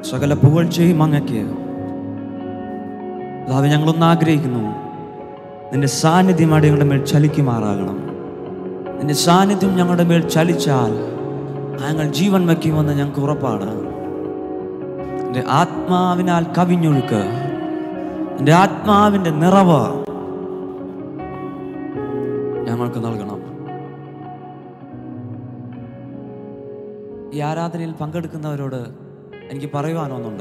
സകല പുകഴ്ചയും അങ്ങക്ക് കർത്താവെ ഞങ്ങളൊന്ന് ആഗ്രഹിക്കുന്നു നിന്റെ സാന്നിധ്യം അടിയങ്ങളുടെ മേൽ ചലിക്കുമാറാകണം നിന്റെ സാന്നിധ്യം ഞങ്ങളുടെ മേൽ ചലിച്ചാൽ ഞങ്ങൾ ജീവൻ വയ്ക്കുമെന്ന് ഞങ്ങൾക്ക് ഉറപ്പാണ് എൻ്റെ ആത്മാവിനാൽ കവിഞ്ഞൊഴുക്ക് എൻ്റെ ആത്മാവിൻ്റെ നിറവ് ഞങ്ങൾക്ക് നൽകണം ഈ ആരാധനയിൽ പങ്കെടുക്കുന്നവരോട് എനിക്ക് പറയുവാനൊന്നുണ്ട്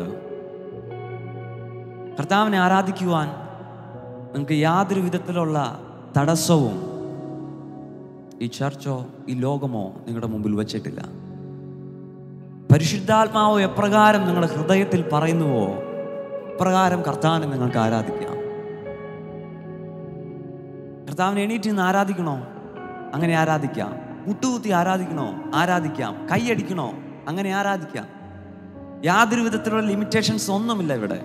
കർത്താവിനെ ആരാധിക്കുവാൻ നിങ്ങൾക്ക് യാതൊരു വിധത്തിലുള്ള തടസ്സവും ഈ ചർച്ചോ ഈ ലോകമോ നിങ്ങളുടെ മുമ്പിൽ വച്ചിട്ടില്ല പരിശുദ്ധാത്മാവ് എപ്രകാരം നിങ്ങളുടെ ഹൃദയത്തിൽ പറയുന്നുവോ പ്രകാരം കർത്താവിനെ നിങ്ങൾക്ക് ആരാധിക്കാം കർത്താവിനെ എണീറ്റ് നിന്ന് ആരാധിക്കണോ അങ്ങനെ ആരാധിക്കാം മുട്ടുകുത്തി ആരാധിക്കണോ ആരാധിക്കാം കൈയടിക്കണോ അങ്ങനെ ആരാധിക്കാം യാതൊരു വിധത്തിലുള്ള ലിമിറ്റേഷൻസ് ഒന്നുമില്ല ഇവിടെ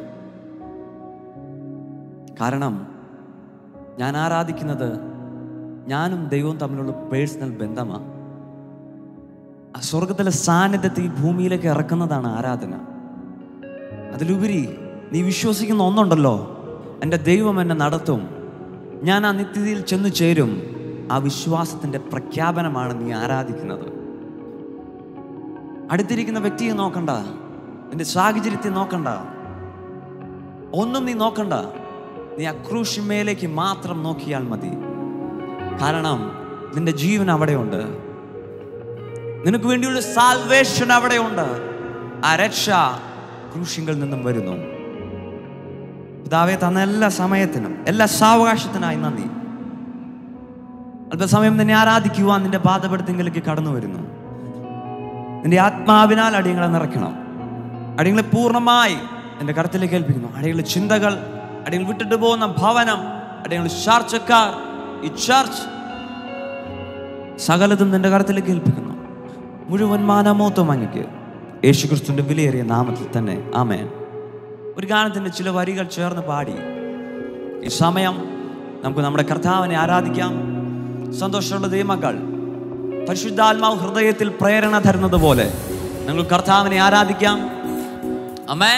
കാരണം ഞാൻ ആരാധിക്കുന്നത് ഞാനും ദൈവവും തമ്മിലുള്ള പേഴ്സണൽ ബന്ധമാണ് ആ സ്വർഗത്തിലെ സാന്നിധ്യത്തെ ഈ ഭൂമിയിലേക്ക് ഇറക്കുന്നതാണ് ആരാധന അതിലുപരി നീ വിശ്വസിക്കുന്ന ഒന്നുണ്ടല്ലോ എൻ്റെ ദൈവം എന്നെ നടത്തും ഞാൻ ആ നിത്യതയിൽ ചെന്നു ചേരും ആ വിശ്വാസത്തിൻ്റെ പ്രഖ്യാപനമാണ് നീ ആരാധിക്കുന്നത് അടുത്തിരിക്കുന്ന വ്യക്തിയെ നോക്കണ്ട നിന്റെ സാഹചര്യത്തെ നോക്കണ്ട ഒന്നും നീ നോക്കണ്ട നീ ആ ക്രൂശിമേലേക്ക് മാത്രം നോക്കിയാൽ മതി കാരണം നിന്റെ ജീവൻ അവിടെയുണ്ട് നിനക്ക് വേണ്ടിയുള്ള സാൽവേഷൻ അവിടെയുണ്ട് ആ രക്ഷ ക്രൂശിങ്കിൽ നിന്നും വരുന്നു പിതാവെ തന്ന എല്ലാ സമയത്തിനും എല്ലാ സാവകാശത്തിനായി നന്ദി അല്പസമയം നിന്നെ ആരാധിക്കുവാൻ നിന്റെ പാദപ്പെടുത്തെങ്കിലേക്ക് കടന്നു വരുന്നു നിന്റെ ആത്മാവിനാൽ അടിയങ്ങളെ നിറയ്ക്കണം അടിയങ്ങളെ പൂർണ്ണമായി എൻ്റെ കരത്തിലേക്ക് ഏൽപ്പിക്കുന്നു അടിയങ്ങളുടെ ചിന്തകൾ അടിയങ്ങൾ വിട്ടിട്ട് പോകുന്ന ഭവനം അടിയങ്ങളുടെ ചാർച്ചക്കാർ ഈ ചർച്ച് സകലതും നിന്റെ കരത്തിലേക്ക് ഏൽപ്പിക്കുന്നു മുഴുവൻ മാനമോത്വം അങ്ങക്ക് യേശുക്രിസ്തുവിന്റെ വിലയേറിയ നാമത്തിൽ തന്നെ ആമേൻ ഒരു ഗാനത്തിന്റെ ചില വരികൾ ചേർന്ന് പാടി ഈ സമയം നമുക്ക് നമ്മുടെ കർത്താവിനെ ആരാധിക്കാം സന്തോഷമുള്ള ദൈവമക്കൾ പരിശുദ്ധാത്മാവ് ഹൃദയത്തിൽ പ്രേരണ തരുന്നത് പോലെ നിങ്ങൾ കർത്താവിനെ ആരാധിക്കാം അമ്മേ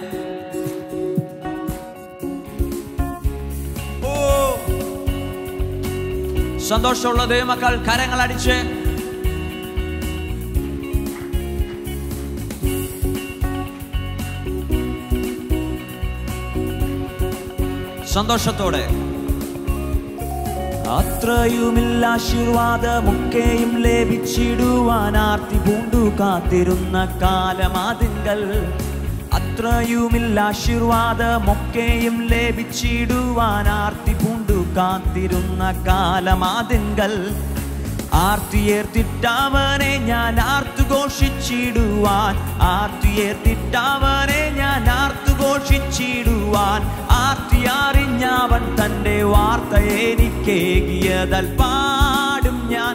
ഓ സന്തോഷമുള്ള ദൈവമക്കൾ കരങ്ങൾ അടിച്ച് സന്തോഷത്തോടെ അത്രയുമില്ല ആശീർവാദമൊക്കെയും ലഭിച്ചിടുവാൻ ആർത്തി പൂണ്ടു കാത്തിരുന്ന കാലമാതിങ്കൽ അത്രയുമില്ല ആശീർവാദമൊക്കെയും ലഭിച്ചിടുവാൻ ആർത്തി പൂണ്ടു കാത്തിരുന്ന കാലമാതിങ്കൽ ആർത്തിയേർത്തിട്ടവനെ ഞാൻ ആർത്തു ഘോഷിച്ചിടുവാൻ ആർത്തിയേർത്തിട്ടവനെ ഞാൻ ആർത്തു ഘോഷിച്ചിടുവാൻ ആർത്തി അറിഞ്ഞവൻ തൻ്റെ വാർത്ത എനിക്കേകിയതൽ പാടും ഞാൻ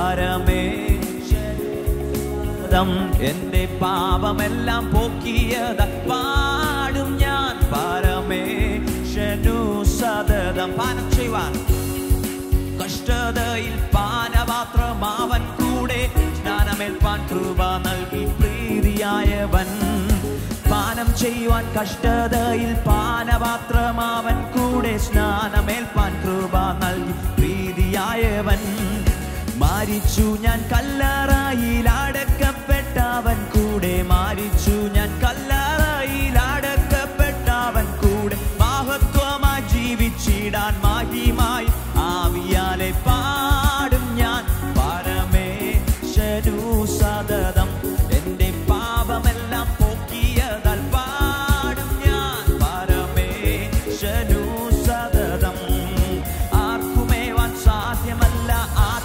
പരമേശ്വരം എൻ്റെ പാപമെല്ലാം പോക്കിയത് പാടും ഞാൻ പരമേശനു സതതം പാനം ചെയ്യുവാൻ കഷ്ടതയിൽ പാനപാത്രം അവൻ കൂടെ സ്നാനമേൽപ്പാൻ കൃപ നൽകി പ്രീതിയായവൻ പാനം ചെയ്യുവാൻ കഷ്ടതയിൽ പാനപാത്രം അവൻ കൂടെ സ്നാനമേൽപ്പാൻ കൃപ നൽകി പ്രീതിയായവൻ മാരിച്ചു ഞാൻ കല്ലറയിൽ അടക്കപ്പെട്ടവൻ കൂടെ മാരിച്ചു ഞാൻ കല്ലറയിൽ അടക്കപ്പെട്ടവൻ കൂടെ മഹത്വമായി ജീവിച്ചിടാൻ മഹിമായി ആവിയാലെ പാടും ഞാൻ പരമേശനു സതതം എൻ്റെ പാപമെല്ലാം പോക്കിയതാൽ പാടും ഞാൻ പരമേശനു സതതം ആർക്കുമേവാൻ സാധ്യമല്ല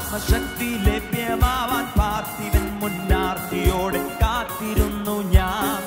ആത്മശക്തി ലഭ്യമാവാൻ പാർത്ഥിവൻ മുന്നാർത്തിയോടെ കാത്തിരുന്നു ഞാൻ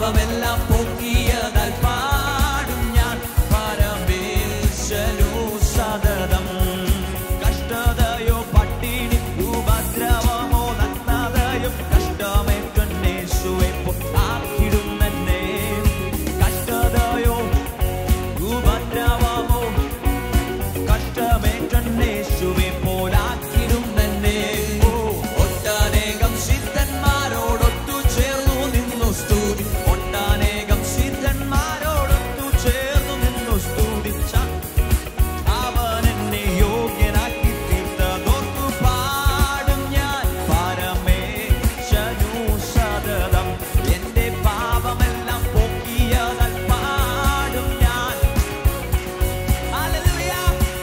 പാപമെല്ലാം പൊക്കിയതാൽ പാടും ഞാൻ പരമേശ്വരു സതതം കഷ്ടതയോ പട്ടിണി ഉപദ്രവമോ നഗ്നതയോ കഷ്ടമേറ്റേശുവെ ആക്കിടുന്നെ കഷ്ടതയോ ഉപദ്രവമോ കഷ്ടമേറ്റേശുവെ പോലാക്കിടുന്നെ ഓ ഒട്ടനേകം സിദ്ധന്മാരോടൊത്തു ചേർന്നു നിന്നു സ്തുതി ഒട്ടനേകം സിദ്ധന്മാരോടൊത്തു ചേർന്നു നിന്നു സ്തുതിച്ച അവൻ എന്നെ യോഗ്യനാക്കി തീർത്തതോർത്തു പാടും ഞാൻ പരമേശനു സതതം എന്റെ പാപമെല്ലാം പൊക്കിയതാൽ പാടും ഞാൻ ഹല്ലേലൂയ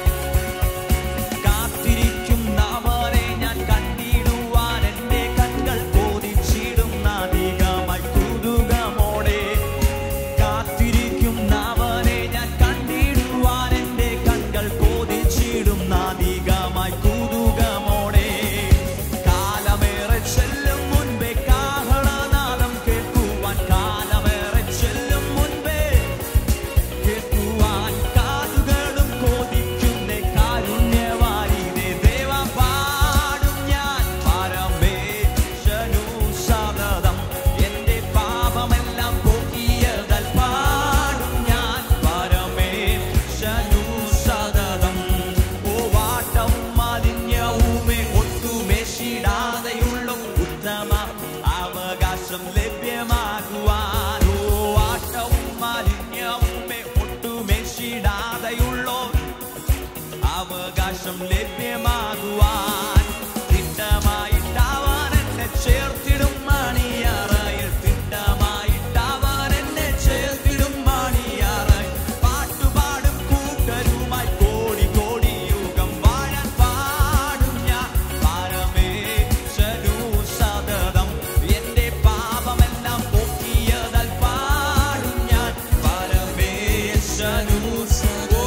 കാത്തിരിക്കുന്നവരെ ഞാൻ കണ്ടിടുവാൻ എന്റെ കண்கள் കൊതിച്ചിടുന്ന അധികമായി കുതുകമോടെ കാത്തിരിക്കുന്നവരെ ഞാൻ കണ്ടിടുവാൻ എന്റെ കண்கள் കൊതിച്ചിടുന്ന അധികമായി കുതുകമോടെ കാലമേറെ ചെല്ലും മുൻപേ കാഹളനാദം കേൾക്കുവാൻ കാലമേറെ ചെല്ലും മുൻപേ കേൾക്കുവാൻ കാതുകളും കൊതിക്കുന്നേ കാരുണ്യവാരിതേ ദേവ പാടും ഞാൻ പരമേശനു സതതം എന്റെ പാപമെല്ലാം പോക്കിയതാൽ പാടും ഞാൻ പരമേശനു സതതം ഓ വാട്ടം മാലിന്യവുമേ ഒട്ടുമേശിടാതെയുള്ള ഉത്തമ അവകാശം ലഭ്യമാകുവാൻ ഓ ആട്ടവും മാലിന്യവുമേ ഒട്ടുമേശിടാതെയുള്ള അവകാശം ലഭ്യമാകുവാൻ തിട്ടമായിട്ടവൻ എന്നെ ചേർത്തിടും മണിയറയിൽ തിട്ടമായിട്ടവൻ എന്നെ ചേർത്തിടും മണിയറയിൽ പാട്ടുപാടും കൂട്ടരുമായി കോടി കോടി യുഗം വാഴാൻ പാടും ഞാൻ പരമേശ്വരു സതതം എന്റെ പാപമെല്ലാം പൊക്കിയതാൽ പാടും ഞാൻ പരമേശ്വരു ഓ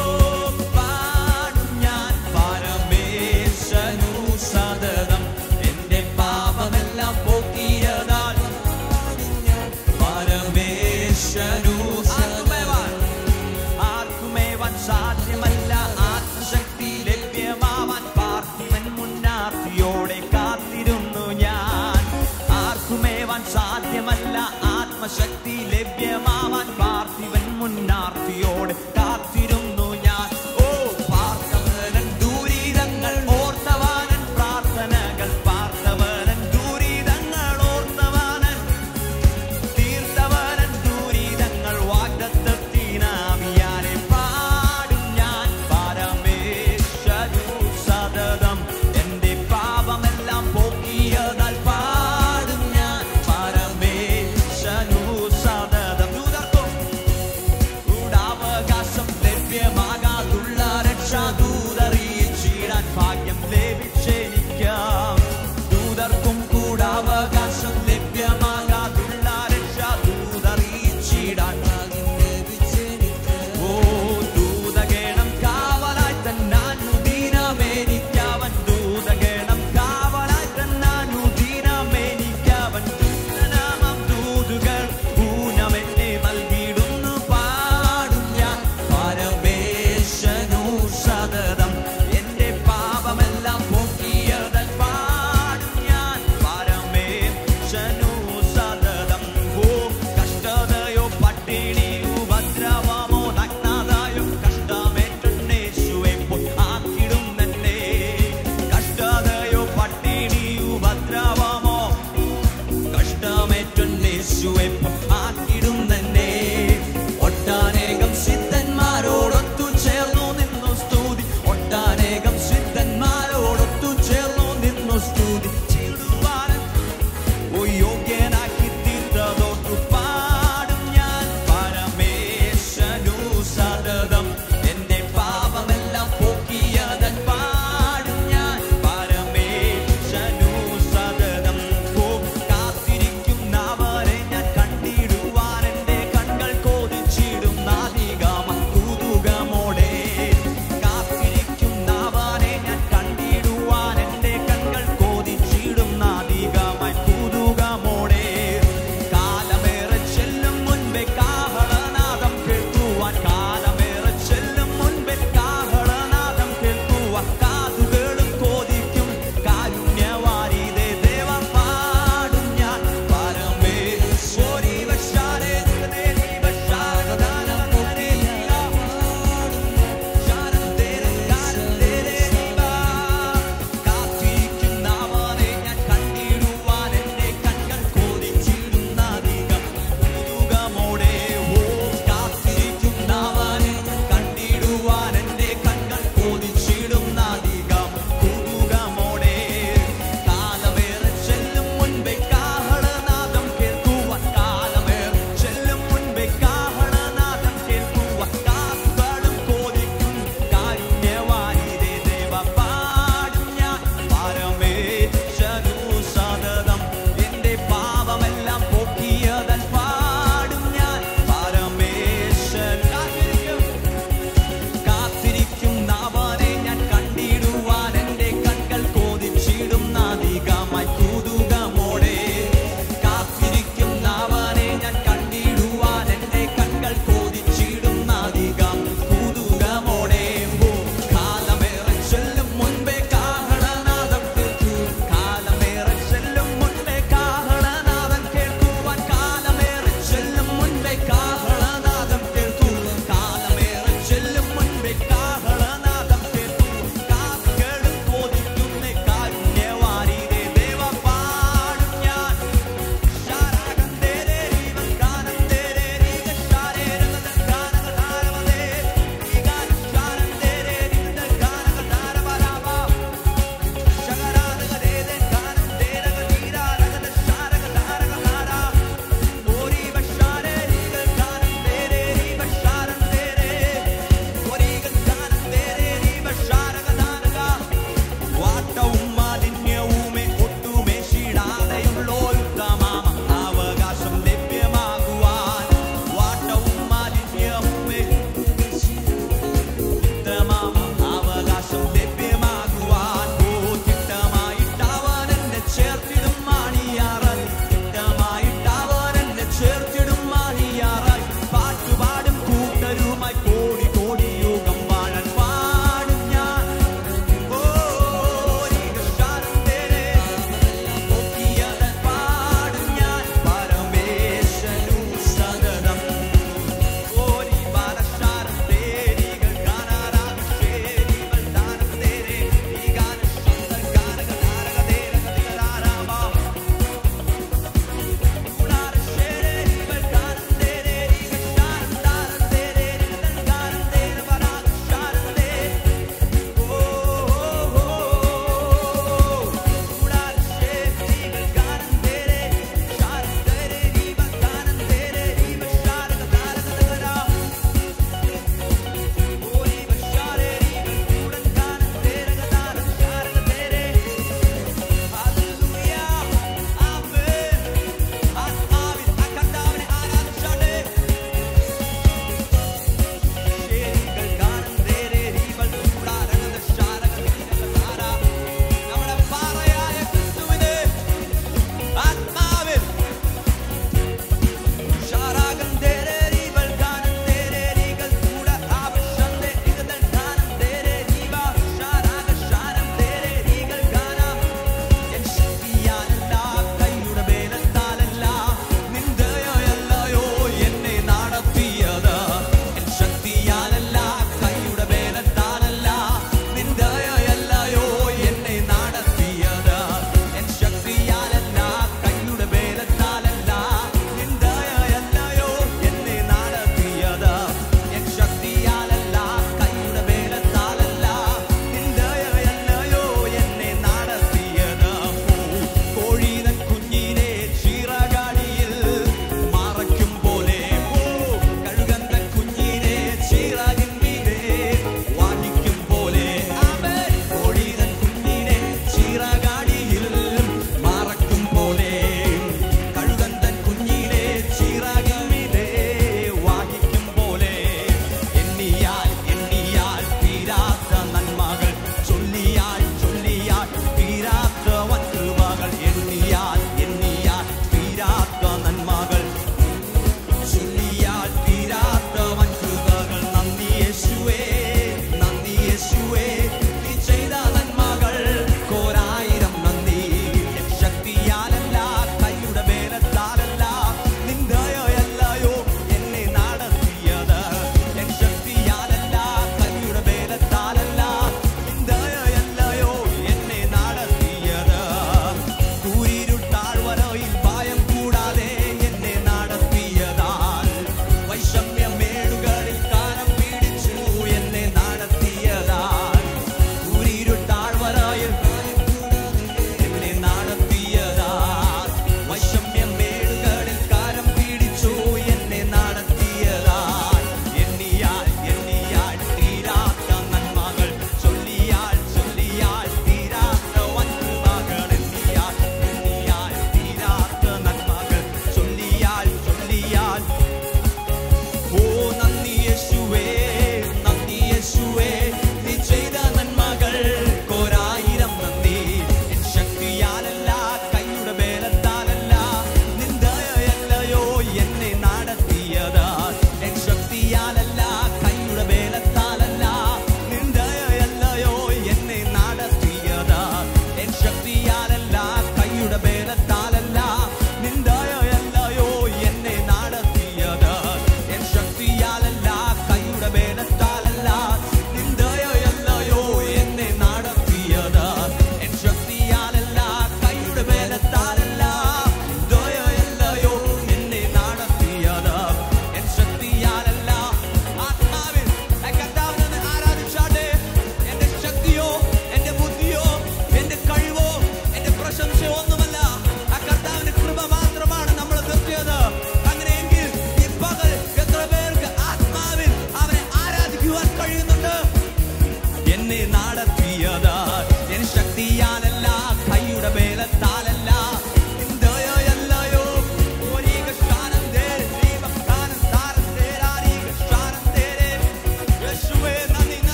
പാടും ഞാൻ പരമേശ്വരു സതതം എന്റെ പാപമെല്ലാം പോക്കിയതാൽ പരമേശ്വരു ആത്മേവാൻ ആർക്കുമേവാൻ സാധ്യമല്ല ആത്മശക്തി ലഭ്യമാവാൻ പാർത്ഥിവൻ മുന്നാർത്തിയോടെ കാത്തിരുന്നു ഞാൻ ആർക്കുമേവാൻ സാധ്യമല്ല ആത്മശക്തി ലഭ്യമാവാൻ പാർത്ഥിവൻ മുന്നാർത്തിയോടെ കാത്തിരുന്നു ഞാൻ ഓ പാർത്ഥവനൻ ദൂരീതങ്ങൾ ഓർത്തവാനൻ പ്രാർത്ഥനകൾ പാർത്ഥവനൻ ദൂരീതങ്ങൾ ഓർത്തവാനൻ തീർത്തവനൻ ദൂരീതങ്ങൾ വാഗ്ദത്തത്തിനാവിയാലെ പാടും ഞാൻ പരമേശ്വരു സതതം എന്റെ പാപമെല്ലാം പോക്കിയതാൽ പാടും ഞാൻ പരമേശ്വരു സതതം ദൂതർക്കും കൂടാവകാശം ലഭ്യ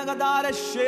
ഗാനഗദാരശേ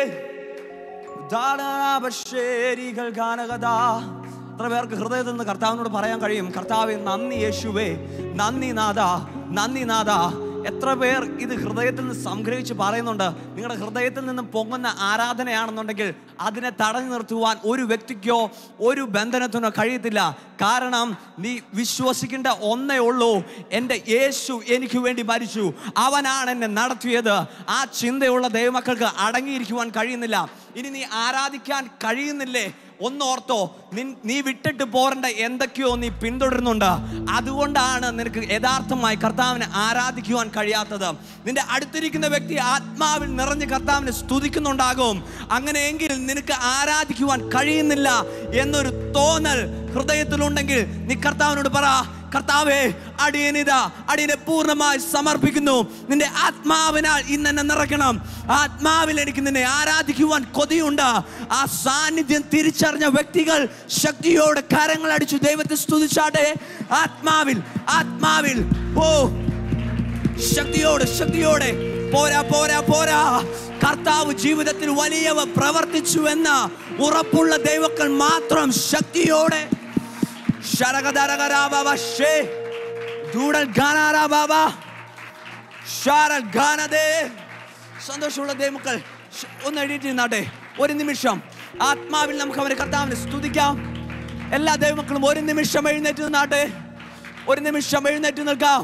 ദാനാപശേരികൾ ഗാനഗദാ എത്ര പേർക്ക് ഹൃദയത്തിൽ നിന്ന് കർത്താവിനോട് പറയാൻ കഴിയും കർത്താവെ നന്ദി യേശുവേ നന്ദി നാഥ നന്ദി നാഥ എത്ര പേർ ഇത് ഹൃദയത്തിൽ നിന്ന് സംഗ്രഹിച്ച് പറയുന്നുണ്ട് നിങ്ങളുടെ ഹൃദയത്തിൽ നിന്ന് പൊങ്ങുന്ന ആരാധനയാണെന്നുണ്ടെങ്കിൽ അതിനെ തടഞ്ഞു നിർത്തുവാൻ ഒരു വ്യക്തിക്കോ ഒരു ബന്ധനത്തിനോ കഴിയത്തില്ല കാരണം നീ വിശ്വസിക്കേണ്ട ഒന്നേ ഉള്ളൂ എൻ്റെ യേശു എനിക്ക് വേണ്ടി മരിച്ചു അവനാണ് എന്നെ നടത്തിയത് ആ ചിന്തയുള്ള ദൈവമക്കൾക്ക് അടങ്ങിയിരിക്കുവാൻ കഴിയുന്നില്ല ഇനി നീ ആരാധിക്കാൻ കഴിയുന്നില്ലേ ഒന്നോർത്തോ നിൻ നീ വിട്ടിട്ട് പോരേണ്ട എന്തൊക്കെയോ നീ പിന്തുടരുന്നുണ്ട് അതുകൊണ്ടാണ് നിനക്ക് യഥാർത്ഥമായി കർത്താവിനെ ആരാധിക്കുവാൻ കഴിയാത്തത് നിന്റെ അടുത്തിരിക്കുന്ന വ്യക്തി ആത്മാവിൽ നിറഞ്ഞ് കർത്താവിനെ സ്തുതിക്കുന്നുണ്ടാകും അങ്ങനെയെങ്കിൽ നിനക്ക് ആരാധിക്കുവാൻ കഴിയുന്നില്ല എന്നൊരു തോന്നൽ ഹൃദയത്തിലുണ്ടെങ്കിൽ നീ കർത്താവിനോട് പറ കർത്താവേ അടിയനിത അടിയനെ പൂർണ്ണമായി സമർപ്പിക്കുന്നു നിന്റെ ആത്മാവിനാൽ ഇന്ന് എന്നെ നിറയ്ക്കണം ആത്മാവിൽ എനിക്ക് നിന്നെ ആരാധിക്കുവാൻ കൊതിയുണ്ട് ആ സാന്നിധ്യം തിരിച്ചറിഞ്ഞ വ്യക്തികൾ ശക്തിയോടെ കരങ്ങൾ അടിച്ചു ദൈവത്തെ സ്തുതിച്ചാട്ടെ ആത്മാവിൽ ആത്മാവിൽ ഓ ശക്തിയോടെ ശക്തിയോടെ പോരാ പോരാ പോരാ കർത്താവ് ജീവിതത്തിൽ വലിയവ പ്രവർത്തിച്ചു എന്ന ഉറപ്പുള്ള ദൈവക്കൾ മാത്രം ശക്തിയോടെ ശരകധരകരാബാബേ ദൂടൽ ഗാനാരാബാബാ ഷാരൽ ഗാനദേ സന്തോഷമുള്ള ദൈവമക്കൾ ഷ്- ഒന്ന് എഴുതിയിട്ട് നിന്നാട്ടെ ഒരു നിമിഷം ആത്മാവിൽ നമുക്ക് അവരെ കർത്താവിനെ സ്തുതിക്കാം എല്ലാ ദൈവമക്കളും ഒരു നിമിഷം എഴുന്നേറ്റ് നിന്നാട്ടെ ഒരു നിമിഷം എഴുന്നേറ്റ് നിൽക്കാം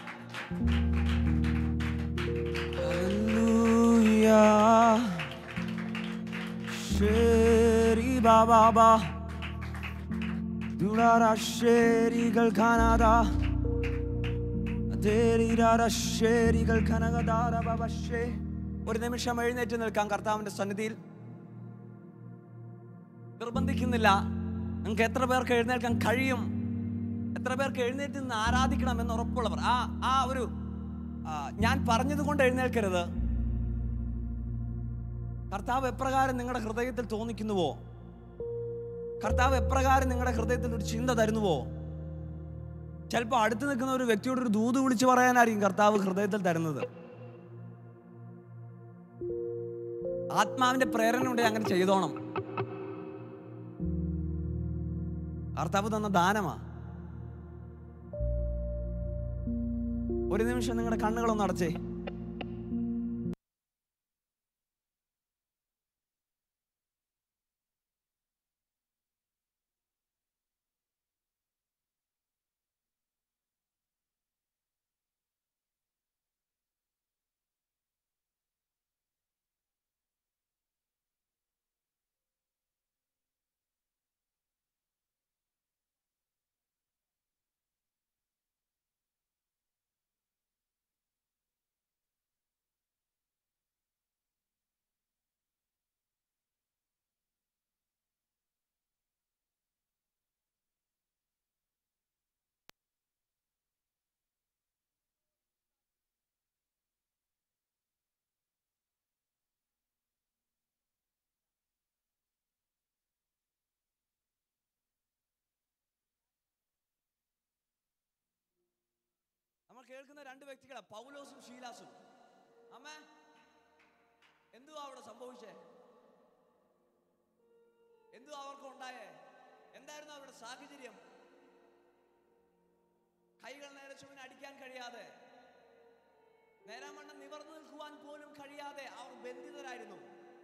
Hallelujah. ശരി ബാബാ ദുരാര ശരികൾ കാണാതാ ശരികൾ കനകദാര ബാബശേ ഒരു നിമിഷം എഴുന്നേറ്റ് നിൽക്കാം കർത്താവിന്റെ സന്നിധിയിൽ നിർബന്ധിക്കുന്നില്ല നിങ്ങൾക്ക് എത്ര പേർക്ക് എഴുന്നേൽക്കാൻ കഴിയും എത്ര പേർക്ക് എഴുന്നേറ്റ് നിന്ന് ആരാധിക്കണം എന്ന് ഉറപ്പുള്ളവർ ആ ആ ഒരു ആ, ഞാൻ പറഞ്ഞത് കൊണ്ട് എഴുന്നേൽക്കരുത് കർത്താവ് എപ്രകാരം നിങ്ങളുടെ ഹൃദയത്തിൽ തോന്നിക്കുന്നുവോ കർത്താവ് എപ്രകാരം നിങ്ങളുടെ ഹൃദയത്തിൽ ഒരു ചിന്ത തരുന്നുവോ ചിലപ്പോൾ അടുത്ത് നിൽക്കുന്ന ഒരു വ്യക്തിയോട് ഒരു ദൂത് വിളിച്ചു പറയാനായിരിക്കും കർത്താവ് ഹൃദയത്തിൽ തരുന്നത് ആത്മാവിന്റെ പ്രേരണ ഉണ്ടെങ്കിൽ അങ്ങനെ ചെയ്തോണം കർത്താവ് തന്ന ദാനമാ ഒരു നിമിഷം നിങ്ങളുടെ കണ്ണുകളൊന്ന് അടച്ചേ നമ്മൾ കേൾക്കുന്ന രണ്ട് വ്യക്തികളാ പൗലോസും ഷീലാസും അമ്മ എന്തുവാ അവിടെ സംഭവിച്ചേ എന്തുവാ അവർക്ക് ഉണ്ടായേ എന്തായിരുന്നു അവരുടെ സാഹചര്യം കൈകൾ നേരച്ചുവിനെ അടിക്കാൻ കഴിയാതെ നേരാമണ്ണം നിവർന്നു നിൽക്കുവാൻ പോലും കഴിയാതെ അവർ ബന്ധിതരായിരുന്നു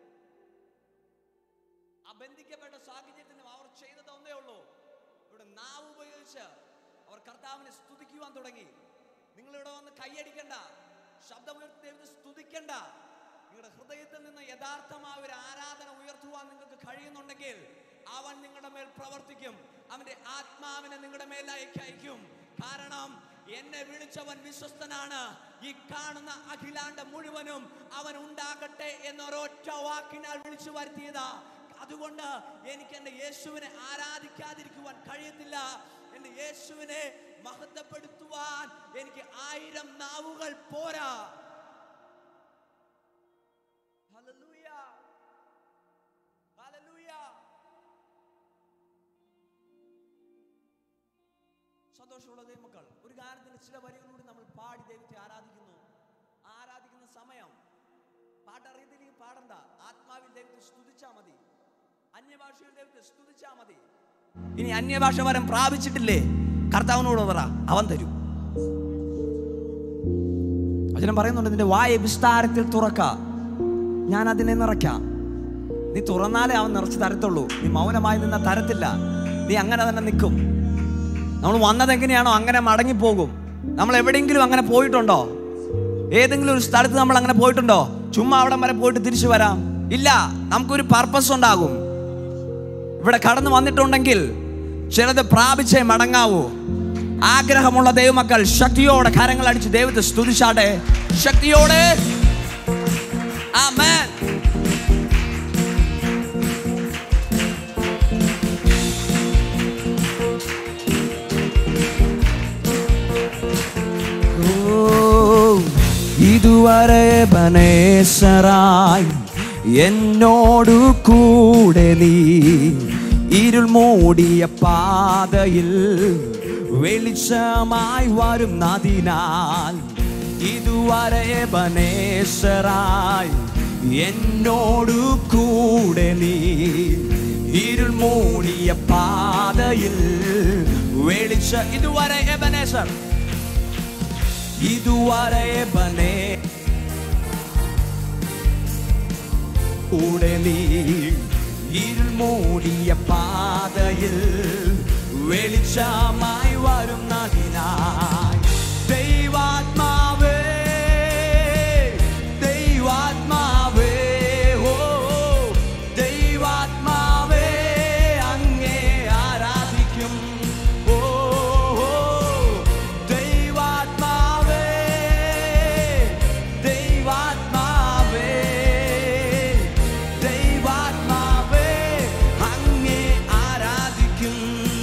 ആ ബന്ധിക്കപ്പെട്ട സാഹചര്യത്തിനും അവർ ചെയ്തത് ഒന്നേ ഉള്ളൂ ഇവിടെ നാവ് ഉപയോഗിച്ച് അവർ കർത്താവിനെ സ്തുതിക്കുവാൻ തുടങ്ങി നിങ്ങൾ ഇവിടെ വന്ന് കൈയടിക്കണ്ട ശബ്ദമുയർത്തി ദൈവത്തെ സ്തുതിക്കണ്ട നിങ്ങളുടെ ഹൃദയത്തിൽ നിന്ന് യഥാർത്ഥമായ ഒരു ആരാധന ഉയർത്തുവാൻ നിങ്ങൾക്ക് കഴിയുന്നുണ്ടെങ്കിൽ അവൻ നിങ്ങളുടെ മേൽ പ്രവർത്തിക്കും അവന്റെ ആത്മാവിനെ നിങ്ങളുടെ മേലേക്ക് അയക്കും കാരണം എന്നെ വിളിച്ചവൻ വിശ്വസ്തനാണ് ഈ കാണുന്ന അഖിലാണ്ട മുഴുവനും അവൻ ഉണ്ടാകട്ടെ എന്നൊരൊറ്റ വാക്കിനാൽ വിളിച്ചു വരുത്തിയതാ അതുകൊണ്ട് എനിക്ക് എൻ്റെ യേശുവിനെ ആരാധിക്കാതിരിക്കുവാൻ കഴിയത്തില്ല എൻ്റെ യേശുവിനെ മഹത്വപ്പെടുത്തുവാൻ എനിക്ക് ആയിരം നാവുകൾ പോരാ Hallelujah. Hallelujah. സന്തോഷമുള്ള ദൈവമക്കൾ ഒരു ഗാനത്തിന്റെ ചില വരികളിലൂടെ നമ്മൾ പാടി ദൈവത്തെ ആരാധിക്കുന്നു ആരാധിക്കുന്ന സമയം പാട്ടറിയത്തില്ലെങ്കിൽ പാടണ്ട ആത്മാവിൽ ദൈവത്തെ സ്തുതിച്ചാ മതി അന്യഭാഷയിൽ ദൈവത്തെ സ്തുതിച്ചാ മതി ഇനി അന്യഭാഷ വരം പ്രാപിച്ചിട്ടില്ലേ കർത്താവിനോട് പറ അവൻ തരും വചനം പറയുന്നുണ്ട് നിന്റെ വായ വിസ്താരത്തിൽ തുറക്ക ഞാൻ അതിനെ നിറയ്ക്കാം നീ തുറന്നാലേ അവൻ നിറച്ച് തരത്തുള്ളൂ നീ മൗനമായി നിന്ന തരത്തില്ല നീ അങ്ങനെ തന്നെ നിൽക്കും നമ്മൾ വന്നത് എങ്ങനെയാണോ അങ്ങനെ മടങ്ങിപ്പോകും നമ്മൾ എവിടെയെങ്കിലും അങ്ങനെ പോയിട്ടുണ്ടോ ഏതെങ്കിലും ഒരു സ്ഥലത്ത് നമ്മൾ അങ്ങനെ പോയിട്ടുണ്ടോ ചുമ്മാ അവിടെ വരെ പോയിട്ട് തിരിച്ചു വരാം ഇല്ല നമുക്കൊരു പർപ്പസ് ഉണ്ടാകും ഇവിടെ കടന്നു വന്നിട്ടുണ്ടെങ്കിൽ ചിലത് പ്രാപിച്ചേ മടങ്ങാവൂ ആഗ്രഹമുള്ള ദൈവമക്കൾ ശക്തിയോടെ കരങ്ങൾ അടിച്ച് ദൈവത്തെ സ്തുതിച്ചാട്ടെ ശക്തിയോടെ ആമേൻ ഇതുവരെ ബനേശറായി എന്നോടു കൂടെ നീ ഇരുൾ മൂടിയ പാതയിൽ വെളിച്ചമായി വരുന്നതിനാൽ ഇതുവരെ ബനേശറായി എന്നോടു കൂടെ നീ ഇരുൾ മൂടിയ പാതയിൽ വെളിച്ച ഇതുവരെ എബനേശ്വർ ഇതുവരെ ബനേ കൂടെ നീ ഇരുൾ മൂടിയ പാതയിൽ വെളിച്ചമായി വരുന്നതിനായി ദൈവാത്മാവേ ദൈവാത്മാവേ ഓ ദൈവാത്മാവേ അങ്ങേ ആരാധിക്കും ഓ ഓ, ദൈവാത്മാവേ ദൈവാത്മാവേ ദൈവാത്മാവേ അങ്ങേ ആരാധിക്കും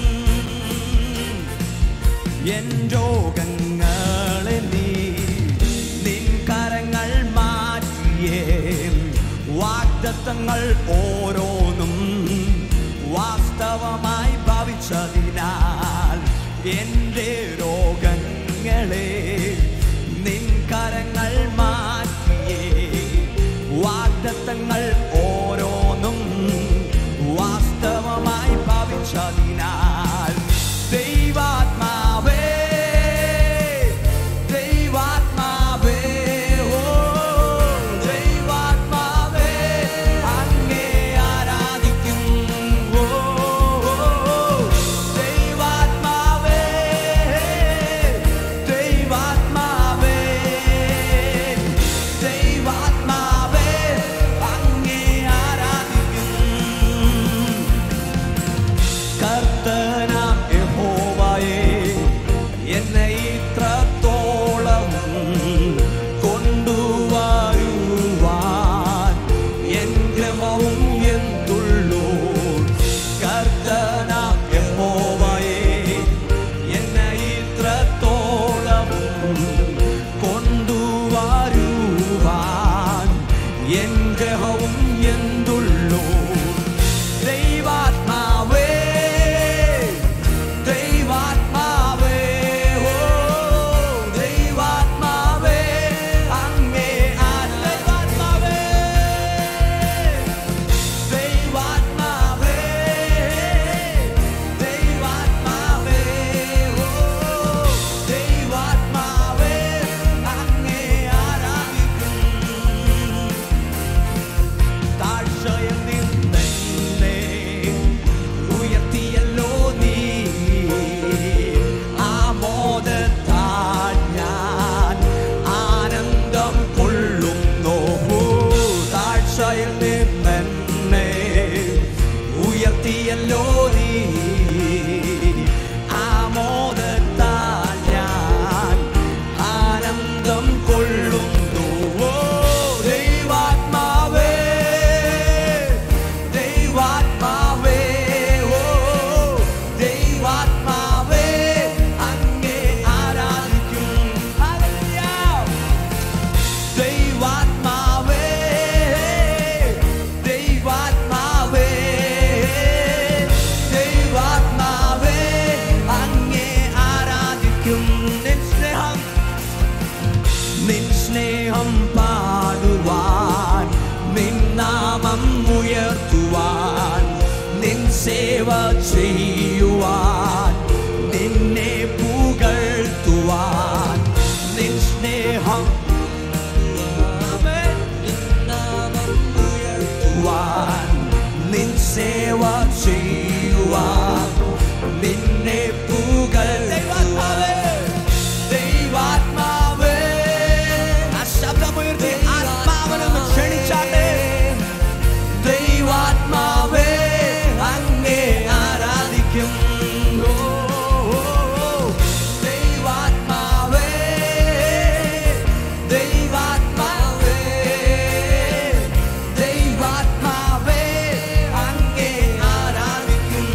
എൻ രോഗങ്ങളെ നീ നിൻ കരങ്ങൾ മാറ്റിയേ വാഗ്ദത്തങ്ങൾ ഓരോന്നും വാസ്തവമായി ഭവിച്ചതിനാൽ എൻ്റെ രോഗങ്ങളെ നിൻ കരങ്ങൾ മാറ്റിയേ വാഗ്ദത്തങ്ങൾ ഓരോന്നും വാസ്തവമായി ഭവിച്ചതിനാൽ ദൈവാത്മാവേ ദൈവാത്മാവേ ഓ ദൈവാത്മാവേ അങ്ങേ ആരാധിക്കും ഓ ദൈവാത്മാവേ ദൈവാത്മാവേ ദൈവാത്മാവേ അങ്ങേ ആരാധിക്കും കർത്തനാം യഹോവയേ എന്നെ ഇത്രത്തോളം കൊണ്ടുവരുവാൻ എൻ ഗ്രഹവും എന്തുള്ളൂ കർത്തനാം യഹോവയേ എന്നെ ഇത്രത്തോളം കൊണ്ടുവരുവാൻ എൻ ഗ്രഹവും എന്തുള്ളൂ ദൈവാത്മാവേ ദൈവാത്മാവേ ഓ ദൈവാത്മാവേ അങ്ങേ ആത്മാവേ ദൈവാത്മാവേ ദൈവാത്മാവേ ഓ ദൈവാത്മാവേ അങ്ങേ ആരാധിക്കും താഴ്ചയിൽ നിന്നെന്നെ ഉയർത്തിയല്ലോ നീ ആമോദത്താൽ ഞാൻ ആനന്ദം കൊള്ളുന്നു താഴ്ചയിൽ നിന്നെന്നെ ഉയർത്തിയല്ലോ നീ ആമോദത്താൽ ഞാൻ ആനന്ദം കൊള്ളുന്നു ഓ ദൈവാത്മാവേ ദൈവാത്മാവേ ഓ ദൈവാത്മാവേ അങ്ങേ ആരാധിക്കും ഹല്ലേലൂയ ദൈവാത്മാവേ ദൈവാത്മാവേ ദൈവാത്മാവേ നാമം ഉയർത്തുവാൻ നിൻ സേവ ചെയ്യുവാൻ നിന്നെ പുകഴ്ത്തുവാൻ നിൻ സ്നേഹം ഉയർത്തുവാൻ നിൻ സേവ ചെയ്യുവാൻ നിന്നെ പുകഴ്ത്തുവാൻ ദൈവാത്മാവേ ആ ശബ്ദമുയർത്തി ആത്മാവനൊന്ന് ക്ഷണിച്ചാട്ടെ ദൈവാത്മാവേ അങ്ങേ ആരാധിക്കും ഓ, ഓ, ഓ. ദൈവാത്മാവേ ദൈവാത്മാവേ ദൈവാത്മാവേ അങ്ങേ ആരാധിക്കും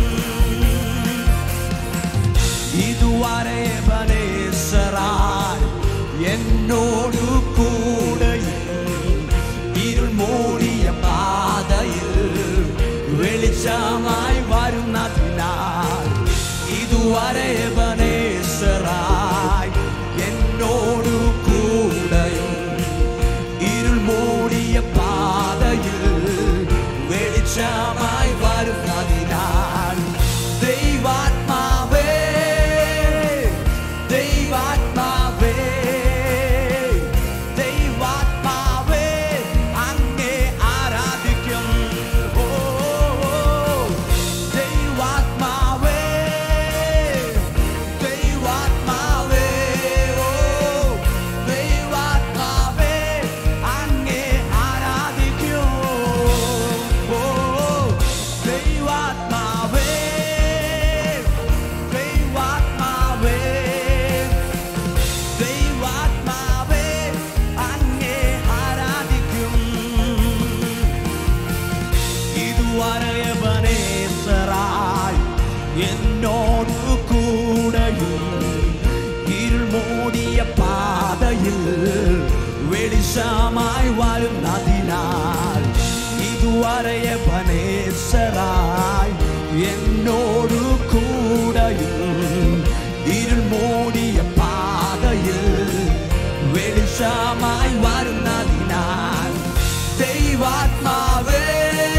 ഇതുവരെ ബനേസറായി എന്നോടു കൂടെയും ഇരുൾ മൂടിയ പാതയിൽ വെളിച്ചമായി വരുന്നതിനാൽ ഇതുവരെ ബനേസറായി എന്നോടു കൂടെയും ഇരുൾ മൂടിയ പാതയിൽ വെളിച്ചമായി വരുന്നതിനാൽ ദൈവാത്മാവേ ദൈവാത്മാവേ ദൈവാത്മാവേ അങ്ങേ ആരാധിക്കും ഓ, ദൈവാത്മാവേ ദൈവാത്മാവേ ഓ ദൈവാത്മാവേ അങ്ങേ ആരാധിക്കും ഓ ദൈവാത്മാവേ ദൈവാത്മാവേ ദൈവാത്മാവേ അങ്ങേ ആരാധിക്കും ഇതുവരെ ബനേസറായി എന്നോട് കൂടെയും ഇരുൾ മൂടിയ പാതയിൽ വെളിച്ചമായി വരുന്നതിനാൽ ഇതുവരെ ബനേസറായി എന്നോട് കൂടെയും ഇരുൾ മൂടിയ പാതയിൽ വെളിച്ചമായി വരുന്നതിനാൽ ദൈവാത്മാവേ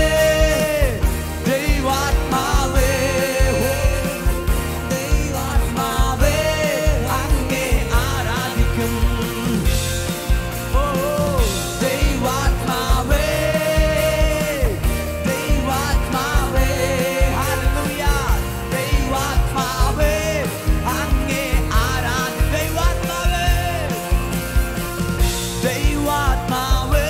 ദൈവാത്മാവേ ദൈവാത്മാവേ അങ്ങേ ആരാധിക്കും ഓ ദൈവാത്മാവേ ദൈവാത്മാവേ ഹല്ലേലൂയ ദൈവാത്മാവേ അങ്ങേ ആരാധി ദൈവാത്മാവേ ദൈവാത്മാവേ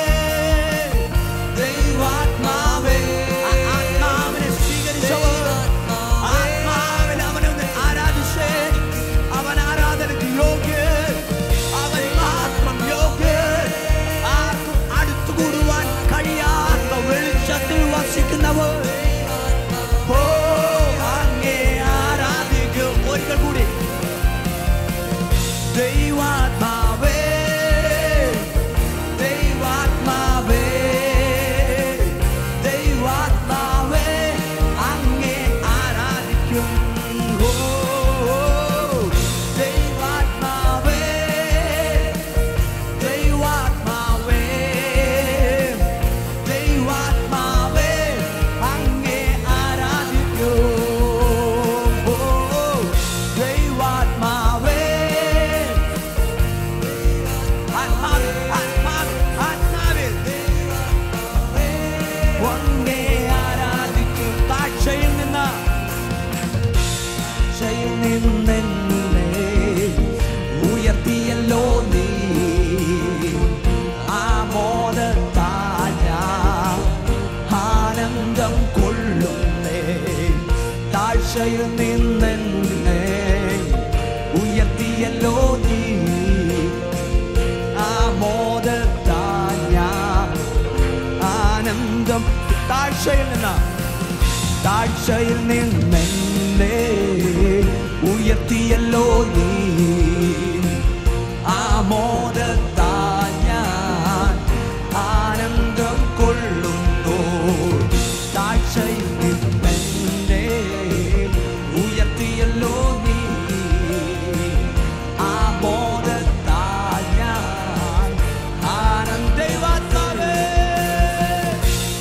ദൈവാത്മാവേ ആ ആത്മാവിനെ സ്വീകരിച്ചവർ ആത്മാവിൽ അവനെ ഒന്ന് ആരാധിച്ചേ അവൻ ആരാധനയ്ക്ക് യോഗ്യൻ അവൻ മാത്രം യോഗ്യൻ ആർക്കും അടുത്തുകൂടുവാൻ കഴിയാത്ത വെളിച്ചത്തിൽ വസിക്കുന്നവർ ഓ അങ്ങേ ആരാധിക്കും ഒരിക്കൽ കൂടി ദൈവാത്മാവേ ദൈവാത്മാവേ ദൈവാത്മാവേ അങ്ങേ ആരാധിക്കും ഓ, ഓ, ദൈവാത്മാവേ ദൈവാത്മാവേ ദൈവാത്മാവേ അങ്ങേ ആരാധിക്കും ഓ, ദൈവാത്മാവേ ആത്മാവിൽ ആത്മാവിൽ ആത്മാവിൽ ഒന്നേ ആരാധിക്കും താഴ്ചയിൽ നിന്ന് താഴ്ചയിൽ നിന്നെന്നെ ഉയർത്തിയല്ലോ നീ ആമോദത്താൽ ഞാൻ ആനന്ദം കൊള്ളുന്നേ താഴ്ചയിൽ നിന്നെന്നെ ഉയർത്തിയല്ലോ നീ ആമോദത്താൽ ഞാൻ ആനന്ദം താഴ്ചയിൽ നിന്ന് താഴ്ചയിൽ നിന്നെന്നെ ഉയർത്തിയല്ലോ നീ ആമോദത്താൽ ഞാൻ ആനന്ദം കൊള്ളുന്നു താഴ്ചയിൽ നിന്നെന്നെ ഉയർത്തിയല്ലോ നീ ആമോദത്താൽ ഞാൻ ആനന്ദ ദൈവാത്മാവേ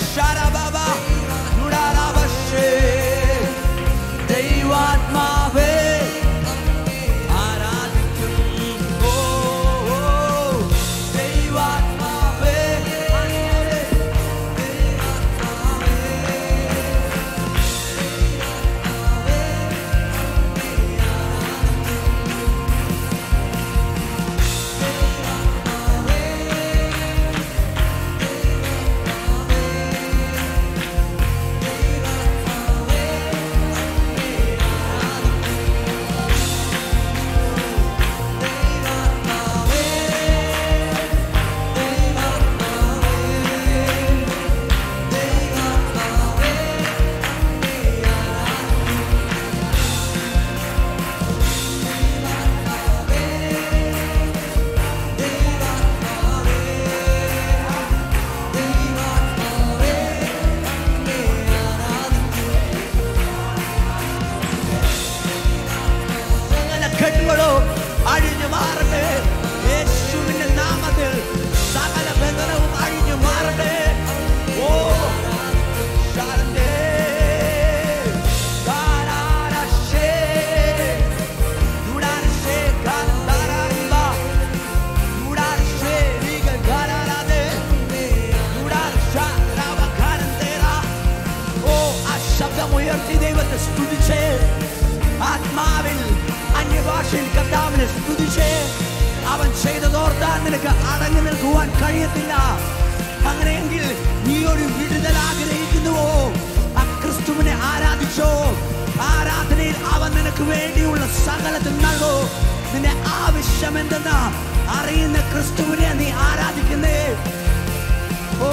ശരബബ ദുരാരാവശ്യേ ദൈവാത്മാവേ ആരാധിക്കും ഓ ഓ, ദൈവാത്മാവേ അങ്ങേ സകല കെട്ടുകളോ അഴിഞ്ഞു മാറട്ടെ യേശുവിന്റെ നാമത്തിൽ സകല ബന്ധനവും അഴിഞ്ഞു മാറട്ടെ ഓ ശാരദേ, കാരാരശേ, ദുരാരശേ, കാന്താരാരിവ, ദുരാരശേ, രീഗകാരാരാധേ, ദുരാരശാരാവകാരന്തേര. ഓ ആ ശബ്ദമുയർത്തി ദൈവത്തെ സ്തുതിച്ചേ ആത്മാവിൽ അന്യഭാഷയിൽ കർത്താവിനെ സ്തുതിച്ചേ അവൻ ചെയ്തതോർത്താൻ നിനക്ക് അടങ്ങി നിൽക്കുവാൻ കഴിയത്തില്ല അങ്ങനെയെങ്കിൽ നീ ഒരു വിടുതൽ ആഗ്രഹിക്കുന്നുവോ ആ ക്രിസ്തുവിനെ ആരാധിച്ചോ ആരാധനയിൽ അവൻ നിനക്ക് വേണ്ടിയുള്ള സകലത്തിൽ നൽകോ നിന്റെ ആവശ്യം എന്തെന്ന് അറിയുന്ന ക്രിസ്തുവിനെ നീ ആരാധിക്കുന്നേ ഓ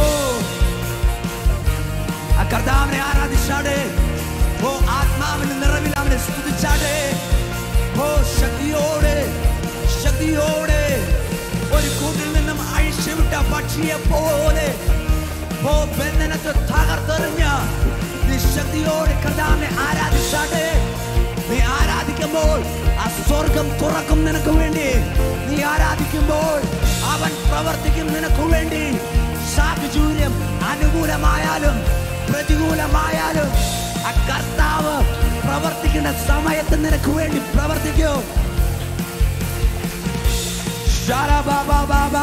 ആ കർത്താവിനെ ആരാധിച്ചാടേ ഓ ആത്മാവിന്റെ നിറവിൽ അവനെ സ്തുതിച്ചാടേ ഓ ശക്തിയോടെ ശക്തിയോടെ ഒരു കൂട്ടിൽ നിന്നും അഴിച്ചുവിട്ട പക്ഷിയെ പോലെ ഓ ബന്ധനത്തെ തകർത്തെറിഞ്ഞ നീ ശക്തിയോടെ കർത്താവിനെ ആരാധിച്ചാടേ നീ ആരാധിക്കുമ്പോൾ ആ സ്വർഗം തുറക്കും നിനക്ക് വേണ്ടി നീ ആരാധിക്കുമ്പോൾ അവൻ പ്രവർത്തിക്കും നിനക്ക് വേണ്ടി സാഹചര്യം അനുകൂലമായാലും പ്രതികൂലമായാലും ആ കർത്താവ് പ്രവർത്തിക്കുന്ന സമയത്ത് നിനക്ക് വേണ്ടി പ്രവർത്തിക്കും ശരബബബബ.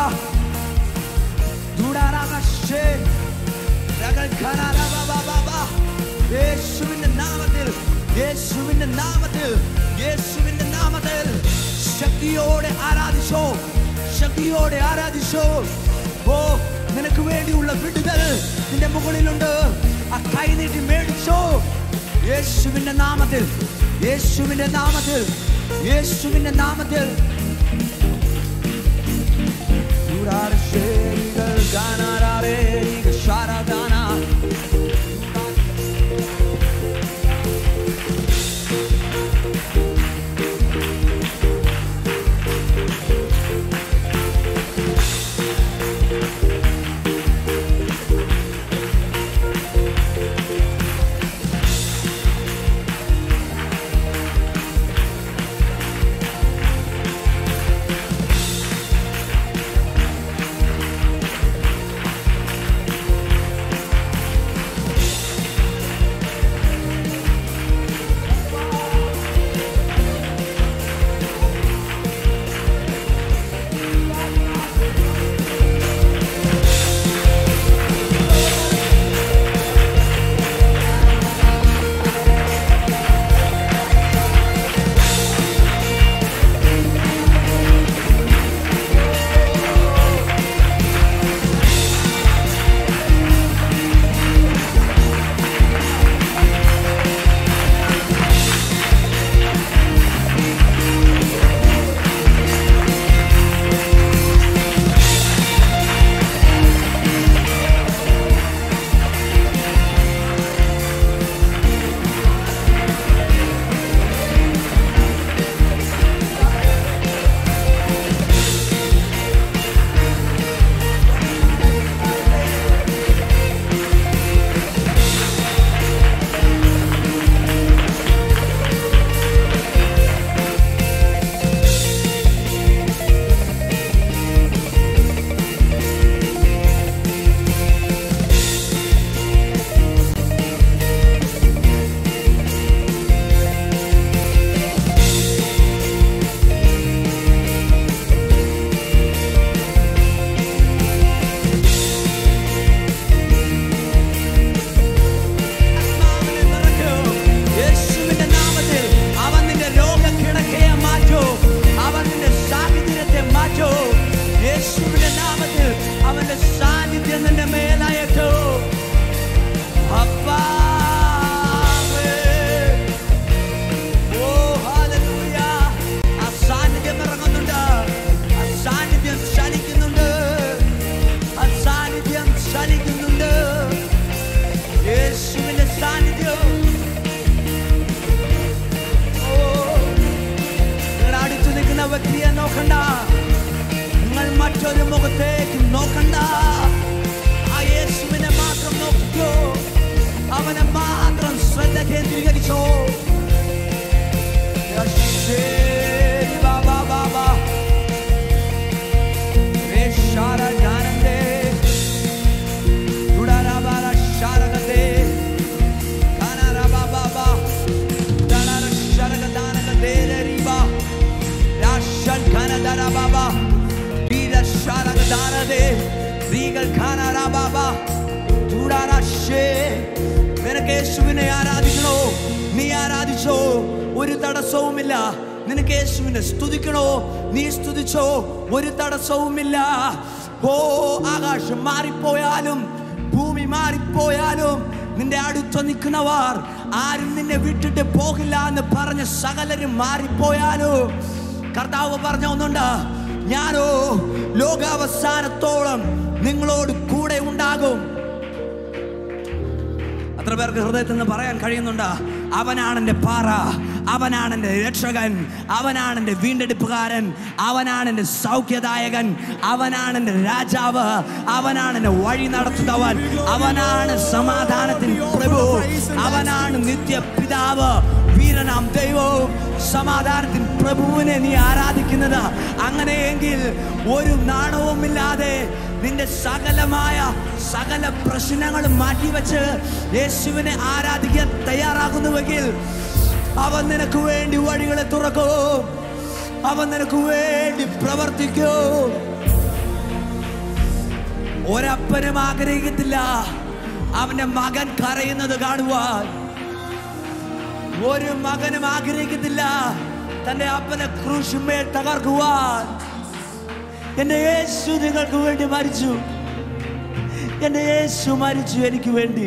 ദുരാരാമശേ. രഗൽഖനാരബബബബ. യേശുവിന്റെ നാമത്തിൽ യേശുവിന്റെ നാമത്തിൽ യേശുവിന്റെ നാമത്തിൽ ശക്തിയോടെ ആരാധിച്ചോ ശക്തിയോടെ ആരാധിച്ചോ ഓ നിനക്ക് വേണ്ടിയുള്ള വിടുതൽ നിന്റെ മുകളിലുണ്ട് ആ കൈ നീട്ടി മേടിച്ചോ യേശുവിന്റെ നാമത്തിൽ യേശുവിന്റെ നാമത്തിൽ യേശുവിന്റെ നാമത്തിൽ ദുരാർശേരികൾ ഗാനാരേരികൾ ശാരദാന വ്യക്തിയെ നോക്കണ്ട നിങ്ങൾ മറ്റൊരു മുഖത്തേക്ക് നോക്കണ്ട ആ യേശുവിനെ മാത്രം നോക്കിക്കോ അവനെ മാത്രം ശ്രദ്ധ കേന്ദ്രീകരിച്ചോ ശരി ബാബാ ബാബാ ഷാരജാനന്ദേ ഉടാരാബാര ഷാരകതേ കാനാരാബാബാ ഉടാരാര ഷാരകദാനകതേരരീബാ രാഷൻ ഖനദരാബാബാ വീര ഷാരകദാനദേ റീഗൽ ഖാനാരാബാബാ ഉടാരാശേ നിനക്ക് യേശുവിനെ ആരാധിക്കണോ നീ ആരാധിച്ചോ ഒരു തടസ്സവുമില്ല നിനക്ക് യേശുവിനെ സ്തുതിക്കണോ നീ സ്തുതിച്ചോ ഒരു തടസ്സവുമില്ല ഓ ആകാശം മാറിപ്പോയാലും ഭൂമി മാറിപ്പോയാലും നിന്റെ അടുത്ത് നിൽക്കുന്നവർ ആരും നിന്നെ വിട്ടിട്ട് പോകില്ല എന്ന് പറഞ്ഞ സകലരും മാറിപ്പോയാലും കർത്താവ് പറഞ്ഞ ഒന്നുണ്ട് ഞാനോ ലോകാവസാനത്തോളം നിങ്ങളോട് കൂടെ ഉണ്ടാകും അത്ര പേർക്ക് ഹൃദയത്തിൽ നിന്ന് പറയാൻ കഴിയുന്നുണ്ട് അവനാണ് എൻ്റെ പാറ അവനാണ് എൻ്റെ രക്ഷകൻ അവനാണ് എൻ്റെ വീണ്ടെടുപ്പുകാരൻ അവനാണ് എൻ്റെ സൗഖ്യദായകൻ അവനാണ് എൻ്റെ രാജാവ് അവനാണ് എൻ്റെ വഴി നടത്തുന്നവൻ അവനാണ് സമാധാനത്തിന് പ്രഭു അവനാണ് നിത്യ പിതാവ് വീരനാം ദൈവവും സമാധാനത്തിൻ പ്രഭുവിനെ നീ ആരാധിക്കുന്നത് അങ്ങനെയെങ്കിൽ ഒരു നാണവുമില്ലാതെ നിന്റെ സകലമായ സകല പ്രശ്നങ്ങളും മാറ്റിവെച്ച് യേശുവിനെ ആരാധിക്കാൻ തയ്യാറാകുന്നുവെങ്കിൽ അവൻ നിനക്ക് വേണ്ടി വഴികളെ തുറക്കും അവൻ നിനക്ക് വേണ്ടി പ്രവർത്തിക്കും ഒരപ്പനും ആഗ്രഹിക്കത്തില്ല അവന്റെ മകൻ കരയുന്നത് കാണുവാൻ ഒരു മകനും ആഗ്രഹിക്കത്തില്ല തന്റെ അപ്പനെ ക്രൂശുമേൽ തകർക്കുവാൻ എന്റെ യേശു നിങ്ങൾക്ക് വേണ്ടി മരിച്ചു എന്റെ യേശു മരിച്ചു എനിക്ക് വേണ്ടി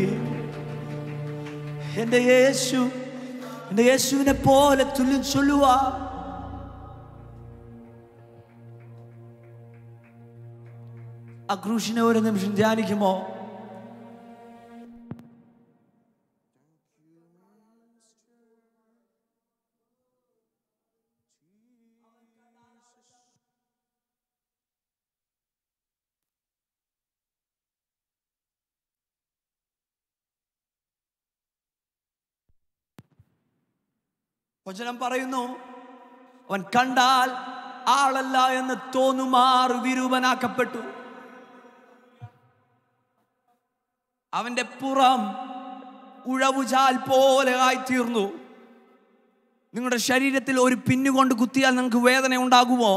എന്റെ യേശു എന്റെ യേശുവിനെ പോലെ തുല്യം ചൊല്ലുവാ ആ ക്രൂശിനെ ഒരു നിമിഷം ധ്യാനിക്കുമോ വചനം പറയുന്നു അവൻ കണ്ടാൽ ആളല്ല എന്ന് തോന്നുമാർ വിരൂപനാക്കപ്പെട്ടു അവന്റെ പുറം ഉഴവുചാൽ പോലെ ആയിത്തീർന്നു നിങ്ങളുടെ ശരീരത്തിൽ ഒരു പിന്നുകൊണ്ട് കുത്തിയാൽ നിങ്ങൾക്ക് വേദന ഉണ്ടാകുമോ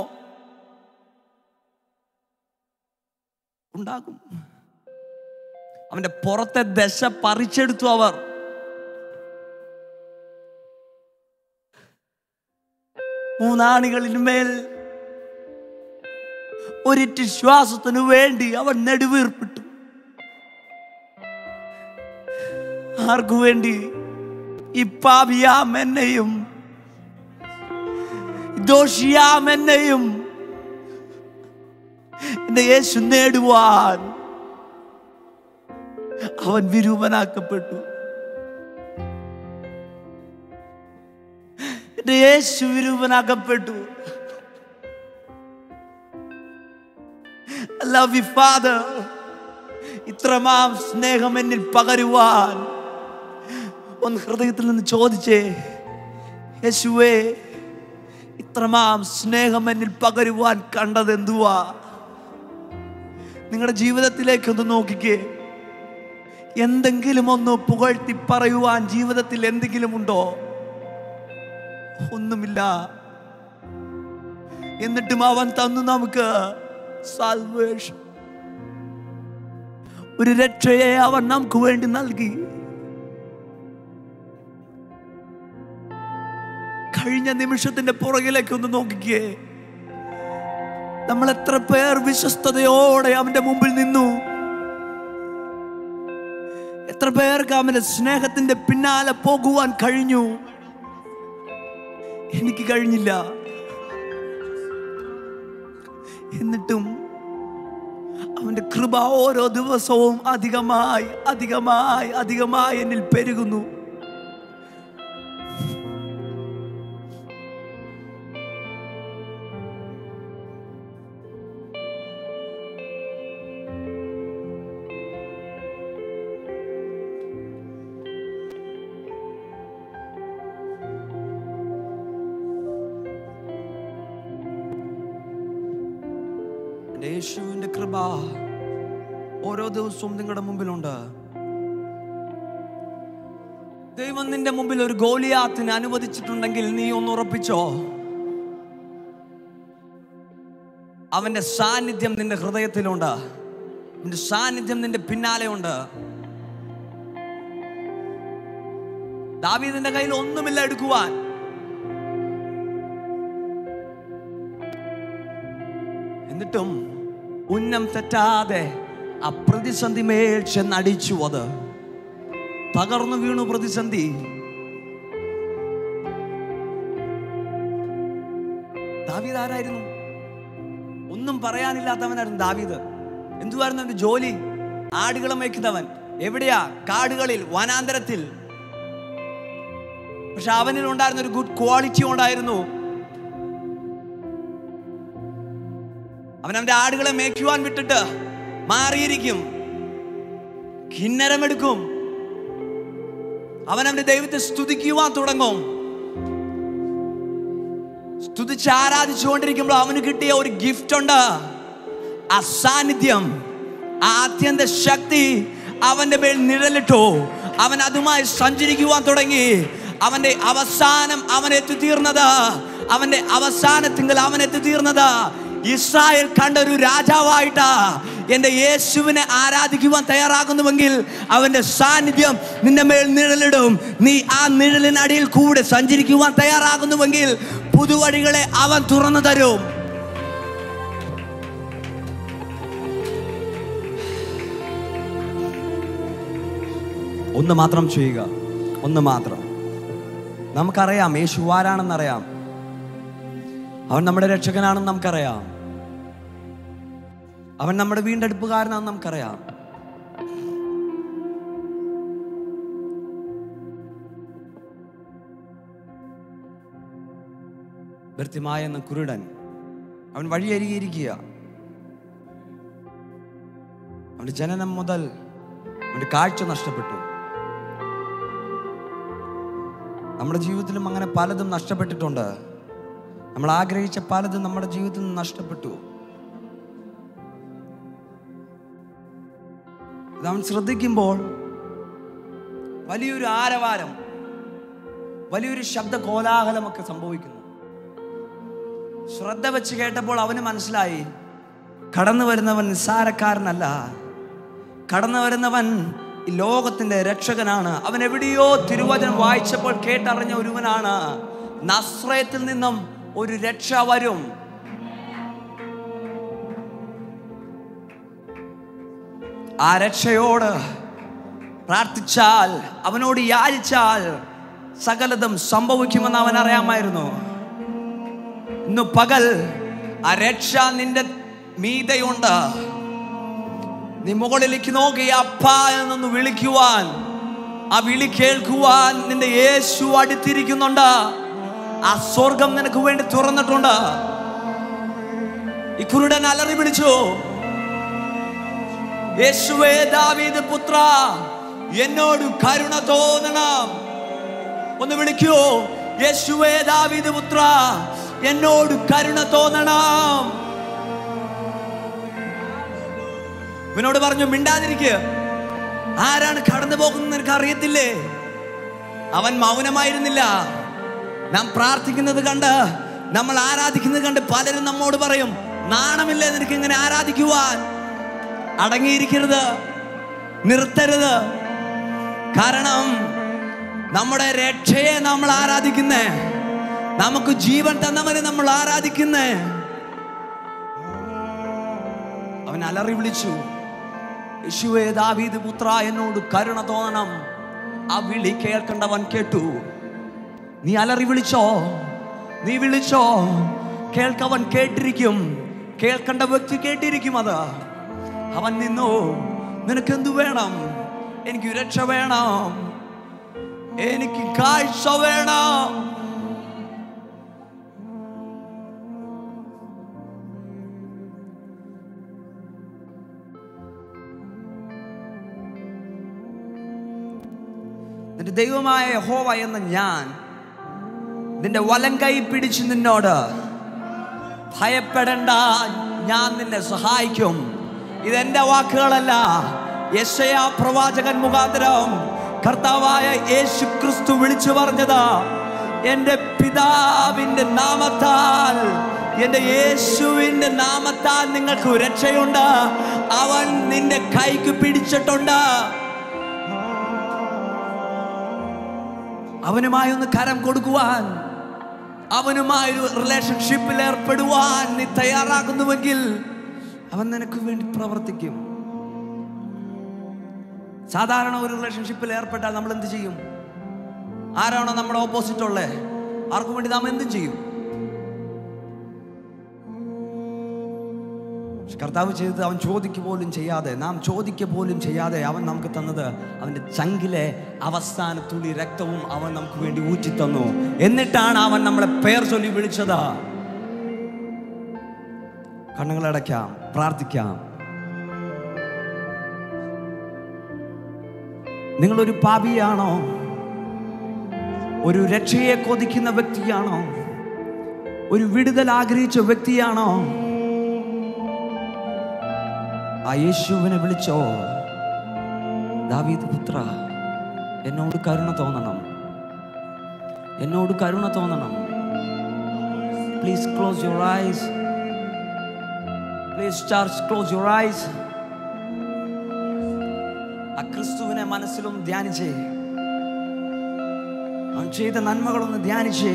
ഉണ്ടാകും അവന്റെ പുറത്തെ ദശ പറിച്ചെടുത്തു അവർ മൂന്നാണികളിന്മേൽ ഒരിറ്റ് ശ്വാസത്തിനു വേണ്ടി അവൻ നെടുവീർപ്പിട്ടു ആർക്കു വേണ്ടി ഈ പാപിയാം എന്നെയും ദോഷിയാം എന്നെയും എന്റെ യേശു നേടുവാൻ അവൻ വിരൂപനാക്കപ്പെട്ടു എന്റെ യേശു വിരൂപനാക്കപ്പെട്ടു ലവ് യു ഫാദർ ഇത്രമാം സ്നേഹം എന്നിൽ പകരുവാൻ ഒന്ന് ഹൃദയത്തിൽ നിന്ന് ചോദിച്ചേ യേശുവേ ഇത്രമാം സ്നേഹം എന്നിൽ പകരുവാൻ കണ്ടത് എന്തുവാ നിങ്ങളുടെ ജീവിതത്തിലേക്ക് ഒന്ന് നോക്കിക്കേ എന്തെങ്കിലും ഒന്ന് പുകഴ്ത്തി പറയുവാൻ ജീവിതത്തിൽ എന്തെങ്കിലും ഉണ്ടോ ഒന്നുമില്ല എന്നിട്ടും അവൻ തന്നു നമുക്ക് സാൽവേഷൻ ഒരു രക്ഷയെ അവൻ നമുക്ക് വേണ്ടി നൽകി കഴിഞ്ഞ നിമിഷത്തിന്റെ പുറകിലേക്ക് ഒന്ന് നോക്കിക്കേ നമ്മൾ എത്ര പേർ വിശ്വസ്തയോടെ അവന്റെ മുമ്പിൽ നിന്നു എത്ര പേർക്ക് അവന്റെ സ്നേഹത്തിന്റെ പിന്നാലെ പോകുവാൻ കഴിഞ്ഞു എനിക്ക് കഴിഞ്ഞില്ല എന്നിട്ടും അവന്റെ കൃപ ഓരോ ദിവസവും അധികമായി അധികമായി അധികമായി എന്നിൽ പെരുകുന്നു എൻ്റെ യേശുവിൻ്റെ കൃപ ഓരോ ദിവസവും നിങ്ങളുടെ മുമ്പിലുണ്ട് ദൈവം നിന്റെ മുമ്പിൽ ഒരു ഗോലിയാത്തിന് അനുവദിച്ചിട്ടുണ്ടെങ്കിൽ നീ ഒന്ന് ഉറപ്പിച്ചോ അവന്റെ സാന്നിധ്യം നിന്റെ ഹൃദയത്തിലുണ്ട് അവന്റെ സാന്നിധ്യം നിന്റെ പിന്നാലെ ഉണ്ട് ദാവീദിന്റെ കയ്യിൽ ഒന്നുമില്ല എടുക്കുവാൻ എന്നിട്ടും ഉന്നം തെറ്റാതെ ആ പ്രതിസന്ധി മേൽ ചെന്നടിച്ചു അത് തകർന്നു വീണു പ്രതിസന്ധി ദാവീദ് ആരായിരുന്നു ഒന്നും പറയാനില്ലാത്തവനായിരുന്നു ദാവീദ് എന്തുവായിരുന്നു അവന്റെ ജോലി ആടുകളെ മേയ്ക്കുന്നവൻ എവിടെയാ കാടുകളിൽ വനാന്തരത്തിൽ പക്ഷെ അവനിൽ ഉണ്ടായിരുന്ന ഒരു ഗുഡ് ക്വാളിറ്റി ഉണ്ടായിരുന്നു അവൻ അവന്റെ ആടുകളെ മേയ്ക്കുവാൻ വിട്ടിട്ട് മാറിയിരിക്കും കിന്നരമെടുക്കും അവൻ അവന്റെ ദൈവത്തെ സ്തുതിക്കുവാൻ തുടങ്ങും സ്തുതിച്ച് ആരാധിച്ചുകൊണ്ടിരിക്കുമ്പോൾ അവന് കിട്ടിയ ഒരു ഗിഫ്റ്റ് ഉണ്ട് ആ സാന്നിധ്യം ആ അത്യന്ത ശക്തി അവന്റെ മേൽ നിഴലിട്ടു അവൻ അതുമായി സഞ്ചരിക്കുവാൻ തുടങ്ങി അവന്റെ അവസാനം അവൻ എത്തിത്തീർന്നത് അവന്റെ അവസാനത്തിങ്കൽ അവൻ എത്തിത്തീർന്നത് ഇസ്രായേൽ കണ്ട ഒരു രാജാവായിട്ടാ എന്റെ യേശുവിനെ ആരാധിക്കുവാൻ തയ്യാറാകുന്നുവെങ്കിൽ അവന്റെ സാന്നിധ്യം നിന്റെ മേൽ നിഴലിടും നീ ആ നിഴലിനടിയിൽ കൂടെ സഞ്ചരിക്കുവാൻ തയ്യാറാകുന്നുവെങ്കിൽ പുതുവഴികളെ അവൻ തുറന്നു തരും ഒന്ന് മാത്രം ചെയ്യുക ഒന്ന് മാത്രം നമുക്കറിയാം യേശു ആരാണെന്നറിയാം അവൻ നമ്മുടെ രക്ഷകനാണെന്ന് നമുക്കറിയാം അവൻ നമ്മുടെ വീണ്ടെടുപ്പുകാരനാണെന്ന് നമുക്കറിയാം ഭൃത്യമായ എന്ന കുരുടൻ അവൻ വഴിയരികിയിരിക്കുക അവന്റെ ജനനം മുതൽ അവന്റെ കാഴ്ച നഷ്ടപ്പെട്ടു നമ്മുടെ ജീവിതത്തിലും അങ്ങനെ പലതും നഷ്ടപ്പെട്ടിട്ടുണ്ട് നമ്മൾ ആഗ്രഹിച്ച പലതും നമ്മുടെ ജീവിതത്തിൽ നിന്ന് നഷ്ടപ്പെട്ടു ഇത് അവൻ ശ്രദ്ധിക്കുമ്പോൾ വലിയൊരു ആരവാരം വലിയൊരു ശബ്ദ കോലാഹലമൊക്കെ സംഭവിക്കുന്നു ശ്രദ്ധ വെച്ച് കേട്ടപ്പോൾ അവന് മനസ്സിലായി കടന്നു വരുന്നവൻ നിസ്സാരക്കാരനല്ല കടന്നു വരുന്നവൻ ഈ ലോകത്തിന്റെ രക്ഷകനാണ് അവൻ എവിടെയോ തിരുവചനം വായിച്ചപ്പോൾ കേട്ടറിഞ്ഞ ഒരുവനാണ് നസ്രയത്തിൽ നിന്നും ഒരു രക്ഷ വരും ആ രക്ഷയോട് പ്രാർത്ഥിച്ചാൽ അവനോട് യാചിച്ചാൽ സകലതും സംഭവിക്കുമെന്ന് അവൻ അറിയാമായിരുന്നു ഇന്ന് പകൽ ആ രക്ഷ നിന്റെ മീതയുണ്ട് നീ മുകളിലേക്ക് നോക്കി അപ്പ എന്നൊന്ന് വിളിക്കുവാൻ ആ വിളി കേൾക്കുവാൻ നിന്റെ യേശു അടുത്തിരിക്കുന്നുണ്ട് ആ സ്വർഗം നിനക്ക് വേണ്ടി തുറന്നിട്ടുണ്ട് ഈ കുരുടൻ അലറി വിളിച്ചു യേശുവേ ദാവീദ് പുത്ര എന്നോട് കരുണ തോന്നണം ഒന്ന് വിളിക്കൂ യേശുവേ ദാവീദ് പുത്ര എന്നോട് കരുണ തോന്നണം ഇവനോട് പറഞ്ഞു മിണ്ടാതിരിക്കുക ആരാണ് കടന്നു പോകുന്നത് നിനക്ക് അറിയത്തില്ലേ അവൻ മൗനമായിരുന്നില്ല നാം പ്രാർത്ഥിക്കുന്നത് കണ്ട് നമ്മൾ ആരാധിക്കുന്നത് കണ്ട് പലരും നമ്മോട് പറയും നാണമില്ലേ നിനക്ക് ഇങ്ങനെ ആരാധിക്കുവാൻ അടങ്ങിയിരിക്കരുത് നിർത്തരുത് കാരണം നമ്മുടെ രക്ഷയെ നമ്മൾ ആരാധിക്കുന്നേ നമുക്ക് ജീവൻ തന്നവനെ നമ്മൾ ആരാധിക്കുന്നേ അവൻ അലറി വിളിച്ചു യേശുവേ ദാവീദ് പുത്ര എന്നോട് കരുണ തോന്നണം ആ വിളി കേൾക്കേണ്ടവൻ കേട്ടു നീ അലറി വിളിച്ചോ നീ വിളിച്ചോ കേൾക്കവൻ കേട്ടിരിക്കും കേൾക്കേണ്ട വ്യക്തി കേട്ടിരിക്കും അത് അവൻ നിന്നു നിനക്ക് എന്തു വേണം എനിക്ക് രക്ഷ വേണം എനിക്ക് കാഴ്ച വേണം നിന്റെ ദൈവമായ ഹോവ എന്ന ഞാൻ നിന്റെ വലം കൈ പിടിച്ച് നിന്നോട് ഭയപ്പെടണ്ട ഞാൻ നിന്നെ സഹായിക്കും ഇതെന്റെ വാക്കുകളല്ല യശയ പ്രവാചകൻ മുഖാന്തരം കർത്താവായ യേശു ക്രിസ്തു വിളിച്ചു പറഞ്ഞതാ എന്റെ പിതാവിന്റെ നാമത്താൽ എന്റെ യേശുവിന്റെ നാമത്താൽ നിങ്ങൾക്ക് രക്ഷയുണ്ട് അവൻ നിന്റെ കൈക്ക് പിടിച്ചിട്ടുണ്ട് അവനുമായി ഒന്ന് കരം കൊടുക്കുവാൻ അവനുമായി ഒരു റിലേഷൻഷിപ്പിൽ ഏർപ്പെടുവാൻ നീ തയ്യാറാകുന്നുവെങ്കിൽ അവൻ നിനക്ക് വേണ്ടി പ്രവർത്തിക്കും സാധാരണ ഒരു റിലേഷൻഷിപ്പിൽ ഏർപ്പെട്ടാൽ നമ്മൾ എന്ത് ചെയ്യും ആരാണോ നമ്മുടെ ഓപ്പോസിറ്റ് ഉള്ളേ ആർക്കും വേണ്ടി നാം എന്തും ചെയ്യും പക്ഷെ കർത്താവ് ചെയ്തത് അവൻ ചോദിക്കുക പോലും ചെയ്യാതെ നാം ചോദിക്കുക പോലും ചെയ്യാതെ അവൻ നമുക്ക് തന്നത് അവൻ്റെ ചങ്കിലെ അവസാന തുള്ളി രക്തവും അവൻ നമുക്ക് വേണ്ടി ഊറ്റി തന്നു എന്നിട്ടാണ് അവൻ നമ്മളെ പേർ ചൊല്ലി വിളിച്ചത് കണ്ണുകളടയ്ക്കാം പ്രാർത്ഥിക്കാം നിങ്ങളൊരു പാപിയാണോ ഒരു രക്ഷയെ കൊതിക്കുന്ന വ്യക്തിയാണോ ഒരു വിടുതൽ ആഗ്രഹിച്ച വ്യക്തിയാണോ ആ യേശുവിനെ വിളിച്ചോ ദാവീദ് പുത്ര എന്നോട് കരുണ തോന്നണം എന്നോട് കരുണ തോന്നണം please close your eyes please charge close your eyes ആ ക്രിസ്തുവിനെ മനസ്സിലും ധ്യാനിച്ചേ അവൻ ചെയ്ത നന്മകളൊന്ന് ധ്യാനിച്ചേ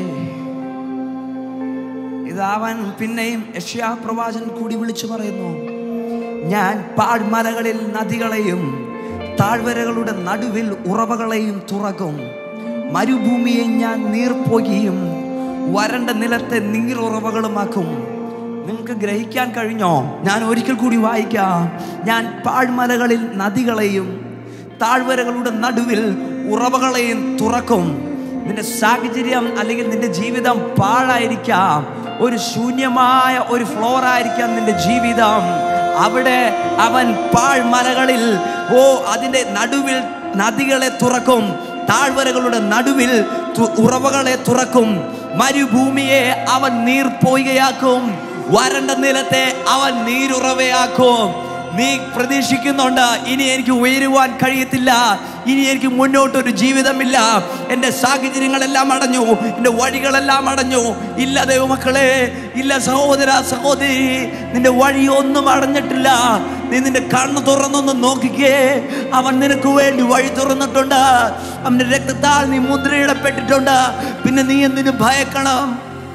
ഇത് അവൻ പിന്നെയും യഷ്യാ പ്രവാചൻ കൂടി വിളിച്ചു പറയുന്നു ഞാൻ പാഴ്മലകളിൽ നദികളെയും താഴ്വരകളുടെ നടുവിൽ ഉറവകളെയും തുറക്കും മരുഭൂമിയെ ഞാൻ നീർപ്പൊയ്യും വരണ്ട നിലത്തെ നീരുറവകളുമാക്കും നിങ്ങൾക്ക് ഗ്രഹിക്കാൻ കഴിഞ്ഞോ ഞാൻ ഒരിക്കൽ കൂടി വായിക്കാം ഞാൻ പാഴ്മലകളിൽ നദികളെയും താഴ്വരകളുടെ നടുവിൽ ഉറവകളെയും തുറക്കും നിന്റെ സാഹചര്യം അല്ലെങ്കിൽ നിന്റെ ജീവിതം പാഴായിരിക്കാം ഒരു ശൂന്യമായ ഒരു ഫ്ലോർ ആയിരിക്കാം നിന്റെ ജീവിതം അവിടെ അവൻ പാഴ്മലകളിൽ ഓ അതിൻ്റെ നടുവിൽ നദികളെ തുറക്കും താഴ്വരകളുടെ നടുവിൽ തു- ഉറവകളെ തുറക്കും മരുഭൂമിയെ അവൻ നീർപ്പോയികയാക്കും വരണ്ട നിലത്തെ അവൻ നീരുറവയാക്കും നീ പ്രതീക്ഷിക്കുന്നുണ്ട് ഇനി എനിക്ക് ഉയരുവാൻ കഴിയത്തില്ല ഇനി എനിക്ക് മുന്നോട്ടൊരു ജീവിതമില്ല എൻ്റെ സാഹചര്യങ്ങളെല്ലാം അടഞ്ഞു എൻ്റെ വഴികളെല്ലാം അടഞ്ഞു ഇല്ല ദൈവമക്കളെ ഇല്ല സഹോദര സഹോദരി നിന്റെ വഴിയൊന്നും അടഞ്ഞിട്ടില്ല നീ നിന്റെ കണ്ണ് തുറന്നൊന്ന് നോക്കിക്കേ അവൻ നിനക്ക് വേണ്ടി വഴി തുറന്നിട്ടുണ്ട് അവൻ്റെ രക്തത്താൽ നീ മുദ്രയിടപ്പെട്ടിട്ടുണ്ട് പിന്നെ നീ എന്തിനു ഭയക്കണം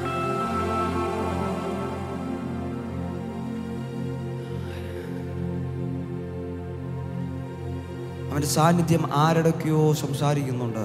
അവന്റെ സാന്നിധ്യം ആരുടെയൊക്കെയോ സംസാരിക്കുന്നുണ്ട്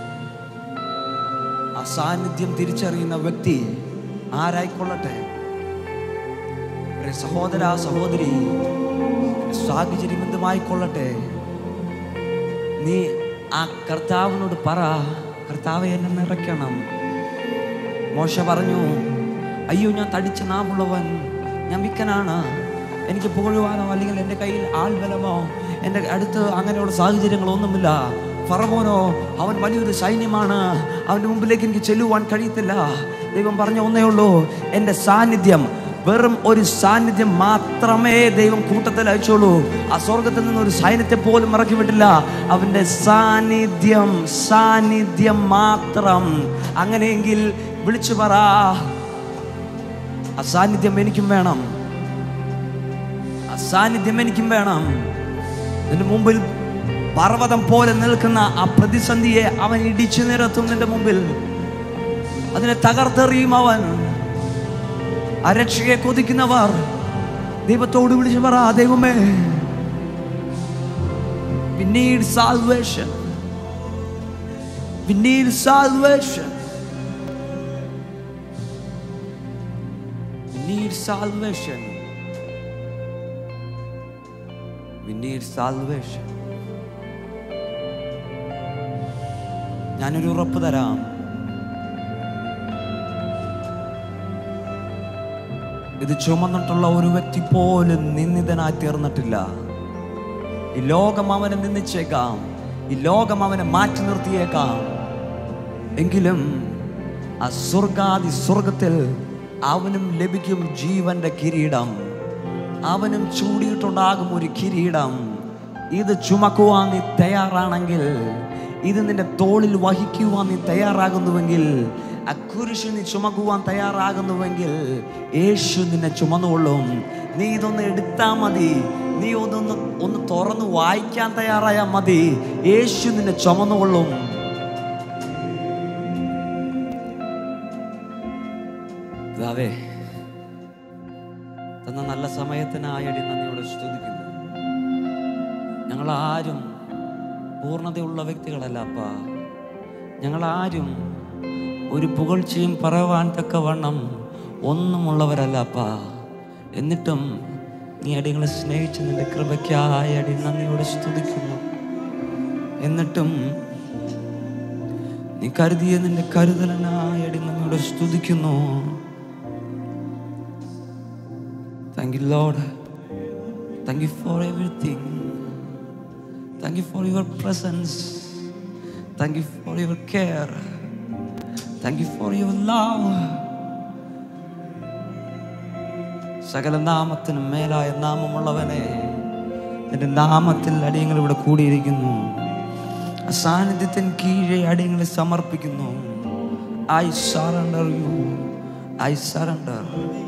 ആ സാന്നിധ്യം തിരിച്ചറിയുന്ന വ്യക്തി ആരായിക്കൊള്ളട്ടെ ഒരു സഹോദര സഹോദരി ഒരു സാഹചര്യം എന്തുമായിക്കൊള്ളട്ടെ നീ ആ കർത്താവിനോട് പറ കർത്താവ് എന്നെ നിറയ്ക്കണം മോശ പറഞ്ഞു അയ്യോ ഞാൻ തടിച്ച നാവുള്ളവൻ ഞാൻ വിക്കനാണ് എനിക്ക് പുകഴുവാനോ അല്ലെങ്കിൽ എൻ്റെ കയ്യിൽ ആൾബലമോ എൻ്റെ അടുത്ത് അങ്ങനെയുള്ള സാഹചര്യങ്ങളൊന്നുമില്ല ഫറവോനോ അവൻ വലിയൊരു സൈന്യമാണ് അവൻ്റെ മുമ്പിലേക്ക് എനിക്ക് ചെല്ലുവാൻ കഴിയത്തില്ല ദൈവം പറഞ്ഞ ഒന്നേ ഉള്ളൂ എൻ്റെ സാന്നിധ്യം വെറും ഒരു സാന്നിധ്യം മാത്രമേ ദൈവം കൂട്ടത്തിൽ അയച്ചോളൂ ആ സ്വർഗത്തിൽ നിന്ന് ഒരു സൈന്യത്തെ പോലും ഇറക്കി വിട്ടില്ല അവന്റെ സാന്നിധ്യം സാന്നിധ്യം മാത്രം അങ്ങനെയെങ്കിൽ വിളിച്ചു പറ ആ സാന്നിധ്യം എനിക്കും വേണം ആ സാന്നിധ്യം എനിക്കും വേണം നിന്റെ മുമ്പിൽ പർവ്വതം പോലെ നിൽക്കുന്ന ആ പ്രതിസന്ധിയെ അവൻ ഇടിച്ചു നിരത്തും നിന്റെ മുമ്പിൽ അതിനെ തകർത്തെറിയും അവൻ ആ രക്ഷയെ കൊതിക്കുന്നവർ ദൈവത്തോട് വിളിച്ചു പറ ദൈവമേ We need salvation. We need salvation. We need salvation. We need salvation. ഞാനൊരു ഉറപ്പ് തരാം ഇത് ചുമന്നിട്ടുള്ള ഒരു വ്യക്തി പോലും നിന്ദിതനായി തീർന്നിട്ടില്ല ഈ ലോകം അവനെ നിന്ദിച്ചേക്കാം ഈ ലോകം അവനെ മാറ്റി നിർത്തിയേക്കാം എങ്കിലും ആ സ്വർഗാദി സ്വർഗത്തിൽ അവനും ലഭിക്കും ജീവന്റെ കിരീടം അവനും ചൂടിയിട്ടുണ്ടാകും ഒരു കിരീടം ഇത് ചുമക്കുവാൻ നീ തയ്യാറാണെങ്കിൽ ഇത് നിന്റെ തോളിൽ വഹിക്കുവാൻ നീ തയ്യാറാകുന്നുവെങ്കിൽ ആ കുരിശ് നീ ചുമക്കുവാൻ തയ്യാറാകുന്നുവെങ്കിൽ യേശു നിന്നെ ചുമന്നുകൊള്ളും നീ ഇതൊന്ന് എടുത്താൽ മതി നീ ഒന്നൊന്ന് ഒന്ന് തുറന്ന് വായിക്കാൻ തയ്യാറായാൽ മതി യേശു നിന്നെ ചുമന്നുകൊള്ളും പിതാവേ തന്ന നല്ല സമയത്തിനായടി നന്ദിയോടെ സ്തുതിക്കുന്നു ഞങ്ങളാരും പൂർണ്ണതയുള്ള വ്യക്തികളല്ല അപ്പ ഞങ്ങളാരും ഒരു പുകഴ്ചയും പറയുവാൻ തക്കവണ്ണം ഒന്നുമുള്ളവരല്ല അപ്പ എന്നിട്ടും നീ അടികളെ സ്നേഹിച്ച് നിന്റെ കൃപയ്ക്കായി അടി നന്ദിയോടെ സ്തുതിക്കുന്നു എന്നിട്ടും നീ കരുതിയ നിന്റെ കരുതലനായി അടി നന്ദിയോടെ സ്തുതിക്കുന്നു Thank you, Lord. Thank you for everything. Thank you for your presence. Thank you for your care. Thank you for your love. സകല നാമത്തിനും മേലായ നാമമുള്ളവനെ നിന്റെ നാമത്തിൽ അടിയങ്ങൾ ഇവിടെ കൂടിയിരിക്കുന്നു ആ സാന്നിധ്യത്തിന് കീഴെ അടിയങ്ങളെ സമർപ്പിക്കുന്നു I surrender you I surrender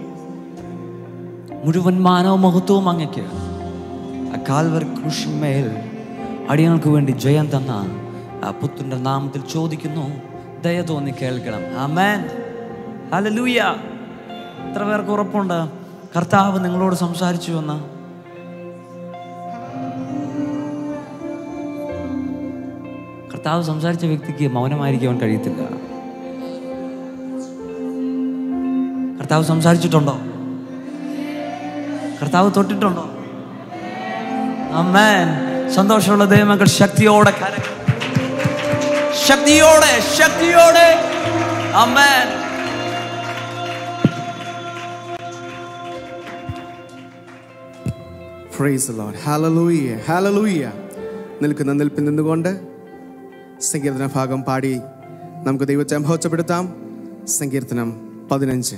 മുഴുവൻ മാനവ മഹത്വവും അങ്ങയ്ക്ക് ആ കാൽവർ കൃഷിമേൽ അടിയങ്ങൾക്ക് വേണ്ടി ജയം തന്ന ആ പുത്രന്റെ നാമത്തിൽ ചോദിക്കുന്നു ദയ തോന്നി കേൾക്കണം ആമേൻ ഹല്ലേലൂയ എത്ര പേർക്ക് ഉറപ്പുണ്ട് കർത്താവ് നിങ്ങളോട് സംസാരിച്ചു എന്ന് കർത്താവ് സംസാരിച്ച വ്യക്തിക്ക് മൗനമായിരിക്കാൻ കഴിയത്തില്ല കർത്താവ് സംസാരിച്ചിട്ടുണ്ടോ കർത്താവ് തൊട്ടിട്ടുണ്ടോ അമ്മേൻ സന്തോഷമുള്ള ദൈവമക്കൾ ശക്തിയോടെ കരങ്ങൾ ശക്തിയോടെ ശക്തിയോടെ amen praise lord hallelujah hallelujah നിൽക്കുന്ന നിൽപ്പിൽ നിന്നുകൊണ്ട് സങ്കീർത്തന ഭാഗം പാടി നമുക്ക് ദൈവത്തെ മഹോത്സപ്പെടുത്താം സങ്കീർത്തനം പതിനഞ്ച്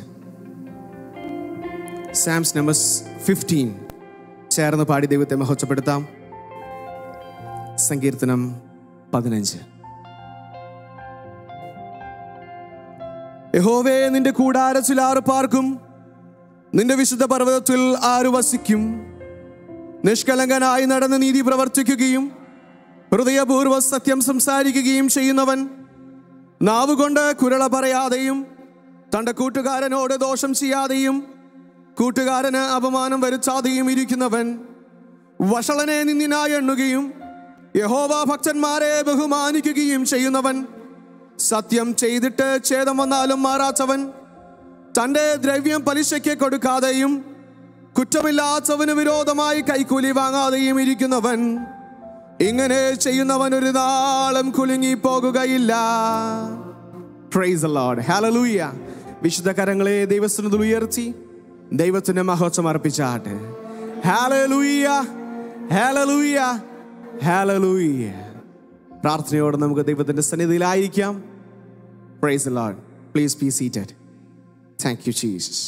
സാംസ് നമ്പർ ഫിഫ്റ്റീൻ ചേർന്ന് പാടി ദൈവത്തെ മഹോത്സപ്പെടുത്താം സങ്കീർത്തനം പതിനഞ്ച് യഹോവേ നിന്റെ കൂടാരത്തിൽ ആറ് പാർക്കും നിന്റെ വിശുദ്ധ പർവ്വതത്തിൽ ആര് വസിക്കും നിഷ്കളങ്കനായി നടന്ന് നീതി പ്രവർത്തിക്കുകയും ഹൃദയപൂർവ്വ സത്യം സംസാരിക്കുകയും ചെയ്യുന്നവൻ നാവുകൊണ്ട് കുരള പറയാതെയും തൻ്റെ കൂട്ടുകാരനോട് ദോഷം ചെയ്യാതെയും കൂട്ടുകാരന് അപമാനം വരുത്താതെയും ഇരിക്കുന്നവൻ വഷളനെ നിന്നിനായി എണ്ണുകയും യഹോവ ഭക്തന്മാരെ ബഹുമാനിക്കുകയും ചെയ്യുന്നവൻ സത്യം ചെയ്തിട്ട് ഛേദം വന്നാലും മാറാത്തവൻ തൻ്റെ ദ്രവ്യം പലിശയ്ക്ക് കൊടുക്കാതെയും കുറ്റമില്ലാത്തവന് വിരോധമായി കൈക്കൂലി വാങ്ങാതെയും ഇരിക്കുന്നവൻ ഇങ്ങനെ ചെയ്യുന്നവൻ ഒരു നാളും കുലുങ്ങി പോകുകയില്ല പ്രൈസ് ലോർഡ് ഹല്ലേലൂയ വിശുദ്ധ കരങ്ങളെ ദൈവസ്ഥനത്തിൽ ഉയർത്തി ദൈവത്തിന് മഹോത്സവം അർപ്പിച്ചാട്ടെ ഹല്ലേലൂയ ഹല്ലേലൂയ ഹല്ലേലൂയ പ്രാർത്ഥനയോടെ നമുക്ക് ദൈവത്തിന്റെ സന്നിധിയിലായിരിക്കാം praise lord please be seated thank you Jesus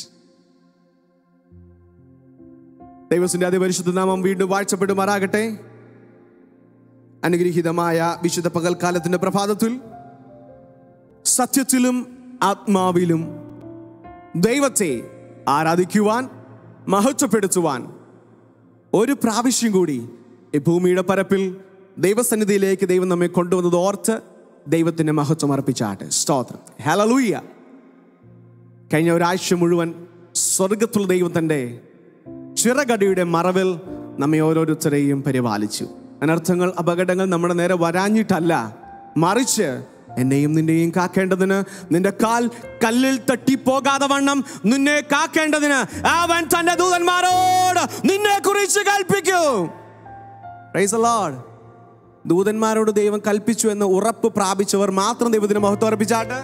ദൈവത്തിന്റെ അതിപരിശുദ്ധ നാമം വീണ്ടും വാഴ്ചപ്പെടുമാറാകട്ടെ അനുഗ്രഹീതമായ വിശുദ്ധ പകൽക്കാലത്തിന്റെ പ്രഭാതത്തിൽ സത്യത്തിലും ആത്മാവിലും ദൈവത്തെ ആരാധിക്കുവാൻ മഹത്വപ്പെടുത്തുവാൻ ഒരു പ്രാവശ്യം കൂടി ഈ ഭൂമിയുടെ പരപ്പിൽ ദൈവസന്നിധിയിലേക്ക് ദൈവം നമ്മെ കൊണ്ടുവന്നത് ഓർത്ത് ദൈവത്തിന്റെ മഹത്വം അർപ്പിച്ചാട്ടെ സ്തോത്രം ഹലലൂയ്യ കഴിഞ്ഞ ഒരാഴ്ച മുഴുവൻ സ്വർഗത്തുള്ള ദൈവത്തിൻ്റെ ചിറകടിയുടെ മറവിൽ നമ്മെ ഓരോരുത്തരെയും പരിപാലിച്ചു അനർത്ഥങ്ങൾ അപകടങ്ങൾ നമ്മുടെ നേരെ വരാഞ്ഞിട്ടല്ല മറിച്ച് എന്നെയും നിന്നെയും കാക്കേണ്ടതിന് നിന്റെ കാൽ കല്ലിൽ തട്ടി പോകാതെ വണ്ണം നിന്നെ കാക്കേണ്ടതിന് അവൻ തന്റെ ദൂതന്മാരോട് നിന്നെ കുറിച്ച് കൽപ്പിക്കും Praise the Lord. ദൂതന്മാരോട് ദൈവം കൽപ്പിച്ചു എന്ന് ഉറപ്പ് പ്രാപിച്ചവർ മാത്രം ദൈവത്തിന് മഹത്വം അർപ്പിച്ചാട്ടെ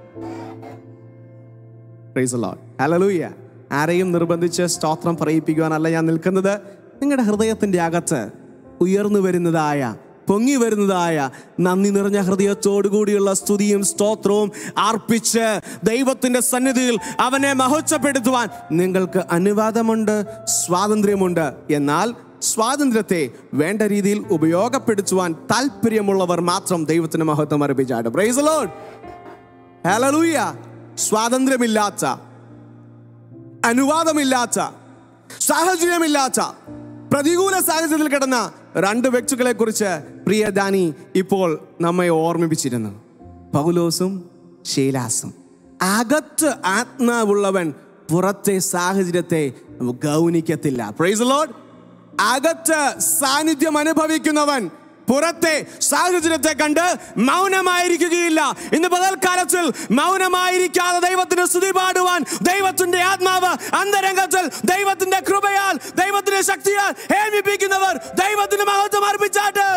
പ്രൈസ് ലോഡ് ഹല്ലേലൂയ ആരെയും നിർബന്ധിച്ച് സ്തോത്രം പറയിപ്പിക്കുവാനല്ല ഞാൻ നിൽക്കുന്നത് നിങ്ങളുടെ ഹൃദയത്തിൻ്റെ അകത്ത് ഉയർന്നു വരുന്നതായ പൊങ്ങി വരുന്നതായ നന്ദി നിറഞ്ഞ ഹൃദയത്തോടുകൂടിയുള്ള സ്തുതിയും സ്തോത്രവും അർപ്പിച്ച് ദൈവത്തിന്റെ സന്നിധിയിൽ അവനെ മഹോത്സപ്പെടുത്തുവാൻ നിങ്ങൾക്ക് അനുവാദമുണ്ട് സ്വാതന്ത്ര്യമുണ്ട് എന്നാൽ സ്വാതന്ത്ര്യത്തെ വേണ്ട രീതിയിൽ ഉപയോഗപ്പെടുത്തുവാൻ താല്പര്യമുള്ളവർ മാത്രം ദൈവത്തിന് മഹത്വം അർപ്പിച്ചാണ് പ്രൈസ് ലോഡ് ഹല്ലേലൂയ സ്വാതന്ത്ര്യമില്ലാത്ത അനുവാദമില്ലാത്ത സാഹചര്യമില്ലാത്ത പ്രതികൂല സാഹചര്യത്തിൽ കിടന്ന രണ്ട് വ്യക്തികളെ കുറിച്ച് പ്രിയ ദാനി ഇപ്പോൾ നമ്മെ ഓർമ്മിപ്പിച്ചിരുന്നു പൗലോസും ശീലാസും അകത്ത് ആത്മാവുള്ളവൻ പുറത്തെ സാഹചര്യത്തെ ഗൗനിക്കത്തില്ല പ്രൈസ് ലോഡ് അകത്ത് സാന്നിധ്യം അനുഭവിക്കുന്നവൻ പുറത്തെ സാഹചര്യത്തെ കണ്ട് മൗനമായിരിക്കുകയില്ല ഇന്ന് പകൽക്കാലത്തിൽ മൗനമായിരിക്കാതെ ദൈവത്തിന് സ്തുതി പാടുവാൻ ദൈവത്തിന്റെ ആത്മാവ് അന്തരംഗത്തിൽ ദൈവത്തിന്റെ കൃപയാൽ ദൈവത്തിന്റെ ശക്തിയാൽ ഏൽപ്പിക്കുന്നവർ ദൈവത്തിന് മഹത്വം അർപ്പിച്ചാട്ട്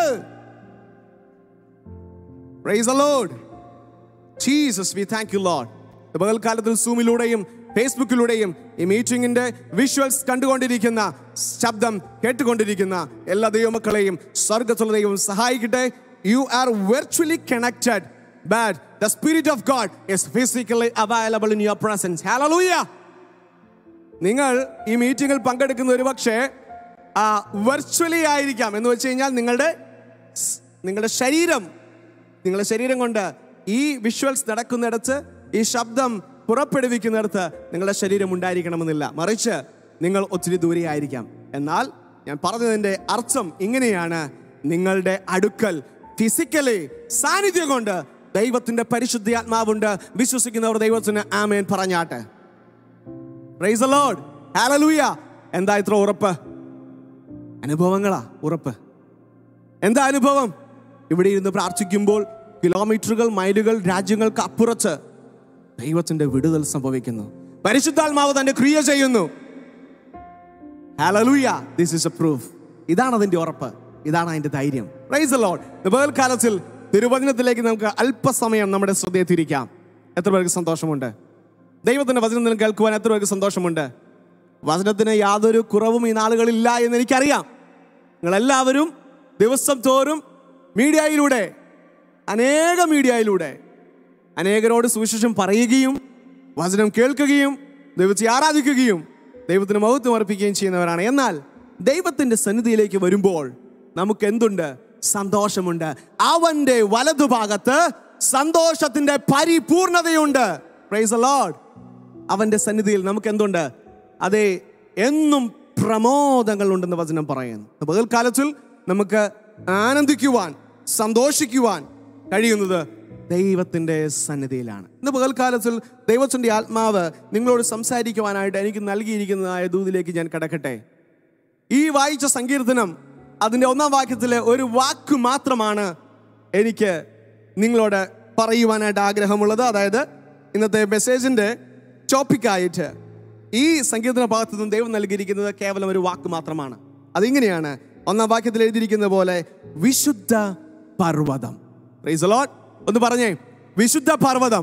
Praise the Lord. Jesus, we thank you, Lord. പകൽക്കാലത്തിൽ സൂമിലൂടെയും ഫേസ്ബുക്കിലൂടെയും ഈ മീറ്റിംഗിന്റെ വിഷ്വൽസ് കണ്ടുകൊണ്ടിരിക്കുന്ന ശബ്ദം കേട്ടുകൊണ്ടിരിക്കുന്ന എല്ലാ ദൈവമക്കളെയും സ്വർഗത്തുള്ള ദൈവം സഹായിക്കട്ടെ you are virtually connected but the spirit of God is physically available in your presence hallelujah നിങ്ങൾ ഈ മീറ്റിംഗിൽ പങ്കെടുക്കുന്ന ഒരു പക്ഷേ വെർച്വലി ആയിരിക്കാം എന്ന് വെച്ച് കഴിഞ്ഞാൽ നിങ്ങളുടെ സ്- നിങ്ങളുടെ ശരീരം നിങ്ങളുടെ ശരീരം കൊണ്ട് ഈ വിഷ്വൽസ് നടക്കുന്നിടത്ത് ഈ ശബ്ദം പുറപ്പെടുവിക്കുന്നിടത്ത് നിങ്ങളുടെ ശരീരം ഉണ്ടായിരിക്കണമെന്നില്ല മറിച്ച് നിങ്ങൾ ഒത്തിരി ദൂരെ ആയിരിക്കാം എന്നാൽ ഞാൻ പറഞ്ഞതിൻ്റെ അർത്ഥം ഇങ്ങനെയാണ് നിങ്ങളുടെ അടുക്കൽ ഫിസിക്കലി സാന്നിധ്യം കൊണ്ട് ദൈവത്തിന്റെ പരിശുദ്ധ ആത്മാവുണ്ട് വിശ്വസിക്കുന്നവർ ദൈവത്തിന് ആമേൻ പറഞ്ഞാട്ടെ പ്രൈസ് the Lord. Hallelujah. എന്താ ഇത്ര ഉറപ്പ് അനുഭവങ്ങളാ ഉറപ്പ് എന്താ അനുഭവം ഇവിടെ ഇരുന്ന് പ്രാർത്ഥിക്കുമ്പോൾ കിലോമീറ്ററുകൾ മൈലുകൾ രാജ്യങ്ങൾക്ക് അപ്പുറത്ത് ദൈവത്തിന്റെ വിടുതൽ സംഭവിക്കുന്നു പരിശുദ്ധാത്മാവ് തന്റെ ക്രിയ ചെയ്യുന്നു hallelujah this is a proof ഇതാണ് അതിന്റെ ഉറപ്പ് ഇതാണ് അതിന്റെ ധൈര്യം പ്രൈസ് the Lord. പകൽക്കാലത്തിൽ തിരുവചനത്തിലേക്ക് നമുക്ക് അല്പസമയം നമ്മുടെ ശ്രദ്ധയെ തിരിക്കാം എത്ര പേർക്ക് സന്തോഷമുണ്ട് ദൈവത്തിന്റെ വചനം കേൾക്കുവാൻ എത്ര പേർക്ക് സന്തോഷമുണ്ട് വചനത്തിന് യാതൊരു കുറവും ഈ നാളുകളില്ല എന്ന് എനിക്കറിയാം നിങ്ങളെല്ലാവരും ദിവസം തോറും മീഡിയയിലൂടെ അനേക മീഡിയയിലൂടെ അനേകരോട് സുവിശേഷം പറയുകയും വചനം കേൾക്കുകയും ദൈവത്തെ ആരാധിക്കുകയും ദൈവത്തിന് മഹത്വം അർപ്പിക്കുകയും ചെയ്യുന്നവരാണ് എന്നാൽ ദൈവത്തിന്റെ സന്നിധിയിലേക്ക് വരുമ്പോൾ നമുക്ക് എന്തുണ്ട് സന്തോഷമുണ്ട് അവന്റെ വലതുഭാഗത്ത് സന്തോഷത്തിന്റെ പരിപൂർണതയുണ്ട് പ്രൈസ് ലോഡ് അവന്റെ സന്നിധിയിൽ നമുക്ക് എന്തുണ്ട് അതെ എന്നും പ്രമോദങ്ങൾ ഉണ്ടെന്ന് വചനം പറയുന്നു പകൽക്കാലത്തിൽ നമുക്ക് ആനന്ദിക്കുവാൻ സന്തോഷിക്കുവാൻ കഴിയുന്നത് ദൈവത്തിന്റെ സന്നിധിയിലാണ് ഇന്ന് പകൽക്കാലത്തിൽ ദൈവത്തിന്റെ ആത്മാവ് നിങ്ങളോട് സംസാരിക്കുവാനായിട്ട് എനിക്ക് നൽകിയിരിക്കുന്നതായ ദൂതിലേക്ക് ഞാൻ കിടക്കട്ടെ ഈ വായിച്ച സങ്കീർത്തനം അതിൻ്റെ ഒന്നാം വാക്യത്തിലെ ഒരു വാക്ക് മാത്രമാണ് എനിക്ക് നിങ്ങളോട് പറയുവാനായിട്ട് ആഗ്രഹമുള്ളത് അതായത് ഇന്നത്തെ മെസ്സേജിൻ്റെ ടോപ്പിക്കായിട്ട് ഈ സങ്കീർത്തന ഭാഗത്തു നിന്നും ദൈവം നൽകിയിരിക്കുന്നത് കേവലം ഒരു വാക്ക് മാത്രമാണ് അതിങ്ങനെയാണ് ഒന്നാം വാക്യത്തിൽ എഴുതിയിരിക്കുന്ന പോലെ വിശുദ്ധ പർവ്വതം Praise the Lord. ഒന്ന് പറഞ്ഞേ വിശുദ്ധ പർവ്വതം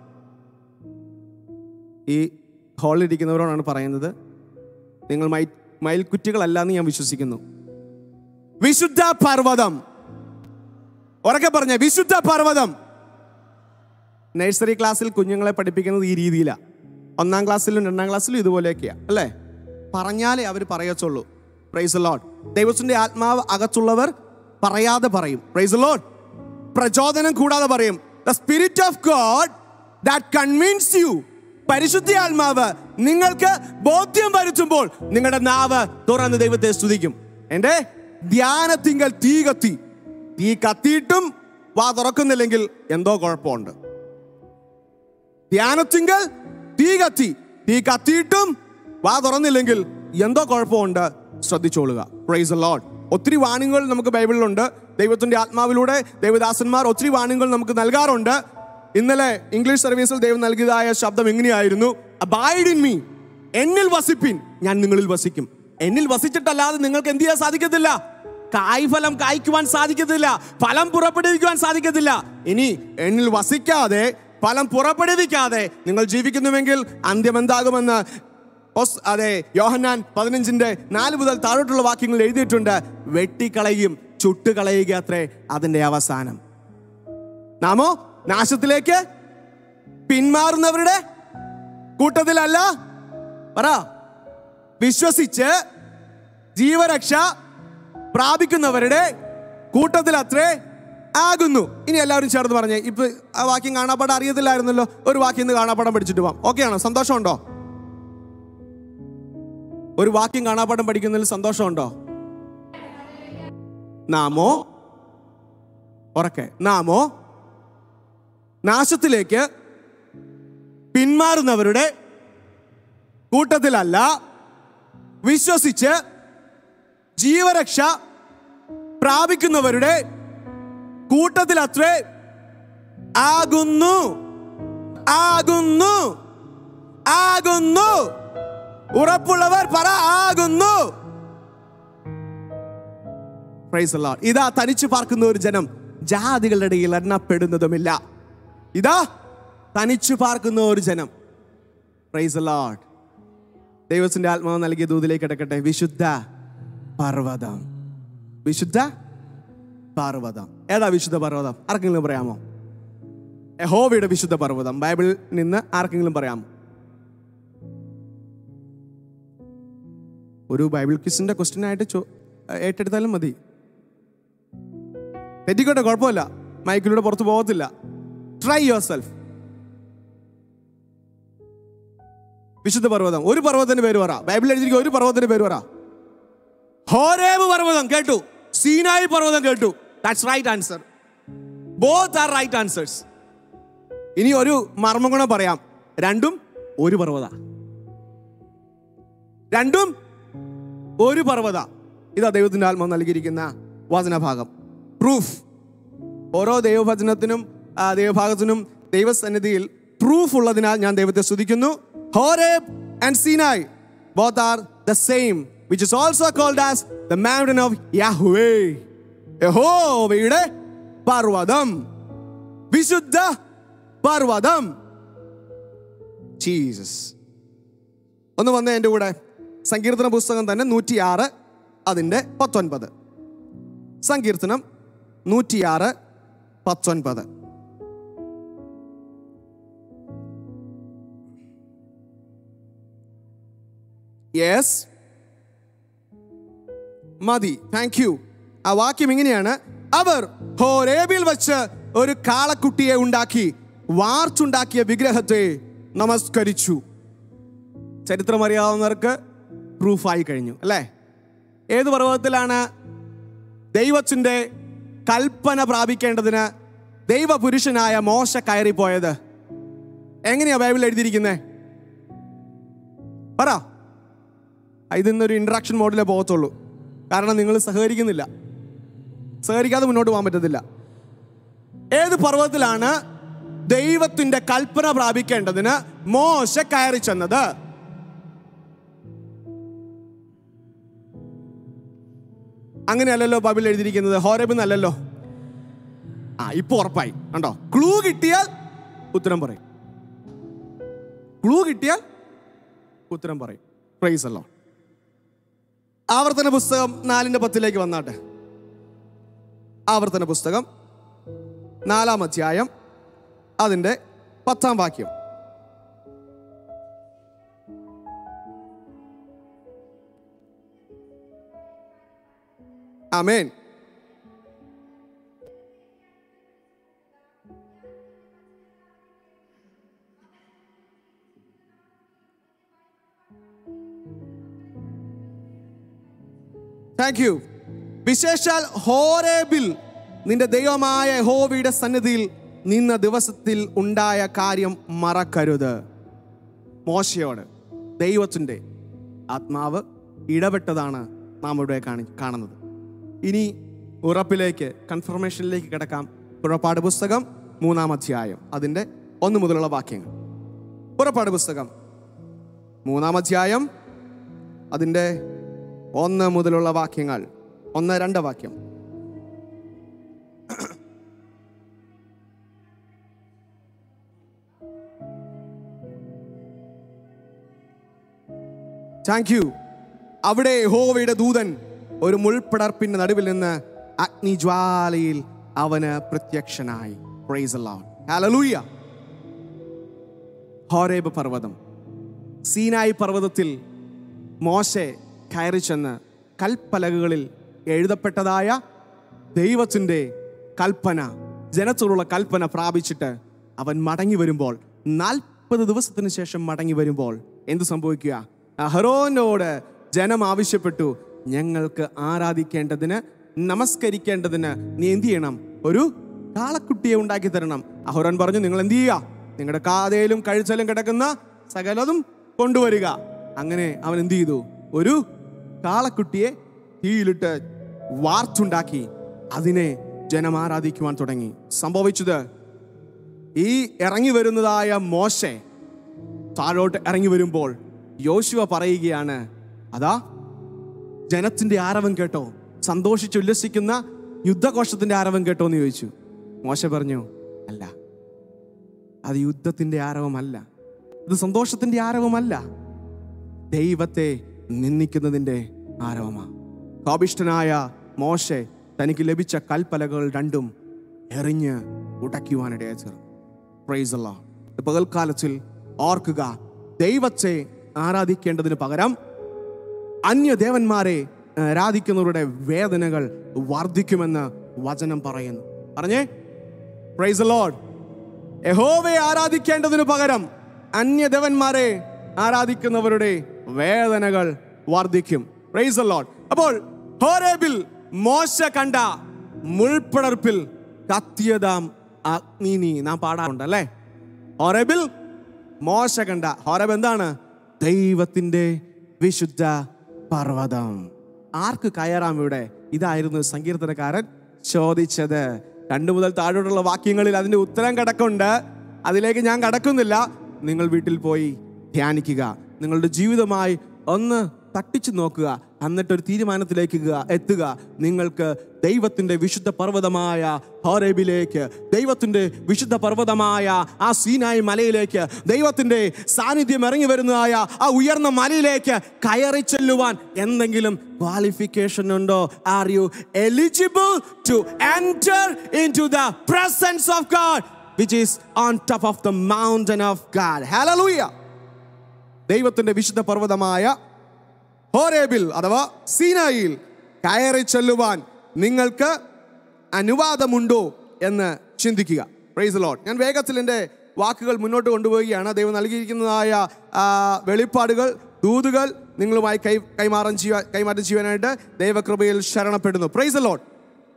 ഈ ഹാളിലിരിക്കുന്നവരോടാണ് പറയുന്നത് നിങ്ങൾ മൈ മയിൽക്കുറ്റികളല്ല എന്ന് ഞാൻ വിശ്വസിക്കുന്നു വിശുദ്ധ പർവ്വതം ഉറക്കെ പറഞ്ഞ വിശുദ്ധ പർവ്വതം നഴ്സറി ക്ലാസ്സിൽ കുഞ്ഞുങ്ങളെ പഠിപ്പിക്കുന്നത് ഈ രീതിയിലാണ് ഒന്നാം ക്ലാസ്സിലും രണ്ടാം ക്ലാസ്സിലും ഇതുപോലെയൊക്കെയാണ് അല്ലേ പറഞ്ഞാലേ അവർ പറയത്തുള്ളൂ പ്രൈസ് ലോഡ് ദൈവത്തിന്റെ ആത്മാവ് അകത്തുള്ളവർ പറയാതെ പറയും പ്രൈസ് ലോഡ് പ്രചോദനം കൂടാതെ പറയും the spirit of God that convince you പരിശുദ്ധ ആത്മാവ് നിങ്ങൾക്ക് ബോധ്യം വരുത്തുമ്പോൾ നിങ്ങളുടെ നാവ് തുറന്ന് ദൈവത്തെ സ്തുതിക്കും എന്റെ ധ്യാനത്തിങ്കൽ തീ കത്തി തീ കത്തിയിട്ടും വാ തുറക്കുന്നില്ലെങ്കിൽ എന്തോ കുഴപ്പമുണ്ട് ധ്യാനത്തിങ്കൽ തീ കത്തി തീ കത്തിയിട്ടും വാ തുറന്നില്ലെങ്കിൽ എന്തോ കുഴപ്പമുണ്ട് ശ്രദ്ധിച്ചോളുക പ്രൈസ് ലോഡ് ഒത്തിരി വാണിങ്ങൾ നമുക്ക് ബൈബിളിലുണ്ട് ദൈവത്തിന്റെ ആത്മാവിലൂടെ ദൈവദാസന്മാർ ഒത്തിരി വാണിങ്ങൾ നമുക്ക് നൽകാറുണ്ട് ഇന്നലെ ഇംഗ്ലീഷ് സർവീസിൽ ദൈവം നൽകിയതായ ശബ്ദം എങ്ങനെയായിരുന്നു അബൈഡ് ഇൻ മീ എന്നിൽ വസിപ്പിൻ ഞാൻ നിങ്ങളിൽ വസിക്കും എന്നിൽ വസിച്ചിട്ടല്ലാതെ നിങ്ങൾക്ക് എന്ത് ചെയ്യാൻ സാധിക്കത്തില്ല കായ്ഫലം കായ്ക്കുവാൻ സാധിക്കത്തില്ല ഫലം പുറപ്പെടുവിക്കുവാൻ സാധിക്കത്തില്ല ഇനി എന്നിൽ വസിക്കാതെ ഫലം പുറപ്പെടുവിക്കാതെ നിങ്ങൾ ജീവിക്കുന്നുവെങ്കിൽ അന്ത്യം എന്താകുമെന്ന് ഒസ്- അതെ യോഹന്നാൻ പതിനഞ്ചിന്റെ നാല് മുതൽ താഴോട്ടുള്ള വാക്യങ്ങൾ എഴുതിയിട്ടുണ്ട് വെട്ടിക്കളയും ചുട്ടുകളയുക അത്രേ അതിൻ്റെ അവസാനം നാമോ നാശത്തിലേക്ക് പിന്മാറുന്നവരുടെ കൂട്ടത്തിലല്ല പറ വിശ്വസിച്ച് ജീവരക്ഷ പ്രാപിക്കുന്നവരുടെ കൂട്ടത്തിൽ അത്രേ ആകുന്നു ഇനി എല്ലാവരും ചേർന്ന് പറഞ്ഞേ ഇപ്പൊ ആ വാക്യം കാണാപ്പാടം അറിയത്തില്ലായിരുന്നല്ലോ ഒരു വാക്യം ഇന്ന് കാണാപ്പാടം പഠിച്ചിട്ട് പോവാം ഓക്കെ ആണോ സന്തോഷമുണ്ടോ ഒരു വാക്യം കാണാപ്പാടം പഠിക്കുന്നതിൽ സന്തോഷമുണ്ടോ നാമോ ഉറക്കെ നാമോ നാശത്തിലേക്ക് പിന്മാറുന്നവരുടെ കൂട്ടത്തിലല്ല വിശ്വസിച്ച് ജീവരക്ഷ പ്രാപിക്കുന്നവരുടെ കൂട്ടത്തിലത്രേ ആകുന്നു ആകുന്നു ആകുന്നു ഉറപ്പുള്ളവർ പറ ആകുന്നു Praise the Lord. ഇതാ തനിച്ചു പാർക്കുന്ന ഒരു ജനം ജാതികളുടെ ഇടയിൽ എണ്ണപ്പെടുന്നതുമില്ല ഇതാ തനിച്ചു പാർക്കുന്ന ഒരു ജനം പ്രൈസ് ലോഡ് ദൈവത്തിന്റെ ആത്മാവ് നൽകിയ ദൂതിലേക്ക് കിടക്കട്ടെ വിശുദ്ധ പർവ്വതം വിശുദ്ധ പർവ്വതം ഏതാ വിശുദ്ധ പർവ്വതം ആർക്കെങ്കിലും പറയാമോ യഹോവയുടെ വിശുദ്ധ പർവ്വതം ബൈബിളിൽ നിന്ന് ആർക്കെങ്കിലും പറയാമോ ഒരു ബൈബിൾ ക്വിസിന്റെ ക്വസ്റ്റ്യൻ ആയിട്ട് ചോ- ഏറ്റെടുത്താലും മതി തെറ്റിക്കോട്ടെ കുഴപ്പമില്ല മൈക്കിലൂടെ പുറത്ത് പോകത്തില്ല ട്രൈ യുവർ സെൽഫ് വിശുദ്ധ പർവ്വതം ഒരു പർവ്വതത്തിന്റെ പേര് പറ ബൈബിളിൽ എഴുതിയിരിക്കുന്ന ഒരു പർവ്വതത്തിന്റെ പേര് പറ ഹോരേബ് പർവ്വതം കേട്ടു സീനായി പർവ്വതം കേട്ടു that's right answer both are right answers ഇനി ഒരു മർമ്മഗുണം പറയാം രണ്ടും ഒരു പർവ്വത രണ്ടും ഒരു പർവ്വത ഇതാ ദൈവത്തിന്റെ ആത്മാവ് നൽകിയിരിക്കുന്ന വചനഭാഗം പ്രൂഫ് ഓരോ ദൈവവചനത്തിനും ആ, ദൈവഭാഗത്തിനും ദൈവസന്നിധിയിൽ പ്രൂഫ് ഉള്ളതിനാൽ ഞാൻ ദൈവത്തെ സ്തുതിക്കുന്നു Horeb and Sinai both are the same which is also called as the mountain of Yahweh യഹോവയുടെ പർവ്വതം വിശുദ്ധ പർവ്വതം ജീസസ് ഒന്ന് വന്നേ എൻ്റെ കൂടെ സങ്കീർത്തന പുസ്തകം തന്നെ നൂറ്റിയാറ് അതിൻ്റെ പത്തൊൻപത് സങ്കീർത്തനം നൂറ്റിയാറ് പത്തൊൻപത് യെസ് മതി താങ്ക് യു ആ വാക്യം ഇങ്ങനെയാണ് അവർ ഹോരേബിൽ വച്ച് ഒരു കാളക്കുട്ടിയെ ഉണ്ടാക്കി വാർച്ചുണ്ടാക്കിയ വിഗ്രഹത്തെ നമസ്കരിച്ചു ചരിത്രം അറിയാവുന്നവർക്ക് പ്രൂഫായി കഴിഞ്ഞു അല്ലേ ഏത് പർവ്വതത്തിലാണ് ദൈവത്തിൻ്റെ കൽപ്പന പ്രാപിക്കേണ്ടതിന് ദൈവപുരുഷനായ മോശ കയറിപ്പോയത് എങ്ങനെയാ ബൈബിൾ എഴുതിയിരിക്കുന്നത് പറ ഇതിന്നൊരു ഇൻട്രാക്ഷൻ മോഡിലേ പോകത്തുള്ളൂ കാരണം നിങ്ങൾ സഹകരിക്കുന്നില്ല സഹകരിക്കാതെ മുന്നോട്ട് പോകാൻ പറ്റത്തില്ല ഏത് പർവ്വതത്തിലാണ് ദൈവത്തിന്റെ കൽപ്പന പ്രാപിക്കേണ്ടതിന് മോശ കയറി ചെന്നത് അങ്ങനെയല്ലല്ലോ ബൈബിൾ എഴുതിയിരിക്കുന്നത് ഹോരബ് എന്നല്ലല്ലോ ആ ഇപ്പൊ ഉറപ്പായി കണ്ടോ ക്ലൂ കിട്ടിയാൽ ഉത്തരം പറയും ക്ലൂ കിട്ടിയാൽ ഉത്തരം പറയും പ്രൈസ് അല്ലോ ആവർത്തന പുസ്തകം നാലിന്റെ പത്തിലേക്ക് വന്നാട്ടെ ആവർത്തന പുസ്തകം നാലാം അധ്യായം അതിൻ്റെ പത്താം വാക്യം ആമേൻ താങ്ക് യു വിശേഷാൽ ഹോരേബിൽ നിന്റെ ദൈവമായ ഹോവിയുടെ സന്നിധിയിൽ നിന്ന ദിവസത്തിൽ ഉണ്ടായ കാര്യം മറക്കരുത് മോശയോട് ദൈവത്തിൻ്റെ ആത്മാവ് ഇടപെട്ടതാണ് നാം ഇവിടെ കാണി കാണുന്നത് ഇനി ഉറപ്പിലേക്ക് കൺഫർമേഷനിലേക്ക് കിടക്കാം പുറപ്പാട് പുസ്തകം മൂന്നാം അധ്യായം അതിൻ്റെ ഒന്ന് മുതലുള്ള വാക്യങ്ങൾ പുറപ്പാട് പുസ്തകം മൂന്നാം അധ്യായം അതിൻ്റെ ഒന്ന് മുതലുള്ള വാക്യങ്ങൾ ഒന്ന് രണ്ട് വാക്യം താങ്ക് യു അവിടെ യഹോവയുടെ ദൂതൻ ഒരു മുൾപ്പടർപ്പിന്റെ നടുവിൽ നിന്ന് അഗ്നിജ്വാലയിൽ അവന് പ്രത്യക്ഷനായി പ്രൈസ് ഹല്ലേലൂയ ഹോരേബ് പർവ്വതം സീനായി പർവ്വതത്തിൽ മോശെ കയറി ചെന്ന് കൽപ്പലകകളിൽ എഴുതപ്പെട്ടതായ ദൈവത്തിൻ്റെ കൽപ്പന ജനത്തോടുള്ള കൽപ്പന പ്രാപിച്ചിട്ട് അവൻ മടങ്ങി വരുമ്പോൾ നാൽപ്പത് ദിവസത്തിന് ശേഷം മടങ്ങി വരുമ്പോൾ എന്ത് സംഭവിക്കുക അഹറോനോട് ജനം ആവശ്യപ്പെട്ടു ഞങ്ങൾക്ക് ആരാധിക്കേണ്ടതിന് നമസ്കരിക്കേണ്ടതിന് നീ എന്ത് ചെയ്യണം ഒരു കാളക്കുട്ടിയെ ഉണ്ടാക്കി തരണം അഹുറൻ പറഞ്ഞു നിങ്ങൾ എന്ത് ചെയ്യുക നിങ്ങളുടെ കാതയിലും കഴുച്ചലും കിടക്കുന്ന സകലതും കൊണ്ടുവരിക അങ്ങനെ അവൻ എന്ത് ചെയ്തു ഒരു കാളക്കുട്ടിയെ തീയിലിട്ട് വാർത്തുണ്ടാക്കി അതിനെ ജനം ആരാധിക്കുവാൻ തുടങ്ങി സംഭവിച്ചത് ഈ ഇറങ്ങി വരുന്നതായ മോശെ താഴോട്ട് ഇറങ്ങി വരുമ്പോൾ യോശുവ പറയുകയാണ് അതാ ജനത്തിന്റെ ആരവം കേട്ടോ സന്തോഷിച്ച് ഉല്ലസിക്കുന്ന യുദ്ധഘോഷത്തിന്റെ ആരവം കേട്ടോ എന്ന് ചോദിച്ചു മോശ പറഞ്ഞു അല്ല അത് യുദ്ധത്തിന്റെ ആരവമല്ല ഇത് സന്തോഷത്തിന്റെ ആരവമല്ല ദൈവത്തെ നിന്ദിക്കുന്നതിന്റെ ആരവമാ കോപിഷ്ഠനായ മോശെ തനിക്ക് ലഭിച്ച കൽപ്പലകൾ രണ്ടും എറിഞ്ഞ് ഉടയ്ക്കുവാനിടയായി തീർന്നു പ്രൈസ് അല്ലാ പകൽക്കാലത്തിൽ ഓർക്കുക ദൈവത്തെ ആരാധിക്കേണ്ടതിന് പകരം അന്യദേവന്മാരെ ആരാധിക്കുന്നവരുടെ വേദനകൾ വർദ്ധിക്കുമെന്ന് വചനം പറയുന്നു പറഞ്ഞേ പ്രൈസ് ലോഡ് യഹോവയെ ആരാധിക്കേണ്ടതിന് പകരം അന്യദേവന്മാരെ ആരാധിക്കുന്നവരുടെ വേദനകൾ വർദ്ധിക്കും പ്രൈസ് ലോഡ് അപ്പോൾ ഹോരേബിൽ മോശ കണ്ട മുൾപ്പടർപ്പിൽ കത്തിയതാം അഗ്നിനി നാം പാടാറുണ്ട് അല്ലേ ഹോരേബിൽ മോശ കണ്ട ഹോരബ് എന്താണ് ദൈവത്തിന്റെ വിശുദ്ധ പർവ്വതം ആർക്ക് കയറാം ഇവിടെ ഇതായിരുന്നു സങ്കീർത്തനക്കാരൻ ചോദിച്ചത് രണ്ടു മുതൽ താഴോട്ടുള്ള വാക്യങ്ങളിൽ അതിന്റെ ഉത്തരം കിടക്കുന്നുണ്ട് അതിലേക്ക് ഞാൻ കടക്കുന്നില്ല നിങ്ങൾ വീട്ടിൽ പോയി ധ്യാനിക്കുക നിങ്ങളുടെ ജീവിതമായി ഒന്ന് തട്ടിച്ചു നോക്കുക എന്നിട്ട് ഒരു തീരുമാനത്തിലേക്ക് ഗ- എത്തുക നിങ്ങൾക്ക് ദൈവത്തിന്റെ വിശുദ്ധ പർവ്വതമായ ഹോരേബിലേക്ക് ദൈവത്തിന്റെ വിശുദ്ധ പർവ്വതമായ ആ സീനായി മലയിലേക്ക് ദൈവത്തിന്റെ സാന്നിധ്യം ഇറങ്ങി വരുന്നതായ ആ ഉയർന്ന മലയിലേക്ക് കയറി ചെല്ലുവാൻ എന്തെങ്കിലും ക്വാളിഫിക്കേഷൻ ഉണ്ടോ are you eligible to enter in to the presence of God which is on top of the mountain of God hallelujah ദൈവത്തിന്റെ വിശുദ്ധ പർവ്വതമായ ഹോരേബിൽ അഥവാ സീനായിൽ കയറി ചെല്ലുവാൻ നിങ്ങൾക്ക് അനുവാദമുണ്ടോ എന്ന് ചിന്തിക്കുക പ്രൈസ് ലോഡ് ഞാൻ വേഗത്തിൽ എൻ്റെ വാക്കുകൾ മുന്നോട്ട് കൊണ്ടുപോവുകയാണ് ദൈവം നൽകിയിരിക്കുന്നതായ ആ, വെളിപ്പാടുകൾ ദൂതുകൾ നിങ്ങളുമായി കൈ കൈമാറം ചെയ്യുവാൻ കൈമാറ്റം ചെയ്യുവാനായിട്ട് ദൈവകൃപയിൽ ശരണപ്പെടുന്നു പ്രൈസ് ലോഡ്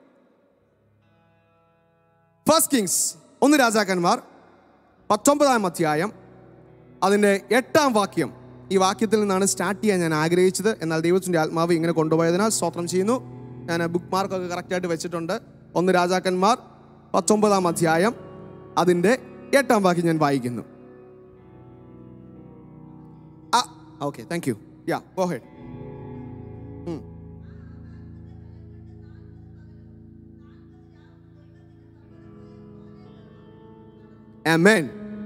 ഫസ്റ്റ് കിങ്സ് ഒന്ന് രാജാക്കന്മാർ പത്തൊമ്പതാം അധ്യായം അതിൻ്റെ എട്ടാം വാക്യം ഈ വാക്യത്തിൽ നിന്നാണ് സ്റ്റാർട്ട് ചെയ്യാൻ ഞാൻ ആഗ്രഹിച്ചത് എന്നാൽ ദൈവത്തിൻ്റെ ആത്മാവ് ഇങ്ങനെ കൊണ്ടുപോയതിനാൽ സ്തോത്രം ചെയ്യുന്നു ഞാൻ ബുക്ക് മാർക്കൊക്കെ കറക്റ്റായിട്ട് വെച്ചിട്ടുണ്ട് ഒന്ന് രാജാക്കന്മാർ പത്തൊമ്പതാം അധ്യായം അതിൻ്റെ എട്ടാം വാക്യം ഞാൻ വായിക്കുന്നു ആ okay thank you yeah go head Amen.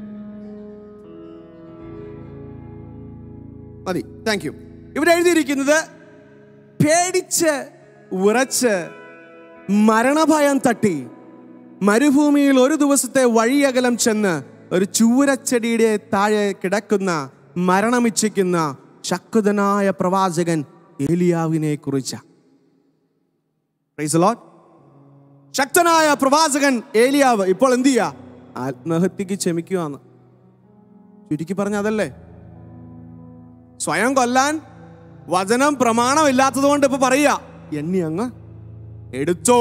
മതി താങ്ക് യു ഇവിടെ എഴുതിയിരിക്കുന്നത് പേടിച്ച് ഉറച്ച് മരണഭയം തട്ടി മരുഭൂമിയിൽ ഒരു ദിവസത്തെ വഴിയകലം ചെന്ന് ഒരു ചൂരച്ചെടിയുടെ താഴെ കിടക്കുന്ന മരണമിച്ഛിക്കുന്ന ശക്തനായ പ്രവാചകൻ ഏലിയാവിനെ കുറിച്ച ശക്തനായ പ്രവാചകൻ ഏലിയാവ് ഇപ്പോൾ എന്ത് ചെയ്യുക ആത്മഹത്യക്ക് ക്ഷമിക്കുവാന്ന് ചുരുക്കി പറഞ്ഞ അതല്ലേ സ്വയം കൊല്ലാൻ വചനം പ്രമാണമില്ലാത്തത് കൊണ്ട് ഇപ്പൊ പറയുക എണ്ണി അങ്ങ് എടുത്തോ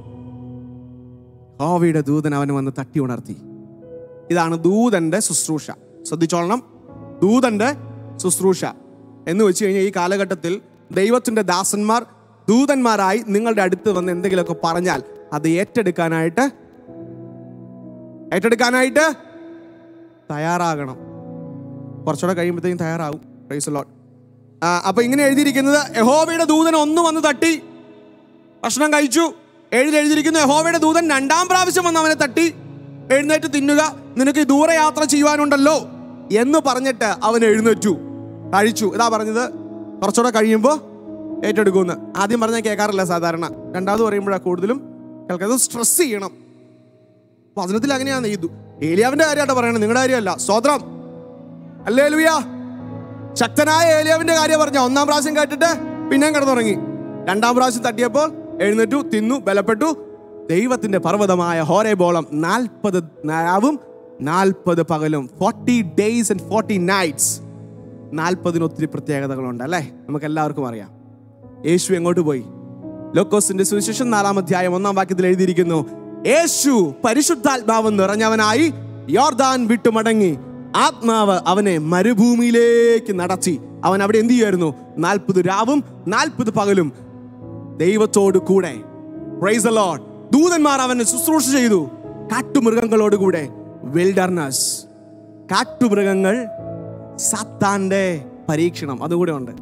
ഹോവയുടെ ദൂതൻ അവന് വന്ന് തട്ടി ഉണർത്തി ഇതാണ് ദൂതന്റെ ശുശ്രൂഷ ശ്രദ്ധിച്ചോളണം ദൂതന്റെ ശുശ്രൂഷ എന്ന് വെച്ച് കഴിഞ്ഞാൽ ഈ കാലഘട്ടത്തിൽ ദൈവത്തിന്റെ ദാസന്മാർ ദൂതന്മാരായി നിങ്ങളുടെ അടുത്ത് വന്ന് എന്തെങ്കിലുമൊക്കെ പറഞ്ഞാൽ അത് ഏറ്റെടുക്കാനായിട്ട് ഏറ്റെടുക്കാനായിട്ട് തയ്യാറാകണം കുറച്ചുകൂടെ കഴിയുമ്പോഴത്തേക്കും തയ്യാറാവും പ്രൈസ് ലോട്ട് അപ്പൊ ഇങ്ങനെ എഴുതിയിരിക്കുന്നത് യഹോവയുടെ ദൂതൻ ഒന്ന് വന്ന് തട്ടി ഭക്ഷണം കഴിച്ചു എഴുതി എഴുതിയിരിക്കുന്നു യഹോവയുടെ ദൂതൻ രണ്ടാം പ്രാവശ്യം വന്ന് അവനെ തട്ടി എഴുന്നേറ്റ് തിന്നുക നിനക്ക് ദൂരയാത്ര ചെയ്യുവാനുണ്ടല്ലോ എന്ന് പറഞ്ഞിട്ട് അവൻ എഴുന്നേറ്റു കഴിച്ചു ഇതാ പറഞ്ഞത് കുറച്ചുകൂടെ കഴിയുമ്പോൾ ഏറ്റെടുക്കുമെന്ന് ആദ്യം പറഞ്ഞാൽ കേൾക്കാറില്ല സാധാരണ രണ്ടാമത് പറയുമ്പോഴാണ് കൂടുതലും കേൾക്കുന്നത് സ്ട്രെസ് ചെയ്യണം വചനത്തിൽ അങ്ങനെയാണ് ഇത് ഏലിയാവിന്റെ കാര്യമായിട്ട് പറയണത് നിങ്ങളുടെ കാര്യമല്ല സ്വതന്ത്രം അല്ലേ ലുയാ ശക്തനായ ഏലിയാവിന്റെ കാര്യം പറഞ്ഞ ഒന്നാം പ്രാവശ്യം കേട്ടിട്ട് പിന്നെയും കിടന്നുറങ്ങി രണ്ടാം പ്രാവശ്യം തട്ടിയപ്പോൾ എഴുന്നേറ്റു തിന്നു ബലപ്പെട്ടു ദൈവത്തിന്റെ പർവ്വതമായ ഹോരേബോളം നാൽപ്പത് രാവും നാൽപ്പത് പകലും forty days and forty nights നാൽപ്പതിന് ഒത്തിരി പ്രത്യേകതകളുണ്ട് അല്ലേ നമുക്ക് എല്ലാവർക്കും അറിയാം യേശു എങ്ങോട്ട് പോയി ലോക്കോസിന്റെ സുവിശേഷം നാലാം അധ്യായം ഒന്നാം വാക്യത്തിൽ എഴുതിയിരിക്കുന്നു യേശു പരിശുദ്ധാത്മാവ് നിറഞ്ഞവനായി യോർദാൻ വിട്ടുമടങ്ങി ആത്മാവ് അവനെ മരുഭൂമിയിലേക്ക് നടത്തി അവൻ അവിടെ എന്ത് ചെയ്യുമായിരുന്നു നാൽപ്പത് രാവും നാൽപ്പത് പകലും ദൈവത്തോട് കൂടെ പ്രൈസ് the Lord. ദൂതന്മാർ അവന് ശുശ്രൂഷ ചെയ്തു കാട്ടുമൃഗങ്ങളോട് കൂടെ വിൽഡർനസ് കാട്ടുമൃഗങ്ങൾ സാത്താന്റെ പരീക്ഷണം അതുകൂടെ ഉണ്ട്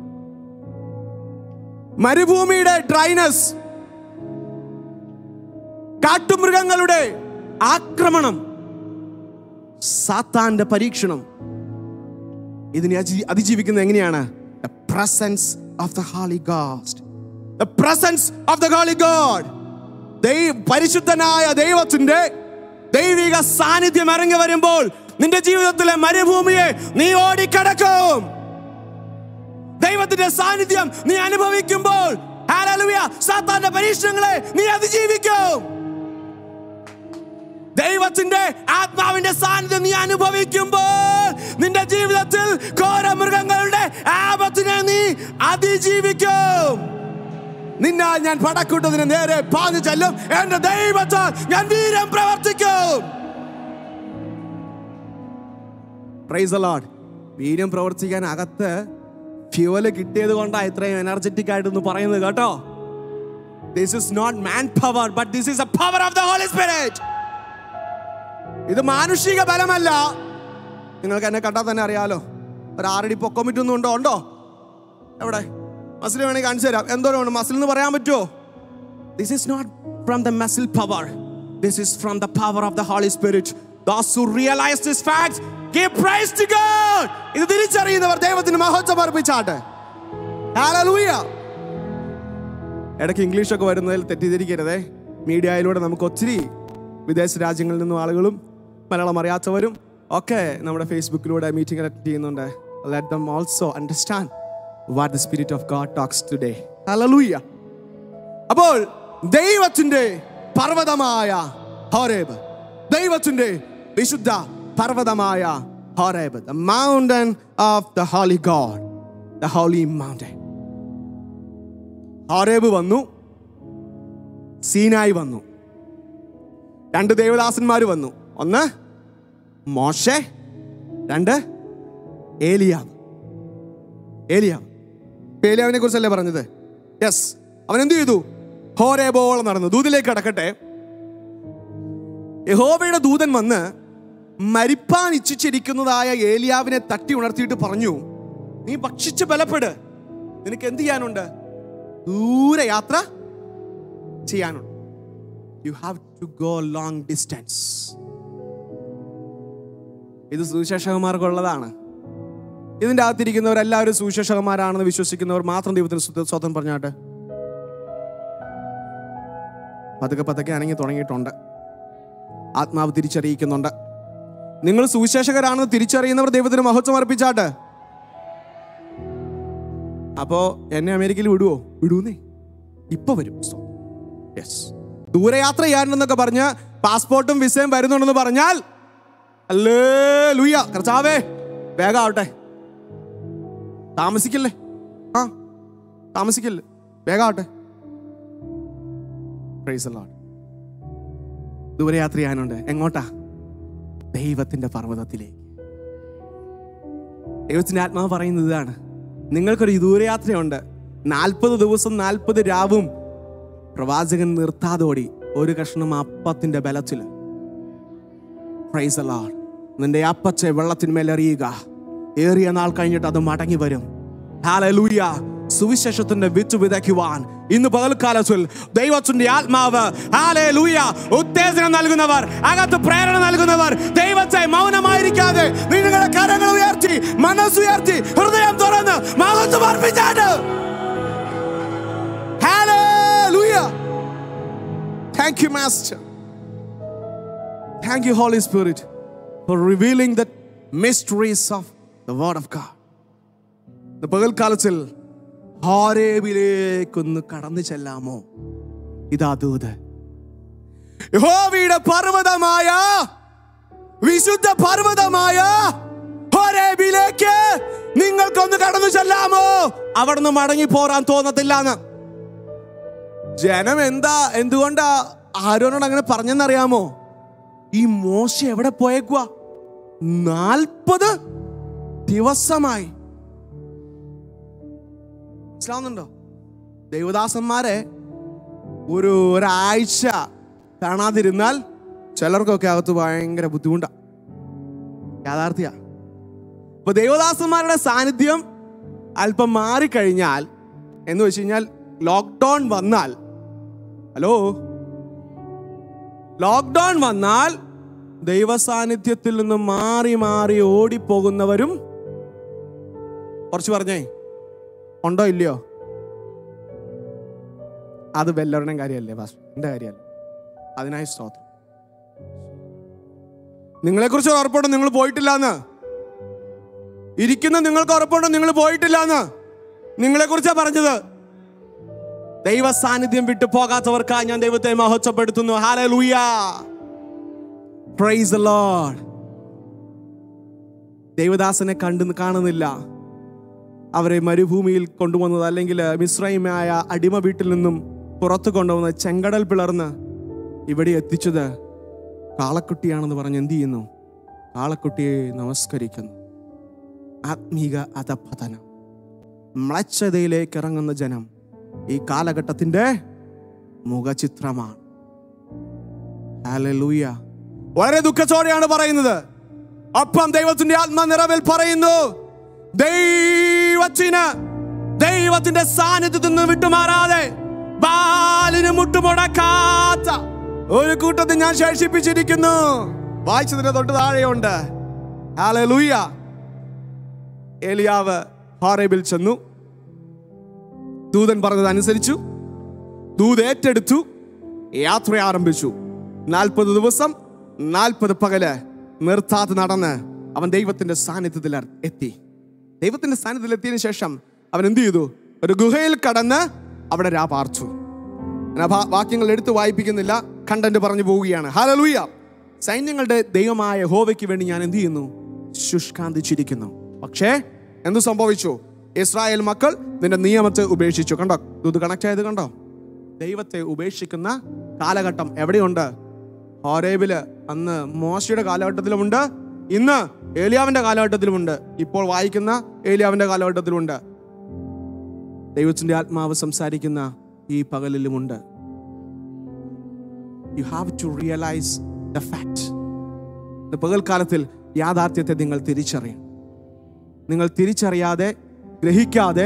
മരുഭൂമിയുടെ ഡ്രൈനസ് കാട്ടുമൃഗങ്ങളുടെ ആക്രമണം സാത്താന്റെ പരീക്ഷണം ഇതിനെ അജി- അതിജീവിക്കുന്നത് എങ്ങനെയാണ് the presence of the holy ghost the presence of the holy god പരിശുദ്ധനായ ദൈവത്തിന്റെ ദൈവിക സാന്നിധ്യം ഇറങ്ങി വരുമ്പോൾ നിന്റെ ജീവിതത്തിലെ മരുഭൂമിയെ നീ ഓടിക്കടക്കും ദൈവത്തിന്റെ സാന്നിധ്യം നീ അനുഭവിക്കുമ്പോൾ ഹല്ലേലൂയ, സാത്താന്റെ പരീക്ഷണങ്ങളെ നീ അതിജീവിക്കും ദൈവത്തിന്റെ ആത്മാവിന്റെ സാന്നിധ്യം നീ അനുഭവിക്കുമ്പോൾ നിന്റെ ജീവിതത്തിൽ ഘോര മൃഗങ്ങളുടെ ആപത്തിനെ നീ അതിജീവിക്കും നിന്നാൽ ഞാൻ പടക്കൂട്ടത്തിന് നേരെ പാഞ്ഞു ചെല്ലും എന്റെ ദൈവത്താൽ ഞാൻ വീരം പ്രവർത്തിക്കും പ്രൈസ് ലോഡ് വീര്യം പ്രവർത്തിക്കാൻ അകത്ത് ഫ്യൂവല് കിട്ടിയത് കൊണ്ടാണ് ഇത്രയും എനർജറ്റിക് ആയിട്ടൊന്ന് പറയുന്നത് കേട്ടോ this is not man power but this is a power of the holy spirit ഇത് മാനുഷിക ബലമല്ല നിങ്ങൾക്ക് എന്നെ കണ്ടാൽ തന്നെ അറിയാലോ ഒരു ആറടി പൊക്കം പറ്റുന്നും ഉണ്ടോ ഉണ്ടോ എവിടെ മസിൽ വേണമെങ്കിൽ കാണിച്ചു തരാം എന്തോരം മസിൽ എന്ന് പറയാൻ പറ്റുമോ this is not from the muscle power this is from the power of the holy spirit Those who realize this fact, give praise to God. ഇത് തിരിച്ചറിയുന്നവർ ദൈവത്തിന് മഹത്വം അർപ്പിച്ചാട്ടെ Hallelujah. ഇടയ്ക്ക് ഇംഗ്ലീഷൊക്കെ വരുന്നതിൽ തെറ്റിദ്ധരിക്കരുതേ മീഡിയയിലൂടെ നമുക്ക് ഒത്തിരി വിദേശ രാജ്യങ്ങളിൽ നിന്നും ആളുകളും മലയാളം അറിയാത്തവരും ഒക്കെ നമ്മുടെ ഫേസ്ബുക്കിലൂടെ മീറ്റിംഗ് അറ്റൻഡ് ചെയ്യുന്നുണ്ട് let them also understand what the spirit of God talks today hallelujah അപ്പോൾ ദൈവത്തിന്റെ പർവ്വതമായ ഹോരേബ് ദൈവത്തിന്റെ വിശുദ്ധ പർവ്വതമായ Horeb the mountain of the holy god the holy mountain Horeb വന്നു സീനായി വന്നു രണ്ട് ദേവദാസന്മാർ വന്നു ഒന്ന് മോശെ രണ്ട് ഏലിയാവ് ഏലിയാവ് ഇപ്പൊ ഏലിയാവിനെ കുറിച്ചല്ലേ പറഞ്ഞത് യെസ് അവൻ എന്ത് ചെയ്തു ഹോരേബോളം നടന്നു ദൂതിലേക്ക് കടക്കട്ടെ യഹോവയുടെ ദൂതൻ വന്ന് മരിപ്പാൻ ഇച്ഛിച്ചിരിക്കുന്നതായ ഏലിയാവിനെ തട്ടി ഉണർത്തിയിട്ട് പറഞ്ഞു നീ ഭക്ഷിച്ച് ബലപ്പെട് നിനക്ക് എന്ത് ചെയ്യാനുണ്ട് ദൂരെ യാത്ര ചെയ്യാനുണ്ട് you have to go long distance ഇത് സുവിശേഷകന്മാർക്കുള്ളതാണ് ഇതിൻ്റെ അകത്തിരിക്കുന്നവരെല്ലാവരും സുവിശേഷകന്മാരാണെന്ന് വിശ്വസിക്കുന്നവർ മാത്രം ദൈവത്തിന് സ്വ- സ്വതം പറഞ്ഞാട്ടെ പതുക്കെ പതുക്കെ അനങ്ങി തുടങ്ങിയിട്ടുണ്ട് ആത്മാവ് തിരിച്ചറിയിക്കുന്നുണ്ട് നിങ്ങൾ സുവിശേഷകരാണെന്ന് തിരിച്ചറിയുന്നവർ ദൈവത്തിന് മഹത്വം അർപ്പിച്ചാട്ടെ അപ്പോ എന്നെ അമേരിക്കയിൽ വിടുവോ വിടൂന്നേ ഇപ്പൊ വരും യെസ് ദൂരയാത്ര ചെയ്യാനുണ്ടെന്നൊക്കെ പറഞ്ഞ് പാസ്പോർട്ടും വിസയും വരുന്നുണ്ടെന്ന് പറഞ്ഞാൽ അല്ലേ ലൂയ കർച്ചാവേ വേഗം ആവട്ടെ താമസിക്കല്ലേ ആ താമസിക്കല്ലേ വേഗം ആവട്ടെ Praise the Lord. ദൂരയാത്ര ചെയ്യാനുണ്ട് എങ്ങോട്ടാ ദൈവത്തിന്റെ പർവ്വതത്തിലേക്ക് ദൈവത്തിന്റെ ആത്മാവ് പറയുന്നത് ഇതാണ് നിങ്ങൾക്കൊരു ദൂരയാത്രയുണ്ട് നാൽപ്പത് ദിവസം നാൽപ്പത് രാവും പ്രവാചകൻ നിർത്താതെ ഓടി ഒരു കഷ്ണം അപ്പത്തിന്റെ ബലത്തിൽ പ്രൈസ് അല്ലാഡ് നിന്റെ അപ്പച്ച വെള്ളത്തിന്മേൽ എറിയുക ഏറിയ നാൾ കഴിഞ്ഞിട്ട് അത് മടങ്ങി വരും ഹാലലൂയ സുവിശേഷത്തിന്റെ വിത്ത് വിതയ്ക്കുവാൻ ഇന്ന് പകൽക്കാലത്തിൽ ദൈവത്തിന്റെ ആത്മാവ് ഹാലലൂയ ഉത്തേജനം നൽകുന്നവർ അകത്ത് പ്രേരണ നൽകുന്നവർ ദൈവത്തെ മൗനമായിരിക്കാതെ നിങ്ങളുടെ കരങ്ങൾ ഉയർത്തി മനസ്സുയർത്തി ഹൃദയം തുറന്ന് മഹത്വം അർപ്പിച്ചാട്ട് Thank you, Master. Thank you, Holy Spirit, for revealing the mysteries of the Word of God. ഇന്ന് പകൽക്കാലത്തിൽ ഹാരേബിലേക്കൊന്ന് കടന്നു ചെല്ലാമോ ഇതാ ദൂത് യഹോവയുടെ പർവ്വതമായ വിശുദ്ധ പർവ്വതമായ ഹോരേബിലേക്ക് നിങ്ങൾക്കൊന്ന് കടന്നു ചെല്ലാമോ അവിടുന്ന് മടങ്ങി പോരാൻ തോന്നത്തില്ലാന്ന് ജനം എന്താ എന്തുകൊണ്ടാ ആരോനോട് അങ്ങനെ പറഞ്ഞെന്നറിയാമോ ഈ മോശ എവിടെ പോയേക്കുവാ നാൽപ്പത് ദിവസമായി മനസ്സിലാവുന്നുണ്ടോ ദൈവദാസന്മാരെ ഒരു ഒരാഴ്ച കാണാതിരുന്നാൽ ചിലർക്കൊക്കെ അകത്ത് ഭയങ്കര ബുദ്ധിമുട്ടാ യാഥാർത്ഥ്യ അപ്പൊ ദൈവദാസന്മാരുടെ സാന്നിധ്യം അല്പം മാറിക്കഴിഞ്ഞാൽ എന്ന് വെച്ച് കഴിഞ്ഞാൽ ലോക്ക്ഡൗൺ വന്നാൽ ഹലോ ലോക്ക്ഡൗൺ വന്നാൽ ദൈവ സാന്നിധ്യത്തിൽ നിന്ന് മാറി മാറി ഓടിപ്പോകുന്നവരും കുറച്ച് പറഞ്ഞേ ഉണ്ടോ ഇല്ലയോ അത് വല്ലവരുടെയും കാര്യമല്ലേ പാസ് എൻ്റെ കാര്യമല്ല അതിനായി സ്തോത്രം നിങ്ങളെക്കുറിച്ച് ഉറപ്പുണ്ടോ നിങ്ങൾ പോയിട്ടില്ല എന്ന് ഇരിക്കുന്ന നിങ്ങൾക്ക് ഉറപ്പുണ്ടോ നിങ്ങൾ പോയിട്ടില്ല എന്ന് നിങ്ങളെക്കുറിച്ചാണ് പറഞ്ഞത് ദൈവ സാന്നിധ്യം വിട്ടു പോകാത്തവർക്കായി ഞാൻ ദൈവത്തെ മഹത്വപ്പെടുത്തുന്നു ഹാലലൂയ പ്രൈസ് ലോർഡ് ദൈവദാസനെ കണ്ടു കാണുന്നില്ല അവരെ മരുഭൂമിയിൽ കൊണ്ടുവന്നത് അല്ലെങ്കിൽ മിശ്രയമായ അടിമ വീട്ടിൽ നിന്നും പുറത്തു കൊണ്ടുവന്ന് ചെങ്കടൽ പിളർന്ന് ഇവിടെ എത്തിച്ചത് കാളക്കുട്ടിയാണെന്ന് പറഞ്ഞ് എന്ത് ചെയ്യുന്നു കാളക്കുട്ടിയെ നമസ്കരിക്കുന്നു ആത്മീക അധപതനം മ്ലച്ഛതയിലേക്ക് ഇറങ്ങുന്ന ജനം ഈ കാലഘട്ടത്തിന്റെ മുഖചിത്രമാണ് ഹല്ലേലൂയ. വളരെ ദുഃഖത്തോടെയാണ് പറയുന്നത് ഒപ്പം ദൈവത്തിന്റെ ആത്മ നിറവിൽ പറയുന്നു ദൈവത്തിന് ദൈവത്തിന്റെ സാന്നിധ്യത്തിൽ നിന്ന് വിട്ടുമാറാതെ ബാലിന് മുട്ടുമുടക്കാത്ത ഒരു കൂട്ടത്തിൽ ഞാൻ ശേഷിപ്പിച്ചിരിക്കുന്നു വായിച്ചതിന്റെ തൊട്ട് താഴെയുണ്ട് ഹല്ലേലൂയ ഏലിയാവ് ഹോറേബിൽ ചെന്നു ദൂതൻ പറഞ്ഞത് അനുസരിച്ചു ദൂത് ഏറ്റെടുത്തു യാത്ര ആരംഭിച്ചു നാൽപ്പത് ദിവസം നാൽപ്പത് പകല് നിർത്താതെ നടന്ന് അവൻ ദൈവത്തിന്റെ സാന്നിധ്യത്തിൽ എത്തി ദൈവത്തിന്റെ സാന്നിധ്യത്തിൽ എത്തിയതിനു ശേഷം അവൻ എന്ത് ചെയ്തു ഒരു ഗുഹയിൽ കടന്ന് അവിടെ രാപാർച്ചു ഞാൻ ആ ഭാ- വാക്യങ്ങൾ എടുത്തു വായിപ്പിക്കുന്നില്ല കണ്ടന്റ് പറഞ്ഞു പോവുകയാണ് ഹലലൂയ സൈന്യങ്ങളുടെ ദൈവമായ ഹോവയ്ക്ക് വേണ്ടി ഞാൻ എന്ത് ചെയ്യുന്നു ശുഷ്കാന്തിച്ചിരിക്കുന്നു പക്ഷേ എന്ത് സംഭവിച്ചു ഇസ്രായേൽ മക്കൾ നിന്റെ നിയമത്തെ ഉപേക്ഷിച്ചു കണ്ടോ ഇത് കണക്ട് ആയത് കണ്ടോ ദൈവത്തെ ഉപേക്ഷിക്കുന്ന കാലഘട്ടം എവിടെയുണ്ട് ഹോരേബില് അന്ന് മോശയുടെ കാലഘട്ടത്തിലുമുണ്ട് ഇന്ന് ഏലിയാവിന്റെ കാലഘട്ടത്തിലുമുണ്ട് ഇപ്പോൾ വായിക്കുന്ന ഏലിയാവിന്റെ കാലഘട്ടത്തിലുമുണ്ട് ദൈവത്തിന്റെ ആത്മാവ് സംസാരിക്കുന്ന ഈ പകലിലുമുണ്ട് you have to realise the fact പകൽക്കാലത്തിൽ യാഥാർത്ഥ്യത്തെ നിങ്ങൾ തിരിച്ചറിയണം നിങ്ങൾ തിരിച്ചറിയാതെ ഗ്രഹിക്കാതെ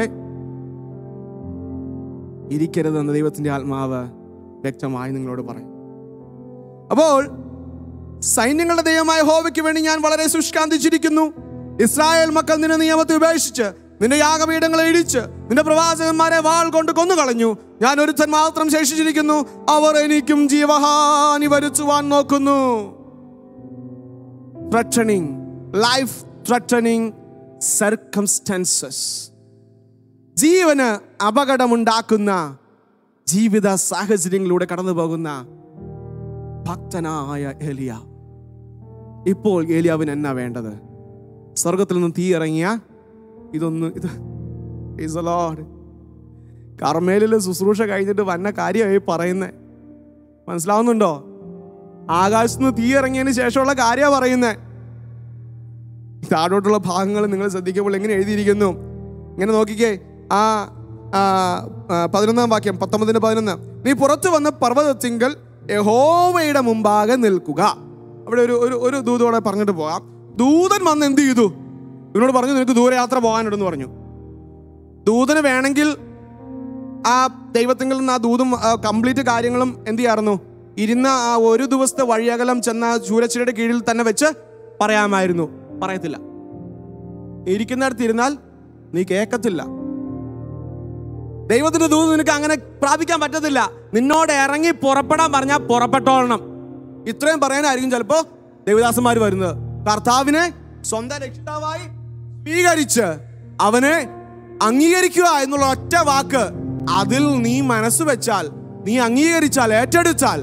ഇരിക്കരുതെന്ന് ദൈവത്തിന്റെ ആത്മാവ് വ്യക്തമായി നിങ്ങളോട് പറയും അപ്പോൾ സൈന്യങ്ങളുടെ ദൈവമായ ഹോവയ്ക്ക് വേണ്ടി ഞാൻ വളരെ ശുഷ്കാന്തിച്ചിരിക്കുന്നു ഇസ്രായേൽ മക്കൾ നിന്റെ നിയമത്തെ ഉപേക്ഷിച്ച് നിന്റെ യാഗപീഠങ്ങളെ ഇടിച്ച് നിന്റെ പ്രവാചകന്മാരെ വാൾ കൊണ്ട് കൊന്നുകളഞ്ഞു ഞാൻ ഒരുത്തൻ മാത്രം ശേഷിച്ചിരിക്കുന്നു അവർ എനിക്കും ജീവഹാനി വരുത്തുവാൻ നോക്കുന്നു threatening, life threatening circumstances. ജീവന് അപകടമുണ്ടാക്കുന്ന ജീവിത സാഹചര്യങ്ങളിലൂടെ കടന്നു പോകുന്ന ഭക്തനായ ഏലിയ ഇപ്പോൾ ഏലിയാവിന് എന്നാ വേണ്ടത് സ്വർഗത്തിൽ നിന്ന് തീ ഇറങ്ങിയ ഇതൊന്ന് ഇത് Praise the Lord. കർമ്മേലിലെ ശുശ്രൂഷ കഴിഞ്ഞിട്ട് വന്ന കാര്യമായി പറയുന്നേ മനസ്സിലാവുന്നുണ്ടോ ആകാശത്ത് നിന്ന് തീ ഇറങ്ങിയതിന് ശേഷമുള്ള കാര്യമാണ് പറയുന്നത് താഴോട്ടുള്ള ഭാഗങ്ങൾ നിങ്ങൾ ശ്രദ്ധിക്കുമ്പോൾ എങ്ങനെ എഴുതിയിരിക്കുന്നു ഇങ്ങനെ നോക്കിക്കേ ആ ആ, ആ, പതിനൊന്നാം വാക്യം പത്തൊമ്പതിന് പതിനൊന്ന് നീ പുറത്തു വന്ന് പർവ്വതത്തിങ്കൽ യഹോവയുടെ മുമ്പാകെ നിൽക്കുക അവിടെ ഒരു ഒരു ഒരു ദൂതോടെ പറഞ്ഞിട്ട് പോകാം ദൂതൻ വന്ന് എന്ത് ചെയ്തു ഇവനോട് പറഞ്ഞു നിനക്ക് ദൂരയാത്ര പോകാനുണ്ടെന്ന് പറഞ്ഞു ദൂതന് വേണമെങ്കിൽ ആ ദൈവത്തിങ്കിൽ നിന്ന് ആ ദൂതും കംപ്ലീറ്റ് കാര്യങ്ങളും എന്ത് ചെയ്യാറുന്നു ഇരുന്ന ആ ഒരു ദിവസത്തെ വഴിയകലം ചെന്ന ചൂരച്ചിരയുടെ കീഴിൽ തന്നെ വെച്ച് പറയാമായിരുന്നു പറയത്തില്ല ഇരിക്കുന്നിടത്ത് ഇരുന്നാൽ നീ കേൾക്കത്തില്ല ദൈവത്തിന്റെ ദൂത് നിനക്ക് അങ്ങനെ പ്രാപിക്കാൻ പറ്റത്തില്ല നിന്നോട് ഇറങ്ങി പുറപ്പെടാൻ പറഞ്ഞാൽ പുറപ്പെട്ടോളണം ഇത്രയും പറയാനായിരിക്കും ചിലപ്പോ ദേവദാസന്മാർ വരുന്നത് കർത്താവിനെ സ്വന്തം രക്ഷിതാവായി സ്വീകരിച്ച് അവനെ അംഗീകരിക്കുക എന്നുള്ള ഒറ്റ വാക്ക് അതിൽ നീ മനസ്സ് വെച്ചാൽ നീ അംഗീകരിച്ചാൽ ഏറ്റെടുത്താൽ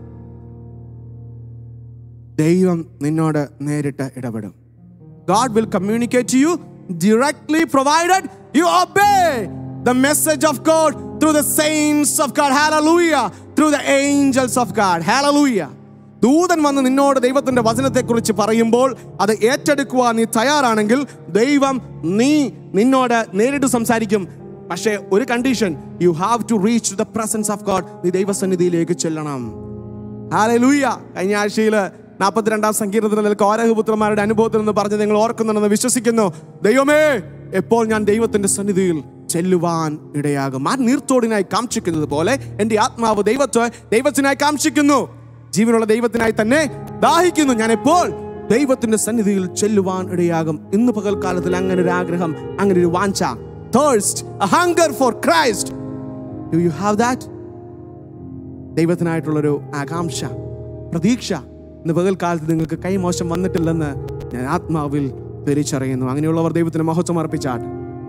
ദൈവം നിന്നോട് നേരിട്ട് ഇടപെടും God will communicate to you directly provided you obey the message of God through the saints of God. Hallelujah. Through the angels of God. Hallelujah. ദൂതൻ വന്ന് നിന്നോട് ദൈവത്തിന്റെ വചനത്തെക്കുറിച്ച് പറയുമ്പോൾ അത് ഏറ്റെടുക്കുവാൻ നീ തയ്യാറാണെങ്കിൽ ദൈവം നീ നിന്നോട് നേരിട്ട് സംസാരിക്കും പക്ഷേ ഒരു condition you have to reach the presence of God നീ ദൈവസന്നിധിയിലേക്ക് ചെല്ലണം ഹാലലൂയ കഴിഞ്ഞ ആഴ്ചയിൽ നാൽപ്പത്തിരണ്ടാം സങ്കീർത്തനത്തിൽ കോരഹപുത്രന്മാരുടെ അനുഭവത്തിൽ നിന്ന് പറഞ്ഞ് നിങ്ങൾ ഓർക്കുന്നുണ്ടെന്ന് വിശ്വസിക്കുന്നു ദൈവമേ എപ്പോൾ ഞാൻ ദൈവത്തിന്റെ സന്നിധിയിൽ ചെല്ലുവാൻ ഇടയാകും ആ നീർത്തോടിനായി കാക്ഷിക്കുന്നത് പോലെ എൻ്റെ ആത്മാവ് ദൈവത്തെ ദൈവത്തിനായി കാക്ഷിക്കുന്നു ജീവനുള്ള ദൈവത്തിനായി തന്നെ ദാഹിക്കുന്നു ഞാൻ എപ്പോൾ ദൈവത്തിന്റെ സന്നിധിയിൽ ചെല്ലുവാൻ ഇടയാകും ഇന്ന് പകൽക്കാലത്തിൽ അങ്ങനെ ഒരു ആഗ്രഹം അങ്ങനെ ഒരു വാഞ്ച thirst hunger for Christ do you have that ദൈവത്തിനായിട്ടുള്ളൊരു ആകാംക്ഷ പ്രതീക്ഷ ഇന്ന് പകൽക്കാലത്ത് നിങ്ങൾക്ക് കൈമോശം വന്നിട്ടില്ലെന്ന് ഞാൻ ആത്മാവിൽ തിരിച്ചറിയുന്നു അങ്ങനെയുള്ളവർ ദൈവത്തിന് മഹത്വം അർപ്പിച്ചാട്ട്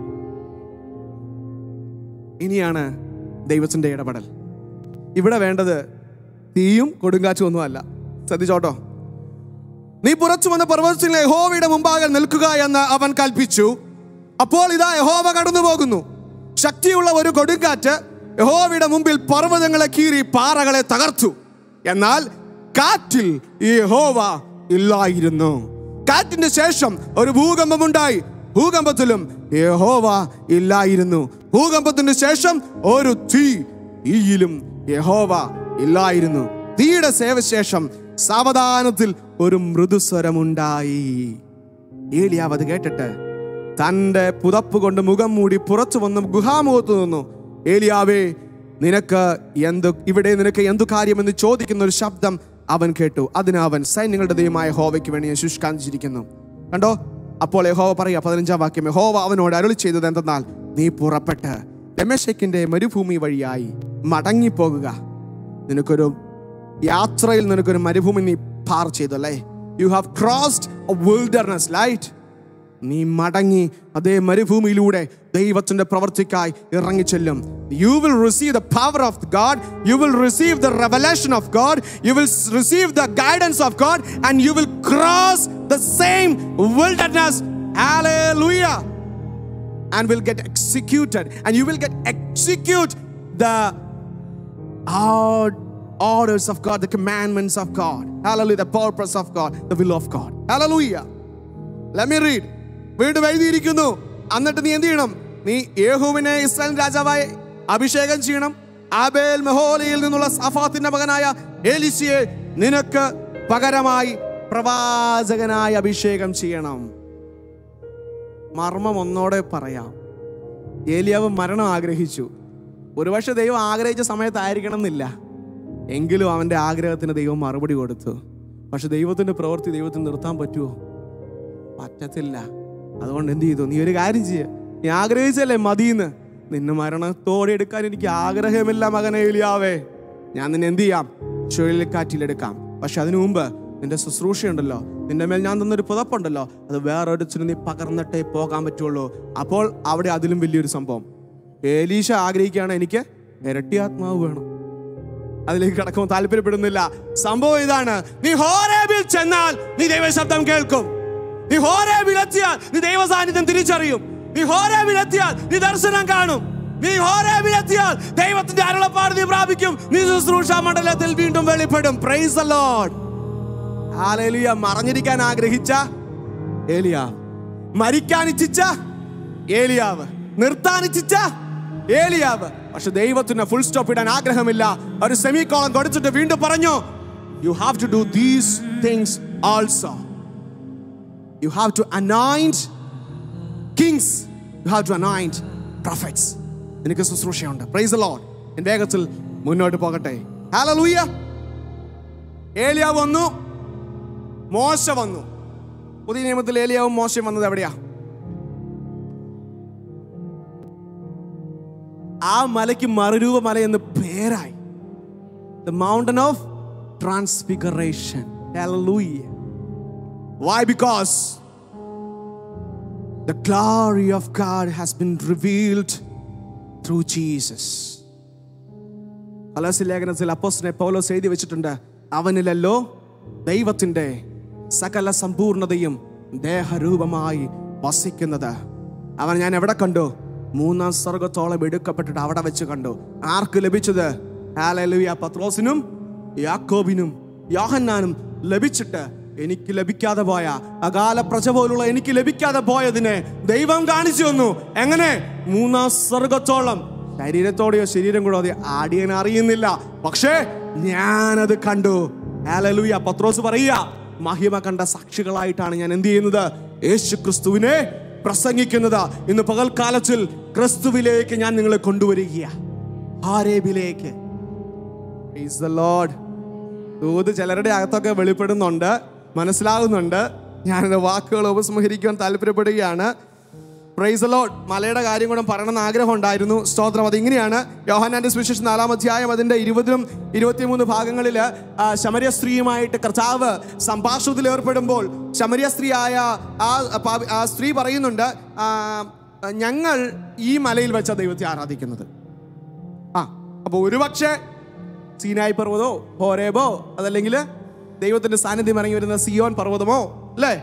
ഇനിയാണ് ദൈവത്തിന്റെ ഇടപെടൽ ഇവിടെ വേണ്ടത് തീയും കൊടുങ്കാറ്റും ഒന്നുമല്ല ശ്രദ്ധിച്ചോട്ടോ നീ പുറത്തു വന്ന പർവ്വതത്തിലെ യഹോവയുടെ മുമ്പാകെ നിൽക്കുക എന്ന് അവൻ കൽപ്പിച്ചു അപ്പോൾ ഇതാ യഹോവ കടന്നു പോകുന്നു ശക്തിയുള്ള ഒരു കൊടുങ്കാറ്റ് യഹോവയുടെ മുമ്പിൽ പർവ്വതങ്ങളെ കീറി പാറകളെ തകർത്തു എന്നാൽ കാറ്റിൽ ഈ യഹോവ ഇല്ലായിരുന്നു കാറ്റിന്റെ ശേഷം ഒരു ഭൂകമ്പമുണ്ടായി ഭൂകമ്പത്തിലും യഹോവ ഇല്ലായിരുന്നു ഭൂകമ്പത്തിന് ശേഷം ഒരു തീ തീയിലും യഹോവ ഇല്ലായിരുന്നു തീയുടെ സേവശേഷം സാവധാനത്തിൽ ഒരു മൃദുസ്വരമുണ്ടായി ഏലിയാവ് അത് കേട്ടിട്ട് തന്റെ പുതപ്പ് കൊണ്ട് മുഖം മൂടി പുറത്തു വന്ന് ഗുഹാമുഖത്ത് നിന്നു ഏലിയാവേ നിനക്ക് എന്ത് ഇവിടെ നിനക്ക് എന്തു കാര്യമെന്ന് ചോദിക്കുന്ന ഒരു ശബ്ദം അവൻ കേട്ടു അതിന് അവൻ സൈന്യങ്ങളുടെ ദൈവമായ ഹോവയ്ക്ക് വേണ്ടി ഞാൻ ശുഷ്കാന്തിച്ചിരിക്കുന്നു കണ്ടോ അപ്പോൾ യഹോവ പറയാ പതിനഞ്ചാം വാക്യം യഹോവ അവനോട് അരുളി ചെയ്തത് എന്തെന്നാൽ നീ പുറപ്പെട്ട് രമേശക്കിന്റെ മരുഭൂമി വഴിയായി മടങ്ങിപ്പോകുക നിനക്കൊരു യാത്രയിൽ നിനക്കൊരു മരുഭൂമി നീ പാർ ചെയ്തു അല്ലേ you have crossed wilderness light നീ മടങ്ങി അതേ മരുഭൂമിയിലൂടെ ദൈവത്തിന്റെ പ്രവർത്തിക്കായി ഇറങ്ങിച്ചെല്ലും you will receive the power of God you will receive the revelation of God you will receive the guidance of God and you will cross the same wilderness Hallelujah. And will get executed, and you will get execute the our orders of God, the commandments of God. Hallelujah. The purpose of God, the will of God. Hallelujah. Let me read. വീണ്ടും എഴുതിയിരിക്കുന്നു എന്നിട്ട് നീ എന്ത് ചെയ്യണം നീ യേഹുവിനെ Israel രാജാവായി അഭിഷേകം ചെയ്യണം ആബേൽ മെഹോലയിൽ നിന്നുള്ള സഫാത്തിന്റെ മകനായ ഏലിസിയെ നിനക്ക് പകരമായി പ്രവാചകനായി അഭിഷേകം ചെയ്യണം മർമ്മം ഒന്നോടെ പറയാം ഏലിയാവ് മരണം ആഗ്രഹിച്ചു ഒരുപക്ഷെ ദൈവം ആഗ്രഹിച്ച സമയത്തായിരിക്കണം എന്നില്ല എങ്കിലും അവൻ്റെ ആഗ്രഹത്തിന് ദൈവം മറുപടി കൊടുത്തു പക്ഷെ ദൈവത്തിൻ്റെ പ്രവൃത്തി ദൈവത്തിന് നിർത്താൻ പറ്റുമോ പറ്റത്തില്ല അതുകൊണ്ട് എന്ത് ചെയ്തു നീ ഒരു കാര്യം ചെയ്യ നീ ആഗ്രഹിച്ചല്ലേ മതിയെന്ന് നിന്നെ മരണത്തോടെ എടുക്കാൻ എനിക്ക് ആഗ്രഹമില്ല മകനെ ഏലിയാവേ ഞാൻ നിന്നെ എന്ത് ചെയ്യാം ചുഴലിക്കാറ്റിലെടുക്കാം പക്ഷെ അതിനു മുമ്പ് നിന്റെ ശുശ്രൂഷയുണ്ടല്ലോ നിന്റെ മേൽ ഞാൻ തന്നൊരു പുതപ്പുണ്ടല്ലോ അത് വേറൊരിടത്തിനും നീ പകർന്നിട്ടേ പോകാൻ പറ്റുള്ളൂ അപ്പോൾ അവിടെ അതിലും വലിയൊരു സംഭവം ഏലീശ ആഗ്രഹിക്കുകയാണ് എനിക്ക് ഇരട്ടി ആത്മാവ് വേണം അതിലേക്ക് കടക്കുമ്പോൾ താല്പര്യപ്പെടുന്നില്ല സംഭവം ഇതാണ് നീ ഹോരേബിൽ ചെന്നാൽ നീ ദൈവ ശബ്ദം കേൾക്കും നീ ഹോരേബിൽ എത്തിയാൽ നീ ദൈവ സാന്നിധ്യം തിരിച്ചറിയും നീ ഹോരേബിൽ എത്തിയാൽ നീ ദർശനം കാണും നീ ഹോരേബിൽ എത്തിയാൽ ദൈവത്തിന്റെ അരുളപ്പാട് നീ പ്രാപിക്കും നീ ശുശ്രൂഷ മണ്ഡലത്തിൽ വീണ്ടും വെളിപ്പെടും പ്രൈസ് ദ ലോർഡ് ഹാലേലിയ മറഞ്ഞിരിക്കാൻ ആഗ്രഹിച്ച ഏലിയാവ് മരിക്കാൻ ഇച്ഛിച്ച ഏലിയാവ് നിർത്താൻ ഇച്ഛിച്ച ഏലിയാവ് പക്ഷെ ദൈവത്തിന് ഫുൾ സ്റ്റോപ്പ് ഇടാൻ ആഗ്രഹമില്ല ഒരു സെമി കോളം കൊടുത്തിട്ട് വീണ്ടും പറഞ്ഞു you have to do these things also you have to anoint kings you have to anoint prophets നിനക്ക് ശുശ്രൂഷയുണ്ട് പ്രൈസ് ലോഡ് ഞാൻ വേഗത്തിൽ മുന്നോട്ട് പോകട്ടെ ഹല്ലേലൂയ ഏലിയാവ് വന്നു മോശ വന്നു പുതിയ നിയമത്തിൽ ഏലിയാവും മോശം വന്നത് എവിടെയാ ആ മലയ്ക്ക് മറുരൂപ മല എന്ന് പേരായി the mountain of transfiguration why because the glory of God has been revealed through Jesus പലസ് ലേഖനത്തിൽ അപ്പോസ്റ്റിനെ പൗലോസ് എഴുതി വെച്ചിട്ടുണ്ട് അവനിലല്ലോ ദൈവത്തിൻ്റെ സകല സമ്പൂർണതയും ദേഹരൂപമായി വസിക്കുന്നത് അവൻ ഞാൻ എവിടെ കണ്ടു മൂന്നാം സ്വർഗത്തോളം എടുക്കപ്പെട്ടിട്ട് അവിടെ വെച്ച് കണ്ടു ആർക്ക് ലഭിച്ചത് ഹാലലുയ പത്രോസിനും യാക്കോബിനും യോഹന്നാനും ലഭിച്ചിട്ട് എനിക്ക് ലഭിക്കാതെ പോയ അകാല പ്രജ പോലുള്ള എനിക്ക് ലഭിക്കാതെ പോയതിനെ ദൈവം കാണിച്ചു തന്നു എങ്ങനെ മൂന്നാം സ്വർഗത്തോളം ശരീരത്തോടെയോ ശരീരം കൂടെ അത് ആടിയൻ അറിയുന്നില്ല പക്ഷേ ഞാനത് കണ്ടു ഹാലലുയ പത്രോസ് പറയുക മഹിമ കണ്ട സാക്ഷികളായിട്ടാണ് ഞാൻ എന്ത് ചെയ്യുന്നത് യേശു ക്രിസ്തുവിനെ പ്രസംഗിക്കുന്നത് ഇന്ന് പകൽക്കാലത്തിൽ ക്രിസ്തുവിലേക്ക് ഞാൻ നിങ്ങളെ കൊണ്ടുവരിക ഹാരേബിലേക്ക് Praise the Lord. ദൂത് ചിലരുടെ അകത്തൊക്കെ വെളിപ്പെടുന്നുണ്ട് മനസ്സിലാകുന്നുണ്ട് ഞാനെൻ്റെ വാക്കുകൾ ഉപസംഹരിക്കുവാൻ താല്പര്യപ്പെടുകയാണ് പ്രൈസ് ലോഡ് മലയുടെ കാര്യം കൂടെ പറയണമെന്ന് ആഗ്രഹം ഉണ്ടായിരുന്നു സ്തോത്രം അത് ഇങ്ങനെയാണ് യോഹനാന്റെ സുവിശേഷം നാലാം അധ്യായം അതിന്റെ ഇരുപതിനും ഇരുപത്തിമൂന്ന് ഭാഗങ്ങളിൽ ശമരിയ സ്ത്രീയുമായിട്ട് കർത്താവ് സംഭാഷണത്തിൽ ഏർപ്പെടുമ്പോൾ ശമരിയ സ്ത്രീയായ ആ പാപി- ആ സ്ത്രീ പറയുന്നുണ്ട് ആ, ഞങ്ങൾ ഈ മലയിൽ വെച്ച ദൈവത്തെ ആരാധിക്കുന്നത് ആ അപ്പൊ ഒരുപക്ഷെ സീനായി പർവ്വതോ ഹോരേബോ അതല്ലെങ്കിൽ ദൈവത്തിന്റെ സാന്നിധ്യം ഇറങ്ങി വരുന്ന സിയോൻ പർവ്വതമോ അല്ലേ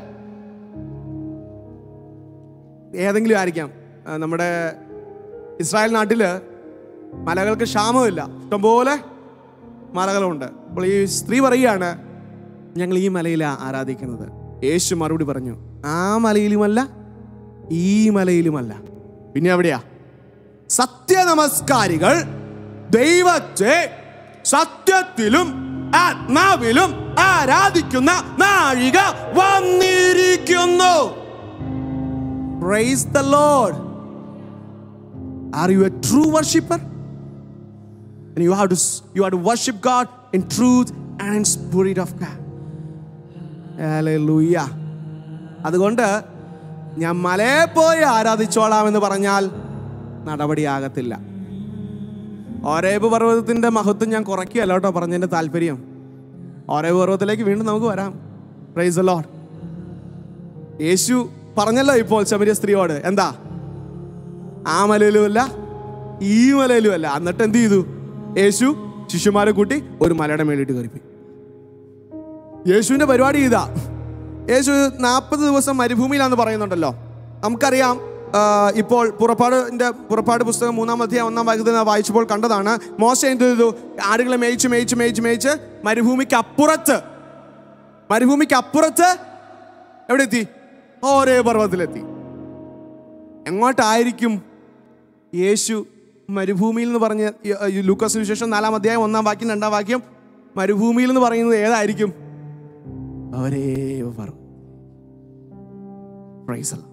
ഏതെങ്കിലും ആയിരിക്കാം ആ, നമ്മുടെ ഇസ്രായേൽ നാട്ടില് മലകൾക്ക് ക്ഷാമമില്ല ഇഷ്ടംപോലെ മലകളുണ്ട് അപ്പോൾ ഈ സ്ത്രീ പറയുകയാണ് ഞങ്ങൾ ഈ മലയിലാണ് ആരാധിക്കുന്നത് യേശു മറുപടി പറഞ്ഞു ആ മലയിലുമല്ല ഈ മലയിലുമല്ല പിന്നെ എവിടെയാ സത്യനമസ്കാരികൾ ദൈവത്തെ സത്യത്തിലും ആത്മാവിലും ആരാധിക്കുന്ന നാഴിക വന്നിരിക്കുന്നു Praise the Lord. Are you a true worshipper? And you have to you have to worship God in truth and in spirit of God. Hallelujah. അതുകൊണ്ട് ഞാൻ മലയെ പോയി ആരാധിച്ചോളാം എന്ന് പറഞ്ഞാൽ നടപടിയാകത്തില്ല ഓരേബ് പർവ്വതത്തിന്റെ മഹത്വം ഞാൻ കുറയ്ക്കുകയല്ല കേട്ടോ പറഞ്ഞതിന്റെ താല്പര്യം ഓരേബ് പർവ്വതത്തിലേക്ക് വീണ്ടും നമുക്ക് വരാം പ്രൈസ് ലോഡ് യേശു പറഞ്ഞല്ലോ ഇപ്പോൾ ശബരിയ സ്ത്രീയോട് എന്താ ആ മലയിലുമല്ല ഈ മലയിലുമല്ല എന്നിട്ട് എന്ത് ചെയ്തു യേശു ശിശുമാരെ കൂട്ടി ഒരു മലയുടെ മേലിട്ട് കയറിപ്പോയി യേശുവിന്റെ പരിപാടി ഇതാ യേശു നാൽപ്പത് ദിവസം മരുഭൂമിയിലാന്ന് പറയുന്നുണ്ടല്ലോ നമുക്കറിയാം ആ, ഇപ്പോൾ പുറപ്പാടിന്റെ പുറപ്പാട് പുസ്തകം മൂന്നാം അധ്യായം ഒന്നാം ഭാഗത്തിൽ നിന്ന് വായിച്ചപ്പോൾ കണ്ടതാണ് മോശ എന്ത് ചെയ്തു ആടുകളെ മേയിച്ച് മേയിച്ച് മേയിച്ച് മേയിച്ച് മരുഭൂമിക്ക് അപ്പുറത്ത് മരുഭൂമിക്ക് അപ്പുറത്ത് എവിടെ എത്തി ഓരേ പർവ്വതത്തിലെത്തി എങ്ങോട്ടായിരിക്കും യേശു മരുഭൂമിയിൽ എന്ന് പറഞ്ഞ ഈ- ഈ ലൂക്കോസ് വിശേഷം നാലാം അധ്യായം ഒന്നാം വാക്യം രണ്ടാം വാക്യം മരുഭൂമിയിൽ എന്ന് പറയുന്നത് ഏതായിരിക്കും ഒരേ പർവ്വതം Praise the Lord.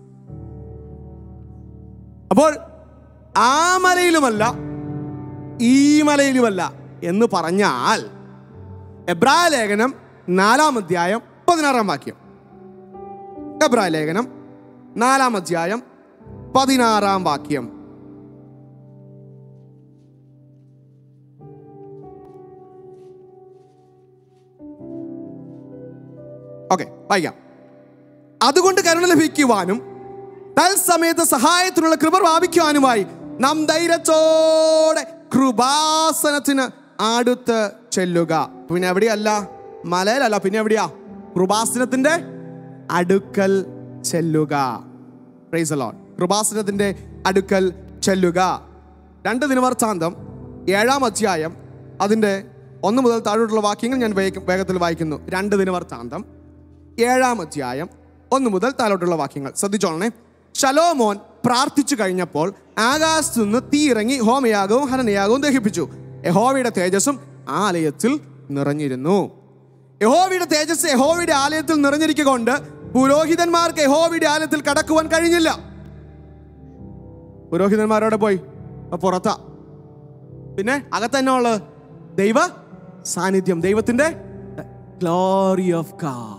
അപ്പോൾ ആ മലയിലുമല്ല ഈ മലയിലുമല്ല എന്ന് പറഞ്ഞാൽ എബ്രായ ലേഖനം നാലാം അധ്യായം പതിനാറാം വാക്യം എബ്രായ ലേഖനം നാലാം അധ്യായം പതിനാറാം വാക്യം ഓക്കെ വായിക്കാം അതുകൊണ്ട് കരുണ ലഭിക്കുവാനും തൽസമയത്ത് സഹായത്തിനുള്ള കൃപ പ്രാപിക്കുവാനുമായി നാം ധൈര്യത്തോടെ കൃപാസനത്തിന് അടുത്ത് ചെല്ലുക പിന്നെ എവിടെയല്ല മലയിലല്ല പിന്നെ എവിടെയാ കൃപാസനത്തിന്റെ അടുക്കൽ ചെല്ലുക Praise the Lord. കൃപാസനത്തിന്റെ അടുക്കൽ ചെല്ലുക രണ്ട് ദിനവർത്താന്തം ഏഴാം അധ്യായം അതിൻ്റെ ഒന്ന് മുതൽ താഴോട്ടുള്ള വാക്യങ്ങൾ ഞാൻ വേഗ- വേഗത്തിൽ വായിക്കുന്നു രണ്ട് ദിനവർത്താന്തം ഏഴാം അധ്യായം ഒന്ന് മുതൽ താഴോട്ടുള്ള വാക്യങ്ങൾ ശ്രദ്ധിച്ചോളണേ ശലോമോൻ പ്രാർത്ഥിച്ചു കഴിഞ്ഞപ്പോൾ ആകാശത്തു നിന്ന് തീ ഇറങ്ങി ഹോമയാഗവും ഹനനയാഗവും ദഹിപ്പിച്ചു യഹോവയുടെ തേജസ്സും ആലയത്തിൽ നിറഞ്ഞിരുന്നു യഹോവയുടെ തേജസ് യഹോവയുടെ ആലയത്തിൽ നിറഞ്ഞിരിക്കൊണ്ട് പുരോഹിതന്മാർക്ക് യഹോവയുടെ ആലയത്തിൽ കടക്കുവാൻ കഴിഞ്ഞില്ല പുരോഹിതന്മാരോടെ പോയി അപ്പൊ പുറത്താ പിന്നെ അകത്തന്നെ ഉള്ളത് ദൈവ സാന്നിധ്യം ദൈവത്തിന്റെ glory of God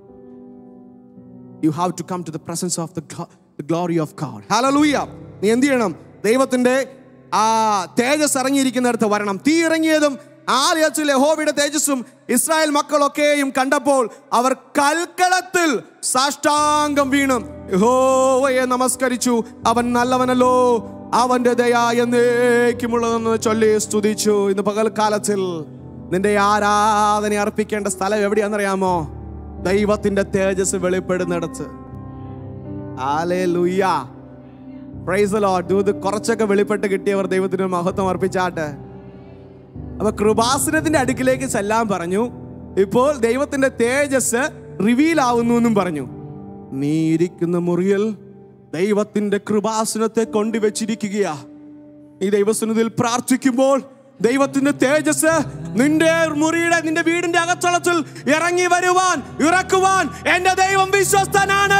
you have to come to the presence of the glory of God hallelujah നീ എന്ത് ചെയ്യണം ദൈവത്തിന്റെ ആ തേജസ് ഇറങ്ങിയിരിക്കുന്നിടത്ത് വരണം തീ ഇറങ്ങിയതും ആലയത്തിൽ യഹോവയുടെ തേജസ്സും ഇസ്രായേൽ മക്കളൊക്കെയും കണ്ടപ്പോൾ അവർ കൽക്കളത്തിൽ സാഷ്ടാംഗം വീണു യഹോവയെ നമസ്കരിച്ചു അവൻ നല്ലവനല്ലോ അവന്റെ ദയ എന്നേക്കുമുള്ളതെന്ന് ചൊല്ലി സ്തുതിച്ചു ഇന്ന് പകൽക്കാലത്തിൽ നിന്റെ ആരാധന അർപ്പിക്കേണ്ട സ്ഥലം എവിടെയാണെന്നറിയാമോ ദൈവത്തിന്റെ തേജസ് വെളിപ്പെടുന്നിടത്ത് ഹല്ലേലൂയ പ്രൈസ് ലോർഡ് ഇത് കുറച്ചൊക്കെ വെളിപ്പെട്ട് കിട്ടിയവർ ദൈവത്തിന് മഹത്വം അർപ്പിച്ചാട്ടെ അപ്പൊ കൃപാസനത്തിന്റെ അടുക്കിലേക്ക് ചെല്ലാൻ പറഞ്ഞു ഇപ്പോൾ ദൈവത്തിന്റെ തേജസ് റിവീൽ ആവുന്നു എന്നും പറഞ്ഞു നീ ഇരിക്കുന്ന മുറിയിൽ ദൈവത്തിന്റെ കൃപാസനത്തെ കൊണ്ടുവച്ചിരിക്കുകയാ ഈ ദൈവസനത്തിൽ പ്രാർത്ഥിക്കുമ്പോൾ ദൈവത്തിന്റെ തേജസ് നിന്റെ മുറിയുടെ നിന്റെ വീടിന്റെ അകത്തളത്തിൽ ഇറങ്ങി വരുവാൻ ഇറക്കുവാൻ എന്റെ ദൈവം വിശ്വസ്തനാണ്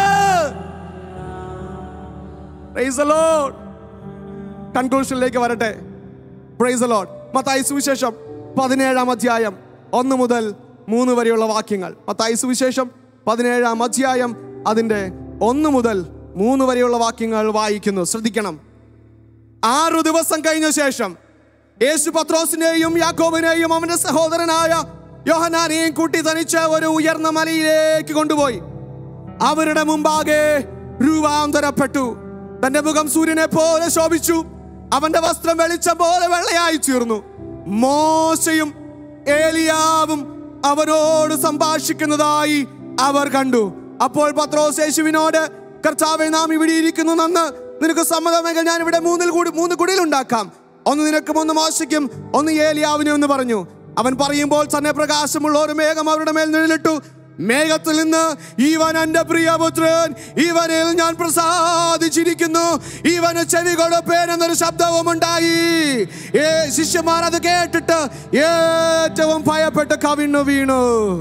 Praise the Lord. കൺക്ലൂഷനിലേക്ക് വരട്ടെ പ്രൈസ് ലോഡ് മത്തായി സുവിശേഷം പതിനേഴാം അധ്യായം ഒന്ന് മുതൽ മൂന്ന് വരെയുള്ള വാക്യങ്ങൾ മത്തായി സുവിശേഷം പതിനേഴാം അധ്യായം അതിൻ്റെ ഒന്ന് മുതൽ മൂന്ന് വരെയുള്ള വാക്യങ്ങൾ വായിക്കുന്നു ശ്രദ്ധിക്കണം ആറു ദിവസം കഴിഞ്ഞ ശേഷം യേശു പത്രോസിനെയും യാക്കോബിനെയും അവന്റെ സഹോദരനായ യോഹനാനെയും കൂട്ടി തനിച്ച് ഒരു ഉയർന്ന മലയിലേക്ക് കൊണ്ടുപോയി അവരുടെ മുമ്പാകെ രൂപാന്തരപ്പെട്ടു തന്റെ മുഖം സൂര്യനെ പോലെ ശോഭിച്ചു അവന്റെ വസ്ത്രം വെളിച്ചം പോലെ വെള്ളയായി തീർന്നു മോശയും ഏലിയാവും അവരോട് സംഭാഷിക്കുന്നതായി അവർ കണ്ടു അപ്പോൾ പത്രോസ് യേശുവിനോട് കർത്താവെ നാം ഇവിടെ ഇരിക്കുന്നു നന്ന് നിനക്ക് സമ്മതമെങ്കിൽ ഞാൻ ഇവിടെ മൂന്നിൽ കൂടി മൂന്ന് കുടിയിലുണ്ടാക്കാം ഒന്ന് നിനക്കും ഒന്ന് മോശയ്ക്കും ഒന്ന് ഏലിയാവിനും എന്ന് പറഞ്ഞു അവൻ പറയുമ്പോൾ തന്നെ പ്രകാശമുള്ള ഒരു മേഘം അവരുടെ മേൽ നിഴലിട്ടു മേഘത്തിൽ നിന്ന് ഇവൻ എന്റെ പ്രിയപുത്രൻ ഇവനിൽ ഞാൻ പ്രസാദിച്ചിരിക്കുന്നു ഇവന് ചെവി കൊടുപ്പേൻ എന്നൊരു ശബ്ദവും ഉണ്ടായി ഏ ശിഷ്യന്മാർ അത് കേട്ടിട്ട് ഏറ്റവും ഭയപ്പെട്ട് കവിണ്ണു വീണു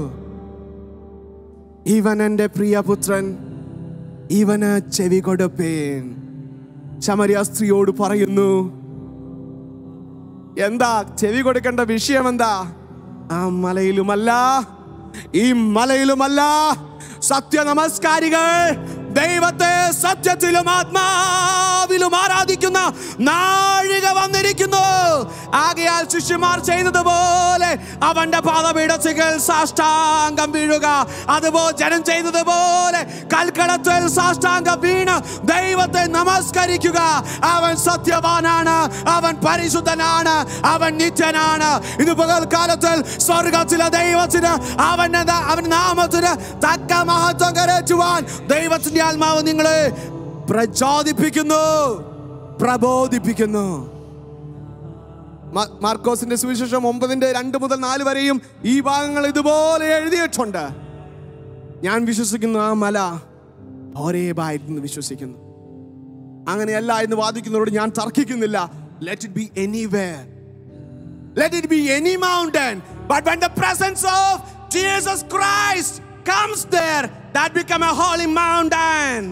ഇവൻ എന്റെ പ്രിയപുത്രൻ ഇവന് ചെവി കൊടുപ്പേൻ ശമരിയ സ്ത്രീയോട് പറയുന്നു എന്താ ചെവി കൊടുക്കേണ്ട വിഷയം എന്താ ആ മലയിലുമല്ല ഈ മലയിലുമല്ല സത്യ നമസ്കാരികൾ ദൈവത്തെ സത്യത്തിലും ആത്മാവിലും ആരാധിക്കുന്ന നാഴിക വന്നിരിക്കുന്നു ആകയാൽ ശിഷ്യന്മാർ ചെയ്തതുപോലെ അവന്റെ പാദപീഠത്തിൽ സാഷ്ടാംഗം വീഴുക അതുപോലെ ജനം ചെയ്തതുപോലെ കൽക്കളത്തിൽ സാഷ്ടാംഗം വീണ് ദൈവത്തെ നമസ്കരിക്കുക അവൻ സത്യവാനാണ് അവൻ പരിശുദ്ധനാണ് അവൻ നിത്യനാണ് ഇത് പകൽക്കാലത്തിൽ സ്വർഗത്തിലെ ദൈവത്തിന് അവന്റെ അവൻ നാമത്തിന് തക്ക മഹത്വം കരച്ചുവാൻ ദൈവത്തിന്റെ ആത്മാവ് നിങ്ങളെ പ്രചോദിപ്പിക്കുന്നു പ്രബോധിപ്പിക്കുന്നു മ- മാർക്കോസിന്റെ സുവിശേഷം ഒമ്പതിന്റെ രണ്ട് മുതൽ നാല് വരെയും ഈ ഭാഗങ്ങൾ ഇതുപോലെ എഴുതിയിട്ടുണ്ട് ഞാൻ വിശ്വസിക്കുന്നു ആ മല ഒരേബായിരുന്നു വിശ്വസിക്കുന്നു അങ്ങനെയല്ല എന്ന് വാദിക്കുന്നവരോട് ഞാൻ തർക്കിക്കുന്നില്ല let it be anywhere let it be any mountain but when the presence of Jesus Christ comes there that become a holy mountain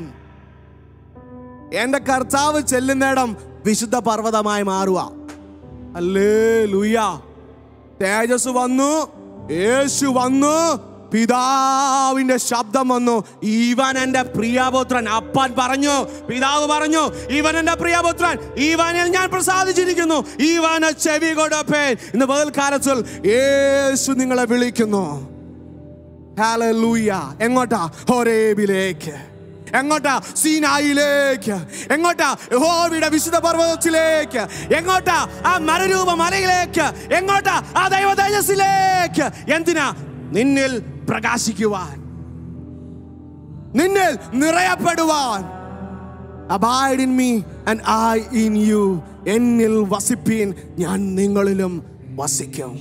എന്റെ കർത്താവ് ചെല്ലുന്നിടം വിശുദ്ധ പർവ്വതമായി മാറുക അല്ലേ ലൂയ തേജസ് വന്നു യേശു വന്നു പിതാവിന്റെ ശബ്ദം വന്നു ഇവൻ എന്റെ പ്രിയപുത്രൻ അപ്പൻ പറഞ്ഞു പിതാവ് പറഞ്ഞു ഇവൻ എന്റെ പ്രിയപുത്രൻ ഇവനിൽ ഞാൻ പ്രസാദിച്ചിരിക്കുന്നു ഇവന് ചെവി കൊടുപ്പേൻ ഇന്ന് പകൽക്കാലത്തിൽ യേശു നിങ്ങളെ വിളിക്കുന്നു ഹല്ലേലൂയ എങ്ങോട്ടാ ഹോരേബിലേക്ക് എങ്ങോട്ടാ സീനായിലേക്ക് എങ്ങോട്ടാ യഹോവയുടെ വിശുദ്ധ പർവ്വതത്തിലേക്ക് എങ്ങോട്ടാ ആ മരരൂപ മലയിലേക്ക് എങ്ങോട്ടാ ആ ദൈവ തേജസ്സിലേക്ക് എന്തിനാ നിന്നിൽ പ്രകാശിക്കുവാൻ നിന്നിൽ നിറയപ്പെടുവാൻ abide in me and I in you എന്നിൽ വസിപ്പീൻ ഞാൻ നിങ്ങളിലും വസിക്കും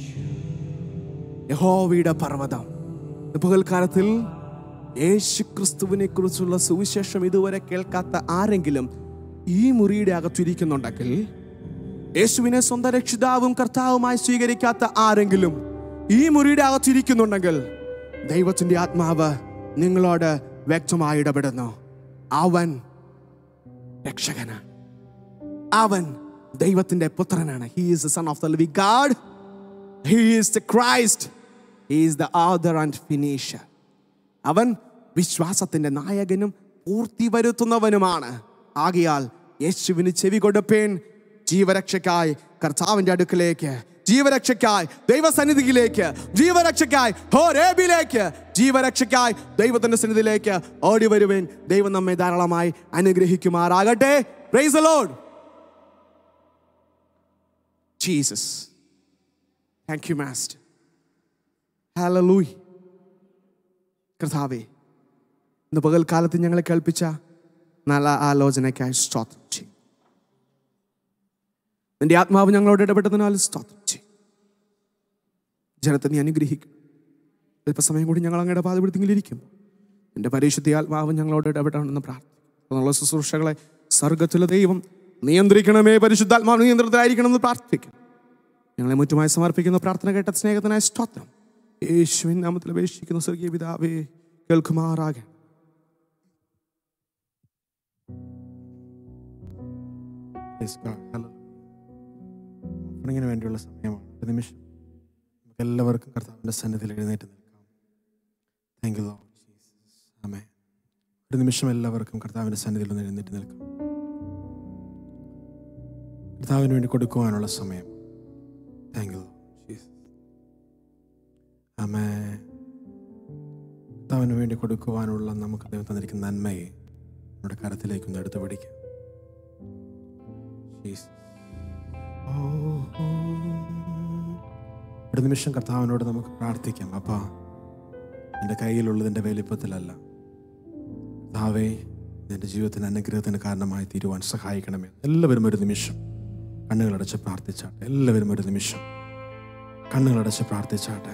യഹോവയുടെ പർവ്വതം ഇന്ന് പകൽക്കാലത്തിൽ യേശു ക്രിസ്തുവിനെ കുറിച്ചുള്ള സുവിശേഷം ഇതുവരെ കേൾക്കാത്ത ആരെങ്കിലും ഈ മുറിയുടെ അകത്തിരിക്കുന്നുണ്ടെങ്കിൽ യേശുവിനെ സ്വന്തം രക്ഷിതാവും കർത്താവുമായി സ്വീകരിക്കാത്ത ആരെങ്കിലും ഈ മുറിയുടെ അകത്തിരിക്കുന്നുണ്ടെങ്കിൽ ദൈവത്തിന്റെ ആത്മാവ് നിങ്ങളോട് വ്യക്തമായി ഇടപെടുന്നു അവൻ രക്ഷകനാണ് അവൻ ദൈവത്തിന്റെ പുത്രനാണ് he is the son of the living God he is the Christ he is the author and finisher അവൻ വിശ്വാസത്തിന്റെ നായകനും പൂർത്തി വരുത്തുന്നവനുമാണ് ആകയാൽ യേശുവിന് ചെവി കൊടുപ്പേൻ ജീവരക്ഷയ്ക്കായി കർത്താവിന്റെ അടുക്കിലേക്ക് ജീവരക്ഷയ്ക്കായി ദൈവസന്നിധിയിലേക്ക് ജീവരക്ഷയ്ക്കായി ഹോരേബിലേക്ക് ജീവരക്ഷയ്ക്കായി ദൈവത്തിന്റെ സന്നിധിയിലേക്ക് ഓടി വരുവേൻ ദൈവം നമ്മെ ധാരാളമായി അനുഗ്രഹിക്കുമാറാകട്ടെ praise the Lord Jesus thank you master hallelujah കർത്താവേ ഇന്ന് പകൽക്കാലത്ത് ഞങ്ങളെ കേൾപ്പിച്ച നല്ല ആലോചനയ്ക്കായി സ്തോത്രം ചെയ്യും നിന്റെ ആത്മാവ് ഞങ്ങളോട് ഇടപെട്ടതിനാൽ സ്തോത്രം ചെയ്യും ജനത്തെ നീ അനുഗ്രഹിക്കും അല്പസമയം കൂടി ഞങ്ങൾ അങ്ങയുടെ പാതപിടുത്തെങ്കിലിരിക്കും എൻ്റെ പരിശുദ്ധ ആത്മാവ് ഞങ്ങളോട് ഇടപെടണമെന്ന് പ്രാർത്ഥിക്കും എന്നുള്ള ശുശ്രൂഷകളെ സർഗത്തിലെ ദൈവം നിയന്ത്രിക്കണമേ പരിശുദ്ധാത്മാവ് നിയന്ത്രണത്തിലായിരിക്കണമെന്ന് പ്രാർത്ഥിക്കും ഞങ്ങളെ മുറ്റുമായി സമർപ്പിക്കുന്ന പ്രാർത്ഥന കേട്ട സ്നേഹത്തിനായ സ്തോത്രം യേശുവിൻ നാമത്തിൽ അപേക്ഷിക്കുന്ന സ്വർഗീയ പിതാവേ കേൾക്കുമാറാകെ ഓഫറിങ്ങിന് വേണ്ടിയുള്ള സമയമാണ് ഒരു നിമിഷം നമുക്ക് എല്ലാവർക്കും കർത്താവിൻ്റെ സന്നിധിയിൽ എഴുന്നേറ്റ് നിൽക്കാം താങ്ക് യു ജീസസ് ആമേ ഒരു നിമിഷം എല്ലാവർക്കും കർത്താവിൻ്റെ സന്നിധിയിൽ ഒന്ന് എഴുന്നേറ്റ് നിൽക്കാം കർത്താവിന് വേണ്ടി കൊടുക്കുവാനുള്ള സമയം താങ്ക് യു ജീസസ് ആമേ കർത്താവിന് വേണ്ടി കൊടുക്കുവാനുള്ള നമുക്ക് ദൈവം തന്നിരിക്കുന്ന നന്മയെ നമ്മുടെ കരത്തിലേക്കൊന്ന് എടുത്തു പിടിക്കാം ജീസസ് ഒരു നിമിഷം കർത്താവിനോട് നമുക്ക് പ്രാർത്ഥിക്കാം അപ്പാ എൻ്റെ കയ്യിലുള്ളതിൻ്റെ വലിപ്പത്തിലല്ല കർത്താവേ എൻ്റെ ജീവിതത്തിന് അനുഗ്രഹത്തിന് കാരണമായി തീരുവാൻ സഹായിക്കണമേ എല്ലാവരും ഒരു നിമിഷം കണ്ണുകളടച്ച് പ്രാർത്ഥിച്ചാട്ടെ എല്ലാവരും ഒരു നിമിഷം കണ്ണുകളടച്ച് പ്രാർത്ഥിച്ചാട്ടെ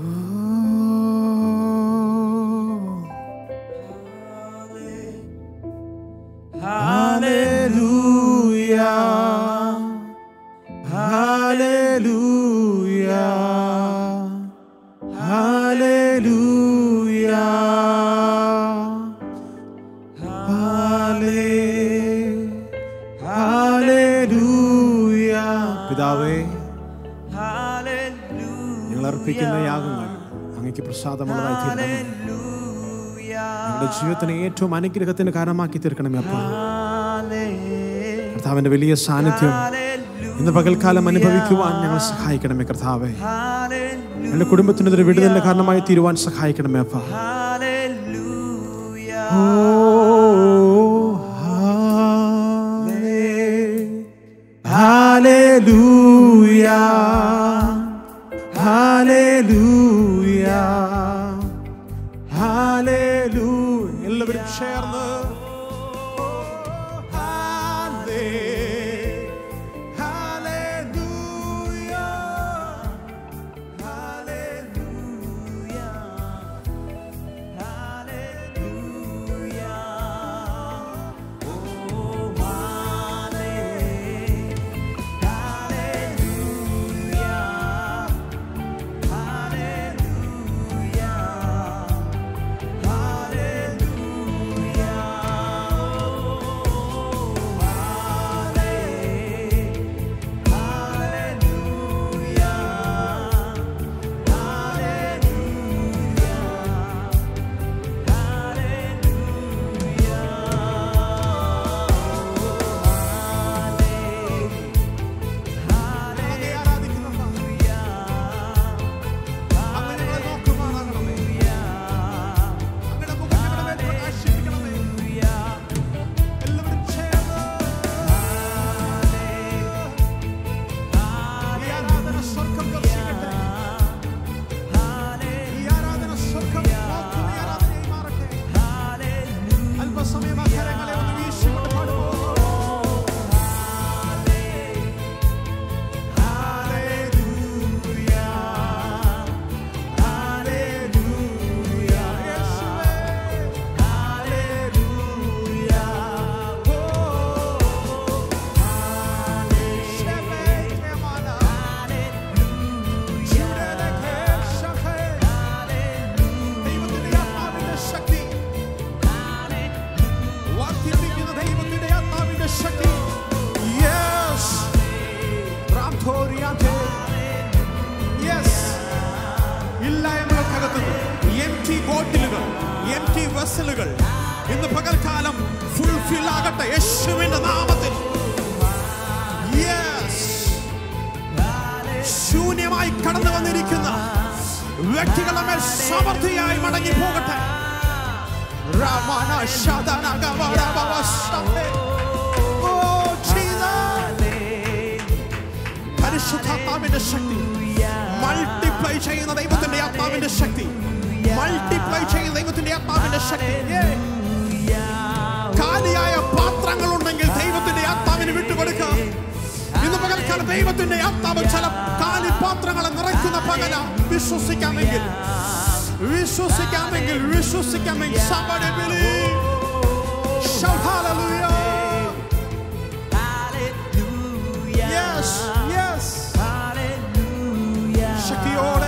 പിതാവേ ഞങ്ങൾ അർപ്പിക്കുന്ന യാഗങ്ങൾ അങ്ങക്ക് പ്രസാദമുള്ളതായി തീരണമേ ഞങ്ങളുടെ ജീവിതത്തിന് ഏറ്റവും അനുഗ്രഹത്തിന് കാരണമാക്കി തീർക്കണമേ അപ്പ കർത്താവിന്റെ വലിയ സാന്നിധ്യം ഇന്ന് പകൽക്കാലം അനുഭവിക്കുവാൻ ഞങ്ങൾ സഹായിക്കണമേ കർത്താവേ ഞങ്ങളുടെ കുടുംബത്തിന് ഇതൊരു വിടുതലിന്റെ കാരണമായി തീരുവാൻ സഹായിക്കണമേ അപ്പ ഓ, ഹാലേലൂയ ഹാലേലൂയ ഹാലേലൂയ എല്ലാവരും ചേർന്ന് ഹാലേ ഹാലേലൂയ ഹാലേലൂയ അല്പസമയം അക്കരങ്ങളെ ഒന്ന് വീശിക്കൊണ്ട് പാടുമോ ശക്തി Yes. Ramthoriante. Yes. ഇല്ലായ്മകൾക്കകത്തുനിന്ന് എം ടി ബോട്ടിലുകൾ എം ടി വെസലുകൾ ഇന്ന് പകൽക്കാലം ഫുൾഫിൽ ആകട്ടെ യേശുവിന്റെ നാമത്തിൽ Yes. വ്യക്തികളുടെ മേൽ സമൃദ്ധിയായി മടങ്ങി പോകട്ടെ രമണ ശതന ഗവര ഭവശമേ. ഓ, Jesus. പരിശുദ്ധാത്മാവിന്റെ ശക്തി മൾട്ടിപ്ലൈ ചെയ്യുന്ന ദൈവത്തിന്റെ ആത്മാവിന്റെ ശക്തി മൾട്ടിപ്ലൈ ചെയ്യുന്ന ദൈവത്തിന്റെ ആത്മാവിന്റെ ശക്തി കാലിയായ പാത്രങ്ങൾ ഉണ്ടെങ്കിൽ ദൈവത്തിന്റെ ആത്മാവിന് വിട്ടുകൊടുക്കുക ഇന്ന് പകൽക്കാലം ദൈവത്തിന്റെ ആത്മാവ് ചില കാലി പാത്രങ്ങളെ നിറയ്ക്കുന്ന പകല വിശ്വസിക്കാമെങ്കിൽ വിശ്വസിക്കാമെങ്കിൽ വിശ്വസിക്കാമെങ്കിൽ somebody believe. Shout hallelujah. Yes, yes. ശക്തിയോടെ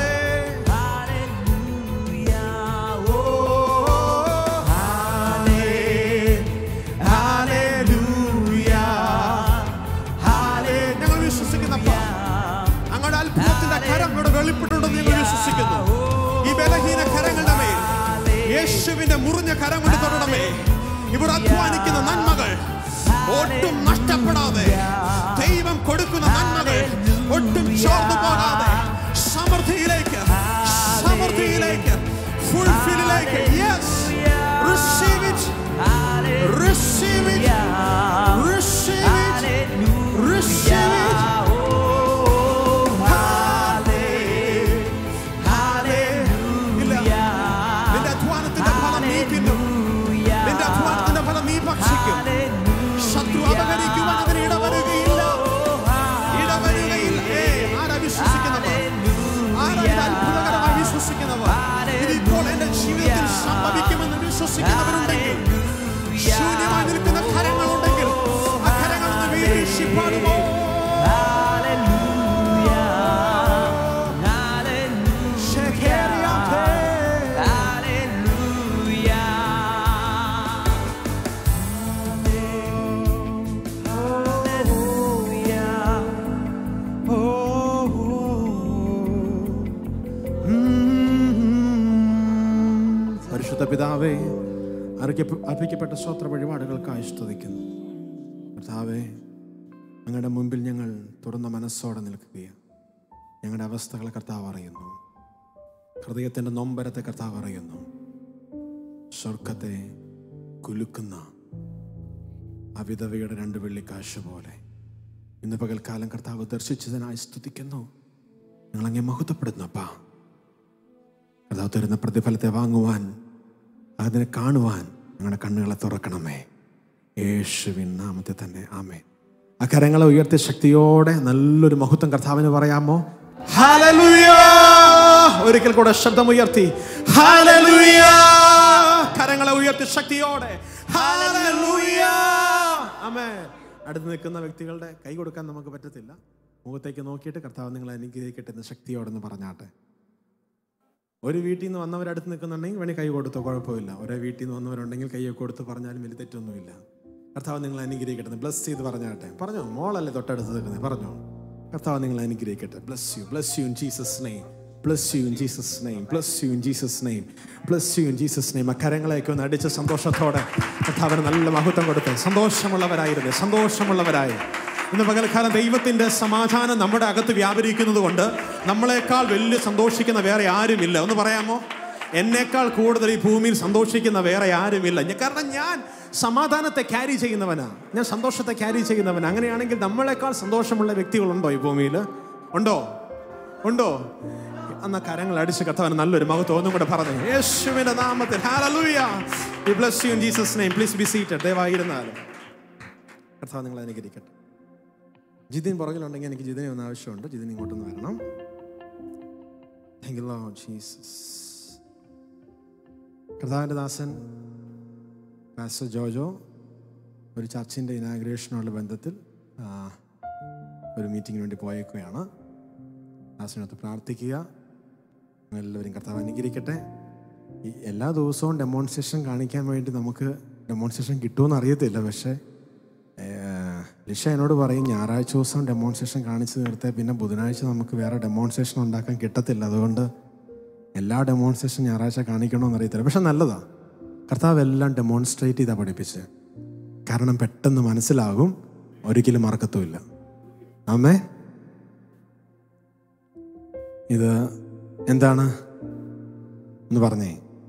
ഞങ്ങൾ വിശ്വസിക്കുന്നപ്പ അങ്ങയുടെ അത്ഭുതത്തിന്റെ കരം ഇവിടെ വെളിപ്പെട്ടുണ്ടെന്ന് ഞങ്ങൾ വിശ്വസിക്കുന്നു ഈ ബലഹീന കരങ്ങളുടെ മേൽ യേശുവിന്റെ മുറിഞ്ഞ കരം കൊണ്ട് തൊടണമേ ഇവിടെ അധ്വാനിക്കുന്ന നന്മകൾ ഒട്ടും നഷ്ടപ്പെടാതെ ദൈവം കൊടുക്കുന്ന നന്മകൾ ഒട്ടും ചോർന്നു പോകാതെ സമൃദ്ധിയിലേക്ക് സമൃദ്ധിയിലേക്ക് ഫുൾഫില്ലിലേക്ക് yes receive it receive it receive it receive it നിന്റെ അധ്വാനത്തിന്റെ ഫലം നീ തിന്നും നിന്റെ അധ്വാനത്തിന്റെ ഫലം നീ ഭക്ഷിക്കും ശത്രു അപകരിക്കുവാൻ അതിന് ഇടവരുകയില്ല ഇടവരുകയില്ല ഏയ്, ആരാ വിശ്വസിക്കുന്നവർ ആരാ ഇത് അത്ഭുതകരമായി വിശ്വസിക്കുന്നവർ ഇത് ഇപ്പോൾ എന്റെ ജീവിതത്തിൽ സംഭവിക്കുമെന്ന് വിശ്വസിക്കുന്നവരുണ്ടെങ്കിൽ ശൂന്യമായി നിൽക്കുന്ന കരങ്ങളുണ്ടെങ്കിൽ ആ കരങ്ങളൊന്ന് വീഴ്ച പാടുമോ പരിശുദ്ധ പിതാവേ അർപ്പിക്ക- അർപ്പിക്കപ്പെട്ട സ്വത്ര വഴിപാടുകൾക്കായി സ്തുതിക്കുന്നു കർത്താവേ അങ്ങയുടെ മുമ്പിൽ ഞങ്ങൾ തുറന്ന മനസ്സോടെ നിൽക്കുകയാണ് ഞങ്ങളുടെ അവസ്ഥകളെ കർത്താവ് അറിയുന്നു ഹൃദയത്തിൻ്റെ നൊമ്പരത്തെ കർത്താവ് അറിയുന്നു സ്വർഗത്തെ കുലുക്കുന്ന ആ വിധവയുടെ രണ്ട് വെള്ളിക്കാശ് പോലെ ഇന്ന് പകൽക്കാലം കർത്താവ് ദർശിച്ചതിനായി സ്തുതിക്കുന്നു ഞങ്ങളങ്ങെ മഹത്വപ്പെടുന്നപ്പാ കർത്താവ് തരുന്ന പ്രതിഫലത്തെ വാങ്ങുവാൻ അതിനെ കാണുവാൻ ഞങ്ങളുടെ കണ്ണുകളെ തുറക്കണമേ യേശുവിൻ നാമത്തെ തന്നെ ആമേ ആ കരങ്ങളെ ഉയർത്തിയ ശക്തിയോടെ നല്ലൊരു മഹത്വം കർത്താവിന് പറയാമോ ഹല്ലേലൂയ ഒരിക്കൽ കൂടെ ശബ്ദം ഉയർത്തി ഹല്ലേലൂയ കരങ്ങളെ ഉയർത്തി ശക്തിയോടെ ഹല്ലേലൂയ ആമേൻ അടുത്ത് നിൽക്കുന്ന വ്യക്തികളുടെ കൈ കൊടുക്കാൻ നമുക്ക് പറ്റത്തില്ല മുഖത്തേക്ക് നോക്കിയിട്ട് കർത്താവ് നിങ്ങളെ അനുഗ്രഹിക്കട്ടെ എന്ന് ശക്തിയോടെ എന്ന് പറഞ്ഞാട്ടെ ഒരു വീട്ടിൽ നിന്ന് വന്നവരടുത്ത് നിൽക്കുന്നുണ്ടെങ്കിൽ വേണി കൈ കൊടുത്തോ കുഴപ്പമില്ല ഒരേ വീട്ടിൽ നിന്ന് വന്നവരുണ്ടെങ്കിൽ കൈയൊക്കെ കൊടുത്ത് പറഞ്ഞാലും വലിയ തെറ്റൊന്നുമില്ല കർത്താവ് നിങ്ങൾ അനുഗ്രഹിക്കട്ടെ ബ്ലസ് ചെയ്ത് പറഞ്ഞാട്ടെ പറഞ്ഞോ മോളല്ലേ തൊട്ടടുത്ത് നിൽക്കുന്നത് പറഞ്ഞോ കർത്താവ് നിങ്ങൾ അനുഗ്രഹിക്കട്ടെ bless you bless you in Jesus name bless you in Jesus name bless you in Jesus name bless you in Jesus name ആ കരങ്ങളെയൊക്കെ ഒന്ന് അടിച്ച് സന്തോഷത്തോടെ കർത്താവിന് നല്ല മഹത്വം കൊടുത്ത് സന്തോഷമുള്ളവരായിരുന്നു സന്തോഷമുള്ളവരായി ഇന്ന് പകൽക്കാലം ദൈവത്തിന്റെ സമാധാനം നമ്മുടെ അകത്ത് വ്യാപരിക്കുന്നത് കൊണ്ട് നമ്മളെക്കാൾ വലിയ സന്തോഷിക്കുന്ന വേറെ ആരുമില്ല ഒന്ന് പറയാമോ എന്നേക്കാൾ കൂടുതൽ ഈ ഭൂമിയിൽ സന്തോഷിക്കുന്ന വേറെ ആരുമില്ല ഞ- കാരണം ഞാൻ സമാധാനത്തെ ക്യാരി ചെയ്യുന്നവനാ ഞാൻ സന്തോഷത്തെ ക്യാരി ചെയ്യുന്നവനാ അങ്ങനെയാണെങ്കിൽ നമ്മളെക്കാൾ സന്തോഷമുള്ള വ്യക്തികളുണ്ടോ ഈ ഭൂമിയിൽ ഉണ്ടോ ഉണ്ടോ അന്ന കരങ്ങൾ അടിച്ച് കത്തവന് നല്ലൊരു മഹത്വം ഒന്നും കൂടെ പറഞ്ഞു യേശുവിന്റെ നാമത്തിൽ Hallelujah. We bless you in Jesus name. Please be seated. ദയവായിരുന്നാലും കർത്താവ് നിങ്ങൾ അനുകരിക്കട്ടെ ജിതിൻ പുറകിലുണ്ടെങ്കിൽ എനിക്ക് ജിതിനെ ഒന്ന് ആവശ്യമുണ്ട് ജിതിൻ ഇങ്ങോട്ടൊന്ന് വരണം താങ്ക് യു ലോർഡ് ജീസസ് കർത്താവിൻ്റെ ദാസൻ പാസ്റ്റർ ജോജോ ഒരു ചർച്ചിൻ്റെ ഇനാഗ്രേഷനുള്ള ബന്ധത്തിൽ ആ, ഒരു മീറ്റിങ്ങിന് വേണ്ടി പോയേക്കുകയാണ് ദാസനകത്ത് പ്രാർത്ഥിക്കുക എല്ലാവരും കർത്താവ് അനുഗ്രഹിക്കട്ടെ ഈ എല്ലാ ദിവസവും ഡെമോൺസ്ട്രേഷൻ കാണിക്കാൻ വേണ്ടി നമുക്ക് ഡെമോൺസ്ട്രേഷൻ കിട്ടുമെന്ന് അറിയത്തില്ല പക്ഷേ ഏഹ്, ലിഷ എന്നോട് പറയും ഞായറാഴ്ച ദിവസം ഡെമോൺസ്ട്രേഷൻ കാണിച്ചു നിർത്തേ പിന്നെ ബുധനാഴ്ച നമുക്ക് വേറെ ഡെമോൺസ്ട്രേഷൻ ഉണ്ടാക്കാൻ കിട്ടത്തില്ല അതുകൊണ്ട് എല്ലാ ഡെമോൺസ്ട്രേഷൻ ഞായറാഴ്ച കാണിക്കണമെന്ന് അറിയത്തില്ല പക്ഷെ നല്ലതാ കർത്താവ് എല്ലാം ഡെമോൺസ്ട്രേറ്റ് ചെയ്താ പഠിപ്പിച്ച് കാരണം പെട്ടെന്ന് മനസ്സിലാകും ഒരിക്കലും മറക്കത്തുമില്ല ആമേ ഇത് എന്താണ് ഒന്ന് പറഞ്ഞേ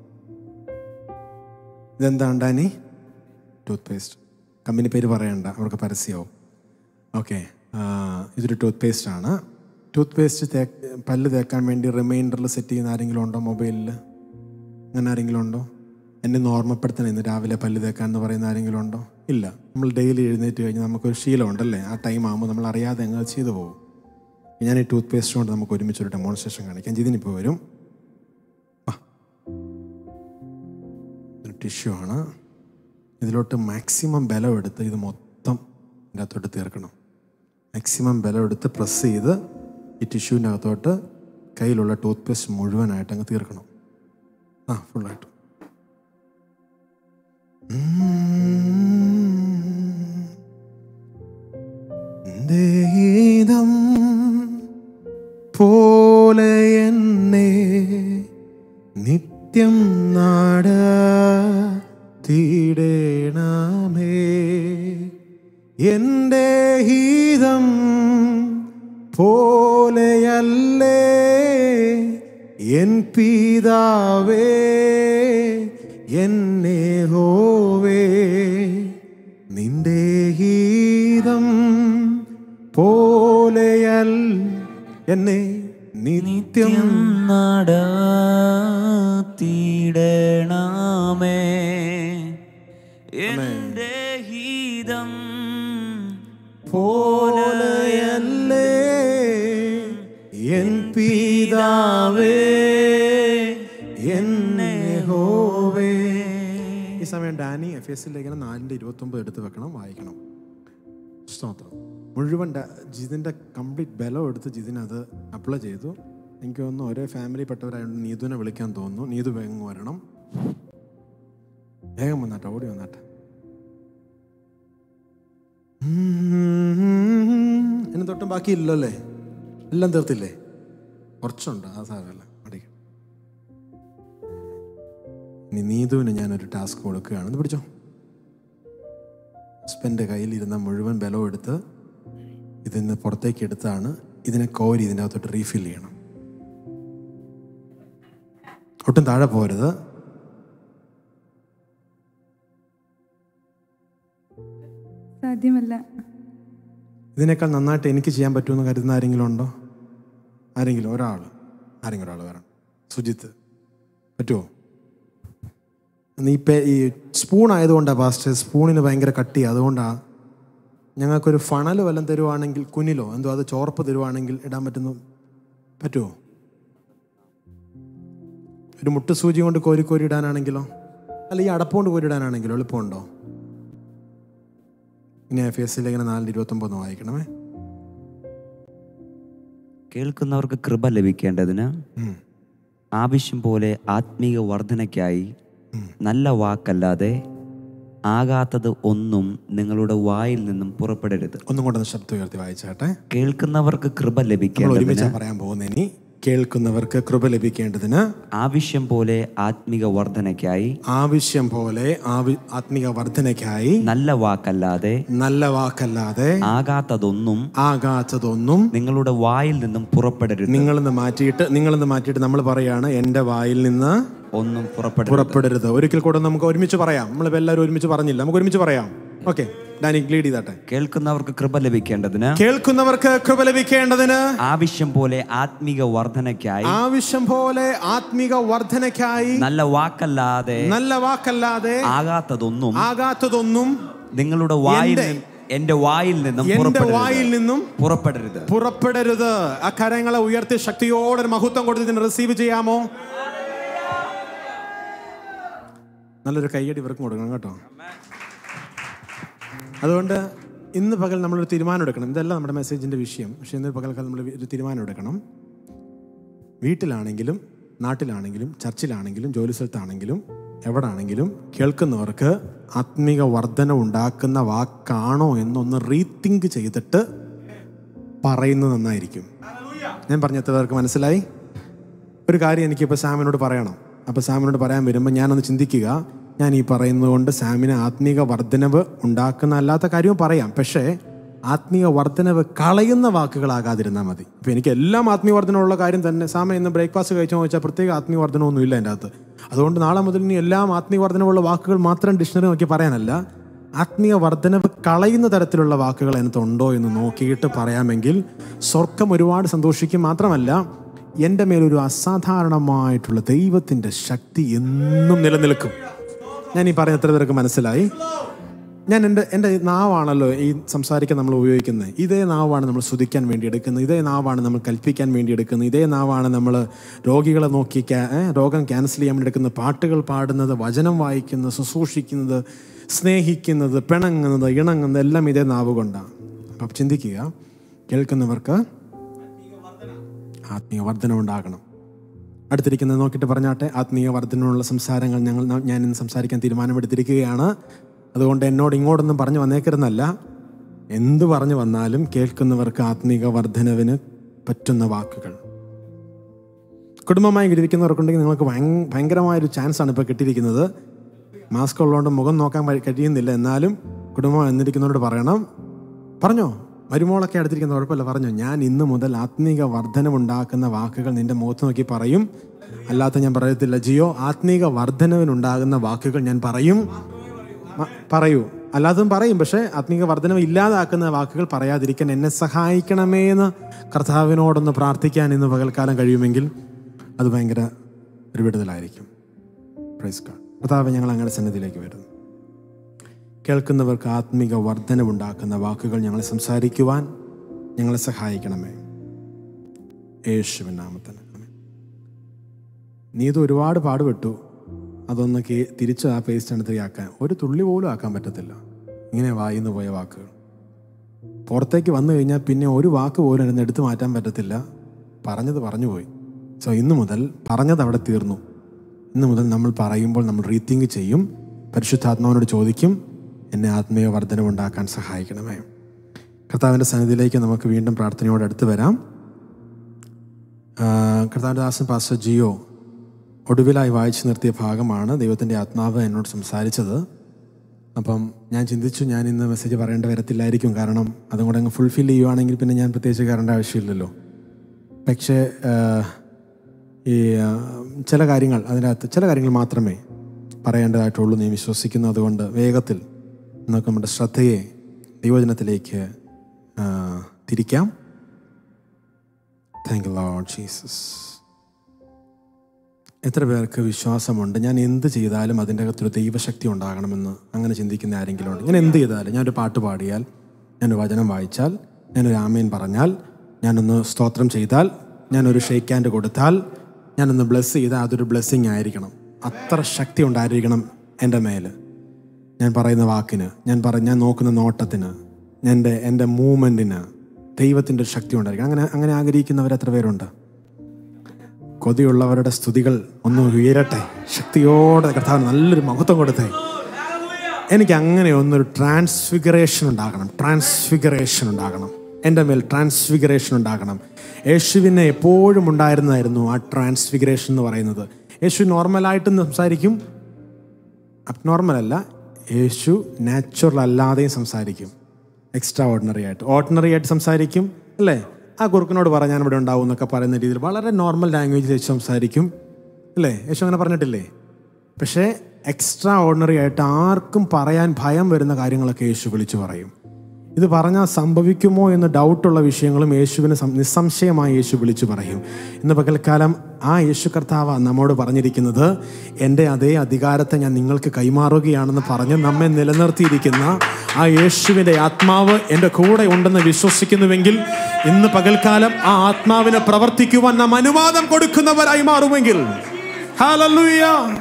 ഇതെന്താണ് ഡാനി ടൂത്ത് പേസ്റ്റ് കമ്പനി പേര് പറയണ്ട അവർക്ക് പരസ്യമാവും ഓക്കെ ഇതൊരു ടൂത്ത് പേസ്റ്റ് ആണ് ടൂത്ത് പേസ്റ്റ് തേ പല്ല് തേക്കാൻ വേണ്ടി റിമൈൻഡറിൽ സെറ്റ് ചെയ്യുന്ന ആരെങ്കിലും ഉണ്ടോ മൊബൈലിൽ അങ്ങനെ ആരെങ്കിലും ഉണ്ടോ എന്നെ ഒന്ന് ഓർമ്മപ്പെടുത്തണം ഇന്ന് രാവിലെ പല്ല് തേക്കാൻ എന്ന് പറയുന്ന ആരെങ്കിലും ഉണ്ടോ ഇല്ല നമ്മൾ ഡെയിലി എഴുന്നേറ്റ് കഴിഞ്ഞാൽ നമുക്കൊരു ശീലമുണ്ടല്ലേ ആ ടൈം ആകുമ്പോൾ നമ്മൾ അറിയാതെ അങ്ങ് അത് ചെയ്തു പോകും ഞാൻ ഈ ടൂത്ത് പേസ്റ്റ് കൊണ്ട് നമുക്ക് ഒരുമിച്ചൊരു ഡെമോൺസ്ട്രേഷൻ കാണിക്കാം ജിതിനിപ്പോൾ വരും ടിഷ്യൂ ആണ് ഇതിലോട്ട് മാക്സിമം ബലം എടുത്ത് ഇത് മൊത്തം ഇതിൻ്റെ അകത്തോട്ട് തീർക്കണം മാക്സിമം ബലം എടുത്ത് പ്രസ് ചെയ്ത് ഈ ടിഷ്യൂവിൻ്റെ അകത്തോട്ട് കയ്യിലുള്ള ടൂത്ത് പേസ്റ്റ് മുഴുവനായിട്ട് അങ്ങ് തീർക്കണം ആ ഫുള്ളായിട്ട് ദൈതം പോലെ എന്നെ നിത്യം നാട തീടേണമേ എൻ്റെ ഹീതം പോലെയല്ലേ എൻ പിതാവേ എന്നെ ഹോവേ നിന്റെ ഹീതം പോലെയൽ എന്നെ നിത്യം നടത്തിയിടണമേ എന്റെ ഹീതം പോലെയല്ലേ എൻ പിതാവേ എന്നെ ഹോവേ ഈ സമയം ഡാനി എഫ് എസ് ലേഖനം നാലിൻ്റെ ഇരുപത്തൊമ്പത് എടുത്ത് വെക്കണം വായിക്കണം സ്തോത്രം മുഴുവൻ ഡാ- ജിതിൻ്റെ കംപ്ലീറ്റ് ബലം എടുത്ത് ജിതിൻ അത് അപ്ലൈ ചെയ്തു എനിക്ക് തോന്നുന്നു ഒരേ ഫാമിലിപ്പെട്ടവരായതുകൊണ്ട് നീതുവിനെ വിളിക്കാൻ തോന്നുന്നു നീതു വേഗം വരണം വേഗം വന്നാട്ടെ ഓടി വന്നാട്ടെ എന്നെ തൊട്ടും ബാക്കിയില്ലല്ലോ അല്ലേ എല്ലാം തീർത്തില്ലേ കുറച്ചുണ്ട് ആ സാരമല്ല അടിക്കും ഇനി നീതുവിന് ഞാനൊരു ടാസ്ക് കൊടുക്കുകയാണ് ഇത് പിടിച്ചോ ഹസ്ബൻഡ് കയ്യിലിരുന്ന മുഴുവൻ ബലവും എടുത്ത് ഇതിന്ന് പുറത്തേക്ക് എടുത്താണ് ഇതിനെ കോരി ഇതിൻ്റെ അകത്തോട്ട് റീഫിൽ ചെയ്യണം ഒട്ടും താഴെ പോരുത് സാധ്യമല്ല ഇതിനേക്കാൾ നന്നായിട്ട് എനിക്ക് ചെയ്യാൻ പറ്റുമെന്ന് കരുതുന്ന ആരെങ്കിലും ഉണ്ടോ ആരെങ്കിലും ഒരാൾ ആരെങ്കിലും ഒരാൾ വരണം സുജിത്ത് പറ്റുമോ നീ പേ ഈ സ്പൂൺ ആയതുകൊണ്ടാണ് പാസ്റ്റ് സ്പൂണിന് ഭയങ്കര കട്ടി അതുകൊണ്ടാണ് ഞങ്ങൾക്കൊരു ഫണൽ വല്ലതും തരുവാണെങ്കിൽ കുനിലോ എന്തോ അത് ചോർപ്പ് തരുവാണെങ്കിൽ ഇടാൻ പറ്റുന്നു പറ്റുമോ ഒരു മുട്ട് സൂചി കൊണ്ട് കോരി കോരി ഇടാനാണെങ്കിലോ അല്ല ഈ അടപ്പുകൊണ്ട് കോരി ഇടാനാണെങ്കിലോ എളുപ്പമുണ്ടോ ഇനി എഫ് എസ് ലേഖന നാലിൻ്റെ ഇരുപത്തൊമ്പത് വായിക്കണമേ കേൾക്കുന്നവർക്ക് കൃപ ലഭിക്കേണ്ടതിന് ഉം. ആവശ്യം പോലെ ആത്മീക വർധനയ്ക്കായി നല്ല വാക്കല്ലാതെ ആകാത്തത് ഒന്നും നിങ്ങളുടെ വായിൽ നിന്നും പുറപ്പെടരുത് ഒന്നും കൊണ്ടൊന്ന് ശബ്ദം ഉയർത്തി വായിച്ചാട്ടെ കേൾക്കുന്നവർക്ക് കൃപ നമ്മൾ ലഭിക്കേണ്ടതിന് ഒരുമിച്ച് പറയാൻ പോകുന്ന ഇനി കേൾക്കുന്നവർക്ക് കൃപ ലഭിക്കേണ്ടതിന് ആവശ്യം പോലെ ആത്മീക വർധനയ്ക്കായി ആവശ്യം പോലെ ആവി- ആത്മിക വർധനയ്ക്കായി നല്ല വാക്കല്ലാതെ നല്ല വാക്കല്ലാതെ ആകാത്തതൊന്നും ആകാത്തതൊന്നും നിങ്ങളുടെ വായിൽ നിന്നും പുറപ്പെടരുത് നിങ്ങളിന്ന് മാറ്റിയിട്ട് നിങ്ങളിന്ന് മാറ്റിയിട്ട് നമ്മൾ പറയാണ് എൻ്റെ വായിൽ നിന്ന് ഒന്നും പുറപ്പെടരുത് പുറപ്പെടരുത് ഒരിക്കൽ കൂടെ നമുക്ക് ഒരുമിച്ച് പറയാം നമ്മളിപ്പോൾ എല്ലാവരും ഒരുമിച്ച് പറഞ്ഞില്ല നമുക്ക് ഒരുമിച്ച് പറയാം ഓക്കെ ഡാനി ലീഡ് ചെയ്താട്ടെ കേൾക്കുന്നവർക്ക് കൃപ ലഭിക്കേണ്ടതിന് കേൾക്കുന്നവർക്ക് കൃപ ലഭിക്കേണ്ടതിന് ആവശ്യം പോലെ ആത്മീക വർധനയ്ക്കായി ആവശ്യം പോലെ ആത്മിക വർധനയ്ക്കായി നല്ല വാക്കല്ലാതെ നല്ല വാക്കല്ലാതെ ആകാത്തതൊന്നും ആകാത്തതൊന്നും നിങ്ങളുടെ വായിൽ എന്റെ- നിന്നും എന്റെ വായിൽ നിന്നും എന്റെ പുറപ്പെടരുത്. വായിൽ നിന്നും പുറപ്പെടരുത് പുറപ്പെടരുത് ആ കരങ്ങളെ ഉയർത്തി ശക്തിയോടെ ഒരു മഹത്വം കൊടുത്ത് ഇതിനെ റിസീവ് ചെയ്യാമോ നല്ലൊരു കയ്യടി ഇവർക്കും കൊടുക്കണം കേട്ടോ അതുകൊണ്ട് ഇന്ന് പകൽ നമ്മളൊരു തീരുമാനം എടുക്കണം ഇതല്ല നമ്മുടെ മെസ്സേജിന്റെ വിഷയം പക്ഷെ ഇന്ന് പകൽക്കാലം നമ്മൾ ഒരു തീരുമാനം എടുക്കണം വീട്ടിലാണെങ്കിലും നാട്ടിലാണെങ്കിലും ചർച്ചിലാണെങ്കിലും ജോലി സ്ഥലത്താണെങ്കിലും എവിടാണെങ്കിലും കേൾക്കുന്നവർക്ക് ആത്മീക വർധന ഉണ്ടാക്കുന്ന വാക്കാണോ എന്നൊന്ന് റീതിങ്ക് ചെയ്തിട്ട് പറയുന്നത് നന്നായിരിക്കും ഞാൻ പറഞ്ഞ എത്ര പേർക്ക് മനസ്സിലായി ഒരു കാര്യം എനിക്കിപ്പോൾ സാമിനോട് പറയണം അപ്പോൾ സാമിനോട് പറയാൻ വരുമ്പോൾ ഞാനൊന്ന് ചിന്തിക്കുക ഞാൻ ഈ പറയുന്നത് കൊണ്ട് സാമിന് ആത്മീക വർധനവ് ഉണ്ടാക്കുന്ന അല്ലാത്ത കാര്യവും പറയാം പക്ഷേ ആത്മീയ വർധനവ് കളയുന്ന വാക്കുകളാകാതിരുന്നാൽ മതി ഇപ്പം എനിക്ക് എല്ലാം ആത്മീയ വർധനമുള്ള കാര്യം തന്നെ സാമ ഇന്ന് ബ്രേക്ക്ഫാസ്റ്റ് കഴിച്ചോ ചോദിച്ചാൽ പ്രത്യേക ആത്മീയ വർധനമൊന്നും ഇല്ല എൻ്റെ അകത്ത് അതുകൊണ്ട് നാളെ മുതൽ ഇനി എല്ലാം ആത്മീയ വർധനമുള്ള വാക്കുകൾ മാത്രം ഡിക്ഷണറി നോക്കി പറയാനല്ല ആത്മീയ വർധനവ് കളയുന്ന തരത്തിലുള്ള വാക്കുകൾ അതിനകത്തുണ്ടോ എന്ന് നോക്കിയിട്ട് പറയാമെങ്കിൽ സ്വർഗം ഒരുപാട് സന്തോഷിക്കും മാത്രമല്ല എൻ്റെ മേലൊരു അസാധാരണമായിട്ടുള്ള ദൈവത്തിൻ്റെ ശക്തി എന്നും നിലനിൽക്കും ഞാൻ ഈ പറയുന്ന എത്ര പേർക്ക് മനസ്സിലായി ഞാൻ എൻ്റെ എൻ്റെ നാവാണല്ലോ ഈ സംസാരിക്കാൻ നമ്മൾ ഉപയോഗിക്കുന്നത് ഇതേ നാവാണ് നമ്മൾ സ്തുതിക്കാൻ വേണ്ടി എടുക്കുന്നത് ഇതേ നാവാണ് നമ്മൾ കൽപ്പിക്കാൻ വേണ്ടി എടുക്കുന്നത് ഇതേ നാവാണ് നമ്മൾ രോഗികളെ നോക്കി ക്യാ- ഏ, രോഗം ക്യാൻസൽ ചെയ്യാൻ വേണ്ടി എടുക്കുന്നത് പാട്ടുകൾ പാടുന്നത് വചനം വായിക്കുന്നത് ശുശ്രൂഷിക്കുന്നത് സ്നേഹിക്കുന്നത് പിണങ്ങുന്നത് ഇണങ്ങുന്നത് എല്ലാം ഇതേ നാവ് കൊണ്ടാണ് അപ്പം ചിന്തിക്കുക കേൾക്കുന്നവർക്ക് ആത്മീയ വർധനം ഉണ്ടാകണം അടുത്തിരിക്കുന്നത് നോക്കിയിട്ട് പറഞ്ഞാട്ടെ ആത്മീയ വർധനമുള്ള സംസാരങ്ങൾ ഞങ്ങൾ ഞാൻ ഇന്ന് സംസാരിക്കാൻ തീരുമാനമെടുത്തിരിക്കുകയാണ് അതുകൊണ്ട് എന്നോട് ഇങ്ങോട്ടൊന്നും പറഞ്ഞു വന്നേക്കരുന്നല്ല എന്ത് പറഞ്ഞു വന്നാലും കേൾക്കുന്നവർക്ക് ആത്മീക വർധനവിന് പറ്റുന്ന വാക്കുകൾ കുടുംബമായി ഇരിക്കുന്നവർക്കുണ്ടെങ്കിൽ നിങ്ങൾക്ക് ഭയങ്ക ഭയങ്കരമായൊരു ചാൻസ് ആണ് ഇപ്പോൾ കിട്ടിയിരിക്കുന്നത് മാസ്ക് ഉള്ളതുകൊണ്ട് മുഖം നോക്കാൻ വഴി- കഴിയുന്നില്ല എന്നാലും കുടുംബം എന്നിരിക്കുന്നവരോട് പറയണം പറഞ്ഞോ മരുമോളൊക്കെ അടുത്തിരിക്കുന്ന കുഴപ്പമില്ല പറഞ്ഞു ഞാൻ ഇന്ന് മുതൽ ആത്മീക വർധനമുണ്ടാക്കുന്ന വാക്കുകൾ നിന്റെ മുഖത്ത് നോക്കി പറയും അല്ലാത്ത ഞാൻ പറയത്തില്ല ജിയോ ആത്മീക വർധനവിനുണ്ടാകുന്ന വാക്കുകൾ ഞാൻ പറയും മ- പറയൂ അല്ലാതും പറയും പക്ഷേ ആത്മീക വർധനം ഇല്ലാതാക്കുന്ന വാക്കുകൾ പറയാതിരിക്കാൻ എന്നെ സഹായിക്കണമേ എന്ന് കർത്താവിനോടൊന്ന് പ്രാർത്ഥിക്കാൻ ഇന്ന് പകൽക്കാലം കഴിയുമെങ്കിൽ അത് ഭയങ്കര ഒരു വിടുതലായിരിക്കും പ്രൈസ് ഗാഡ് കർത്താവ് ഞങ്ങൾ അങ്ങനെ സന്നിധിയിലേക്ക് വരുന്നു കേൾക്കുന്നവർക്ക് ആത്മീക വർധനവുണ്ടാക്കുന്ന വാക്കുകൾ ഞങ്ങളെ സംസാരിക്കുവാൻ ഞങ്ങളെ സഹായിക്കണമേ യേശുവിൻ നാമത്തിന് ആമേൻ. നീ ഇത് ഒരുപാട് പാടുപെട്ടു അതൊന്ന് കേ തിരിച്ച് ആ പേസ്റ്റ് എടുത്ത് ആക്കാൻ ഒരു തുള്ളി പോലും ആക്കാൻ പറ്റത്തില്ല ഇങ്ങനെ വായിന്ന് പോയ വാക്കുകൾ പുറത്തേക്ക് വന്നു കഴിഞ്ഞാൽ പിന്നെ ഒരു വാക്ക് പോലും അതിന് എടുത്തു മാറ്റാൻ പറ്റത്തില്ല പറഞ്ഞത് പറഞ്ഞു പോയി സോ ഇന്ന് മുതൽ പറഞ്ഞത് അവിടെ തീർന്നു ഇന്ന് മുതൽ നമ്മൾ പറയുമ്പോൾ നമ്മൾ റീതിങ്ക് ചെയ്യും പരിശുദ്ധാത്മാവിനോട് ചോദിക്കും എന്നെ ആത്മീയ വർധനമുണ്ടാക്കാൻ സഹായിക്കണമേ കർത്താവിൻ്റെ സന്നിധിയിലേക്ക് നമുക്ക് വീണ്ടും പ്രാർത്ഥനയോട് അടുത്ത് വരാം ആ, കർത്താവിൻ്റെ ദാസൻ പാസ്റ്റർ ജിയോ ഒടുവിലായി വായിച്ചു നിർത്തിയ ഭാഗമാണ് ദൈവത്തിൻ്റെ ആത്മാവ് എന്നോട് സംസാരിച്ചത് അപ്പം ഞാൻ ചിന്തിച്ചു ഞാൻ ഇന്ന് മെസ്സേജ് പറയേണ്ട വരത്തില്ലായിരിക്കും കാരണം അതും കൂടെ അങ്ങ് ഫുൾഫിൽ ചെയ്യുവാണെങ്കിൽ പിന്നെ ഞാൻ പ്രത്യേകിച്ച് കയറേണ്ട ആവശ്യമില്ലല്ലോ പക്ഷേ ആ, ഈ ആ, ചില കാര്യങ്ങൾ അതിനകത്ത് ചില കാര്യങ്ങൾ മാത്രമേ പറയേണ്ടതായിട്ടുള്ളൂ എന്ന് ഞാൻ വിശ്വസിക്കുന്നു അതുകൊണ്ട് വേഗത്തിൽ നമുക്ക് നമ്മുടെ ശ്രദ്ധയെ ദൈവജനത്തിലേക്ക് ആ, തിരിക്കാം താങ്ക് യു ലോഡ് ജീസസ് എത്ര പേർക്ക് വിശ്വാസമുണ്ട് ഞാൻ എന്ത് ചെയ്താലും അതിൻ്റെ അകത്തൊരു ദൈവശക്തി ഉണ്ടാകണമെന്ന് അങ്ങനെ ചിന്തിക്കുന്ന ആരെങ്കിലും ഉണ്ട് ഞാൻ എന്ത് ചെയ്താലും ഞാനൊരു പാട്ട് പാടിയാൽ ഞാനൊരു വചനം വായിച്ചാൽ ഞാനൊരു ആമേൻ പറഞ്ഞാൽ ഞാനൊന്ന് സ്തോത്രം ചെയ്താൽ ഞാനൊരു ഷെയ്ക്ക് ഹാൻഡ് കൊടുത്താൽ ഞാനൊന്ന് ബ്ലെസ് ചെയ്താൽ അതൊരു ബ്ലെസ്സിങ് ആയിരിക്കണം അത്ര ശക്തി ഉണ്ടായിരിക്കണം എൻ്റെ മേൽ ഞാൻ പറയുന്ന വാക്കിന് ഞാൻ പറ ഞാൻ നോക്കുന്ന നോട്ടത്തിന് എൻ്റെ എൻ്റെ മൂവ്മെൻറ്റിന് ദൈവത്തിൻ്റെ ഒരു ശക്തി ഉണ്ടായിരിക്കണം അങ്ങനെ അങ്ങനെ ആഗ്രഹിക്കുന്നവർ എത്ര പേരുണ്ട് കൊതിയുള്ളവരുടെ സ്തുതികൾ ഒന്ന് ഉയരട്ടെ ശക്തിയോടെ കർത്താവ് നല്ലൊരു മഹത്വം കൊടുത്തേ എനിക്ക് അങ്ങനെ ഒന്നൊരു ട്രാൻസ്ഫിഗറേഷൻ ഉണ്ടാകണം ട്രാൻസ്ഫിഗറേഷൻ ഉണ്ടാകണം എൻ്റെ മേൽ ട്രാൻസ്ഫിഗറേഷൻ ഉണ്ടാകണം യേശുവിനെ എപ്പോഴും ഉണ്ടായിരുന്നതായിരുന്നു ആ ട്രാൻസ്ഫിഗറേഷൻ എന്ന് പറയുന്നത് യേശു നോർമലായിട്ട് സംസാരിക്കും അബ്നോർമൽ അല്ല യേശു നാച്ചുറൽ അല്ലാതെയും സംസാരിക്കും എക്സ്ട്രാ ഓർഡിനറി ആയിട്ട് ഓർഡിനറി ആയിട്ട് സംസാരിക്കും അല്ലേ ആ കുറുക്കനോട് പറ ഞാൻ ഇവിടെ ഉണ്ടാവും എന്നൊക്കെ പറയുന്ന രീതിയിൽ വളരെ നോർമൽ ലാംഗ്വേജിൽ യേശു സംസാരിക്കും അല്ലേ യേശു അങ്ങനെ പറഞ്ഞിട്ടില്ലേ പക്ഷേ എക്സ്ട്രാ ഓർഡിനറി ആയിട്ട് ആർക്കും പറയാൻ ഭയം വരുന്ന കാര്യങ്ങളൊക്കെ യേശു വിളിച്ചു പറയും ഇത് പറഞ്ഞാൽ സംഭവിക്കുമോ എന്ന് ഡൗട്ടുള്ള വിഷയങ്ങളും യേശുവിന് സം- നിസ്സംശയമായി യേശു വിളിച്ചു പറയും ഇന്ന് പകൽക്കാലം ആ യേശു കർത്താവ് നമ്മോട് പറഞ്ഞിരിക്കുന്നത് എൻ്റെ അതേ അധികാരത്തെ ഞാൻ നിങ്ങൾക്ക് കൈമാറുകയാണെന്ന് പറഞ്ഞ് നമ്മെ നിലനിർത്തിയിരിക്കുന്ന ആ യേശുവിൻ്റെ ആത്മാവ് എൻ്റെ കൂടെ ഉണ്ടെന്ന് വിശ്വസിക്കുന്നുവെങ്കിൽ ഇന്ന് പകൽക്കാലം ആ ആത്മാവിനെ പ്രവർത്തിക്കുവാൻ നാം അനുവാദം കൊടുക്കുന്നവരായി മാറുമെങ്കിൽ ഹല്ലേലൂയ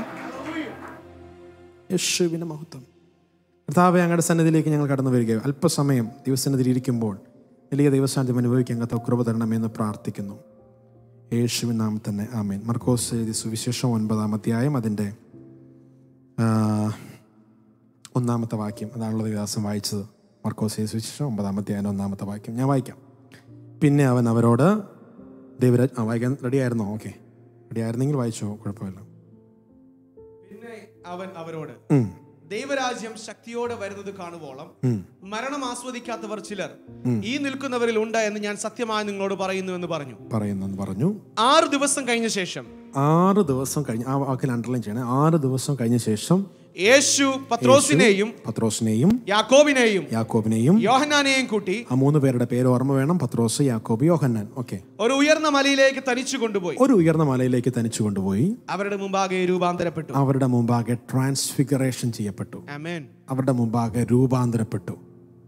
യേശുവിൻ്റെ മഹത്വം കർത്താവെ ഞങ്ങളുടെ സന്നിധിയിലേക്ക് ഞങ്ങൾ കടന്നു വരികയോ അല്പസമയം ദൈവസന്നിധിയിൽ ഇരിക്കുമ്പോൾ വലിയ ദൈവസാന്നിധ്യം അനുഭവിക്കാൻ കത്ത കൃപ തരണമെന്ന് പ്രാർത്ഥിക്കുന്നു യേശുവിൻ നാമം തന്നെ ആമേൻ മർക്കോസ് എഴുതി സുവിശേഷം ഒൻപതാം അധ്യായം അതിൻ്റെ ആ, ഒന്നാമത്തെ വാക്യം അതാണുള്ളത് വികാസം വായിച്ചത് മർക്കോസ് എഴുതി സുവിശേഷം ഒമ്പതാം അധ്യായം ഒന്നാമത്തെ വാക്യം ഞാൻ വായിക്കാം പിന്നെ അവൻ അവരോട് ദൈവരാജ് ആ വായിക്കാൻ റെഡി ആയിരുന്നോ ഓക്കെ റെഡി ആയിരുന്നെങ്കിൽ വായിച്ചോ കുഴപ്പമില്ല അവൻ അവരോട് ഉം. ദൈവരാജ്യം ശക്തിയോടെ വരുന്നത് കാണുവോളം മരണം ആസ്വദിക്കാത്തവർ ചിലർ ഈ നിൽക്കുന്നവരിൽ ഉണ്ട് എന്ന് ഞാൻ സത്യമായി നിങ്ങളോട് പറയുന്നു എന്ന് പറഞ്ഞു പറയുന്നെന്ന് പറഞ്ഞു ആറ് ദിവസം കഴിഞ്ഞ ശേഷം ആറ് ദിവസം കഴിഞ്ഞ് ആ വാക്കിൽ അണ്ടർലൈൻ ചെയ്യണേ ആറ് ദിവസം കഴിഞ്ഞ ശേഷം യേശു പത്രോസിനെയും പത്രോസിനെയും യാക്കോബിനെയും യാക്കോബിനെയും യോഹനാനെയും കൂട്ടി ആ മൂന്ന് പേരുടെ പേര് ഓർമ്മ വേണം പത്രോസ് യാക്കോബ് യോഹന്നാൻ ഓക്കെ ഒരു ഉയർന്ന മലയിലേക്ക് തനിച്ചു കൊണ്ടുപോയി ഒരു ഉയർന്ന മലയിലേക്ക് തനിച്ചു കൊണ്ടുപോയി അവരുടെ മുമ്പാകെ രൂപാന്തരപ്പെട്ടു അവരുടെ മുമ്പാകെ ട്രാൻസ്ഫിഗറേഷൻ ചെയ്യപ്പെട്ടു ആമേൻ അവരുടെ മുമ്പാകെ രൂപാന്തരപ്പെട്ടു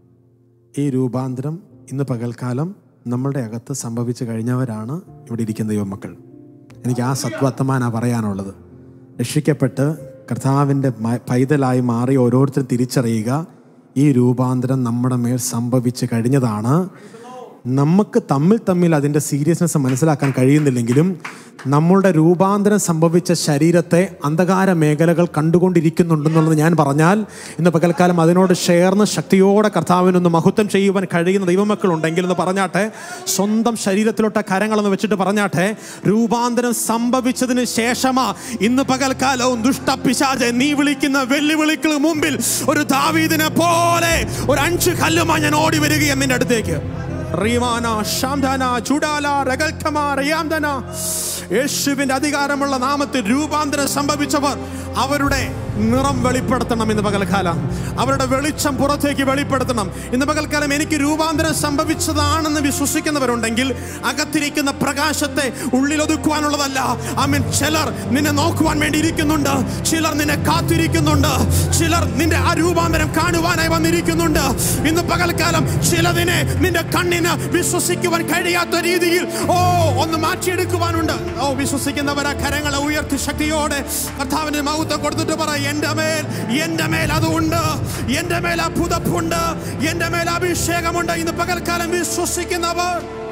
ഈ രൂപാന്തരം ഇന്ന് പകൽക്കാലം നമ്മളുടെ അകത്ത് സംഭവിച്ചു കഴിഞ്ഞവരാണ് ഇവിടെ ഇരിക്കുന്ന യുവമക്കൾ എനിക്ക് ആ സത്വത്തമാനാണ് പറയാനുള്ളത് രക്ഷിക്കപ്പെട്ട് കർത്താവിൻ്റെ മ- പൈതലായി മാറി ഓരോരുത്തരും തിരിച്ചറിയുക ഈ രൂപാന്തരം നമ്മുടെ മേൽ സംഭവിച്ചു കഴിഞ്ഞതാണ് നമുക്ക് തമ്മിൽ തമ്മിൽ അതിൻ്റെ സീരിയസ്നെസ് മനസ്സിലാക്കാൻ കഴിയുന്നില്ലെങ്കിലും നമ്മളുടെ രൂപാന്തരം സംഭവിച്ച ശരീരത്തെ അന്ധകാര മേഖലകൾ കണ്ടുകൊണ്ടിരിക്കുന്നുണ്ടെന്നുള്ളത് ഞാൻ പറഞ്ഞാൽ ഇന്ന് പകൽക്കാലം അതിനോട് ചേർന്ന് ശക്തിയോടെ കർത്താവിനൊന്ന് മഹത്വം ചെയ്യുവാൻ കഴിയുന്ന ദൈവമക്കളുണ്ടെങ്കിൽ എന്ന് പറഞ്ഞാട്ടെ സ്വന്തം ശരീരത്തിലോട്ട കരങ്ങളെന്ന് വെച്ചിട്ട് പറഞ്ഞാട്ടെ രൂപാന്തരം സംഭവിച്ചതിന് ശേഷമാ ഇന്ന് പകൽക്കാലവും ദുഷ്ടപിശാചെ നീ വിളിക്കുന്ന വെല്ലുവിളിക്ക് മുമ്പിൽ ഒരു ദാവീദിനെ പോലെ ഒരു അഞ്ച് കല്ലുമായി ഞാൻ ഓടി വരികയും നിന്റെ അടുത്തേക്ക് റീമാന ശാംധാന ചുടാല രഗൽക്കമ റയാംധന യേശുവിന്റെ അധികാരമുള്ള നാമത്തിൽ രൂപാന്തരം സംഭവിച്ചവർ അവരുടെ നിറം വെളിപ്പെടുത്തണം ഇന്ന് പകൽക്കാലം അവരുടെ വെളിച്ചം പുറത്തേക്ക് വെളിപ്പെടുത്തണം ഇന്ന് പകൽക്കാലം എനിക്ക് രൂപാന്തരം സംഭവിച്ചതാണെന്ന് വിശ്വസിക്കുന്നവരുണ്ടെങ്കിൽ അകത്തിരിക്കുന്ന പ്രകാശത്തെ ഉള്ളിലൊതുക്കുവാനുള്ളതല്ല ആമീൻ ചിലർ നിന്നെ നോക്കുവാൻ വേണ്ടി ഇരിക്കുന്നുണ്ട് ചിലർ നിന്നെ കാത്തിരിക്കുന്നുണ്ട് ചിലർ നിന്റെ ആ രൂപാന്തരം കാണുവാനായി വന്നിരിക്കുന്നുണ്ട് ഇന്ന് പകൽക്കാലം ചിലതിനെ നിന്റെ കണ്ണിന് വിശ്വസിക്കുവാൻ കഴിയാത്ത രീതിയിൽ ഓ ഒന്ന് മാറ്റിയെടുക്കുവാനുണ്ട് ഓ വിശ്വസിക്കുന്നവരെ കരങ്ങളെ ഉയർത്തി ശക്തിയോടെ കർത്താവിന്റെ മഹത്വം കൊടുത്തിട്ട് പറ എന്റെ മേൽ എന്റെ മേൽ അതുണ്ട് എന്റെ മേൽ ആ പുതപ്പുണ്ട് എന്റെ മേൽ അഭിഷേകമുണ്ട് ഇന്ന് പകൽക്കാലം വിശ്വസിക്കുന്നവർ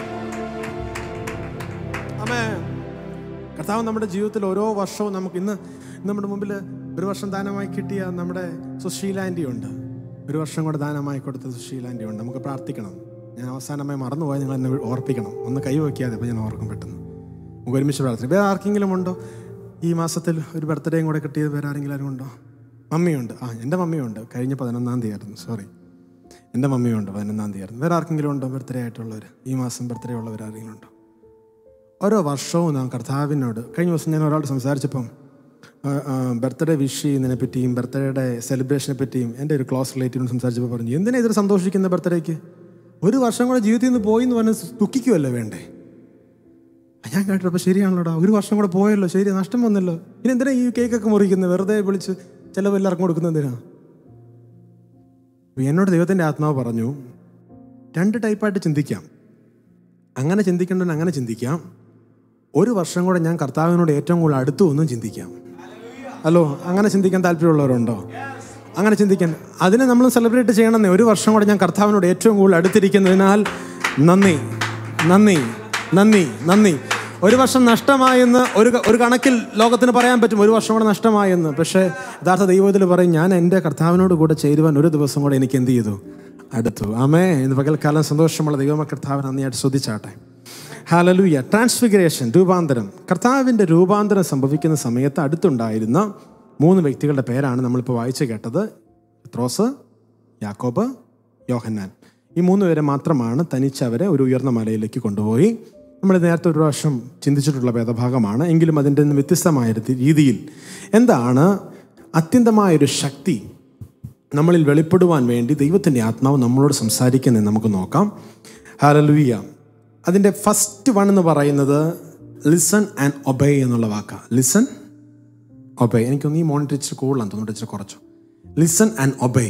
ആമേൻ കർത്താവ് നമ്മുടെ ജീവിതത്തിൽ ഓരോ വർഷവും നമുക്ക് ഇന്ന് നമ്മുടെ മുമ്പിൽ ഒരു വർഷം ദാനമായി കിട്ടിയ നമ്മുടെ സുശീലാൻറ്റി ഉണ്ട് ഒരു വർഷം കൂടെ ദാനമായി കൊടുത്ത സുശീലാൻറ്റി ഉണ്ട് നമുക്ക് പ്രാർത്ഥിക്കണം ഞാൻ അവസാനമായി മറന്നുപോയി നിങ്ങൾ എന്നെ ഓർപ്പിക്കണം ഒന്ന് കൈവയ്ക്കാതെ അപ്പോൾ ഞാൻ ഓർക്കും പെട്ടെന്ന് നമുക്ക് ഒരുമിച്ച് പ്രാർത്ഥിക്കും വേറെ ആർക്കെങ്കിലും ഉണ്ടോ ഈ മാസത്തിൽ ഒരു ബർത്ത്ഡേയും കൂടെ കിട്ടിയത് വേറെ ആരെങ്കിലും ഉണ്ടോ മമ്മിയുണ്ട് ആ എൻ്റെ മമ്മിയുണ്ട് കഴിഞ്ഞ പതിനൊന്നാം തീയതി ആയിരുന്നു സോറി എൻ്റെ മമ്മിയുണ്ട് പതിനൊന്നാം തീയതി ആയിരുന്നു വേറെ ആർക്കെങ്കിലും ഉണ്ടോ ബർത്ത്ഡേ ആയിട്ടുള്ളവർ ഈ മാസം ബർത്ത്ഡേ ഉള്ളവർ ആരെങ്കിലും ഉണ്ടോ ഓരോ വർഷവും നാം കർത്താവിനോട് കഴിഞ്ഞ ദിവസം ഞാൻ ഒരാളോട് സംസാരിച്ചപ്പം ബർത്ത്ഡേ വിഷ് ചെയ്യുന്നതിനെ പറ്റിയും ബർത്ത്ഡേയുടെ സെലിബ്രേഷനെ പറ്റിയും എൻ്റെ ഒരു ക്ലോസ് റിലേറ്റീവിനോട് സംസാരിച്ചപ്പോൾ പറഞ്ഞു എന്തിനാ ഇതിൽ സന്തോഷിക്കുന്ന ബർത്ത്ഡേക്ക് ഒരു വർഷം കൂടെ ജീവിതത്തിൽ നിന്ന് പോയി എന്ന് പറഞ്ഞ് ദുഃഖിക്കുമല്ലോ വേണ്ടേ ഞാൻ കേട്ടപ്പോൾ ശരിയാണല്ലോടാ ഒരു വർഷം കൂടെ പോയല്ലോ ശരി നഷ്ടം വന്നല്ലോ ഇനി എന്തിനാ ഈ കേക്കൊക്കെ മുറിക്കുന്നത് വെറുതെ വിളിച്ച് ചിലവ് എല്ലാവർക്കും കൊടുക്കുന്നത് എന്തിനാ അപ്പോൾ എന്നോട് ദൈവത്തിൻ്റെ ആത്മാവ് പറഞ്ഞു രണ്ട് ടൈപ്പായിട്ട് ചിന്തിക്കാം അങ്ങനെ ചിന്തിക്കേണ്ടവൻ അങ്ങനെ ചിന്തിക്കാം ഒരു വർഷം കൂടെ ഞാൻ കർത്താവിനോട് ഏറ്റവും കൂടുതൽ അടുത്തു ഒന്നും ചിന്തിക്കാം ഹലോ അങ്ങനെ ചിന്തിക്കാൻ താല്പര്യമുള്ളവരുണ്ടോ അങ്ങനെ ചിന്തിക്കാൻ അതിനെ നമ്മൾ സെലിബ്രേറ്റ് ചെയ്യണമെന്നേ ഒരു വർഷം കൂടെ ഞാൻ കർത്താവിനോട് ഏറ്റവും കൂടുതൽ അടുത്തിരിക്കുന്നതിനാൽ നന്ദി നന്ദി നന്ദി നന്ദി ഒരു വർഷം നഷ്ടമായെന്ന് ഒരു ഒരു കണക്കിൽ ലോകത്തിന് പറയാൻ പറ്റും ഒരു വർഷം കൂടെ നഷ്ടമായെന്ന് പക്ഷേ യഥാർത്ഥ ദൈവത്തിൽ പറയും ഞാൻ എൻ്റെ കർത്താവിനോട് കൂടെ ചേരുവാൻ ഒരു ദിവസം കൂടെ എനിക്ക് എന്ത് ചെയ്തു അടുത്തു ആമേ ഇന്ന് പകൽക്കാലം സന്തോഷമുള്ള ദൈവമ കർത്താവിനെ നന്ദിയായിട്ട് ശ്രദ്ധിച്ചാട്ടെ ഹാലലൂയ ട്രാൻസ്ഫിഗറേഷൻ രൂപാന്തരം കർത്താവിൻ്റെ രൂപാന്തരം സംഭവിക്കുന്ന സമയത്ത് അടുത്തുണ്ടായിരുന്ന മൂന്ന് വ്യക്തികളുടെ പേരാണ് നമ്മളിപ്പോൾ വായിച്ചു കേട്ടത് ത്രോസ് യാക്കോബ് യോഹന്നാൻ ഈ മൂന്ന് പേരെ മാത്രമാണ് തനിച്ചവരെ ഒരു ഉയർന്ന മലയിലേക്ക് കൊണ്ടുപോയി നമ്മൾ നേരത്തെ ഒരു പ്രാവശ്യം ചിന്തിച്ചിട്ടുള്ള വേദഭാഗമാണ് എങ്കിലും അതിൻ്റെ നിന്ന് വ്യത്യസ്തമായ ഒരു രീതിയിൽ എന്താണ് അത്യന്തമായൊരു ശക്തി നമ്മളിൽ വെളിപ്പെടുവാൻ വേണ്ടി ദൈവത്തിൻ്റെ ആത്മാവ് നമ്മളോട് സംസാരിക്കുന്നത് നമുക്ക് നോക്കാം ഹാലലുയ്യ അതിൻ്റെ ഫസ്റ്റ് വൺ എന്ന് പറയുന്നത് ലിസൺ ആൻഡ് ഒബേ എന്നുള്ള വാക്കാണ് ലിസൺ ഒബേ എനിക്കൊന്ന് ഈ മോണിറ്റർ ഇച്ചിരി കൂടുതലാണ് തോന്നുന്നു ഇച്ചിരി കുറച്ചു ലിസൺ ആൻഡ് ഒബേ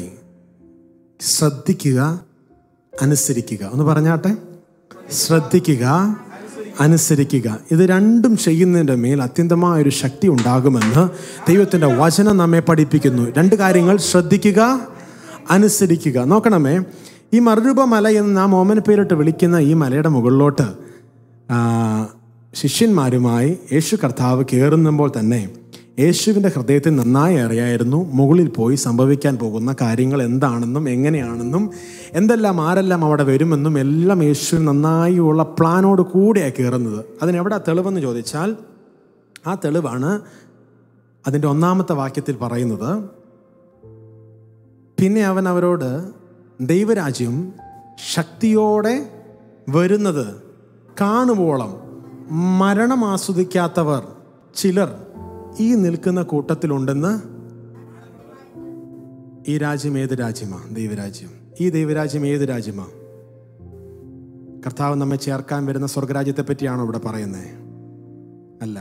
ശ്രദ്ധിക്കുക അനുസരിക്കുക ഒന്ന് പറഞ്ഞാട്ടെ ശ്രദ്ധിക്കുക അനുസരിക്കുക ഇത് രണ്ടും ചെയ്യുന്നതിൻ്റെ മേൽ അത്യന്തമായ ഒരു ശക്തി ഉണ്ടാകുമെന്ന് ദൈവത്തിൻ്റെ വചനം നമ്മെ പഠിപ്പിക്കുന്നു രണ്ട് കാര്യങ്ങൾ ശ്രദ്ധിക്കുക അനുസരിക്കുക നോക്കണമേ ഈ മറുരൂപ മല എന്ന് നാം ഓമന പേരിട്ട് വിളിക്കുന്ന ഈ മലയുടെ മുകളിലോട്ട് ആ, ശിഷ്യന്മാരുമായി യേശു കർത്താവ് കയറുമ്പോൾ തന്നെ യേശുവിൻ്റെ ഹൃദയത്തിൽ നന്നായി അറിയായിരുന്നു മുകളിൽ പോയി സംഭവിക്കാൻ പോകുന്ന കാര്യങ്ങൾ എന്താണെന്നും എങ്ങനെയാണെന്നും എന്തെല്ലാം ആരെല്ലാം അവിടെ വരുമെന്നും എല്ലാം യേശു നന്നായി ഉള്ള പ്ലാനോട് കൂടെയാണ് കയറുന്നത് അതിനെവിടെ തെളിവെന്ന് ചോദിച്ചാൽ ആ തെളിവാണ് അതിൻ്റെ ഒന്നാമത്തെ വാക്യത്തിൽ പറയുന്നത് പിന്നെ അവൻ അവരോട് ദൈവരാജ്യം ശക്തിയോടെ വരുന്നത് കാണുവോളം മരണം ആസ്വദിക്കാത്തവർ ചിലർ ഈ നിൽക്കുന്ന കൂട്ടത്തിലുണ്ടെന്ന് ഈ രാജ്യം ഏത് രാജ്യമാ ദൈവരാജ്യം ഈ ദൈവരാജ്യം ഏത് രാജ്യമാ കർത്താവ് നമ്മെ ചേർക്കാൻ വരുന്ന സ്വർഗരാജ്യത്തെ പറ്റിയാണോ ഇവിടെ പറയുന്നത് അല്ല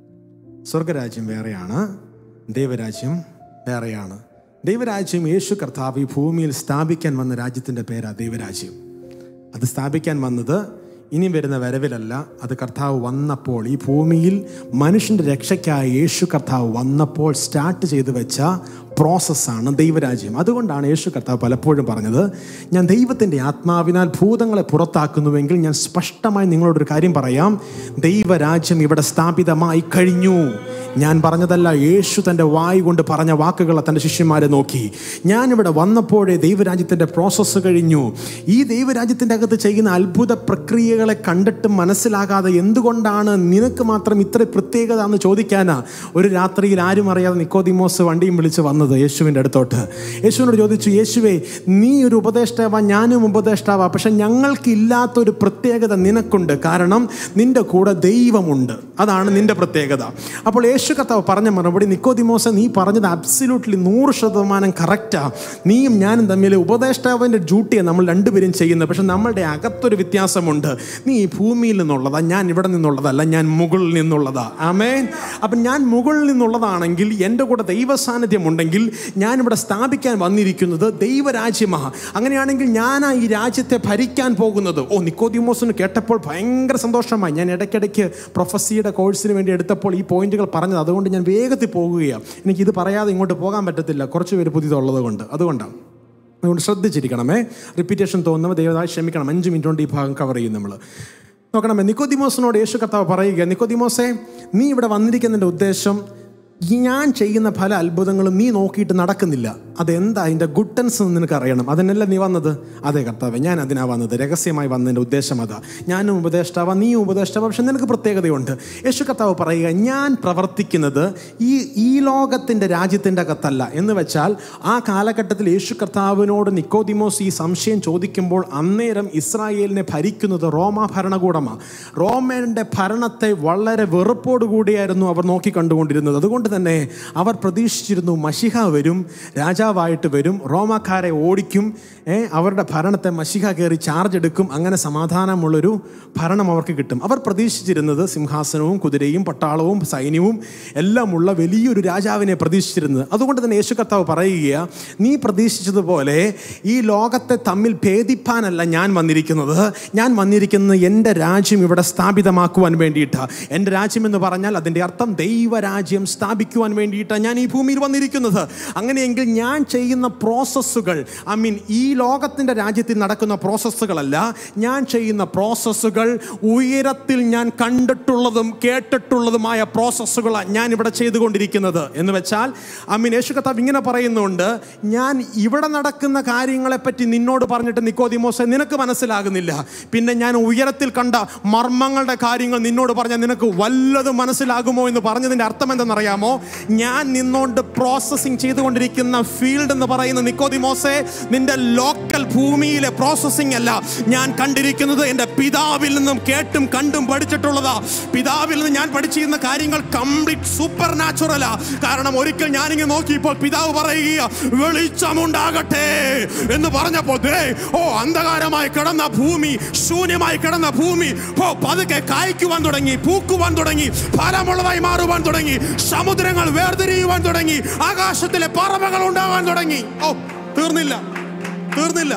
സ്വർഗരാജ്യം വേറെയാണ് ദൈവരാജ്യം വേറെയാണ് ദൈവരാജ്യം യേശു കർത്താവ് ഈ ഭൂമിയിൽ സ്ഥാപിക്കാൻ വന്ന രാജ്യത്തിൻ്റെ പേരാ ദൈവരാജ്യം അത് സ്ഥാപിക്കാൻ വന്നത് ഇനി വരുന്ന വരവിലല്ല അത് കർത്താവ് വന്നപ്പോൾ ഈ ഭൂമിയിൽ മനുഷ്യൻ്റെ രക്ഷയ്ക്കായി യേശു കർത്താവ് വന്നപ്പോൾ സ്റ്റാർട്ട് ചെയ്തു വെച്ച പ്രോസസ്സാണ് ദൈവരാജ്യം അതുകൊണ്ടാണ് യേശു കർത്താവ് പലപ്പോഴും പറഞ്ഞത് ഞാൻ ദൈവത്തിൻ്റെ ആത്മാവിനാൽ ഭൂതങ്ങളെ പുറത്താക്കുന്നുവെങ്കിൽ ഞാൻ സ്പഷ്ടമായി നിങ്ങളോടൊരു കാര്യം പറയാം ദൈവരാജ്യം ഇവിടെ സ്ഥാപിതമായി കഴിഞ്ഞു ഞാൻ പറഞ്ഞതല്ല യേശു തൻ്റെ വായു കൊണ്ട് പറഞ്ഞ വാക്കുകളെ തൻ്റെ ശിഷ്യന്മാരെ നോക്കി ഞാനിവിടെ വന്നപ്പോഴേ ദൈവരാജ്യത്തിൻ്റെ പ്രോസസ്സ് കഴിഞ്ഞു ഈ ദൈവരാജ്യത്തിൻ്റെ അകത്ത് ചെയ്യുന്ന അത്ഭുത പ്രക്രിയകളെ കണ്ടിട്ട് മനസ്സിലാകാതെ എന്തുകൊണ്ടാണ് നിനക്ക് മാത്രം ഇത്ര പ്രത്യേകത എന്ന് ചോദിക്കാനാ ഒരു രാത്രിയിൽ ആരും അറിയാതെ നിക്കോദിമോസ് വണ്ടിയും വിളിച്ച് വന്നത് യേശുവിൻ്റെ അടുത്തോട്ട് യേശുവിനോട് ചോദിച്ചു യേശുവേ നീ ഒരു ഉപദേഷ്ടാവാ ഞാനും ഉപദേഷ്ടാവാ പക്ഷെ ഞങ്ങൾക്കില്ലാത്ത ഒരു പ്രത്യേകത നിനക്കുണ്ട് കാരണം നിന്റെ കൂടെ ദൈവമുണ്ട് അതാണ് നിന്റെ പ്രത്യേകത അപ്പോൾ യേശു കർത്താവ് പറഞ്ഞ മറുപടി നിക്കോദിമോസ നീ പറഞ്ഞത് അബ്സല്യൂട്ട്ലി നൂറ് ശതമാനം കറക്റ്റാ നീയും ഞാനും തമ്മിൽ ഉപദേഷ്ടാവിൻ്റെ ഡ്യൂട്ടിയാണ് നമ്മൾ രണ്ടുപേരും ചെയ്യുന്നത് പക്ഷെ നമ്മളുടെ അകത്തൊരു വ്യത്യാസമുണ്ട് നീ ഈ ഭൂമിയിൽ നിന്നുള്ളതാ ഞാൻ ഇവിടെ നിന്നുള്ളതല്ല ഞാൻ മുകളിൽ നിന്നുള്ളതാ ആമേൻ അപ്പം ഞാൻ മുകളിൽ നിന്നുള്ളതാണെങ്കിൽ എൻ്റെ കൂടെ ദൈവ സാന്നിധ്യം ഉണ്ടെങ്കിൽ ഞാനിവിടെ സ്ഥാപിക്കാൻ വന്നിരിക്കുന്നത് ദൈവരാജ്യമാണ് അങ്ങനെയാണെങ്കിൽ ഞാനാ ഈ രാജ്യത്തെ ഭരിക്കാൻ പോകുന്നത് ഓ നിക്കോദിമോസിന് കേട്ടപ്പോൾ ഭയങ്കര സന്തോഷമായി ഞാൻ ഇടയ്ക്കിടയ്ക്ക് പ്രൊഫസിയുടെ കോഴ്സിന് വേണ്ടി എടുത്തപ്പോൾ ഈ പോയിന്റുകൾ പറഞ്ഞത് അതുകൊണ്ട് ഞാൻ വേഗത്തിൽ പോകുകയാണ് എനിക്കിത് പറയാതെ ഇങ്ങോട്ട് പോകാൻ പറ്റത്തില്ല കുറച്ച് പേര് പുതിയതുള്ളത് കൊണ്ട് അതുകൊണ്ടാണ് അതുകൊണ്ട് ശ്രദ്ധിച്ചിരിക്കണമേ റിപ്പീറ്റേഷൻ തോന്നുമ്പോൾ ദൈവതായി ക്ഷമിക്കണം അഞ്ച് മിനിറ്റ് കൊണ്ട് ഈ ഭാഗം കവർ ചെയ്യും നമ്മൾ നോക്കണമേ നിക്കോദിമോസിനോട് യേശു കർത്താവ് പറയുക നിക്കോദിമോസെ നീ ഇവിടെ വന്നിരിക്കുന്നതിൻ്റെ ഉദ്ദേശം ഈ ഞാൻ ചെയ്യുന്ന പല അത്ഭുതങ്ങളും നീ നോക്കിയിട്ട് നടക്കുന്നില്ല അതെന്താ അതിൻ്റെ ഗുഡൻസ് എന്ന് നിനക്ക് അറിയണം അതിനല്ല നീ വന്നത് അതെ കർത്താവ് ഞാൻ അതിനാ വന്നത് രഹസ്യമായി വന്നതിൻ്റെ ഉദ്ദേശം അതാ ഞാനും ഉപദേഷ്ടാവാ നീയും ഉപദേഷ്ടാവാ പക്ഷെ നിനക്ക് പ്രത്യേകതയുണ്ട് യേശു കർത്താവ് പറയുക ഞാൻ പ്രവർത്തിക്കുന്നത് ഈ ഈ ലോകത്തിൻ്റെ രാജ്യത്തിൻ്റെ അകത്തല്ല എന്ന് വെച്ചാൽ ആ കാലഘട്ടത്തിൽ യേശു കർത്താവിനോട് നിക്കോദിമോസ് ഈ സംശയം ചോദിക്കുമ്പോൾ അന്നേരം ഇസ്രായേലിനെ ഭരിക്കുന്നത് റോമ ഭരണകൂടമാണ് റോമയുടെ ഭരണത്തെ വളരെ വെറുപ്പോടുകൂടിയായിരുന്നു അവർ നോക്കി കണ്ടുകൊണ്ടിരുന്നത് അതുകൊണ്ട് തന്നെ അവർ പ്രതീക്ഷിച്ചിരുന്നു മഷിഹ വരും രാജാവായിട്ട് വരും റോമാക്കാരെ ഓടിക്കും ഏ, അവരുടെ ഭരണത്തെ മഷിഹ കയറി ചാർജ് എടുക്കും അങ്ങനെ സമാധാനമുള്ളൊരു ഭരണം അവർക്ക് കിട്ടും അവർ പ്രതീക്ഷിച്ചിരുന്നത് സിംഹാസനവും കുതിരയും പട്ടാളവും സൈന്യവും എല്ലാമുള്ള വലിയൊരു രാജാവിനെ പ്രതീക്ഷിച്ചിരുന്നത് അതുകൊണ്ട് തന്നെ യേശു കർത്താവ് പറയുക നീ പ്രതീക്ഷിച്ചതുപോലെ ഈ ലോകത്തെ തമ്മിൽ ഭേദിപ്പാനല്ല ഞാൻ വന്നിരിക്കുന്നത് ഞാൻ വന്നിരിക്കുന്നത് എൻ്റെ രാജ്യം ഇവിടെ സ്ഥാപിതമാക്കുവാൻ വേണ്ടിയിട്ടാണ് എൻ്റെ രാജ്യം എന്ന് പറഞ്ഞാൽ അതിൻ്റെ അർത്ഥം ദൈവരാജ്യം സ്ഥാപിക്കുവാൻ വേണ്ടിയിട്ടാണ് ഞാൻ ഈ ഭൂമിയിൽ വന്നിരിക്കുന്നത് അങ്ങനെയെങ്കിൽ ഞാൻ ചെയ്യുന്ന പ്രോസസ്സുകൾ ഐ മീൻ ഈ ലോകത്തിൻ്റെ രാജ്യത്തിൽ നടക്കുന്ന പ്രോസസ്സുകളല്ല ഞാൻ ചെയ്യുന്ന പ്രോസസ്സുകൾ ഉയരത്തിൽ ഞാൻ കണ്ടിട്ടുള്ളതും കേട്ടിട്ടുള്ളതുമായ പ്രോസസ്സുകളാണ് ഞാൻ ഇവിടെ ചെയ്തുകൊണ്ടിരിക്കുന്നത് എന്ന് വെച്ചാൽ ഐ മീൻ യേശു കർത്താവ് ഇങ്ങനെ പറയുന്നുണ്ട് ഞാൻ ഇവിടെ നടക്കുന്ന കാര്യങ്ങളെപ്പറ്റി നിന്നോട് പറഞ്ഞിട്ട് നിക്കോദിമോസെ നിനക്ക് മനസ്സിലാകുന്നില്ല പിന്നെ ഞാൻ ഉയരത്തിൽ കണ്ട മർമ്മങ്ങളുടെ കാര്യങ്ങൾ നിന്നോട് പറഞ്ഞാൽ നിനക്ക് വല്ലതും മനസ്സിലാകുമോ എന്ന് പറഞ്ഞതിൻ്റെ അർത്ഥം എന്തെന്നറിയാമോ ഞാൻ നിന്നോണ്ട് പ്രോസസ്സിങ് ചെയ്തുകൊണ്ടിരിക്കുന്ന ഫീൽഡ് എന്ന് പറയുന്ന നിക്കോദിമോസെ നിന്റെ ലോക്കൽ ഭൂമിയിലെ പ്രോസസ്സിംഗ് അല്ല ഞാൻ കണ്ടിരിക്കുന്നത് എൻ്റെ പിതാവിൽ നിന്നും കേട്ടും കണ്ടും പഠിച്ചിട്ടുള്ളതാ പിതാവിൽ നിന്ന് ഞാൻ പഠിച്ചിരുന്ന കാര്യങ്ങൾ കംപ്ലീറ്റ് സൂപ്പർ നാച്ചുറലാ കാരണം ഒരിക്കൽ ഞാനിങ്ങനെ നോക്കിയപ്പോൾ പിതാവ് പറയുക വെളിച്ചമുണ്ടാകട്ടെ എന്ന് പറഞ്ഞപ്പോൾ ദേ ഓ അന്ധകാരമായി കിടന്ന ഭൂമി ശൂന്യമായി കിടന്ന ഭൂമി ഓ പതുക്കെ കായ്ക്കുവാൻ തുടങ്ങി പൂക്കുവാൻ തുടങ്ങി ഫലമുള്ളതായി മാറുവാൻ തുടങ്ങി സമുദ്രങ്ങൾ വേർതിരിയുവാൻ തുടങ്ങി ആകാശത്തിലെ പറവകൾ ഉണ്ടാവാൻ തുടങ്ങി ഓ തീർന്നില്ല തീർന്നില്ല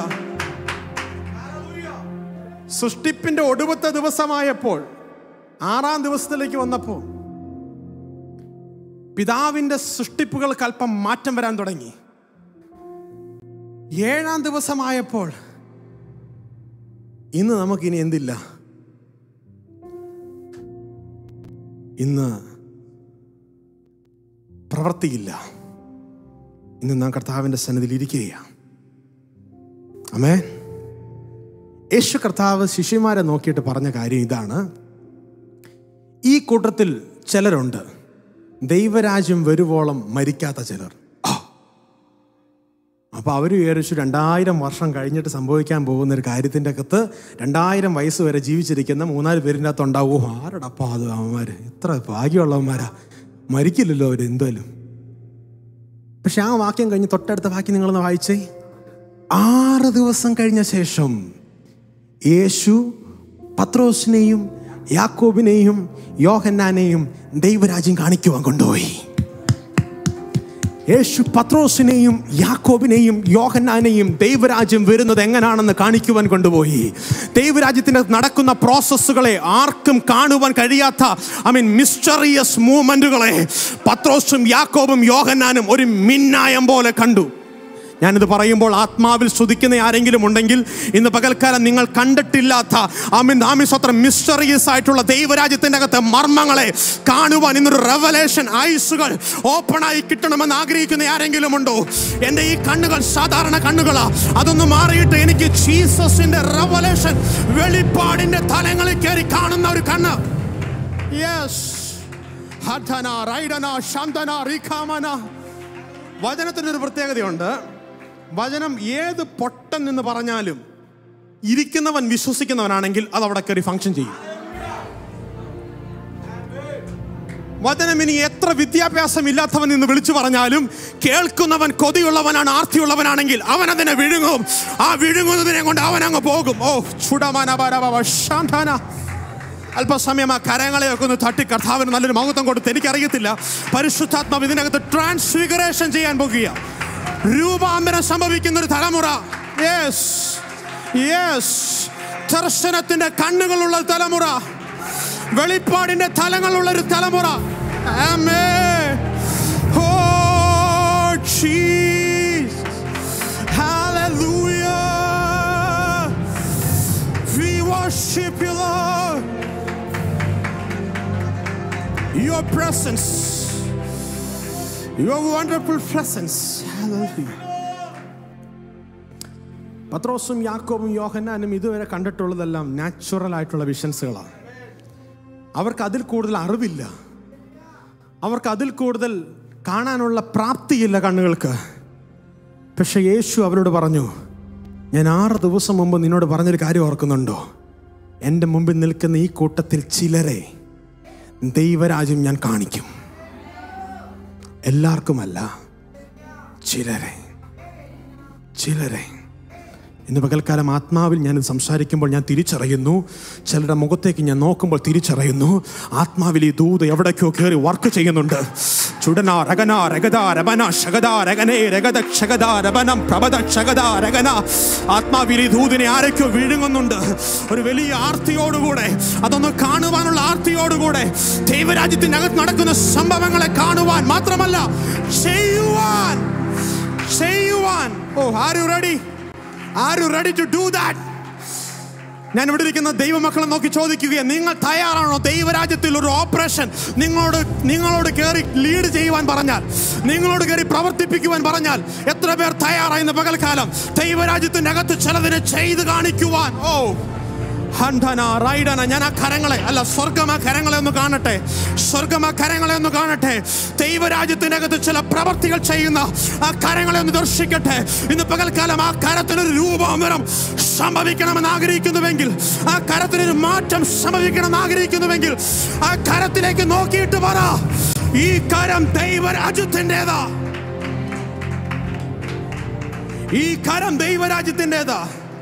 സൃഷ്ടിപ്പിന്റെ ഒടുവത്തെ ദിവസമായപ്പോൾ ആറാം ദിവസത്തിലേക്ക് വന്നപ്പോൾ പിതാവിന്റെ സൃഷ്ടിപ്പുകൾക്ക് അല്പം മാറ്റം വരാൻ തുടങ്ങി ഏഴാം ദിവസമായപ്പോൾ ഇന്ന് നമുക്കിനി എന്തില്ല ഇന്ന് പ്രവർത്തിയില്ല ഇന്ന് നാം കർത്താവിൻ്റെ സന്നിധിയിൽ ഇരിക്കുകയാണ് അമേ യേശു കർത്താവ് ശിഷ്യന്മാരെ നോക്കിയിട്ട് പറഞ്ഞ കാര്യം ഇതാണ് ഈ കൂട്ടത്തിൽ ചിലരുണ്ട് ദൈവരാജ്യം വരുവോളം മരിക്കാത്ത ചിലർ ആ. അപ്പോൾ അവർ വിചാരിച്ചു രണ്ടായിരം വർഷം കഴിഞ്ഞിട്ട് സംഭവിക്കാൻ പോകുന്ന ഒരു കാര്യത്തിൻ്റെ അകത്ത് രണ്ടായിരം വയസ്സ് വരെ ജീവിച്ചിരിക്കുന്ന മൂന്നാല് പേരിൻ്റെ അകത്ത് ഉണ്ടാവും ആരടപ്പാ അത് അവന്മാർ ഇത്ര ഭാഗ്യമുള്ളവന്മാരാ മരിക്കില്ലല്ലോ അവർ എന്തായാലും പക്ഷെ ആ വാക്യം കഴിഞ്ഞ് തൊട്ടടുത്ത വാക്യം നിങ്ങളൊന്ന് വായിച്ചേ ആറ് ദിവസം കഴിഞ്ഞ ശേഷം യേശു പത്രോസിനെയും യാക്കോബിനെയും യോഹന്നാനെയും ദൈവരാജ്യം കാണിക്കുവാൻ കൊണ്ടുപോയി യേശു പത്രോസിനെയും യാക്കോബിനെയും യോഹന്നാനെയും ദൈവരാജ്യം വരുന്നത് എങ്ങനെയാണെന്ന് കാണിക്കുവാൻ കൊണ്ടുപോയി ദൈവരാജ്യത്തിന് നടക്കുന്ന പ്രോസസ്സുകളെ ആർക്കും കാണുവാൻ കഴിയാത്ത ഐ മീൻ മിസ്റ്ററിയസ് മൂവ്മെന്റുകളെ പത്രോസും യാക്കോബും യോഹന്നാനും ഒരു മിന്നായം പോലെ കണ്ടു ഞാനിത് പറയുമ്പോൾ ആത്മാവിൽ സ്തുതിക്കുന്ന ആരെങ്കിലും ഉണ്ടെങ്കിൽ ഇന്ന് പകൽക്കാലം നിങ്ങൾ കണ്ടിട്ടില്ലാത്ത ആമീൻ ആമീൻ സ്വത്രം മിസ്റ്ററീസ് ആയിട്ടുള്ള ദൈവരാജ്യത്തിൻ്റെ അകത്തെ മർമ്മങ്ങളെ കാണുവാൻ ഇന്നൊരു റെവലേഷൻ ഐസുകൾ ഓപ്പൺ ആയി കിട്ടണമെന്ന് ആഗ്രഹിക്കുന്ന ആരെങ്കിലും ഉണ്ടോ എൻ്റെ ഈ കണ്ണുകൾ സാധാരണ കണ്ണുകളാ അതൊന്ന് മാറിയിട്ട് എനിക്ക് ജീസസിന്റെ റെവലേഷൻ വെളിപ്പാടിന്റെ തലങ്ങളിൽ കയറി കാണുന്ന ഒരു കണ്ണ് യെസ് ഹഠന റൈഡന ശാന്തന റിഖാമന വചനത്തിനൊരു പ്രത്യേകതയുണ്ട് വചനം ഏത് പൊട്ടൻ എന്ന് പറഞ്ഞാലും ഇരിക്കുന്നവൻ വിശ്വസിക്കുന്നവനാണെങ്കിൽ അത് അവിടെ കയറി ഫങ്ഷൻ ചെയ്യും വചനം ഇനി എത്ര വിദ്യാഭ്യാസം ഇല്ലാത്തവൻ എന്ന് വിളിച്ചു പറഞ്ഞാലും കേൾക്കുന്നവൻ കൊതിയുള്ളവനാണ് ആർത്തിയുള്ളവനാണെങ്കിൽ അവൻ അതിനെ വിഴുങ്ങും ആ വിഴുങ്ങുന്നതിനെ കൊണ്ട് അവൻ അങ്ങ് പോകും ഓ ചുടമാന ശാന്താന അല്പസമയം ആ കരങ്ങളെയൊക്കെ ഒന്ന് തട്ടി കർത്താവിന് നല്ലൊരു മഹത്വം കൊടുത്ത് എനിക്കറിയത്തില്ല പരിശുദ്ധാത്മാവ് ഇതിനകത്ത് ട്രാൻസ്ഫിഗറേഷൻ ചെയ്യാൻ പോകുക രൂപാന്തരം സംഭവിക്കുന്ന ഒരു തലമുറ യെസ് യെസ് ദർശനത്തിന്റെ കണ്ണുകളുള്ള തലമുറ വെളിപ്പാടിന്റെ തലങ്ങളുള്ള ഒരു തലമുറ Amen. Oh, Jesus. Hallelujah. We worship you, Lord. Your presence, your wonderful presence. Hallelujah. പത്രോസും യാക്കോബും യോഹന്നാനും ഇതുവരെ കണ്ടിട്ടുള്ളതെല്ലാം നാച്ചുറൽ ആയിട്ടുള്ള വിഷൻസുകളാണ് അവർക്ക് അതിൽ കൂടുതൽ അറിവില്ല അവർക്ക് അതിൽ കൂടുതൽ കാണാനുള്ള പ്രാപ്തിയില്ല കണ്ണുകൾക്ക് പക്ഷെ യേശു അവരോട് പറഞ്ഞു ഞാൻ ആറ് ദിവസം മുമ്പ് നിന്നോട് പറഞ്ഞൊരു കാര്യം ഓർക്കുന്നുണ്ടോ എൻ്റെ മുമ്പിൽ നിൽക്കുന്ന ഈ കൂട്ടത്തിൽ ചിലരെ ദൈവരാജ്യം ഞാൻ കാണിക്കും എല്ലാവർക്കുമല്ല ചിലരെ ചിലരെ ഇന്ന് പകൽക്കാലം ആത്മാവിൽ ഞാൻ സംസാരിക്കുമ്പോൾ ഞാൻ തിരിച്ചറിയുന്നു ചിലരുടെ മുഖത്തേക്ക് ഞാൻ നോക്കുമ്പോൾ തിരിച്ചറിയുന്നു ആത്മാവിൽ ഈ ദൂത് എവിടേക്കോ കയറി വർക്ക് ചെയ്യുന്നുണ്ട് ചുടന രഗന രഗത രബന ശഗത രഗനേ രഗത ക്ഷഗത രബനം പ്രഭത ക്ഷഗത രഗന ആത്മാവിൽ ഈ ദൂതിനെ ആരൊക്കെയോ വിഴുങ്ങുന്നുണ്ട് ഒരു വലിയ ആർത്തിയോടുകൂടെ അതൊന്ന് കാണുവാനുള്ള ആർത്തിയോടുകൂടെ ദൈവരാജ്യത്തിനകത്ത് നടക്കുന്ന സംഭവങ്ങളെ കാണുവാൻ മാത്രമല്ല ചെയ്യുവാൻ ചെയ്യുവാൻ oh are you ready are you ready to do that ഞാൻ ഇവിടെ ഇരിക്കുന്ന ദൈവമക്കളെ നോക്കി ചോദിക്കുകയാണ് നിങ്ങൾ തയ്യാറാണോ ദൈവരാജ്യത്തിൽ ഒരു ഓപ്പറേഷൻ നിങ്ങളോട് നിങ്ങളോട് കയറി ലീഡ് ചെയ്യുവാൻ പറഞ്ഞാൽ നിങ്ങളോട് കയറി പ്രവർത്തിപ്പിക്കുവാൻ പറഞ്ഞാൽ എത്ര പേർ തയ്യാറായി ഇന്ന് പകൽക്കാലം ദൈവരാജ്യത്തിന്റെ അകത്ത് ചിലതിനെ ചെയ്ത് കാണിക്കുവാൻ ഓ ഹണ്ടന റൈഡന ഞാൻ ആ കരങ്ങളെ അല്ല സ്വർഗം ആ കരങ്ങളെ ഒന്ന് കാണട്ടെ സ്വർഗം ആ കരങ്ങളെ ഒന്ന് കാണട്ടെ ദൈവരാജ്യത്തിന്റെ അകത്ത് ചില പ്രവർത്തികൾ ചെയ്യുന്ന ആ കരങ്ങളെ ഒന്ന് ദർശിക്കട്ടെ ഇന്ന് പകൽക്കാലം ആ കരത്തിനൊരു രൂപാന്തരം സംഭവിക്കണമെന്ന് ആഗ്രഹിക്കുന്നുവെങ്കിൽ ആ കരത്തിനൊരു മാറ്റം സംഭവിക്കണമെന്ന് ആഗ്രഹിക്കുന്നുവെങ്കിൽ ആ കരത്തിലേക്ക് നോക്കിയിട്ട് പറ ഈ കരം ദൈവരാജ്യത്തിൻ്റെതാ ഈ കരം ദൈവരാജ്യത്തിൻ്റെതാ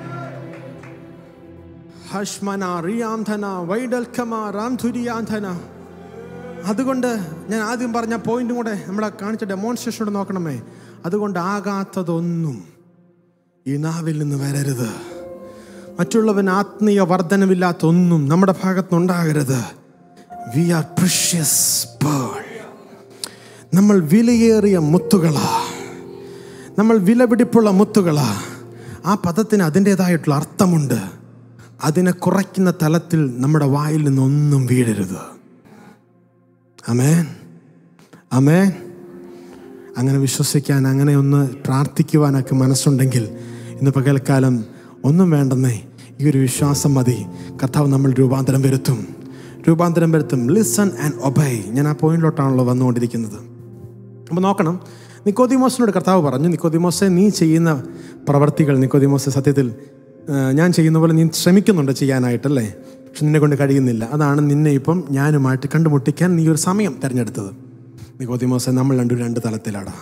ഹഷ്മന റിയാന്ധന വൈഡൽക്കമ റാംധുരിയാന്ധന അതുകൊണ്ട് ഞാൻ ആദ്യം പറഞ്ഞ പോയിന്റും കൂടെ നമ്മളെ കാണിച്ച ഡെമോൺസ്ട്രേഷനോട് നോക്കണമേ അതുകൊണ്ട് ആകാത്തതൊന്നും ഈ നാവിൽ നിന്ന് വരരുത് മറ്റുള്ളവൻ ആത്മീയ വർധനമില്ലാത്ത ഒന്നും നമ്മുടെ ഭാഗത്തുനിന്നുണ്ടാകരുത് വി ആർ പ്രഷ്യസ് പേൾ നമ്മൾ വിലയേറിയ മുത്തുകളാ നമ്മൾ വിലപിടിപ്പുള്ള മുത്തുകളാ ആ പദത്തിന് അതിൻ്റെതായിട്ടുള്ള അർത്ഥമുണ്ട് അതിനെ കുറയ്ക്കുന്ന തലത്തിൽ നമ്മുടെ വായിൽ നിന്നൊന്നും വീഴരുത് അമേൻ അമേൻ അങ്ങനെ വിശ്വസിക്കാൻ അങ്ങനെ ഒന്ന് പ്രാർത്ഥിക്കുവാനൊക്കെ മനസ്സുണ്ടെങ്കിൽ ഇന്ന് പകൽക്കാലം ഒന്നും വേണ്ടെന്നേ ഈ ഒരു വിശ്വാസം മതി കർത്താവ് നമ്മൾ രൂപാന്തരം വരുത്തും രൂപാന്തരം വരുത്തും ലിസൺ ആൻഡ് ഒബൈ ഞാൻ ആ പോയിന്റിലോട്ടാണല്ലോ വന്നുകൊണ്ടിരിക്കുന്നത് അപ്പോൾ നോക്കണം നിക്കോദിമോസിനോട് കർത്താവ് പറഞ്ഞു നിക്കോദിമോസെ നീ ചെയ്യുന്ന പ്രവർത്തികൾ നിക്കോദിമോസെ സത്യത്തിൽ ആ, ഞാൻ ചെയ്യുന്ന പോലെ നീ ശ്രമിക്കുന്നുണ്ട് ചെയ്യാനായിട്ടല്ലേ പക്ഷെ നിന്നെ കൊണ്ട് കഴിയുന്നില്ല അതാണ് നിന്നെ ഇപ്പം ഞാനുമായിട്ട് കണ്ടുമുട്ടിക്കാൻ നീ ഒരു സമയം തിരഞ്ഞെടുത്തത് നിക്കോദിമോസെ നമ്മൾ രണ്ടു രണ്ട് തലത്തിലാടാ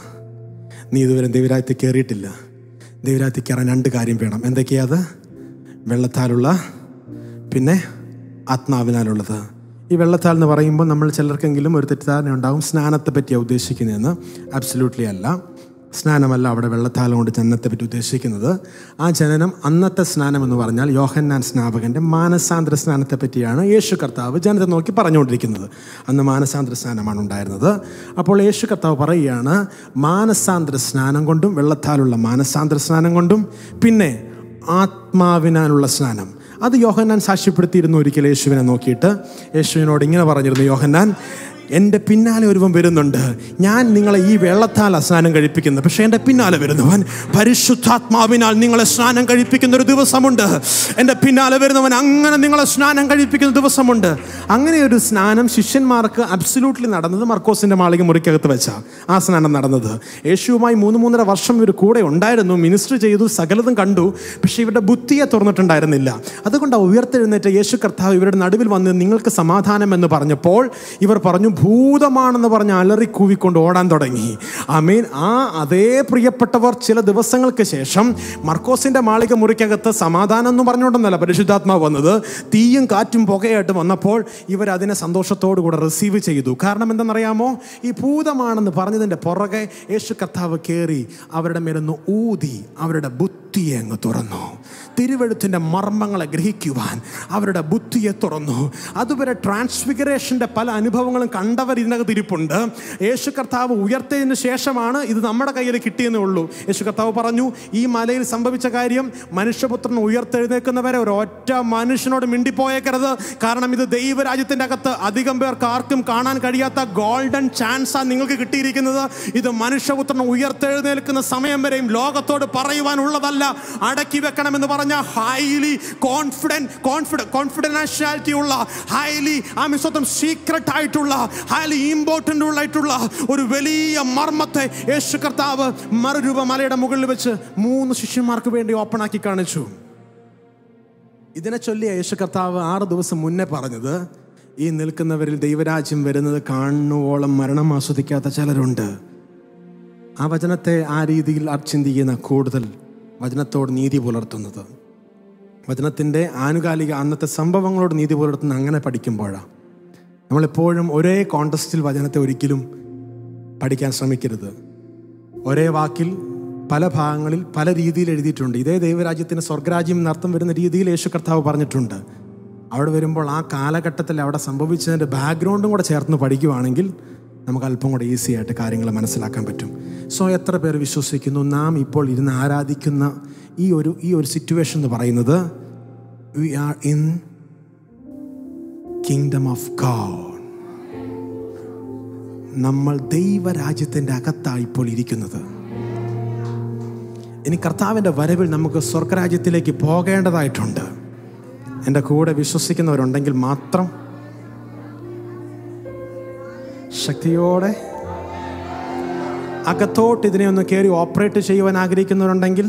നീ ഇതുവരെ ദൈവരാജ്യത്തിൽ കയറിയിട്ടില്ല ദൈവരാജ്യത്തിൽ കയറാൻ രണ്ട് കാര്യം വേണം എന്തൊക്കെയാ അത് വെള്ളത്താലുള്ള പിന്നെ ആത്മാവിനാലുള്ളത് ഈ വെള്ളത്താൽ എന്ന് പറയുമ്പോൾ നമ്മൾ ചിലർക്കെങ്കിലും ഒരു തെറ്റിദ്ധാരണ ഉണ്ടാകും സ്നാനത്തെ പറ്റിയാണ് ഉദ്ദേശിക്കുന്നതെന്ന് അബ്സല്യൂട്ട്ലി അല്ല സ്നാനമല്ല അവിടെ വെള്ളത്താൽ കൊണ്ട് ജനനത്തെ പറ്റി ഉദ്ദേശിക്കുന്നത് ആ ജനനം അന്നത്തെ സ്നാനം എന്ന് പറഞ്ഞാൽ യോഹന്നാൻ സ്നാപകന്റെ മാനസാന്തര സ്നാനത്തെ പറ്റിയാണ് യേശു കർത്താവ് ജനത്തെ നോക്കി പറഞ്ഞുകൊണ്ടിരിക്കുന്നത് അന്ന് മാനസാന്തര സ്നാനമാണ് ഉണ്ടായിരുന്നത് അപ്പോൾ യേശു കർത്താവ് പറയുകയാണ് മാനസാന്തര സ്നാനം കൊണ്ടും വെള്ളത്താലുള്ള മാനസാന്തര സ്നാനം കൊണ്ടും പിന്നെ ആത്മാവിനാലുള്ള സ്നാനം അത് യോഹന്നാൻ സാക്ഷ്യപ്പെടുത്തിയിരുന്നു ഒരിക്കൽ യേശുവിനെ നോക്കിയിട്ട് യേശുവിനോട് ഇങ്ങനെ പറഞ്ഞിരുന്നു യോഹന്നാൻ എൻ്റെ പിന്നാലെ ഒരുവൻ വരുന്നുണ്ട് ഞാൻ നിങ്ങളെ ഈ വെള്ളത്താൽ സ്നാനം കഴിപ്പിക്കുന്നത് പക്ഷേ എൻ്റെ പിന്നാലെ വരുന്നവൻ പരിശുദ്ധാത്മാവിനാൽ നിങ്ങളെ സ്നാനം കഴിപ്പിക്കുന്ന ഒരു ദിവസമുണ്ട് എൻ്റെ പിന്നാലെ വരുന്നവൻ അങ്ങനെ നിങ്ങളെ സ്നാനം കഴിപ്പിക്കുന്ന ദിവസമുണ്ട് അങ്ങനെ ഒരു സ്നാനം ശിഷ്യന്മാർക്ക് അബ്സല്യൂട്ട്ലി നടന്നത് മർക്കോസിൻ്റെ മാളിക മുറിക്കകത്ത് വെച്ചാ ആ സ്നാനം നടന്നത് യേശുവുമായി മൂന്ന് മൂന്നര വർഷം ഇവർ കൂടെ ഉണ്ടായിരുന്നു മിനിസ്റ്റർ ചെയ്തു സകലതും കണ്ടു പക്ഷേ ഇവരുടെ ബുദ്ധിയെ തുറന്നിട്ടുണ്ടായിരുന്നില്ല അതുകൊണ്ട് ആ ഉയർത്തെഴുന്നേറ്റ യേശു കർത്താവ് ഇവരുടെ നടുവിൽ വന്ന് നിങ്ങൾക്ക് സമാധാനം എന്ന് പറഞ്ഞപ്പോൾ ഇവർ പറഞ്ഞു ഭൂതമാണെന്ന് പറഞ്ഞ് അലറി കൂവിക്കൊണ്ട് ഓടാൻ തുടങ്ങി ആമീൻ ആ അതേ പ്രിയപ്പെട്ടവർ ചില ദിവസങ്ങൾക്ക് ശേഷം മർക്കോസിന്റെ മാളിക മുറിക്കകത്ത് സമാധാനം എന്ന് പറഞ്ഞുകൊണ്ടെന്നല്ല പരിശുദ്ധാത്മാവ് വന്നത് തീയും കാറ്റും പുകയായിട്ട് വന്നപ്പോൾ ഇവർ അതിനെ സന്തോഷത്തോടു കൂടെ റിസീവ് ചെയ്തു കാരണം എന്തെന്നറിയാമോ ഈ ഭൂതമാണെന്ന് പറഞ്ഞതിൻ്റെ പുറകെ യേശു കർത്താവ് കയറി അവരുടെ മേലൊന്ന് ഊതി അവരുടെ ബുദ്ധിയെ അങ്ങ് തുറന്നു തിരുവെഴുത്തിൻ്റെ മർമ്മങ്ങളെ ഗ്രഹിക്കുവാൻ അവരുടെ ബുദ്ധിയെ തുറന്നു അതുവരെ ട്രാൻസ്ഫിഗറേഷൻ്റെ പല അനുഭവങ്ങളും കണ്ടവർ ഇതിനകത്ത് ഇരിപ്പുണ്ട് യേശു കർത്താവ് ഉയർത്തതിന് ശേഷമാണ് ഇത് നമ്മുടെ കയ്യിൽ കിട്ടിയെന്നേ ഉള്ളൂ യേശു കർത്താവ് പറഞ്ഞു ഈ മലയിൽ സംഭവിച്ച കാര്യം മനുഷ്യപുത്രൻ ഉയർത്തെഴുന്നേക്കുന്നവരെ ഒരു ഒറ്റ മനുഷ്യനോട് മിണ്ടിപ്പോയേക്കരുത് കാരണം ഇത് ദൈവരാജ്യത്തിൻ്റെ അകത്ത് അധികം പേർക്ക് ആർക്കും കാണാൻ കഴിയാത്ത ഗോൾഡൻ ചാൻസാണ് നിങ്ങൾക്ക് കിട്ടിയിരിക്കുന്നത് ഇത് മനുഷ്യപുത്രൻ ഉയർത്തെഴുന്നേൽക്കുന്ന സമയം വരെയും ലോകത്തോട് പറയുവാനുള്ളതല്ല അടക്കി വെക്കണമെന്ന് പറഞ്ഞ ഹൈലി കോൺഫിഡൻറ്റ് കോൺഫിഡൻ കോൺഫിഡൻഷ്യാലിറ്റി ഉള്ള ഹൈലി ആ മിസ്വത്വം സീക്രട്ട് ആയിട്ടുള്ള ഹൈലി ഇമ്പോർട്ടൻ്റ് ആയിട്ടുള്ള ഒരു വലിയ മർമ്മത്തെ യേശു കർത്താവ് മറുരൂപ മലയുടെ മുകളിൽ വെച്ച് മൂന്ന് ശിഷ്യന്മാർക്ക് വേണ്ടി ഓപ്പൺ ആക്കി കാണിച്ചു ഇതിനെ ചൊല്ലിയ യേശു കർത്താവ് ആറ് ദിവസം മുന്നേ പറഞ്ഞത് ഈ നിൽക്കുന്നവരിൽ ദൈവരാജ്യം വരുന്നത് കാണുവോളം മരണം ആസ്വദിക്കാത്ത ചിലരുണ്ട് ആ വചനത്തെ ആ രീതിയിൽ ചിന്തിക്കുന്ന കൂടുതൽ വചനത്തോട് നീതി പുലർത്തുന്നത് വചനത്തിൻ്റെ ആനുകാലിക അന്നത്തെ സംഭവങ്ങളോട് നീതി പുലർത്തുന്ന അങ്ങനെ പഠിക്കുമ്പോഴാണ് നമ്മളെപ്പോഴും ഒരേ കോണ്ടസ്റ്റിൽ വചനത്തെ ഒരിക്കലും പഠിക്കാൻ ശ്രമിക്കരുത് ഒരേ വാക്കിൽ പല ഭാഗങ്ങളിൽ പല രീതിയിൽ എഴുതിയിട്ടുണ്ട് ഇതേ ദൈവരാജ്യത്തിന് സ്വർഗരാജ്യം എന്നർത്ഥം വരുന്ന രീതിയിൽ യേശു കർത്താവ് പറഞ്ഞിട്ടുണ്ട് അവിടെ വരുമ്പോൾ ആ കാലഘട്ടത്തിൽ അവിടെ സംഭവിച്ചതിൻ്റെ ബാക്ക്ഗ്രൗണ്ടും കൂടെ ചേർന്ന് പഠിക്കുവാണെങ്കിൽ നമുക്ക് അല്പം കൂടെ ഈസി ആയിട്ട് കാര്യങ്ങൾ മനസ്സിലാക്കാൻ പറ്റും സോ എത്ര പേർ വിശ്വസിക്കുന്നു നാം ഇപ്പോൾ ഇരുന്ന് ആരാധിക്കുന്ന ഈ ഒരു ഈ ഒരു സിറ്റുവേഷൻ എന്ന് പറയുന്നത് we are in kingdom of God നമ്മൾ ദൈവരാജ്യത്തിൻ്റെ അകത്താണ് ഇപ്പോൾ ഇരിക്കുന്നത് ഇനി കർത്താവിൻ്റെ വരവിൽ നമുക്ക് സ്വർഗരാജ്യത്തിലേക്ക് പോകേണ്ടതായിട്ടുണ്ട് എൻ്റെ കൂടെ വിശ്വസിക്കുന്നവരുണ്ടെങ്കിൽ മാത്രം ശക്തിയോടെ അകത്തോട്ട് ഇതിനെ ഒന്ന് കയറി ഓപ്പറേറ്റ് ചെയ്യുവാൻ ആഗ്രഹിക്കുന്നവരുണ്ടെങ്കിൽ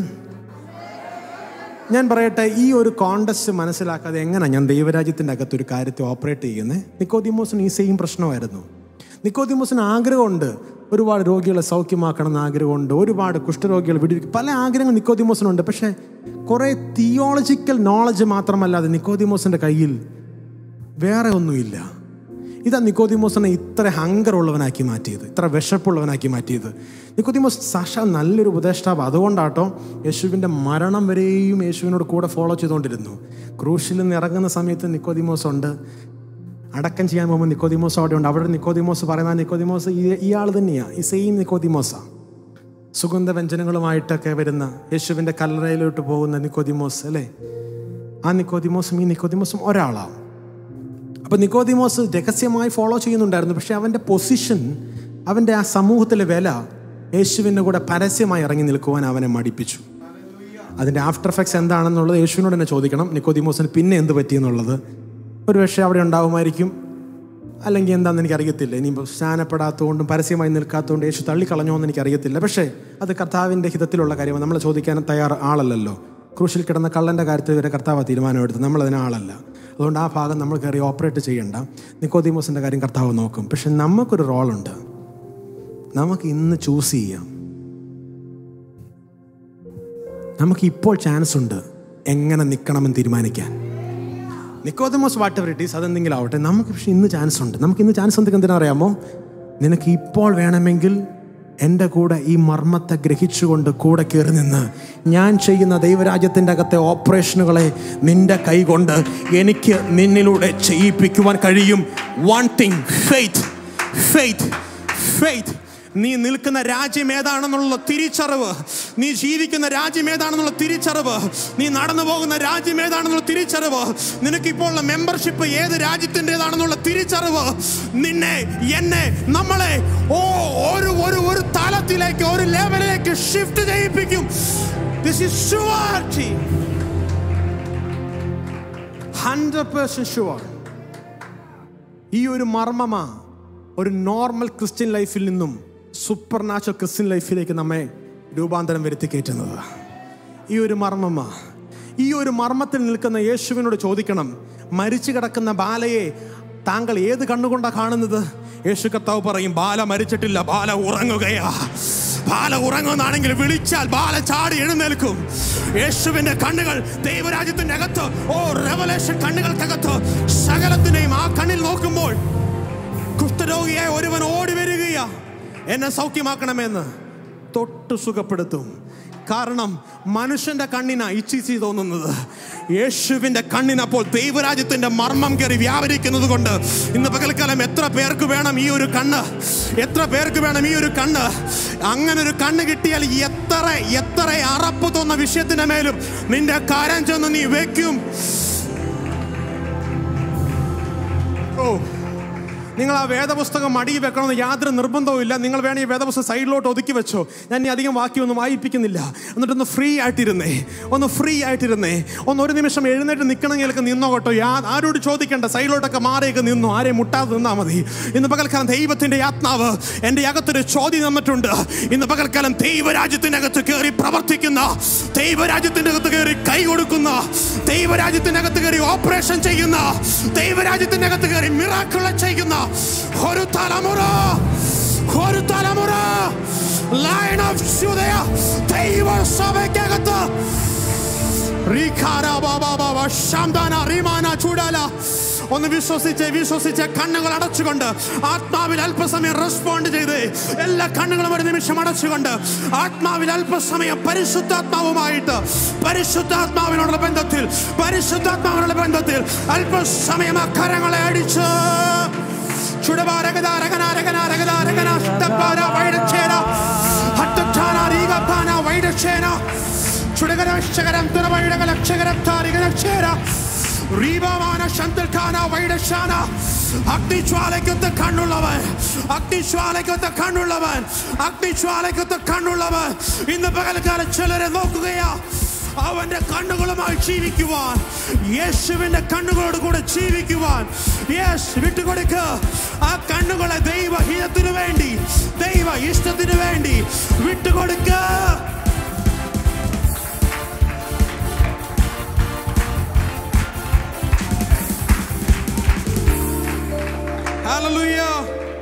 ഞാൻ പറയട്ടെ ഈ ഒരു കോണ്ടസ്റ്റ് മനസ്സിലാക്കാതെ എങ്ങനെ ഞാൻ ദൈവരാജ്യത്തിൻ്റെ അകത്ത് ഒരു കാര്യത്തെ ഓപ്പറേറ്റ് ചെയ്യുന്നത് നിക്കോദിമോസിന് ഈ സെയിം പ്രശ്നമായിരുന്നു നിക്കോദിമോസിന് ആഗ്രഹമുണ്ട് ഒരുപാട് രോഗികളെ സൗഖ്യമാക്കണം എന്ന് ആഗ്രഹമുണ്ട് ഒരുപാട് കുഷ്ഠരോഗികൾ വിടിവിക്കും പല ആഗ്രഹങ്ങൾ നിക്കോദിമോസിനുണ്ട് പക്ഷേ കുറേ തിയോളജിക്കൽ നോളജ് മാത്രമല്ലാതെ നിക്കോദിമോസിൻ്റെ കയ്യിൽ വേറെ ഒന്നുമില്ല ഇതാ നിക്കോദിമോസിനെ ഇത്ര ഹങ്കർ ഉള്ളവനാക്കി മാറ്റിയത് ഇത്ര വിശപ്പുള്ളവനാക്കി മാറ്റിയത് നിക്കോദിമോസ് സാക്ഷാ നല്ലൊരു ഉപദേഷ്ടാവ് അതുകൊണ്ടാട്ടോ യേശുവിൻ്റെ മരണം വരെയും യേശുവിനോട് കൂടെ ഫോളോ ചെയ്തുകൊണ്ടിരുന്നു ക്രൂശിൽ നിന്ന് ഇറങ്ങുന്ന സമയത്ത് നിക്കോദിമോസ് ഉണ്ട് അടക്കം ചെയ്യാൻ പോകുമ്പോൾ നിക്കോദിമോസ് അവിടെ ഉണ്ട് അവിടെ നിക്കോദിമോസ് പറയുന്ന നിക്കോദിമോസ് ഈ ഇയാൾ തന്നെയാണ് ഈ സെയിം നിക്കോദിമോസാണ് സുഗന്ധവ്യഞ്ജനങ്ങളുമായിട്ടൊക്കെ വരുന്ന യേശുവിൻ്റെ കല്ലറയിലോട്ട് പോകുന്ന നിക്കോദിമോസ് അല്ലേ ആ നിക്കോദിമോസും ഈ നിക്കോദിമോസും ഒരാളാണ് അപ്പോൾ നിക്കോദിമോസ് രഹസ്യമായി ഫോളോ ചെയ്യുന്നുണ്ടായിരുന്നു പക്ഷേ അവൻ്റെ പൊസിഷൻ അവൻ്റെ ആ സമൂഹത്തിലെ വില യേശുവിൻ്റെ കൂടെ പരസ്യമായി ഇറങ്ങി നിൽക്കുവാൻ അവനെ മടിപ്പിച്ചു അതിൻ്റെ ആഫ്റ്റർ എഫക്ട്സ് എന്താണെന്നുള്ളത് യേശുവിനോട് തന്നെ ചോദിക്കണം നിക്കോദിമോസിന് പിന്നെ എന്ത് പറ്റിയെന്നുള്ളത് ഒരു പക്ഷേ അവിടെ ഉണ്ടാവുമായിരിക്കും അല്ലെങ്കിൽ എന്താണെന്ന് എനിക്കറിയത്തില്ല ഇനിയിപ്പോൾ സ്നാനപ്പെടാത്തതുകൊണ്ടും പരസ്യമായി നിൽക്കാത്തതുകൊണ്ട് യേശു തള്ളിക്കളഞ്ഞോ എന്ന് എനിക്കറിയത്തില്ല പക്ഷേ അത് കർത്താവിൻ്റെ ഹിതത്തിലുള്ള കാര്യമാണ് നമ്മൾ ചോദിക്കാൻ തയ്യാർ ആളല്ലല്ലോ ക്രൂശിൽ കിടന്ന കള്ളൻ്റെ കാര്യത്തിൽ വരെ കർത്താവ് തീരുമാനമെടുത്ത് നമ്മളതിന് ആളല്ല അതുകൊണ്ട് ആ ഭാഗം നമ്മൾ കയറി ഓപ്പറേറ്റ് ചെയ്യണ്ട നിക്കോദീമോസിൻ്റെ കാര്യം കർത്താവ് നോക്കും പക്ഷെ നമുക്കൊരു റോളുണ്ട് നമുക്ക് ഇന്ന് ചൂസ് ചെയ്യാം നമുക്ക് ഇപ്പോൾ ചാൻസ് ഉണ്ട് എങ്ങനെ നിൽക്കണമെന്ന് തീരുമാനിക്കാൻ നിക്കോദമോസ് വാട്ട് എവർ ഇറ്റ് ഈസ് അതെന്തെങ്കിലും ആവട്ടെ നമുക്ക് പക്ഷെ ഇന്ന് ചാൻസ് ഉണ്ട് നമുക്ക് ഇന്ന് ചാൻസ് എന്തൊക്കെ എന്തിനാ അറിയാമോ നിനക്ക് ഇപ്പോൾ വേണമെങ്കിൽ എൻ്റെ കൂടെ ഈ മർമ്മത്തെ ഗ്രഹിച്ചുകൊണ്ട് കൂടെ കയറി നിന്ന് ഞാൻ ചെയ്യുന്ന ദൈവരാജ്യത്തിൻ്റെ അകത്തെ ഓപ്പറേഷനുകളെ നിന്റെ കൈകൊണ്ട് എനിക്ക് നിന്നിലൂടെ ചെയ്യിപ്പിക്കുവാൻ കഴിയും one thing faith faith faith നീ നിൽക്കുന്ന രാജ്യം ഏതാണെന്നുള്ള തിരിച്ചറിവ് നീ ജീവിക്കുന്ന രാജ്യം ഏതാണെന്നുള്ള തിരിച്ചറിവ് നീ നടന്നു പോകുന്ന രാജ്യം ഏതാണെന്നുള്ള തിരിച്ചറിവ് നിനക്ക് ഇപ്പോൾ ഉള്ള മെമ്പർഷിപ്പ് ഏത് രാജ്യത്തിൻ്റെതാണെന്നുള്ള തിരിച്ചറിവ് നിന്നെ എന്നെ നമ്മളെ ഓ ഒരു ഒരു ഒരു തലത്തിലേക്ക് ഒരു ലെവലിലേക്ക് ഷിഫ്റ്റ് ചെയ്യിപ്പിക്കും this is surety hundred percent sure ഈ ഒരു മർമ്മമാ ഒരു നോർമൽ ക്രിസ്ത്യൻ ലൈഫിൽ നിന്നും സൂപ്പർ നാച്ചുറൽ ക്രിസ്ത്യൻ ലൈഫിലേക്ക് നമ്മെ രൂപാന്തരം വരുത്തി കയറ്റുന്നത് ഈ ഒരു മർമ്മമാ ഈ ഒരു മർമ്മത്തിൽ നിൽക്കുന്ന യേശുവിനോട് ചോദിക്കണം മരിച്ചു കിടക്കുന്ന ബാലയെ താങ്കൾ ഏത് കണ്ണുകൊണ്ടാണ് കാണുന്നത് യേശു കർത്താവ് പറയും ബാല മരിച്ചിട്ടില്ല ബാല ഉറങ്ങുകയാ ബാല ഉറങ്ങുന്നാണെങ്കിൽ വിളിച്ചാൽ ബാല ചാടി എഴുന്നേൽക്കും യേശുവിന്റെ കണ്ണുകൾ ദൈവരാജ്യത്തിന്റെ അകത്ത് ഓ റെവലേഷൻ കണ്ണുകൾക്കകത്ത് സകലത്തിനെയും ആ കണ്ണിൽ നോക്കുമ്പോൾ കുഷ്ഠരോഗിയായ ഒരുവൻ ഓടി വരികയാ എന്നെ സൗഖ്യമാക്കണമെന്ന് തൊട്ട് സുഖപ്പെടുത്തും കാരണം മനുഷ്യന്റെ കണ്ണിനാ ഇച്ഛിച്ചി തോന്നുന്നത് യേശുവിന്റെ കണ്ണിനപ്പോൾ ദൈവരാജ്യത്തിന്റെ മർമ്മം കയറി വ്യാപരിക്കുന്നത് കൊണ്ട് ഇന്ന് പകൽക്കാലം എത്ര പേർക്ക് വേണം ഈ ഒരു കണ്ണ് എത്ര പേർക്ക് വേണം ഈ ഒരു കണ്ണ് അങ്ങനെ ഒരു കണ്ണ് കിട്ടിയാൽ എത്ര എത്ര അറപ്പ് തോന്നുന്ന വിഷയത്തിന്റെ മേലും നിന്റെ കാര്യം ചെന്ന് നീ വെക്കും ഓ നിങ്ങൾ ആ വേദപുസ്തകം മടിയിൽ വെക്കണമെന്ന് യാതൊരു നിർബന്ധവും ഇല്ല നിങ്ങൾ വേണമെങ്കിൽ ഈ വേദപുസ്തകം സൈഡിലോട്ട് ഒതുക്കി വെച്ചോ ഞാൻ ഇനി അധികം വാക്യമൊന്നും വായിപ്പിക്കുന്നില്ല എന്നിട്ടൊന്ന് ഫ്രീ ആയിട്ടിരുന്നേ ഒന്ന് ഫ്രീ ആയിട്ടിരുന്നേ ഒന്ന് ഒരു നിമിഷം എഴുന്നേറ്റ് നിൽക്കണമെങ്കിലൊക്കെ നിന്നോ കേട്ടോ യാ ആരോട് ചോദിക്കേണ്ട സൈഡിലോട്ടൊക്കെ മാറിയൊക്കെ നിന്നോ ആരെയും മുട്ടാതെ നിന്നാൽ മതി ഇന്ന് പകൽക്കാലം ദൈവത്തിന്റെ ആത്മാവ് എൻ്റെ അകത്തൊരു ചോദ്യം തന്നിട്ടുണ്ട് ഇന്ന് പകൽക്കാലം ദൈവരാജ്യത്തിന്റെ അകത്ത് കയറി പ്രവർത്തിക്കുന്ന ദൈവരാജ്യത്തിന്റെ അകത്ത് കയറി കൈ കൊടുക്കുന്ന ദൈവരാജ്യത്തിന്റെ അകത്ത് കയറി ഓപ്പറേഷൻ ചെയ്യുന്ന ദൈവരാജ്യത്തിന്റെ അകത്ത് കയറി മിറാക്കിള ചെയ്യുന്ന ഒരു തലമുറ ഒരു തലമുറ ലൈൻ ഓഫ് ശുദ്ധയ ദൈവ സഭയ്ക്കകത്ത് റീഖാര ബാബാ ബാബാ ശാന്താന റീമാന ചൂടാല ഒന്ന് വിശ്വസിച്ച് വിശ്വസിച്ച് കണ്ണുകൾ അടച്ചുകൊണ്ട് ആത്മാവിൽ അല്പസമയം റെസ്പോണ്ട് ചെയ്ത് എല്ലാ കണ്ണുകളും ഒരു നിമിഷം അടച്ചുകൊണ്ട് ആത്മാവിൽ അല്പസമയം പരിശുദ്ധാത്മാവുമായിട്ട് പരിശുദ്ധാത്മാവിനോടുള്ള ബന്ധത്തിൽ പരിശുദ്ധാത്മാവിനുള്ള ബന്ധത്തിൽ അല്പസമയം ആ കരങ്ങളെ അടിച്ച് ചുടകരക്ഷകരം തുറവഴിടക ലക്ഷകരം താരികരക്ഷേര റീബാമാന ശന്തൽഖാന വൈഡശാന അഗ്നിജ്വാലയ്ക്കൊത്ത കണ്ണുള്ളവൻ അഗ്നിജ്വാലയ്ക്കൊത്ത കണ്ണുള്ളവൻ അഗ്നിജ്വാലയ്ക്കൊത്ത കണ്ണുള്ളവൻ ഇന്ന് പകൽക്കാലം ചിലരെ നോക്കുകയാ അവന്റെ കണ്ണുകളുമായി ജീവിക്കുവാൻ യേശുവിന്റെ കണ്ണുകളോട് കൂടെ ജീവിക്കുവാൻ യേശു വിട്ടുകൊടുക്ക ആ കണ്ണുകളെ ദൈവഹിതത്തിനു വേണ്ടി ദൈവ ഇഷ്ടത്തിനു വേണ്ടി വിട്ടുകൊടുക്ക Hallelujah.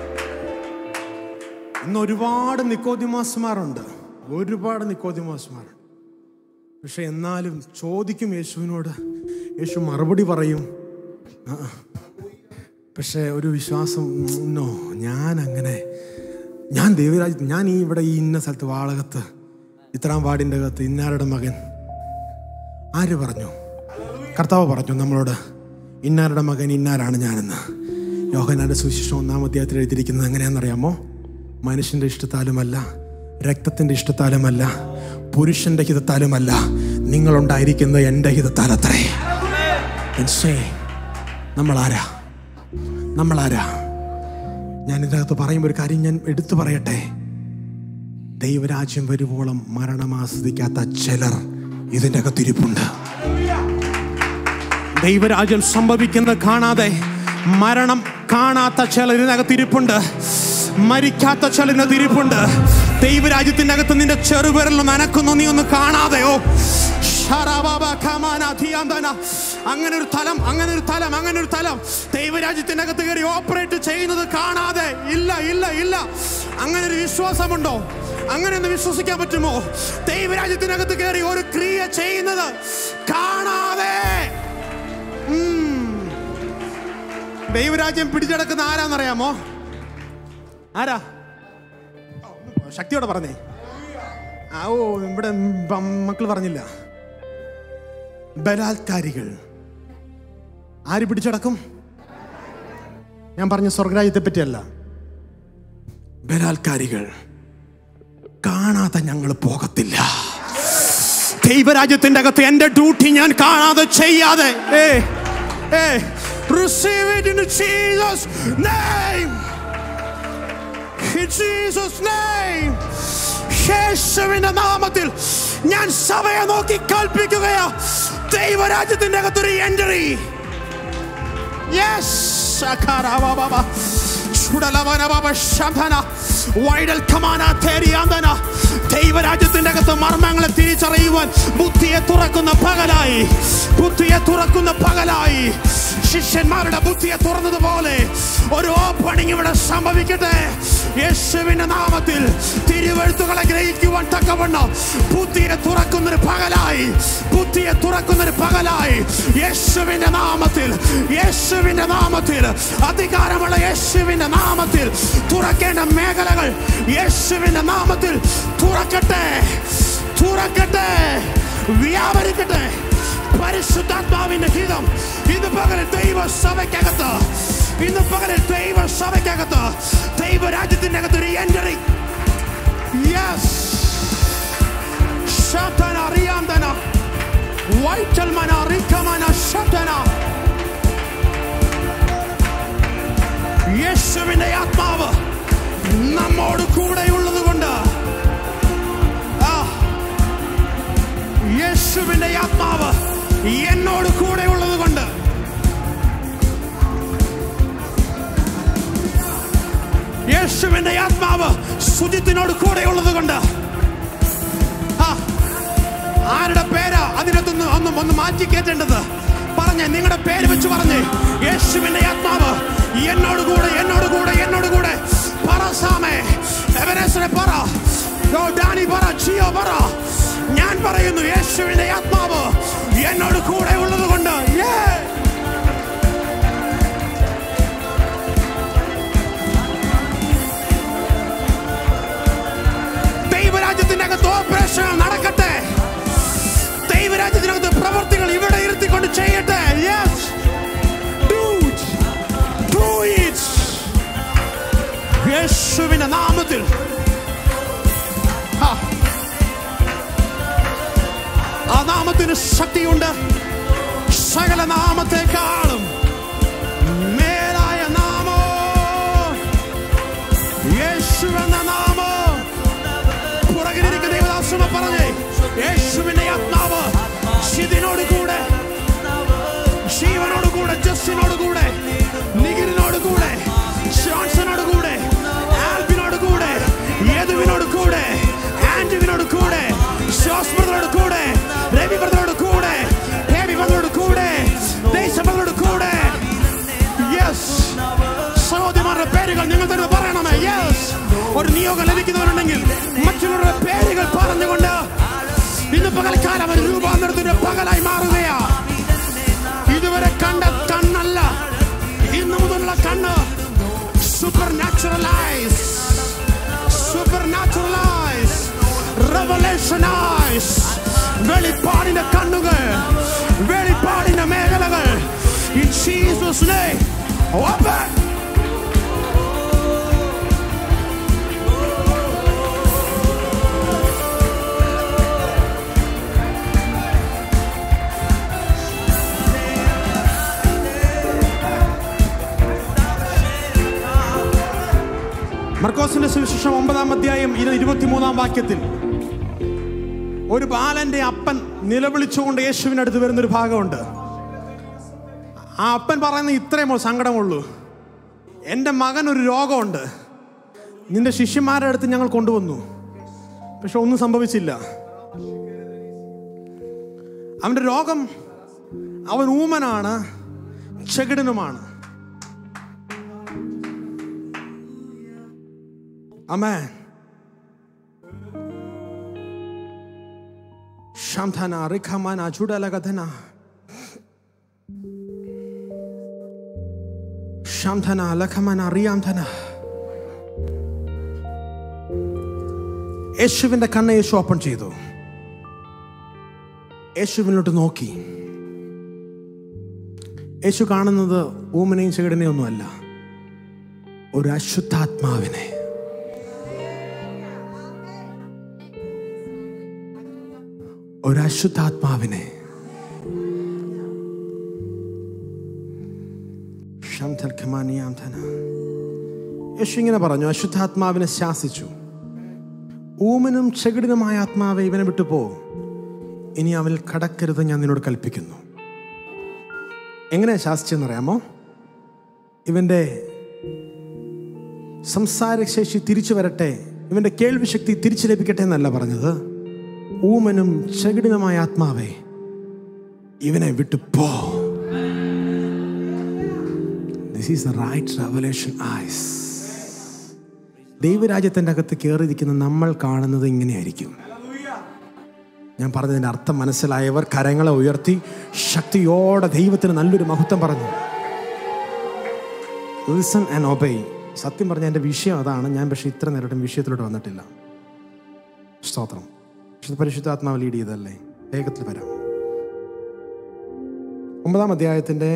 ഇന്ന് ഒരുപാട് നിക്കോദിമാസ്മാരുണ്ട് ഒരുപാട് നിക്കോദിമാസ്മാരുണ്ട് പക്ഷെ എന്നാലും ചോദിക്കും യേശുവിനോട് യേശു മറുപടി പറയും ആ, പക്ഷേ ഒരു വിശ്വാസം നോ ഞാൻ അങ്ങനെ ഞാൻ ദൈവരാജ് ഞാൻ ഈ ഇവിടെ ഈ ഇന്ന സ്ഥലത്ത് വാളകത്ത് ഇത്രാം വാർഡിൻ്റെ അകത്ത് ഇന്നാരുടെ മകൻ ആര് പറഞ്ഞു കർത്താവ് പറഞ്ഞു നമ്മളോട് ഇന്നാരുടെ മകൻ ഇന്നാരാണ് ഞാനെന്ന് യോഹനാന്റെ സുവിശേഷം ഒന്നാം അധ്യായത്തിൽ എഴുതിയിരിക്കുന്നത് എങ്ങനെയാണെന്നറിയാമോ മനുഷ്യന്റെ ഇഷ്ടത്താലുമല്ല രക്തത്തിന്റെ ഇഷ്ടത്താലുമല്ല പുരുഷന്റെ ഹിതത്താലുമല്ല നിങ്ങളുണ്ടായിരിക്കുന്നത് എൻ്റെ ഹിതത്താലത്രേ മനസ്സേ നമ്മളാരാ നമ്മളാരാ ഞാൻ ഇതിനകത്ത് പറയുമ്പോൾ ഒരു കാര്യം ഞാൻ എടുത്തു പറയട്ടെ ദൈവരാജ്യം വരുവോളം മരണം ആസ്വദിക്കാത്ത ചിലർ ഇതിൻ്റെ അകത്തിരിപ്പുണ്ട് ദൈവരാജ്യം സംഭവിക്കുന്നത് കാണാതെ മരണം കാണാത്ത ചിലർ ഇതിനകത്ത് ഇരിപ്പുണ്ട് മരിക്കാത്ത ചിലരിനകത്ത് ഇരിപ്പുണ്ട് ദൈവരാജ്യത്തിന്റെ അകത്ത് നിന്റെ ചെറുവിരൽ നനക്കുന്നു നീ ഒന്ന് കാണാതെയോ ഷറാബാബ കമാന ധിയാന്തന. അങ്ങനെ ഒരു തലം അങ്ങനെ ഒരു തലം അങ്ങനെ ഒരു തലം ദൈവരാജ്യത്തിന്റെ അകത്ത് കയറി ഓപ്പറേറ്റ് ചെയ്യുന്നത് കാണാതെ ഇല്ല ഇല്ല ഇല്ല അങ്ങനെ ഒരു വിശ്വാസമുണ്ടോ അങ്ങനെ ഒന്ന് വിശ്വസിക്കാൻ പറ്റുമോ ദൈവരാജ്യത്തിനകത്ത് കയറി ഒരു ക്രിയ ചെയ്യുന്നത് കാണാതെ ഉം. ദൈവരാജ്യം പിടിച്ചടക്കുന്ന ആരാന്നറിയാമോ ആരാ ഓ, ഒന്ന് ശക്തിയോടെ പറഞ്ഞേ ആ ഓ ഇവിടെ മക്കൾ പറഞ്ഞില്ല ബലാത്കാരികൾ ആര് പിടിച്ചടക്കും ഞാൻ പറഞ്ഞ സ്വർഗരാജ്യത്തെ പറ്റിയല്ല ബലാത്കാരികൾ കാണാതെ ഞങ്ങൾ പോകത്തില്ല ദൈവരാജ്യത്തിന്റെ അകത്ത് എന്റെ ഡ്യൂട്ടി ഞാൻ കാണാതെ ചെയ്യാതെ ഏ ഏ receive it in Jesus name in Jesus name യേശുവിന്റെ നാമത്തിൽ ഞാൻ സഭയെ നോക്കി കൽപ്പിക്കുകയാ ദൈവരാജ്യത്തിന്റെ അകത്തൊരു എൻട്രി യെസ് ദൈവരാജ്യത്തിന്റെ അകത്ത് മർമ്മങ്ങളെ തിരിച്ചറിയുവാൻ ബുദ്ധിയെ തുറക്കുന്ന പകലായി ബുദ്ധിയെ തുറക്കുന്ന പകലായി ശിഷ്യന്മാരുടെ ബുദ്ധിയെ തുറന്നതുപോലെ ഒരു ഓപ്പണിംഗ് ഇവിടെ സംഭവിക്കട്ടെ യേശുവിന്റെ നാമത്തിൽ തിരുവഴുത്തുകളെ ഗ്രഹിക്കുവാൻ തക്കവണ്ണം ബുദ്ധിയെ തുറക്കുന്നൊരു പകലായി ബുദ്ധിയെ തുറക്കുന്നൊരു പകലായി യേശുവിന്റെ നാമത്തിൽ യേശുവിന്റെ നാമത്തിൽ അധികാരമുള്ള യേശുവിന്റെ നാമത്തിൽ തുറക്കേണ്ട മേഖലകൾ യേശുവിന്റെ നാമത്തിൽ തുറക്കട്ടെ തുറക്കട്ടെ വ്യാപരിക്കട്ടെ പരിശുദ്ധാത്മാവിന്റെ ഹിതം ഇന്ന് പകരം ദൈവ സഭയ്ക്കകത്ത് ഇന്ന് പകരം ദൈവ സഭയ്ക്കകത്ത് ദൈവ രാജ്യത്തിന്റെ അകത്ത് ഒരു എൻട്രി യെസ് ശതന അറിയാന്തന വൈറ്റൽമന റിക്കമന ശതന യേശുവിന്റെ ആത്മാവ് നമ്മോട് കൂടെയുള്ളത് കൊണ്ട് ആ യേശുവിന്റെ ആത്മാവ് എന്നോട് കൂടെ ഉള്ളത് കൊണ്ട് യേശുവിന്റെ ആത്മാവ് സുജിത്തിനോട് കൂടെ ഉള്ളത് കൊണ്ട് ആ, ആരുടെ പേരാ അതിനകത്തൊന്ന് ഒന്ന് ഒന്ന് മാറ്റി കേട്ടേണ്ടത് പറഞ്ഞേ നിങ്ങളുടെ പേര് വെച്ച് പറഞ്ഞേ യേശുവിന്റെ ആത്മാവ് എന്നോട് കൂടെ എന്നോട് കൂടെ എന്നോട് കൂടെ പറ സാമേ എവനേസനെ പറ ഓ, ഡാനി പറ ജിയോ പറ ഞാൻ പറയുന്നു യേശുവിന്റെ ആത്മാവ് എന്നോട് കൂടെ ഉള്ളത് കൊണ്ട് yeah. ദൈവരാജ്യത്തിന്റെ അകത്ത് ഓപ്പറേഷൻ നടക്കട്ടെ ദൈവരാജ്യത്തിനകത്ത് പ്രവർത്തികൾ ഇവിടെ ഇരുത്തിക്കൊണ്ട് ചെയ്യട്ടെ Yes. Do it. Do it. യേശുവിന്റെ നാമത്തിൽ ആ. ആ നാമത്തിന് ശക്തിയുണ്ട് സകല നാമത്തെക്കാളും മേലായ നാമോ യേശു എന്ന നാമോ പുറകിലിരിക്കുന്ന ദേവദാസമ പറഞ്ഞേ യേശുവിന്റെ ആത്മാവ് ഷിതിനോട് കൂടെ ശിവനോട് കൂടെ ജസ്സിനോട് കൂടെ നിഖിലിനോട് കൂടെ ഷോൺസനോട് കൂടെ ആൽബിനോട് കൂടെ യദുവിനോട് കൂടെ ആൻഡുവിനോട് കൂടെ ഷോസ് ബ്രദറോട് കൂടെ രവി ബ്രദറോട് കൂടെ ഹേബി ബ്രദറോട് കൂടെ ദേശ ബ്രദറോട് കൂടെ യെസ് സഹോദരിമാരുടെ പേരുകൾ നിങ്ങൾ തന്നെ പറയണമേ യെസ് ഒരു നിയോഗം ലഭിക്കുന്നവരുണ്ടെങ്കിൽ മറ്റുള്ളവരുടെ പേരുകൾ പറഞ്ഞുകൊണ്ട് ഇന്ന് പകൽക്കാലം ഒരു രൂപാന്തരത്തിന്റെ പകലായി മാറുകയാ ഇതുവരെ കണ്ട കണ്ണല്ല ഇന്ന് മുതലുള്ള കണ്ണ് super naturalise super naturalise revelationise വെളിപ്പാടിന്റെ കണ്ണുകൾ വെളിപ്പാടിന്റെ മേഖലകൾ ഇൻ ജീസസ് നെയിം ഓപ്പൺ മർക്കോസിന്റെ സുവിശേഷം ഒമ്പതാം അധ്യായം ഇത് ഇരുപത്തിമൂന്നാം വാക്യത്തിൽ ഒരു ബാലന്റെ അപ്പൻ നിലവിളിച്ചുകൊണ്ട് യേശുവിന്റെ അടുത്ത് വരുന്ന ഒരു ഭാഗമുണ്ട് ആ അപ്പൻ പറയുന്ന ഇത്രയും സങ്കടമുള്ളൂ എൻ്റെ മകൻ ഒരു രോഗമുണ്ട് നിന്റെ ശിഷ്യന്മാരുടെ അടുത്ത് ഞങ്ങൾ കൊണ്ടുവന്നു പക്ഷെ ഒന്നും സംഭവിച്ചില്ല അവൻ്റെ രോഗം അവൻ ഊമനാണ് ചെകിടനുമാണ് അമേ ശാംധന റിഖമന ചുടലകഥന ശാംധന ലഖമന റിയാംധന യേശുവിന്റെ കണ്ണ് യേശു ഓപ്പൺ ചെയ്തു യേശുവിനോട്ട് നോക്കി യേശു കാണുന്നത് ഊമനെയും ചെകിടനെയും ഒന്നുമല്ല ഒരു അശുദ്ധാത്മാവിനെ ഒരു അശുദ്ധാത്മാവിനെ ശംധൽ ഖമാനിയാംധന. യേശു ഇങ്ങനെ പറഞ്ഞു അശുദ്ധാത്മാവിനെ ശാസിച്ചു ഊമനും ചെകിടിനുമായ ആത്മാവെ ഇവനെ വിട്ടു പോ ഇനി അവനിൽ കടക്കരുത് ഞാൻ നിന്നോട് കൽപ്പിക്കുന്നു എങ്ങനെയാ ശാസിച്ചെന്നറിയാമോ ഇവന്റെ സംസാരശേഷി തിരിച്ചു വരട്ടെ ഇവന്റെ കേൾവി ശക്തി തിരിച്ചു ലഭിക്കട്ടെ എന്നല്ല പറഞ്ഞത് ഊമനും ചെകിടിനുമായ ആത്മാവേ ഇവനെ വിട്ടു പോ this is the right revelation eyes ദൈവരാജ്യത്തിൻ്റെ അകത്ത് കയറിയിരിക്കുന്ന നമ്മൾ കാണുന്നത് ഇങ്ങനെയായിരിക്കും ഞാൻ പറഞ്ഞതിൻ്റെ അർത്ഥം മനസ്സിലായവർ കരങ്ങളെ ഉയർത്തി ശക്തിയോടെ ദൈവത്തിന് നല്ലൊരു മഹത്വം പറഞ്ഞു ലിസൺ ആൻഡ് ഒബേ സത്യം പറഞ്ഞ എൻ്റെ വിഷയം അതാണ് ഞാൻ പക്ഷേ ഇത്ര നേരിട്ടും വിഷയത്തിലോട്ട് വന്നിട്ടില്ല സ്തോത്രം പക്ഷെ പരിശുദ്ധാത്മാവ് ലീഡ് ചെയ്തല്ലേ വേഗത്തിൽ വരാം ഒമ്പതാം അധ്യായത്തിൻ്റെ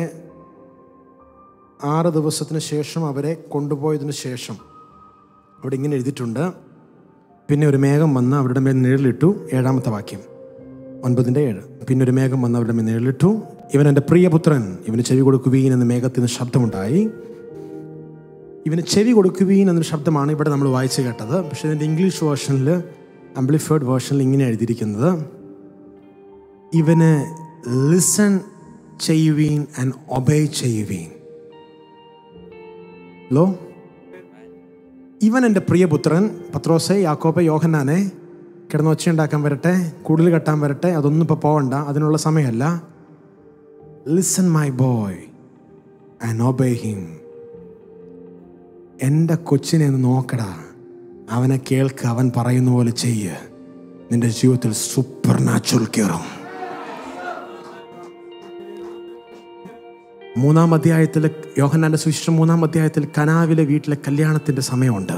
ആറ് ദിവസത്തിന് ശേഷം അവരെ കൊണ്ടുപോയതിന് ശേഷം അവിടെ ഇങ്ങനെ എഴുതിയിട്ടുണ്ട് പിന്നെ ഒരു മേഘം വന്ന് അവരുടെ മേൽ നിഴലിട്ടു ഏഴാമത്തെ വാക്യം ഒൻപതിൻ്റെ ഏഴ് പിന്നെ ഒരു മേഘം വന്ന് അവരുടെ മേൽ നിഴലിട്ടു ഇവൻ എൻ്റെ പ്രിയപുത്രൻ ഇവന് ചെവി കൊടുക്കുവീൻ എന്ന മേഘത്തിൽ നിന്ന് ശബ്ദമുണ്ടായി ഇവന് ചെവി കൊടുക്കുവീൻ എന്നൊരു ശബ്ദമാണ് ഇവിടെ നമ്മൾ വായിച്ചു കേട്ടത് പക്ഷേ ഇതിൻ്റെ ഇംഗ്ലീഷ് വേർഷനിൽ അംപ്ലിഫേർഡ് വേർഷനിൽ ഇങ്ങനെ എഴുതിയിരിക്കുന്നത് ഇവന് ലിസൺ ചെയ്യുവീൻ ആൻഡ് ഒബേ ചെയ്യുവീൻ ലോ ഇവൻ എൻ്റെ പ്രിയപുത്രൻ പത്രോസെ യാക്കോബെ യോഹന്നാനെ കിടന്ന് ഒച്ചയുണ്ടാക്കാൻ വരട്ടെ കൂടുതൽ കെട്ടാൻ വരട്ടെ അതൊന്നും ഇപ്പോൾ പോകണ്ട അതിനുള്ള സമയമല്ല listen my boy and obey him എൻ്റെ കൊച്ചിനെ ഒന്ന് നോക്കടാ അവനെ കേൾക്ക് അവൻ പറയുന്ന പോലെ ചെയ്യ് നിന്റെ ജീവിതത്തിൽ സൂപ്പർ നാച്ചുറൽ കയറും മൂന്നാം അധ്യായത്തിൽ യോഹന്നാന്റെ സുവിശേഷം മൂന്നാം അധ്യായത്തിൽ കനാവിലെ വീട്ടിലെ കല്യാണത്തിന്റെ സമയമുണ്ട്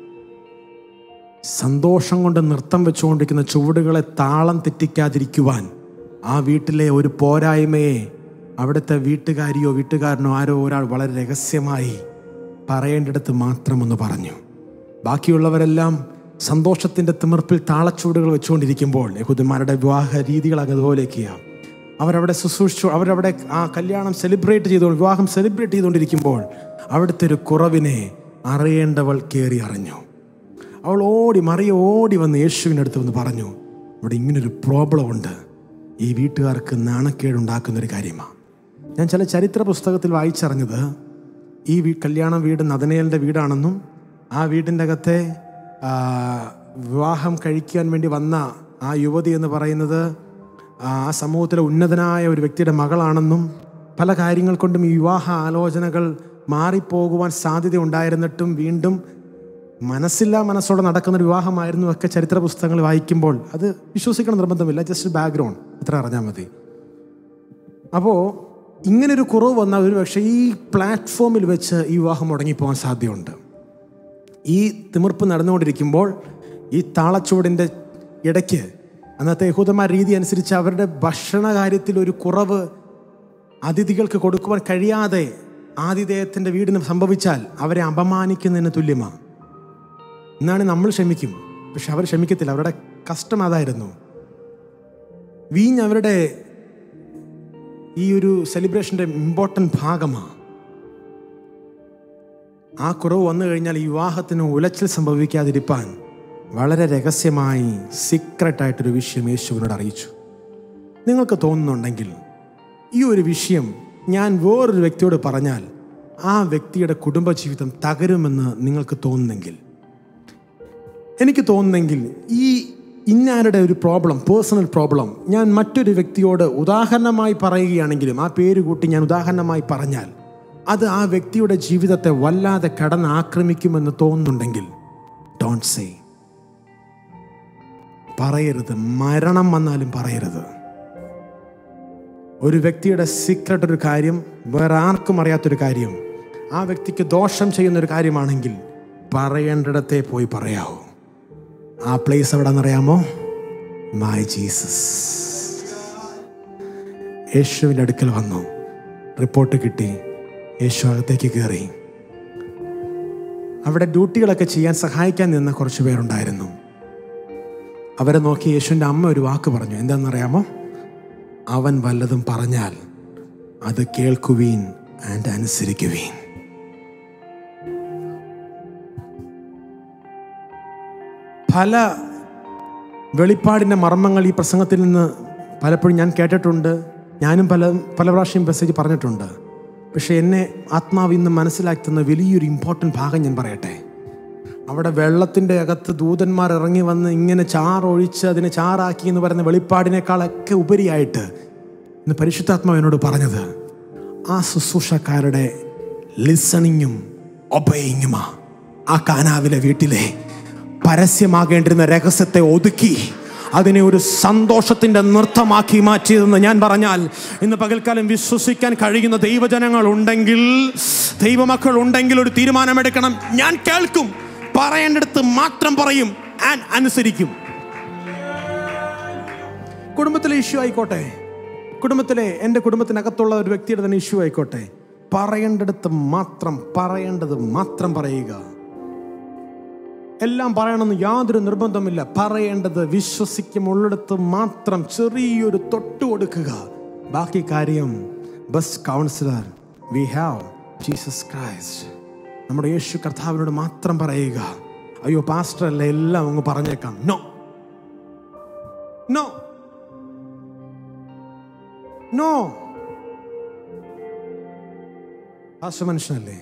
സന്തോഷം കൊണ്ട് നൃത്തം വെച്ചുകൊണ്ടിരിക്കുന്ന ചുവടുകളെ താളം തെറ്റിക്കാതിരിക്കുവാൻ ആ വീട്ടിലെ ഒരു പോരായ്മയെ അവിടുത്തെ വീട്ടുകാരിയോ വീട്ടുകാരനോ ആരോ ഒരാൾ വളരെ രഹസ്യമായി പറയേണ്ടിടത്ത് മാത്രമൊന്ന് പറഞ്ഞു ബാക്കിയുള്ളവരെല്ലാം സന്തോഷത്തിൻ്റെ തിമിർപ്പിൽ താളച്ചൂടുകൾ വെച്ചുകൊണ്ടിരിക്കുമ്പോൾ യഹൂദന്മാരുടെ വിവാഹ രീതികൾ അതുപോലെയൊക്കെയാണ് അവരവിടെ ശുശ്രൂഷിച്ചു അവരവിടെ ആ കല്യാണം സെലിബ്രേറ്റ് ചെയ്തു വിവാഹം സെലിബ്രേറ്റ് ചെയ്തുകൊണ്ടിരിക്കുമ്പോൾ അവിടുത്തെ ഒരു കുറവിനെ അറിയേണ്ടവൾ കയറി അറിഞ്ഞു അവൾ ഓടി മറിയ ഓടി വന്ന് യേശുവിൻ്റെ അടുത്ത് വന്ന് പറഞ്ഞു ഇവിടെ ഇങ്ങനൊരു പ്രോബ്ലം ഉണ്ട് ഈ വീട്ടുകാർക്ക് നാണക്കേടുണ്ടാക്കുന്ന ഒരു കാര്യമാണ് ഞാൻ ചില ചരിത്ര പുസ്തകത്തിൽ വായിച്ചറിഞ്ഞത് ഈ വീ കല്യാണം വീട് നദനേലിൻ്റെ വീടാണെന്നും ആ വീടിൻ്റെ അകത്തെ ആ, വിവാഹം കഴിക്കാൻ വേണ്ടി വന്ന ആ യുവതി എന്ന് പറയുന്നത് ആ സമൂഹത്തിലെ ഉന്നതനായ ഒരു വ്യക്തിയുടെ മകളാണെന്നും പല കാര്യങ്ങൾ കൊണ്ടും ഈ വിവാഹ ആലോചനകൾ മാറിപ്പോകുവാൻ സാധ്യത ഉണ്ടായിരുന്നിട്ടും വീണ്ടും മനസ്സില്ലാ മനസ്സോടെ നടക്കുന്ന ഒരു വിവാഹമായിരുന്നു ഒക്കെ ചരിത്ര പുസ്തകങ്ങൾ വായിക്കുമ്പോൾ അത് വിശ്വസിക്കണം നിർബന്ധമില്ല ജസ്റ്റ് ബാക്ക്ഗ്രൗണ്ട് അത്ര അറിഞ്ഞാൽ മതി അപ്പോൾ ഇങ്ങനൊരു കുറവ് വന്നാൽ ഒരു പക്ഷേ ഈ പ്ലാറ്റ്ഫോമിൽ വെച്ച് ഈ വിവാഹം മുടങ്ങിപ്പോകാൻ സാധ്യതയുണ്ട് ഈ തിമിർപ്പ് നടന്നുകൊണ്ടിരിക്കുമ്പോൾ ഈ താളച്ചുവടിൻ്റെ ഇടയ്ക്ക് അന്നത്തെ യഹൂദന്മാർ രീതി അനുസരിച്ച് അവരുടെ ഭക്ഷണ കാര്യത്തിൽ ഒരു കുറവ് അതിഥികൾക്ക് കൊടുക്കുവാൻ കഴിയാതെ ആതിഥേയത്തിൻ്റെ വീടിന് സംഭവിച്ചാൽ അവരെ അപമാനിക്കുന്നതിന് തുല്യമാണ് എന്നാണ് നമ്മൾ ക്ഷമിക്കും പക്ഷെ അവർ ക്ഷമിക്കത്തില്ല അവരുടെ കഷ്ടം അതായിരുന്നു വീഞ്ഞ് അവരുടെ ഈ ഒരു സെലിബ്രേഷൻ്റെ ഇമ്പോർട്ടൻ്റ് ഭാഗമാണ് ആ കുറവ് വന്നു കഴിഞ്ഞാൽ ഈ വിവാഹത്തിന് ഉലച്ചിൽ സംഭവിക്കാതിരിപ്പാൻ വളരെ രഹസ്യമായി സീക്രട്ടായിട്ടൊരു വിഷയം യേശുവിനോട് അറിയിച്ചു നിങ്ങൾക്ക് തോന്നുന്നുണ്ടെങ്കിൽ ഈ ഒരു വിഷയം ഞാൻ വേറൊരു വ്യക്തിയോട് പറഞ്ഞാൽ ആ വ്യക്തിയുടെ കുടുംബജീവിതം തകരുമെന്ന് നിങ്ങൾക്ക് തോന്നുന്നെങ്കിൽ എനിക്ക് തോന്നുന്നെങ്കിൽ ഈ ഇന്നാരുടെ ഒരു പ്രോബ്ലം പേഴ്സണൽ പ്രോബ്ലം ഞാൻ മറ്റൊരു വ്യക്തിയോട് ഉദാഹരണമായി പറയുകയാണെങ്കിലും ആ പേര് കൂട്ടി ഞാൻ ഉദാഹരണമായി പറഞ്ഞാൽ അത് ആ വ്യക്തിയുടെ ജീവിതത്തെ വല്ലാതെ കടന്ന് ആക്രമിക്കുമെന്ന് തോന്നുന്നുണ്ടെങ്കിൽ ഡോണ്ട് സേ പറയരുത് മരണം വന്നാലും പറയരുത് ഒരു വ്യക്തിയുടെ സീക്രട്ട് ഒരു കാര്യം വേറെ ആർക്കും അറിയാത്തൊരു കാര്യം ആ വ്യക്തിക്ക് ദോഷം ചെയ്യുന്ന ഒരു കാര്യമാണെങ്കിൽ പറയേണ്ടിടത്തെ പോയി പറയാവൂ ആ പ്ലേസ് എവിടെന്നറിയാമോ മൈ ജീസസ് യേശുവിൻ്റെ അടുക്കൽ വന്നു റിപ്പോർട്ട് കിട്ടി യേശു അകത്തേക്ക് കയറി അവിടെ ഡ്യൂട്ടികളൊക്കെ ചെയ്യാൻ സഹായിക്കാൻ നിന്ന കുറച്ച് പേരുണ്ടായിരുന്നു അവരെ നോക്കി യേശുവിൻ്റെ അമ്മ ഒരു വാക്ക് പറഞ്ഞു എന്താണെന്നറിയാമോ അവൻ വല്ലതും പറഞ്ഞാൽ അത് കേൾക്കുവീൻ ആൻഡ് അനുസരിക്കുവീൻ പല വെളിപ്പാടിൻ്റെ മർമ്മങ്ങൾ ഈ പ്രസംഗത്തിൽ നിന്ന് പലപ്പോഴും ഞാൻ കേട്ടിട്ടുണ്ട് ഞാനും പല പല പ്രാവശ്യം മെസ്സേജ് പറഞ്ഞിട്ടുണ്ട് പക്ഷെ എന്നെ ആത്മാവ് ഇന്ന് മനസ്സിലാക്കി തന്ന വലിയൊരു ഇമ്പോർട്ടൻ്റ് ഭാഗം ഞാൻ പറയട്ടെ അവിടെ വെള്ളത്തിൻ്റെ അകത്ത് ദൂതന്മാർ ഇറങ്ങി വന്ന് ഇങ്ങനെ ചാറൊഴിച്ച് അതിനെ ചാറാക്കി എന്ന് പറയുന്ന വെളിപ്പാടിനേക്കാളൊക്കെ ഉപരിയായിട്ട് ഇന്ന് പരിശുദ്ധാത്മാവ് എന്നോട് പറഞ്ഞത് ആ ശുശ്രൂഷക്കാരുടെ ലിസണിങ്ങും ഒബയിങ്ങുമാ ആ കാനാവിലെ വീട്ടിലെ പരസ്യമാകേണ്ടിരുന്ന രഹസ്യത്തെ ഒതുക്കി അതിനെ ഒരു സന്തോഷത്തിന്റെ നൃത്തമാക്കി മാറ്റിയതെന്ന് ഞാൻ പറഞ്ഞാൽ ഇന്ന് പകൽക്കാലം വിശ്വസിക്കാൻ കഴിയുന്ന ദൈവജനങ്ങൾ ഉണ്ടെങ്കിൽ ദൈവമക്കൾ ഉണ്ടെങ്കിൽ ഒരു തീരുമാനമെടുക്കണം ഞാൻ കേൾക്കും പറയേണ്ടടുത്ത് മാത്രം പറയും ആൻഡ് അനുസരിക്കും കുടുംബത്തിലെ ഇഷ്യൂ ആയിക്കോട്ടെ കുടുംബത്തിലെ എൻ്റെ കുടുംബത്തിനകത്തുള്ള ഒരു വ്യക്തിയുടെ തന്നെ ഇഷ്യൂ ആയിക്കോട്ടെ പറയേണ്ടടുത്ത് മാത്രം പറയേണ്ടത് മാത്രം പറയുക എല്ലാം പറയണമെന്ന് യാതൊരു നിർബന്ധമില്ല പറയേണ്ടത് വിശ്വസിക്കുമുള്ളിടത്ത് മാത്രം ചെറിയൊരു തൊട്ടു കൊടുക്കുക ബാക്കി കാര്യം ബസ് counsellor we have Jesus Christ നമ്മുടെ യേശു കർത്താവിനോട് മാത്രം പറയുക അയ്യോ പാസ്റ്റർ അല്ല എല്ലാം അങ്ങ് പറഞ്ഞേക്കാം നോ നോ നോ പാസ്റ്റർ മനുഷ്യനല്ലേ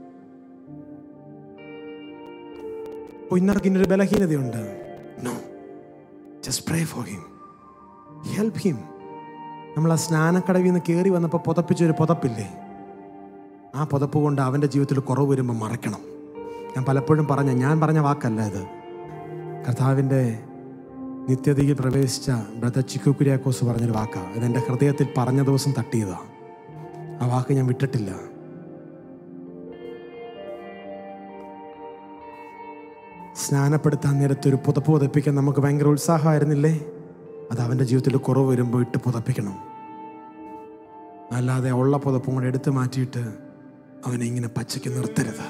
അപ്പോൾ ഇന്നർക്ക് ഇന്നൊരു ബലഹീനതയുണ്ട് no just pray for him help him നമ്മൾ ആ സ്നാനക്കടവിൽ നിന്ന് കയറി വന്നപ്പോൾ പുതപ്പിച്ചൊരു പുതപ്പില്ലേ ആ പുതപ്പ് കൊണ്ട് അവൻ്റെ ജീവിതത്തിൽ കുറവ് വരുമ്പോൾ മറയ്ക്കണം ഞാൻ പലപ്പോഴും പറഞ്ഞ ഞാൻ പറഞ്ഞ വാക്കല്ല ഇത് കർത്താവിൻ്റെ നിത്യതയിൽ പ്രവേശിച്ച ബ്രദർ ചിക്കു കുര്യാക്കോസ് പറഞ്ഞൊരു വാക്കാണ് ഇത് എൻ്റെ ഹൃദയത്തിൽ പറഞ്ഞ ദിവസം തട്ടിയതാണ് ആ വാക്ക് ഞാൻ വിട്ടിട്ടില്ല സ്നാനപ്പെടുത്താൻ നേരത്തെ ഒരു പുതപ്പ് പുതപ്പിക്കാൻ നമുക്ക് ഭയങ്കര ഉത്സാഹമായിരുന്നില്ലേ അത് അവൻ്റെ ജീവിതത്തിൽ കുറവ് വരുമ്പോൾ ഇട്ട് പുതപ്പിക്കണം അല്ലാതെ ഉള്ള പുതപ്പും കൂടെ എടുത്തു മാറ്റിയിട്ട് അവനെ ഇങ്ങനെ പച്ചയ്ക്ക് നിർത്തരുത്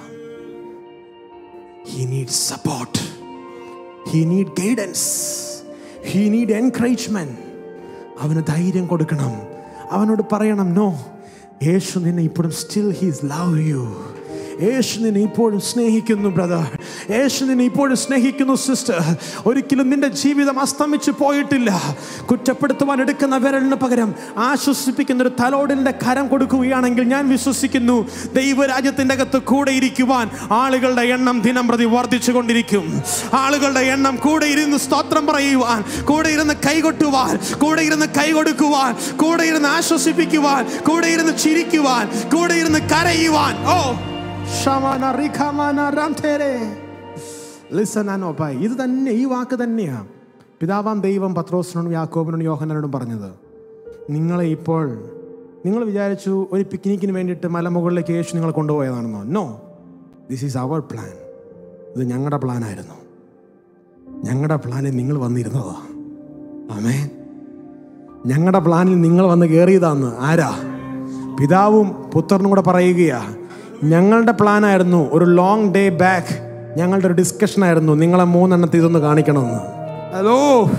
he need support he need guidance he need encouragement അവന് ധൈര്യം കൊടുക്കണം അവനോട് പറയണം നോ യേശു നിന്നെ ഇപ്പോഴും സ്റ്റിൽ ഹീസ് ലവ് യു യേശു നിന്നെ ഇപ്പോഴും സ്നേഹിക്കുന്നു ബ്രദർ യേശു നിന്നെ ഇപ്പോഴും സ്നേഹിക്കുന്നു സിസ്റ്റർ ഒരിക്കലും നിന്റെ ജീവിതം അസ്തമിച്ച് പോയിട്ടില്ല കുറ്റപ്പെടുത്തുവാൻ എടുക്കുന്ന വിരലിന് പകരം ആശ്വസിപ്പിക്കുന്ന ഒരു തലോടിൻ്റെ കരം കൊടുക്കുകയാണെങ്കിൽ ഞാൻ വിശ്വസിക്കുന്നു ദൈവരാജ്യത്തിൻ്റെ അകത്ത് കൂടെ ഇരിക്കുവാൻ ആളുകളുടെ എണ്ണം ദിനം പ്രതി വർദ്ധിച്ചു കൊണ്ടിരിക്കും ആളുകളുടെ എണ്ണം കൂടെ ഇരുന്ന് സ്തോത്രം പറയുവാൻ കൂടെ ഇരുന്ന് കൈകൊട്ടുവാൻ കൂടെ ഇരുന്ന് കൈ കൊടുക്കുവാൻ കൂടെ ഇരുന്ന് ആശ്വസിപ്പിക്കുവാൻ കൂടെ ഇരുന്ന് ചിരിക്കുവാൻ കൂടെ ഇരുന്ന് കരയുവാൻ ഓ ഷമാന റിഖമാന രാംതേരെ. Listen and obey. ഇത് തന്നെ ഈ വാക്ക് തന്നെയാ പിതാവാം ദൈവം പത്രോസിനോടും യാക്കോബിനോടും യോഹനോടും പറഞ്ഞത് നിങ്ങളെ ഇപ്പോൾ നിങ്ങൾ വിചാരിച്ചു ഒരു പിക്നിക്കിന് വേണ്ടിയിട്ട് മലമുകളിലേക്ക് യേശു നിങ്ങളെ കൊണ്ടുപോയതാണെന്നോ no this is our plan ഇത് ഞങ്ങളുടെ പ്ലാനായിരുന്നു ഞങ്ങളുടെ പ്ലാനിൽ നിങ്ങൾ വന്നിരുന്നതാ ആമേ ഞങ്ങളുടെ പ്ലാനിൽ നിങ്ങൾ വന്ന് കയറിയതാന്ന് ആരാ പിതാവും പുത്രനും കൂടെ പറയുകയാ ഞങ്ങളുടെ പ്ലാനായിരുന്നു ഒരു ലോങ് ഡേ ബാക്ക് ഞങ്ങളുടെ ഒരു ഡിസ്കഷൻ ആയിരുന്നു നിങ്ങളെ മൂന്നെണ്ണത്തിൽ ഇതൊന്ന് കാണിക്കണമെന്ന് ഹലോ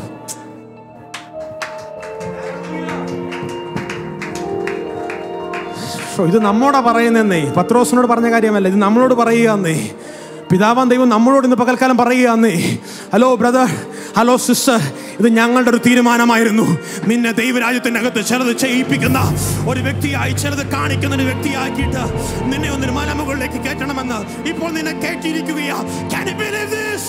ശ്ശോ, ഇത് നമ്മോടാ പറയുന്നേ പത്രോസിനോട് പറഞ്ഞ കാര്യമല്ല ഇത് നമ്മളോട് പറയുകയെന്നേ പിതാവാൻ ദൈവം നമ്മളോട് ഇന്ന് പകൽക്കാലം പറയുകയെന്നേ ഹലോ ബ്രദർ ഹലോ സിസ്റ്റർ ഇത് ഞങ്ങളുടെ ഒരു തീരുമാനമായിരുന്നു നിന്നെ ദൈവരാജ്യത്തിന്റെ അകത്ത് ചിലത് ചെയ്യിപ്പിക്കുന്ന ഒരു വ്യക്തിയായി ചിലത് കാണിക്കുന്ന ഒരു വ്യക്തിയാക്കിയിട്ട് നിന്നെ ഒന്നൊരു മലമുകളിലേക്ക് കയറ്റണമെന്ന് ഇപ്പോൾ നിന്നെ കയറ്റിയിരിക്കുകയാ Can you believe this?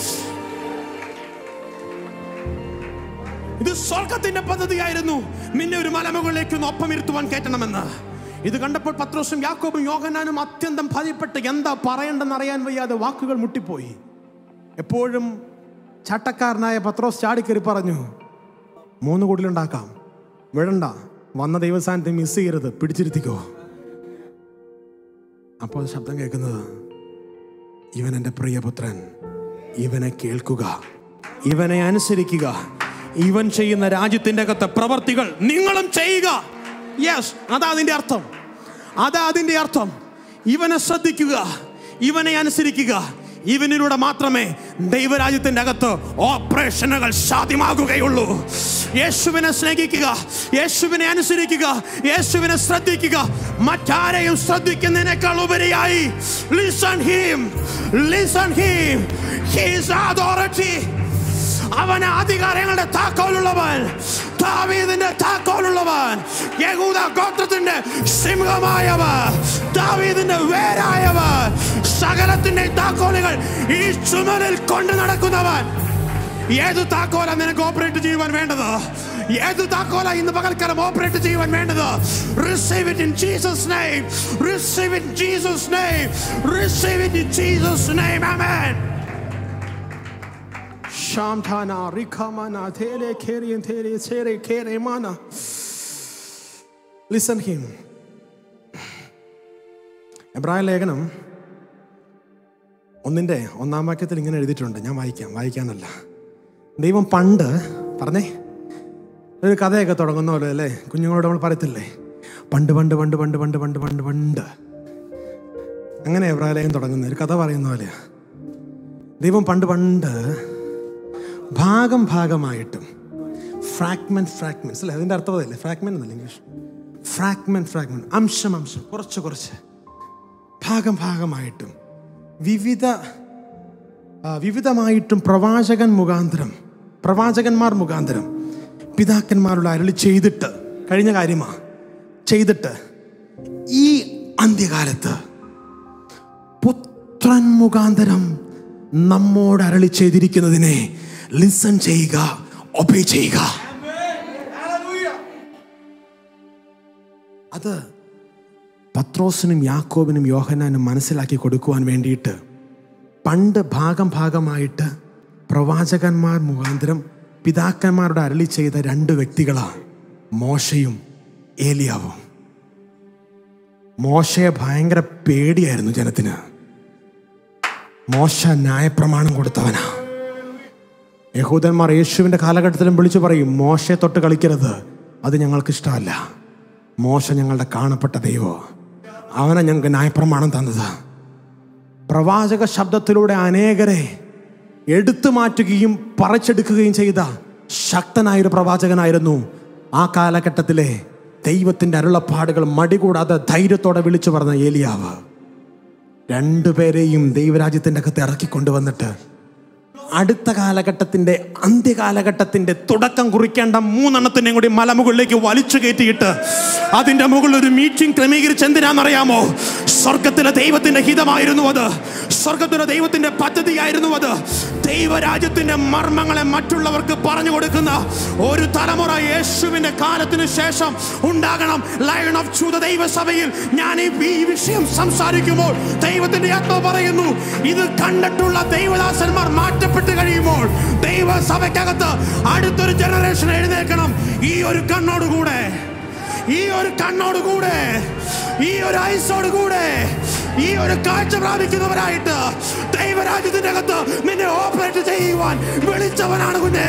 ഇത് സ്വർഗത്തിന്റെ പദ്ധതിയായിരുന്നു നിന്നെ ഒരു മലമുകളിലേക്ക് ഒന്ന് ഒപ്പം ഇരുത്തുവാൻ കയറ്റണമെന്ന് ഇത് കണ്ടപ്പോൾ പത്രോസും യാക്കോബും യോഹനാനും അത്യന്തം ഭയപ്പെട്ട് എന്താ പറയണ്ടെന്ന് അറിയാൻ വയ്യാതെ വാക്കുകൾ മുട്ടിപ്പോയി എപ്പോഴും ചട്ടക്കാരനായ പത്രോസ് ചാടിക്കറി പറഞ്ഞു മൂന്ന് കൂട്ടിലുണ്ടാക്കാം വിടണ്ട വന്ന ദൈവസ്ഥാനത്തെ മിസ് ചെയ്യരുത് പിടിച്ചിരുത്തിക്കോ അപ്പോൾ ശബ്ദം കേൾക്കുന്നത് ഇവൻ എൻ്റെ പ്രിയപുത്രൻ ഇവനെ കേൾക്കുക ഇവനെ അനുസരിക്കുക ഇവൻ ചെയ്യുന്ന രാജ്യത്തിന്റെ അകത്തെ പ്രവർത്തികൾ നിങ്ങളും ചെയ്യുക യെസ് അതാ അതിന്റെ അർത്ഥം അതാ അതിന്റെ അർത്ഥം ഇവനെ ശ്രദ്ധിക്കുക ഇവനെ അനുസരിക്കുക ഇവനിലൂടെ മാത്രമേ ദൈവരാജ്യത്തിന്റെ അകത്ത് ഓപ്പറേഷനുകൾ സാധ്യമാകുകയുള്ളൂ യേശുവിനെ സ്നേഹിക്കുക യേശുവിനെ അനുസരിക്കുക യേശുവിനെ ശ്രദ്ധിക്കുക മറ്റാരെയും ശ്രദ്ധിക്കുന്നതിനേക്കാൾ ഉപരിയായി listen him listen him he's authority അവന് അധികാരങ്ങളുടെ താക്കോലുള്ളവൻ ദാവീദിന്റെ താക്കോലുള്ളവൻ യഹൂദ ഗോത്രത്തിന്റെ സിംഹമായവൻ ദാവീദിന്റെ വേരായവൻ സകലത്തിന്റെ താക്കോലുകൾ ഈ ചുമലിൽ കൊണ്ടു നടക്കുന്നവൻ ഏത് താക്കോല നിനക്ക് ഓപ്പറേറ്റ് ചെയ്യുവാൻ വേണ്ടത് ഏത് താക്കോല ഇന്ന് പകൽക്കാലം ഓപ്പറേറ്റ് ചെയ്യുവാൻ വേണ്ടത് receive it in Jesus name receive it Jesus name receive it in Jesus name amen Shamtana, Rikamana, Tere, Kerian, Tere, Tere, Kere, Mana. Listen him. എബ്രായ ലേഖനം ഒന്നിൻ്റെ ഒന്നാം വാക്യത്തിൽ ഇങ്ങനെ എഴുതിയിട്ടുണ്ട് ഞാൻ വായിക്കാം വായിക്കാനല്ല ദൈവം പണ്ട് പറഞ്ഞേ ഒരു കഥയൊക്കെ തുടങ്ങുന്ന പോലെ അല്ലേ കുഞ്ഞുങ്ങളോട് നമ്മൾ പറയത്തില്ലേ പണ്ട് പണ്ട് പണ്ട് പണ്ട് പണ്ട് പണ്ട് പണ്ട് പണ്ട് അങ്ങനെ എബ്രായ ലേഖനം തുടങ്ങുന്നത് ഒരു കഥ പറയുന്ന പോലെയാ ദൈവം പണ്ട് പണ്ട് ഭാഗം ഭാഗമായിട്ടും ഫ്രാഗ്മെന്റ് ഫ്രാഗ്മെന്റ്സ് അല്ലേ അതിൻ്റെ അർത്ഥം അതല്ലേ ഫ്രാഗ്മെന്റ് എന്നല്ല ഇംഗ്ലീഷ് ഫ്രാഗ്മെന്റ് ഫ്രാഗ്മെന്റ് അംശം അംശം കുറച്ച് കുറച്ച് ഭാഗം ഭാഗമായിട്ടും വിവിധ ആ, വിവിധമായിട്ടും പ്രവാചകൻ മുഖാന്തരം പ്രവാചകന്മാർ മുഖാന്തരം പിതാക്കന്മാരുടെ അരളി ചെയ്തിട്ട് കഴിഞ്ഞ കാര്യമാ ചെയ്തിട്ട് ഈ അന്ത്യകാലത്ത് പുത്രൻ മുഖാന്തരം നമ്മോട് അരളി ചെയ്തിരിക്കുന്നതിനെ ലിസൺ ചെയ്യുക ഒബേ ചെയ്യുക അത് പത്രോസിനും യാക്കോബിനും യോഹനാനും മനസ്സിലാക്കി കൊടുക്കുവാൻ വേണ്ടിയിട്ട് പണ്ട് ഭാഗം ഭാഗമായിട്ട് പ്രവാചകന്മാർ മുഖാന്തരം പിതാക്കന്മാരുടെ അരളി ചെയ്ത രണ്ട് വ്യക്തികളാണ് മോശയും ഏലിയാവും മോശയെ ഭയങ്കര പേടിയായിരുന്നു ജനത്തിന് മോശ ന്യായപ്രമാണം കൊടുത്തവനാ യഹൂദന്മാർ യേശുവിന്റെ കാലഘട്ടത്തിലും വിളിച്ചു പറയും മോശയെ തൊട്ട് കളിക്കരുത് അത് ഞങ്ങൾക്ക് ഇഷ്ടമല്ല മോശ ഞങ്ങളുടെ കാണപ്പെട്ട ദൈവോ അവനെ ഞങ്ങൾക്ക് ന്യായപ്രമാണം തന്നത് പ്രവാചക ശബ്ദത്തിലൂടെ അനേകരെ എടുത്തു മാറ്റുകയും പറിച്ചെടുക്കുകയും ചെയ്ത ശക്തനായൊരു പ്രവാചകനായിരുന്നു ആ കാലഘട്ടത്തിലെ ദൈവത്തിന്റെ അരുളപ്പാടുകൾ മടികൂടാതെ ധൈര്യത്തോടെ വിളിച്ചു പറഞ്ഞ ഏലിയാവ് രണ്ടുപേരെയും ദൈവരാജ്യത്തിന്റെ അകത്ത് ഇറക്കിക്കൊണ്ടുവന്നിട്ട് അടുത്ത കാലഘട്ടത്തിന്റെ അന്ത്യകാലഘട്ടത്തിന്റെ തുടക്കം കുറിക്കേണ്ട മൂന്നെണ്ണത്തിനെയും കൂടി മലമുകളിലേക്ക് വലിച്ചു കയറ്റിയിട്ട് അതിന്റെ മുകളിൽ ഒരു മീറ്റിംഗ് ക്രമീകരിച്ച് എന്തിനാണെന്നറിയാമോ സ്വർഗത്തിലെ ദൈവത്തിന്റെ ഹിതമായിരുന്നു അത് സ്വർഗത്തിലെ ദൈവത്തിന്റെ പദ്ധതിയായിരുന്നു അത് ദൈവരാജ്യത്തിന്റെ മർമ്മങ്ങളെ മറ്റുള്ളവർക്ക് പറഞ്ഞു കൊടുക്കുന്ന ഒരു തലമുറ യേശുവിന്റെ കാലത്തിന് ശേഷം ഉണ്ടാകണം ലയൺ ഓഫ് ചൂത ദൈവസഭയിൽ ഞാൻ ഈ ഈ വിഷയം സംസാരിക്കുമ്പോൾ ദൈവത്തിന്റെ ആത്മ പറയുന്നു ഇത് കണ്ടിട്ടുള്ള ദൈവദാസന്മാർ മാറ്റപ്പെട്ട് കഴിയുമ്പോൾ ദൈവസഭയ്ക്കകത്ത് അടുത്തൊരു ജനറേഷൻ എഴുന്നേൽക്കണം ഈ ഒരു കണ്ണോടുകൂടെ ഈ ഒരു കണ്ണോടുകൂടെ ഈ ഒരു ഐസോട് കൂടെ ഈ ഒരു കാഴ്ച പ്രാപിക്കുന്നവരായിട്ട് ദൈവരാജ്യത്തിന്റെ അകത്ത് നിന്നെ ഓപ്പറേറ്റ് ചെയ്യുവാൻ വിളിച്ചവനാണ് കുഞ്ഞെ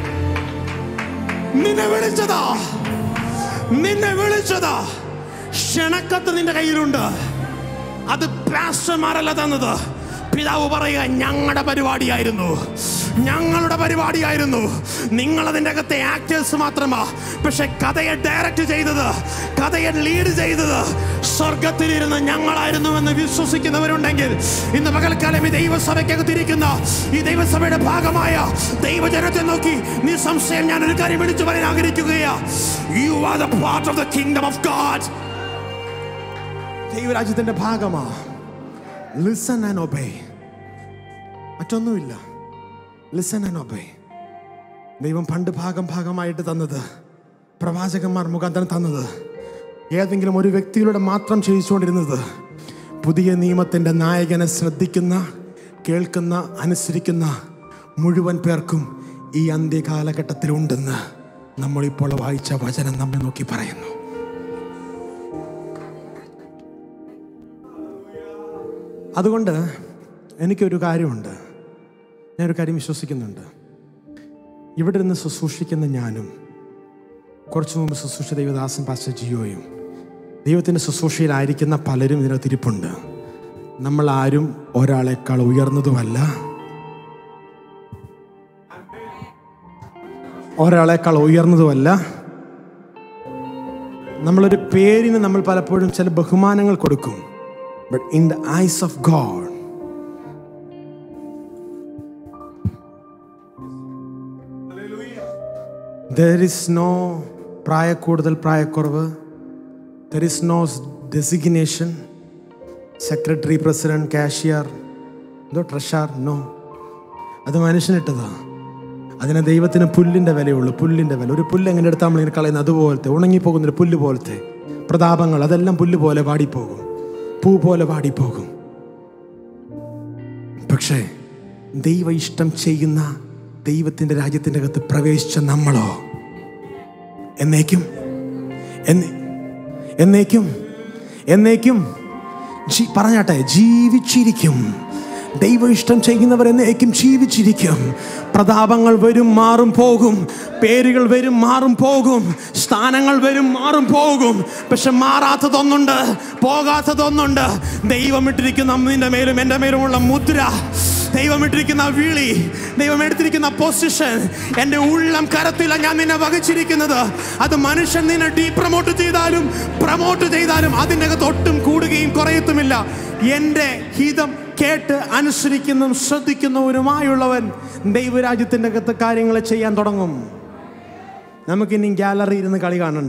നിന്നെ വിളിച്ചതാ നിന്നെ വിളിച്ചതാ ക്ഷണക്കത്ത് നിന്റെ കയ്യിലുണ്ട് അത് പാസ്റ്റർമാരല്ല തന്നത് പിതാവ് പറയുക ഞങ്ങളുടെ പരിപാടിയായിരുന്നു ഞങ്ങളുടെ പരിപാടിയായിരുന്നു നിങ്ങൾ അതിൻ്റെ അകത്തെ ആക്ടേഴ്സ് മാത്രമാ പക്ഷെ കഥയെ ഡയറക്റ്റ് ചെയ്തത് കഥയെ ലീഡ് ചെയ്തത് സ്വർഗത്തിലിരുന്ന് ഞങ്ങളായിരുന്നു എന്ന് വിശ്വസിക്കുന്നവരുണ്ടെങ്കിൽ ഇന്ന് പകൽക്കാലം ഈ ദൈവസഭയ്ക്കകത്തിരിക്കുന്ന ഈ ദൈവസഭയുടെ ഭാഗമായ ദൈവജനത്തെ നോക്കി നിസ്സംശയം ഞാൻ ഒരു കാര്യം വിളിച്ചു പറയാൻ ആഗ്രഹിക്കുകയാ you are the part of the kingdom of God ദൈവരാജ്യത്തിന്റെ ഭാഗമാ ലിസൺ ആൻഡ് ഒബേ മറ്റൊന്നുമില്ല ലിസൺ ആൻഡ് ഒബേ ദൈവം പണ്ട് ഭാഗം ഭാഗമായിട്ട് തന്നത് പ്രവാചകന്മാർ മുഖാന്തരം തന്നത് ഏതെങ്കിലും ഒരു വ്യക്തിയിലൂടെ മാത്രം ചെയ്യിച്ചുകൊണ്ടിരുന്നത് പുതിയ നിയമത്തിൻ്റെ നായകനെ ശ്രദ്ധിക്കുന്ന കേൾക്കുന്ന അനുസരിക്കുന്ന മുഴുവൻ പേർക്കും ഈ അന്ത്യകാലഘട്ടത്തിലുണ്ടെന്ന് നമ്മളിപ്പോൾ വായിച്ച വചനം നമ്മെ നോക്കി പറയുന്നു അതുകൊണ്ട് എനിക്കൊരു കാര്യമുണ്ട് ഞാനൊരു കാര്യം വിശ്വസിക്കുന്നുണ്ട് ഇവിടെ നിന്ന് ശുശ്രൂഷിക്കുന്ന ഞാനും കുറച്ചു മുമ്പ് ശുശ്രൂഷ ദൈവദാസൻ പാസ്റ്റർ ജിയോയും ദൈവത്തിൻ്റെ ശുശ്രൂഷയിലായിരിക്കുന്ന പലരും ഇതിനകത്ത് ഇരിപ്പുണ്ട് നമ്മൾ ആരും ഒരാളെക്കാൾ ഉയർന്നതുമല്ല ഒരാളെക്കാൾ ഉയർന്നതുമല്ല നമ്മളൊരു പേരിന് നമ്മൾ പലപ്പോഴും ചില ബഹുമാനങ്ങൾ കൊടുക്കും but in the eyes of God there is no പ്രായക്കൂടുതൽ പ്രായക്കുറവ് there is no designation secretary president cashier എന്തോ ട്രഷാർ നോ അത് മനുഷ്യനിട്ടതാ അതിന് ദൈവത്തിന് പുല്ലിൻ്റെ വിലയുള്ളൂ പുല്ലിൻ്റെ വില ഒരു പുല്ല് എങ്ങനെ എടുത്താൽ നമ്മളിങ്ങനെ കളയുന്നത് അതുപോലത്തെ ഉണങ്ങിപ്പോകുന്ന ഒരു പുല്ല് പോലത്തെ പ്രതാപങ്ങൾ അതെല്ലാം പുല്ല് പോലെ വാടിപ്പോകും പൂ പോലെ വാടിപ്പോകും പക്ഷേ ദൈവ ഇഷ്ടം ചെയ്യുന്ന ദൈവത്തിൻ്റെ രാജ്യത്തിൻ്റെ അകത്ത് പ്രവേശിച്ച നമ്മളോ എന്നേക്കും എന്നേ എന്നേക്കും എന്നേക്കും ജീ- പറഞ്ഞാട്ടെ ജീവിച്ചിരിക്കും ദൈവ ഇഷ്ടം ചെയ്യുന്നവർ എന്നേക്കും ജീവിച്ചിരിക്കും പ്രതാപങ്ങൾ വരും മാറും പോകും പേരുകൾ വരും മാറും പോകും സ്ഥാനങ്ങൾ വരും മാറും പോകും പക്ഷെ മാറാത്തതൊന്നുണ്ട് പോകാത്തതൊന്നുണ്ട് ദൈവം ഇട്ടിരിക്കുന്ന നിന്റെ മേലും എൻ്റെ മേലുമുള്ള മുദ്ര ദൈവം ഇട്ടിരിക്കുന്ന വിളി ദൈവം എടുത്തിരിക്കുന്ന പൊസിഷൻ എൻ്റെ ഉള്ളം കരത്തില ഞാൻ നിന്നെ വഹിച്ചിരിക്കുന്നത് അത് മനുഷ്യൻ നിന്നെ ഡീ പ്രൊമോട്ട് ചെയ്താലും പ്രൊമോട്ട് ചെയ്താലും അതിൻ്റെ അകത്ത് ഒട്ടും കൂടുകയും കുറയത്തുമില്ല എൻ്റെ ഹിതം കേട്ട് അനുസരിക്കുന്നതും ശ്രദ്ധിക്കുന്നവരുമായുള്ളവൻ ദൈവരാജ്യത്തിൻ്റെ അകത്ത് കാര്യങ്ങൾ ചെയ്യാൻ തുടങ്ങും നമുക്കിനി ഗാലറി ഇരുന്ന് കളി കാണണ്ട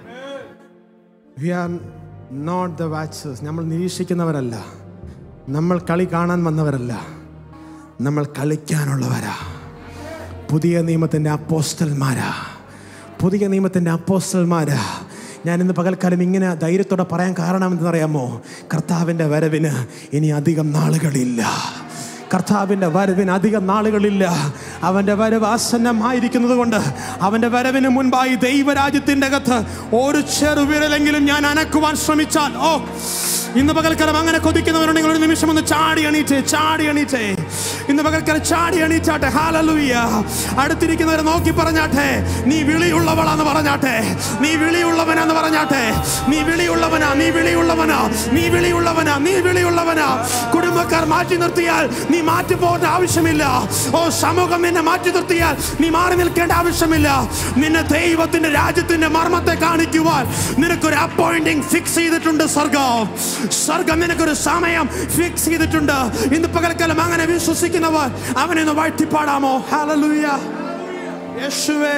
we are not the watchers നമ്മൾ നിരീക്ഷിക്കുന്നവരല്ല നമ്മൾ കളി കാണാൻ വന്നവരല്ല നമ്മൾ കളിക്കാനുള്ളവരാ പുതിയ നിയമത്തിൻ്റെ അപ്പോസ്റ്റൽമാരാ പുതിയ നിയമത്തിൻ്റെ അപ്പോസ്റ്റൽമാരാ ഞാൻ ഇന്ന് പകൽക്കാലം ഇങ്ങനെ ധൈര്യത്തോടെ പറയാൻ കാരണം എന്തെന്നറിയാമോ കർത്താവിൻ്റെ വരവിന് ഇനി അധികം നാളുകളില്ല കർത്താവിൻ്റെ വരവിന് അധികം നാളുകളില്ല അവൻ്റെ വരവ് ആസന്നമായിരിക്കുന്നത് കൊണ്ട് അവൻ്റെ വരവിന് മുൻപായി ദൈവരാജ്യത്തിൻ്റെ അകത്ത് ഒരു ചെറുവിരലെങ്കിലും ഞാൻ അനക്കുവാൻ ശ്രമിച്ചാൽ ഓ ഇന്ന് പകൽക്കാലം അങ്ങനെ കൊതിക്കുന്നവരുണ്ടെങ്കിൽ ഒരു നിമിഷം ഒന്ന് ചാടി എണീറ്റേ ചാടി എണീറ്റേ ഇന്ന് പകൽക്കാലം ചാടി എണീറ്റാട്ടെ ഹാലലൂയ അടുത്തിരിക്കുന്നവരെ നോക്കി പറഞ്ഞാട്ടെ നീ വിളിയുള്ളവളാന്ന് പറഞ്ഞാട്ടെ നീ വിളിയുള്ളവനാന്ന് പറഞ്ഞാട്ടെ നീ വിളിയുള്ളവനാ നീ വിളിയുള്ളവനാ നീ വിളിയുള്ളവനാ നീ വിളിയുള്ളവനാ കുടുംബക്കാർ മാറ്റി നിർത്തിയാൽ നീ മാറ്റി പോകേണ്ട ആവശ്യമില്ല ഓ സമൂഹം നിന്നെ മാറ്റി നിർത്തിയാൽ നീ മാറി നിൽക്കേണ്ട ആവശ്യമില്ല നിന്നെ ദൈവത്തിന്റെ രാജ്യത്തിന്റെ മർമ്മത്തെ കാണിക്കുവാൻ നിനക്കൊരു അപ്പോയിന്റിംഗ് ഫിക്സ് ചെയ്തിട്ടുണ്ട് സ്വർഗം സ്വർഗം നിനക്കൊരു സമയം ഫിക്സ് ചെയ്തിട്ടുണ്ട് ഇന്ന് പകൽക്കാലം അങ്ങനെ വിശ്വസിക്കുന്നവർ അവനെ വാഴ്ത്തിപ്പാടാമോ ഹല്ലേലൂയ യേശുവേ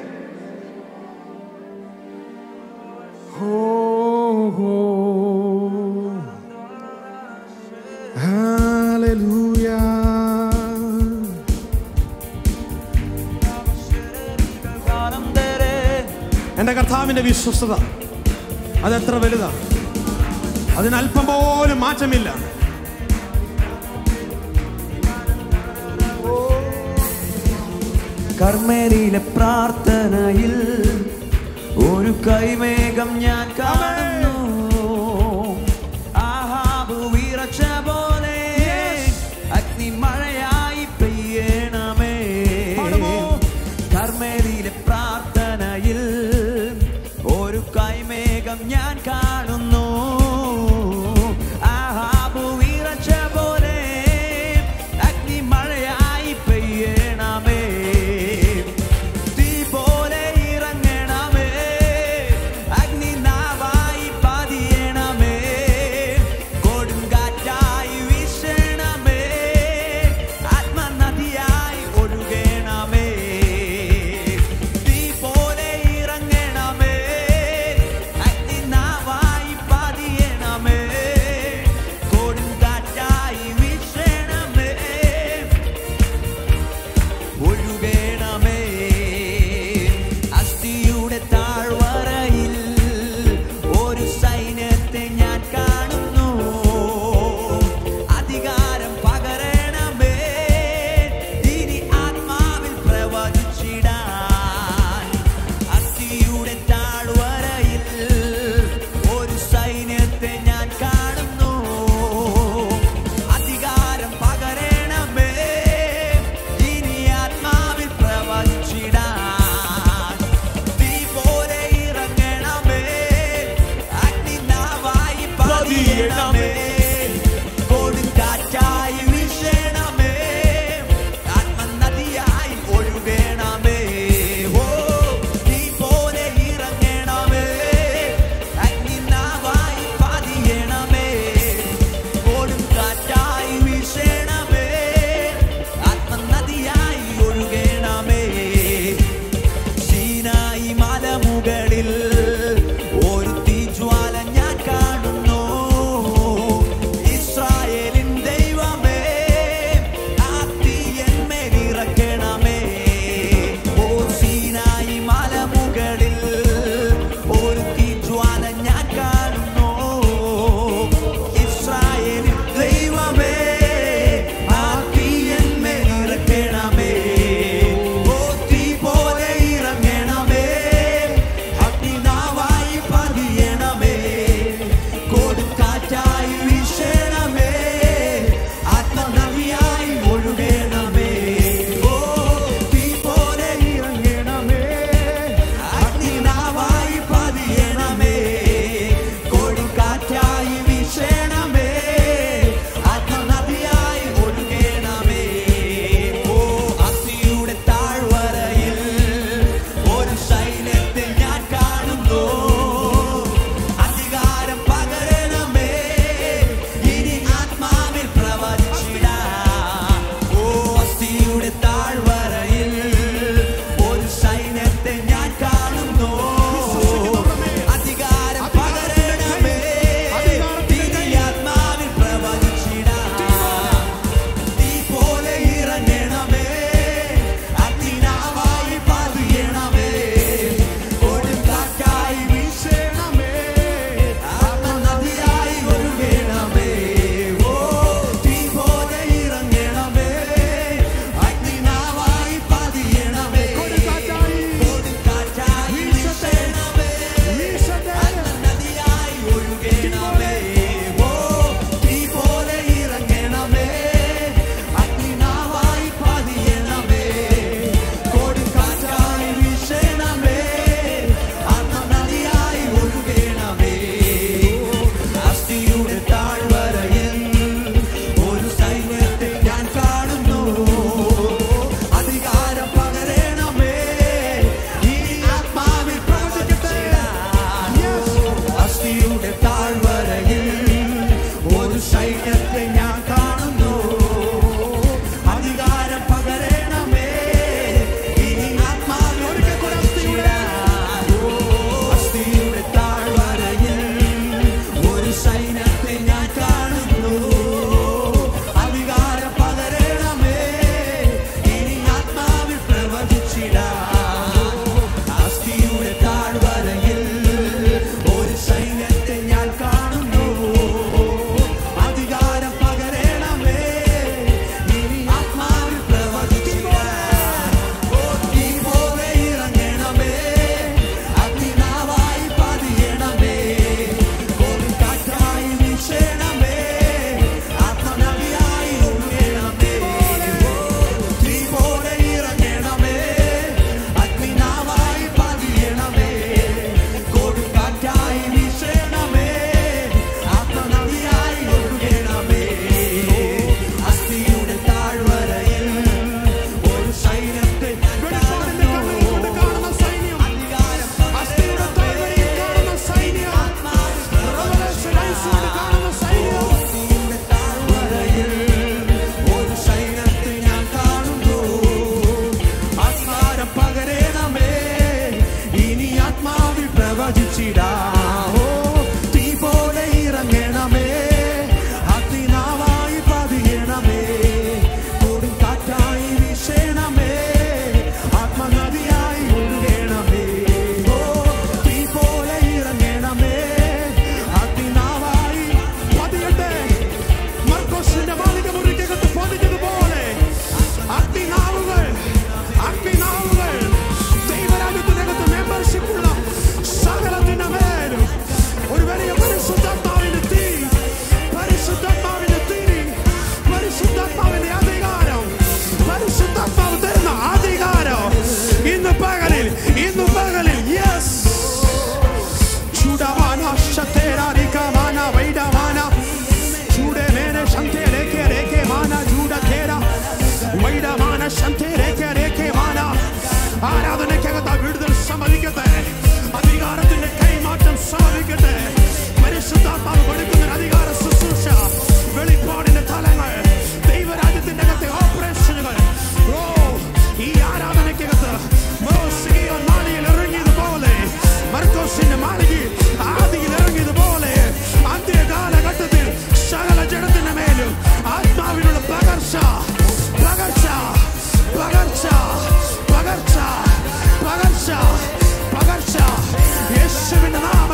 ഓ ഹോ ഹല്ലേലൂയ എന്റെ കർത്താവിന്റെ വിശ്വസ്തത അത് എത്ര വലുതാ അതിന് അല്പം പോലും മാറ്റമില്ല കർമ്മേരിയിലെ പ്രാർത്ഥനയിൽ ഒരു കൈമേഘം ഞാൻ കാണുന്നു ആഹാബ് വിറച്ച പോലെ അഗ്നി മഴയായി പെയ്യണമേ പാടുമോ? കർമ്മേരിയിലെ പ്രാർത്ഥനയിൽ ഒരു കൈമേഘം ഞാൻ കാണുന്നു ആഹാബ് വിറച്ച പോലെ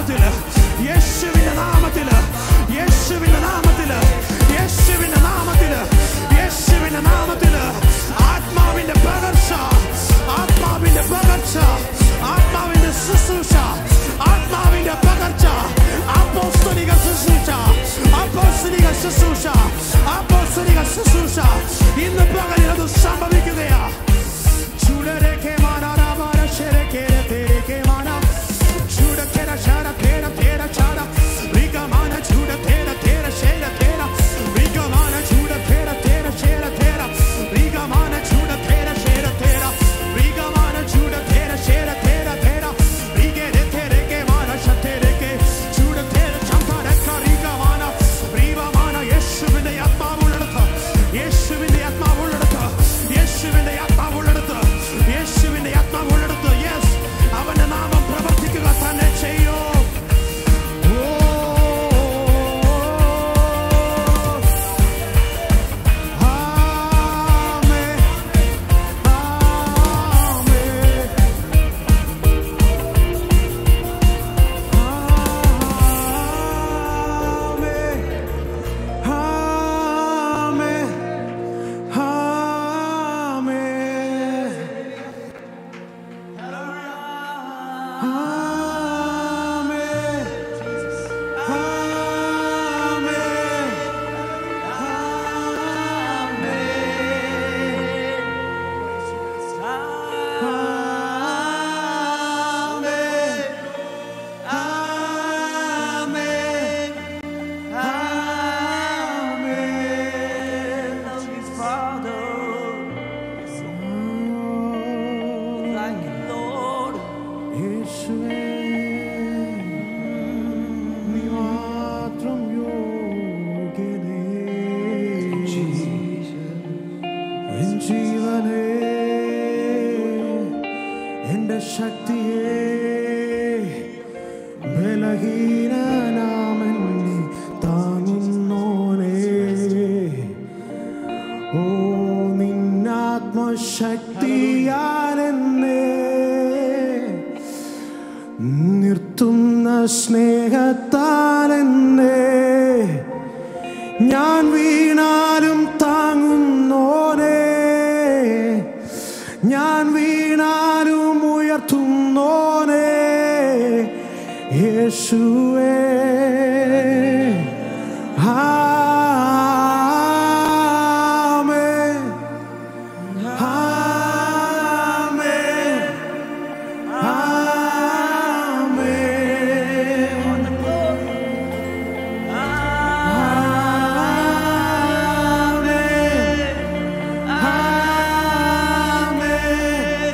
നാമത്തില് യേശുവിന്റെ നാമത്തില് യേശുവിന്റെ നാമത്തില് യേശുവിന്റെ നാമത്തില് യേശുവിന്റെ നാമത്തില് ആത്മാവിന്റെ പകർച്ച ആത്മാവിന്റെ പകർച്ച ആത്മാവിന്റെ ശുശ്രൂഷ ആത്മാവിന്റെ പകർച്ച അപ്പോസ്തലിക ശുശ്രൂഷ അപ്പോസ്തലിക ശുശ്രൂഷ അപ്പോസ്തലിക ശുശ്രൂഷ ഇന്ന് പകലിൽ അത് സംഭവിക്കുകയാ ചുടരക്കെ മാനാരാമാര ശരക്കേര തേരക്കെ മാന ചുടക്കേര ശര തേര തേര ചാര റിഗമാന ചുട തേര തേര ശേര തേര റിഗമാന ചുട തേര തേര ശേര തേര റിഗമാന ചുട തേര ശേര തേര റിഗമാന ചുട തേര ശേര തേര തേര റിഗരെ തേരക്കെ മാന ശതേരക്കെ ചുട തേര ചമ്പാരക്ക റിഗമാന റിഗമാന യേശുവിന്റെ ആത്മാവുള്ളിടത്ത് യേശുവിന്റെ ആത്മാവുള്ളിടത്ത് യേശുവിന്റെ ആത്മാവുള്ളിടത്ത് യേശുവിന്റെ ആത്മാവുള്ളിടത്ത് യെസ് അവന്റെ നാമം പ്രവർത്തിക്കുക തന്നെ ചെയ്യോ ആമേൻ ആമേൻ ആമേൻ ആമേൻ ആമേൻ ആമേൻ ആമേൻ ആമേൻ ആമേൻ ആമേൻ യേശുവേ നീ മാത്രം യോഗ്യനേ എൻ ജീവനേ എന്റെ ശക്തിയേ ബലഹീനനാമെന്നെ താങ്ങുന്നോനേ ഓ നിന്നാത്മശക്തിയാലെന്നെ നിർത്തുന്ന സ്നേഹത്താലെന്നെ ഞാൻ വീണാലും താങ്ങുന്നോനെ ഞാൻ വീണാലും ഉയർത്തുന്നോനെ യേശുവേ ആമേൻ ആമേൻ ആമേൻ ആമേൻ ആമേൻ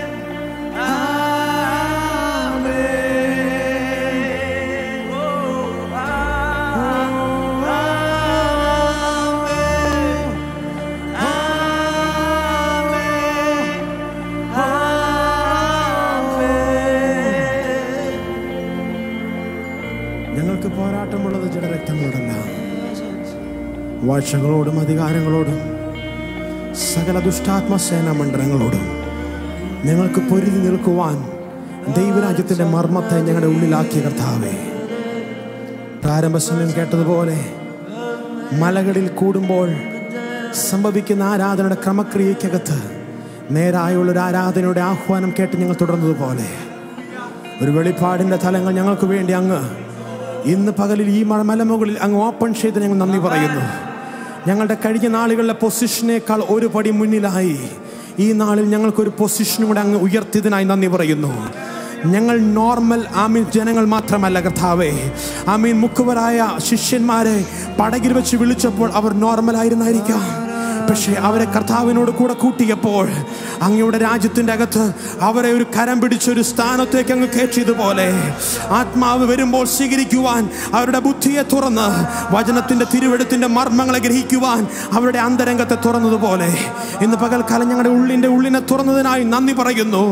ഞങ്ങൾക്ക് പോരാട്ടമുള്ളത് ജഡരക്തങ്ങളോടല്ല വാഴ്ചകളോടും അധികാരങ്ങളോടും സകല ദുഷ്ടാത്മസേന മണ്ഡലങ്ങളോടും ഞങ്ങൾക്ക് പൊരുതി നിൽക്കുവാൻ ദൈവരാജ്യത്തിന്റെ മർമ്മത്തെ ഞങ്ങളുടെ ഉള്ളിലാക്കിയ കർത്താവേ പ്രാരംഭ സമയം കേട്ടതുപോലെ മലകളിൽ കൂടുമ്പോൾ സംഭവിക്കുന്ന ആരാധനയുടെ ക്രമക്രിയക്കകത്ത് നേരായുള്ള ഒരു ആരാധനയുടെ ആഹ്വാനം കേട്ട് ഞങ്ങൾ തുടർന്നതുപോലെ ഒരു വെളിപ്പാടിന്റെ തലങ്ങൾ ഞങ്ങൾക്ക് വേണ്ടി അങ്ങ് ഇന്ന് പകലിൽ ഈ മ- മലമുകളിൽ അങ്ങ് ഓപ്പൺ ചെയ്ത് ഞങ്ങൾ നന്ദി പറയുന്നു ഞങ്ങളുടെ കഴിഞ്ഞ നാളുകളിലെ പൊസിഷനേക്കാൾ ഒരു പടി മുന്നിലായി ഈ നാളിൽ ഞങ്ങൾക്കൊരു പൊസിഷനും കൂടെ അങ്ങ് ഉയർത്തിയതിനായി നന്ദി പറയുന്നു ഞങ്ങൾ നോർമൽ ആമീൻ ജനങ്ങൾ മാത്രമല്ല കർത്താവേ ആമീൻ മുക്കുവരായ ശിഷ്യന്മാരെ പടകിൽ വെച്ച് വിളിച്ചപ്പോൾ അവർ നോർമൽ ആയിരുന്നായിരിക്കാം പക്ഷേ അവരെ കർത്താവിനോട് കൂടെ കൂട്ടിയപ്പോൾ അങ്ങയുടെ രാജ്യത്തിൻ്റെ അകത്ത് അവരെ ഒരു കരം പിടിച്ചൊരു സ്ഥാനത്തേക്ക് അങ്ങ് കയറ്റിയതുപോലെ ആത്മാവ് വരുമ്പോൾ സ്വീകരിക്കുവാൻ അവരുടെ ബുദ്ധിയെ തുറന്ന് വചനത്തിൻ്റെ തിരുവെടുത്തിൻ്റെ മർമ്മങ്ങളെ ഗ്രഹിക്കുവാൻ അവരുടെ അന്തരംഗത്തെ തുറന്നതുപോലെ ഇന്ന് പകൽക്കാലം ഞങ്ങളുടെ ഉള്ളിൻ്റെ ഉള്ളിനെ തുറന്നതിനായി നന്ദി പറയുന്നു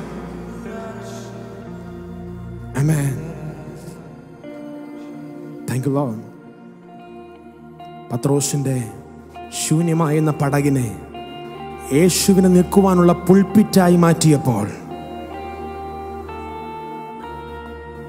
Amen. Thank you, Lord. പത്രോസിന്റെ ശൂന്യമായിരുന്ന പടകിനെ യേശുവിനെ നിൽക്കുവാനുള്ള പുൾപ്പിറ്റായി മാറ്റിയപ്പോൾ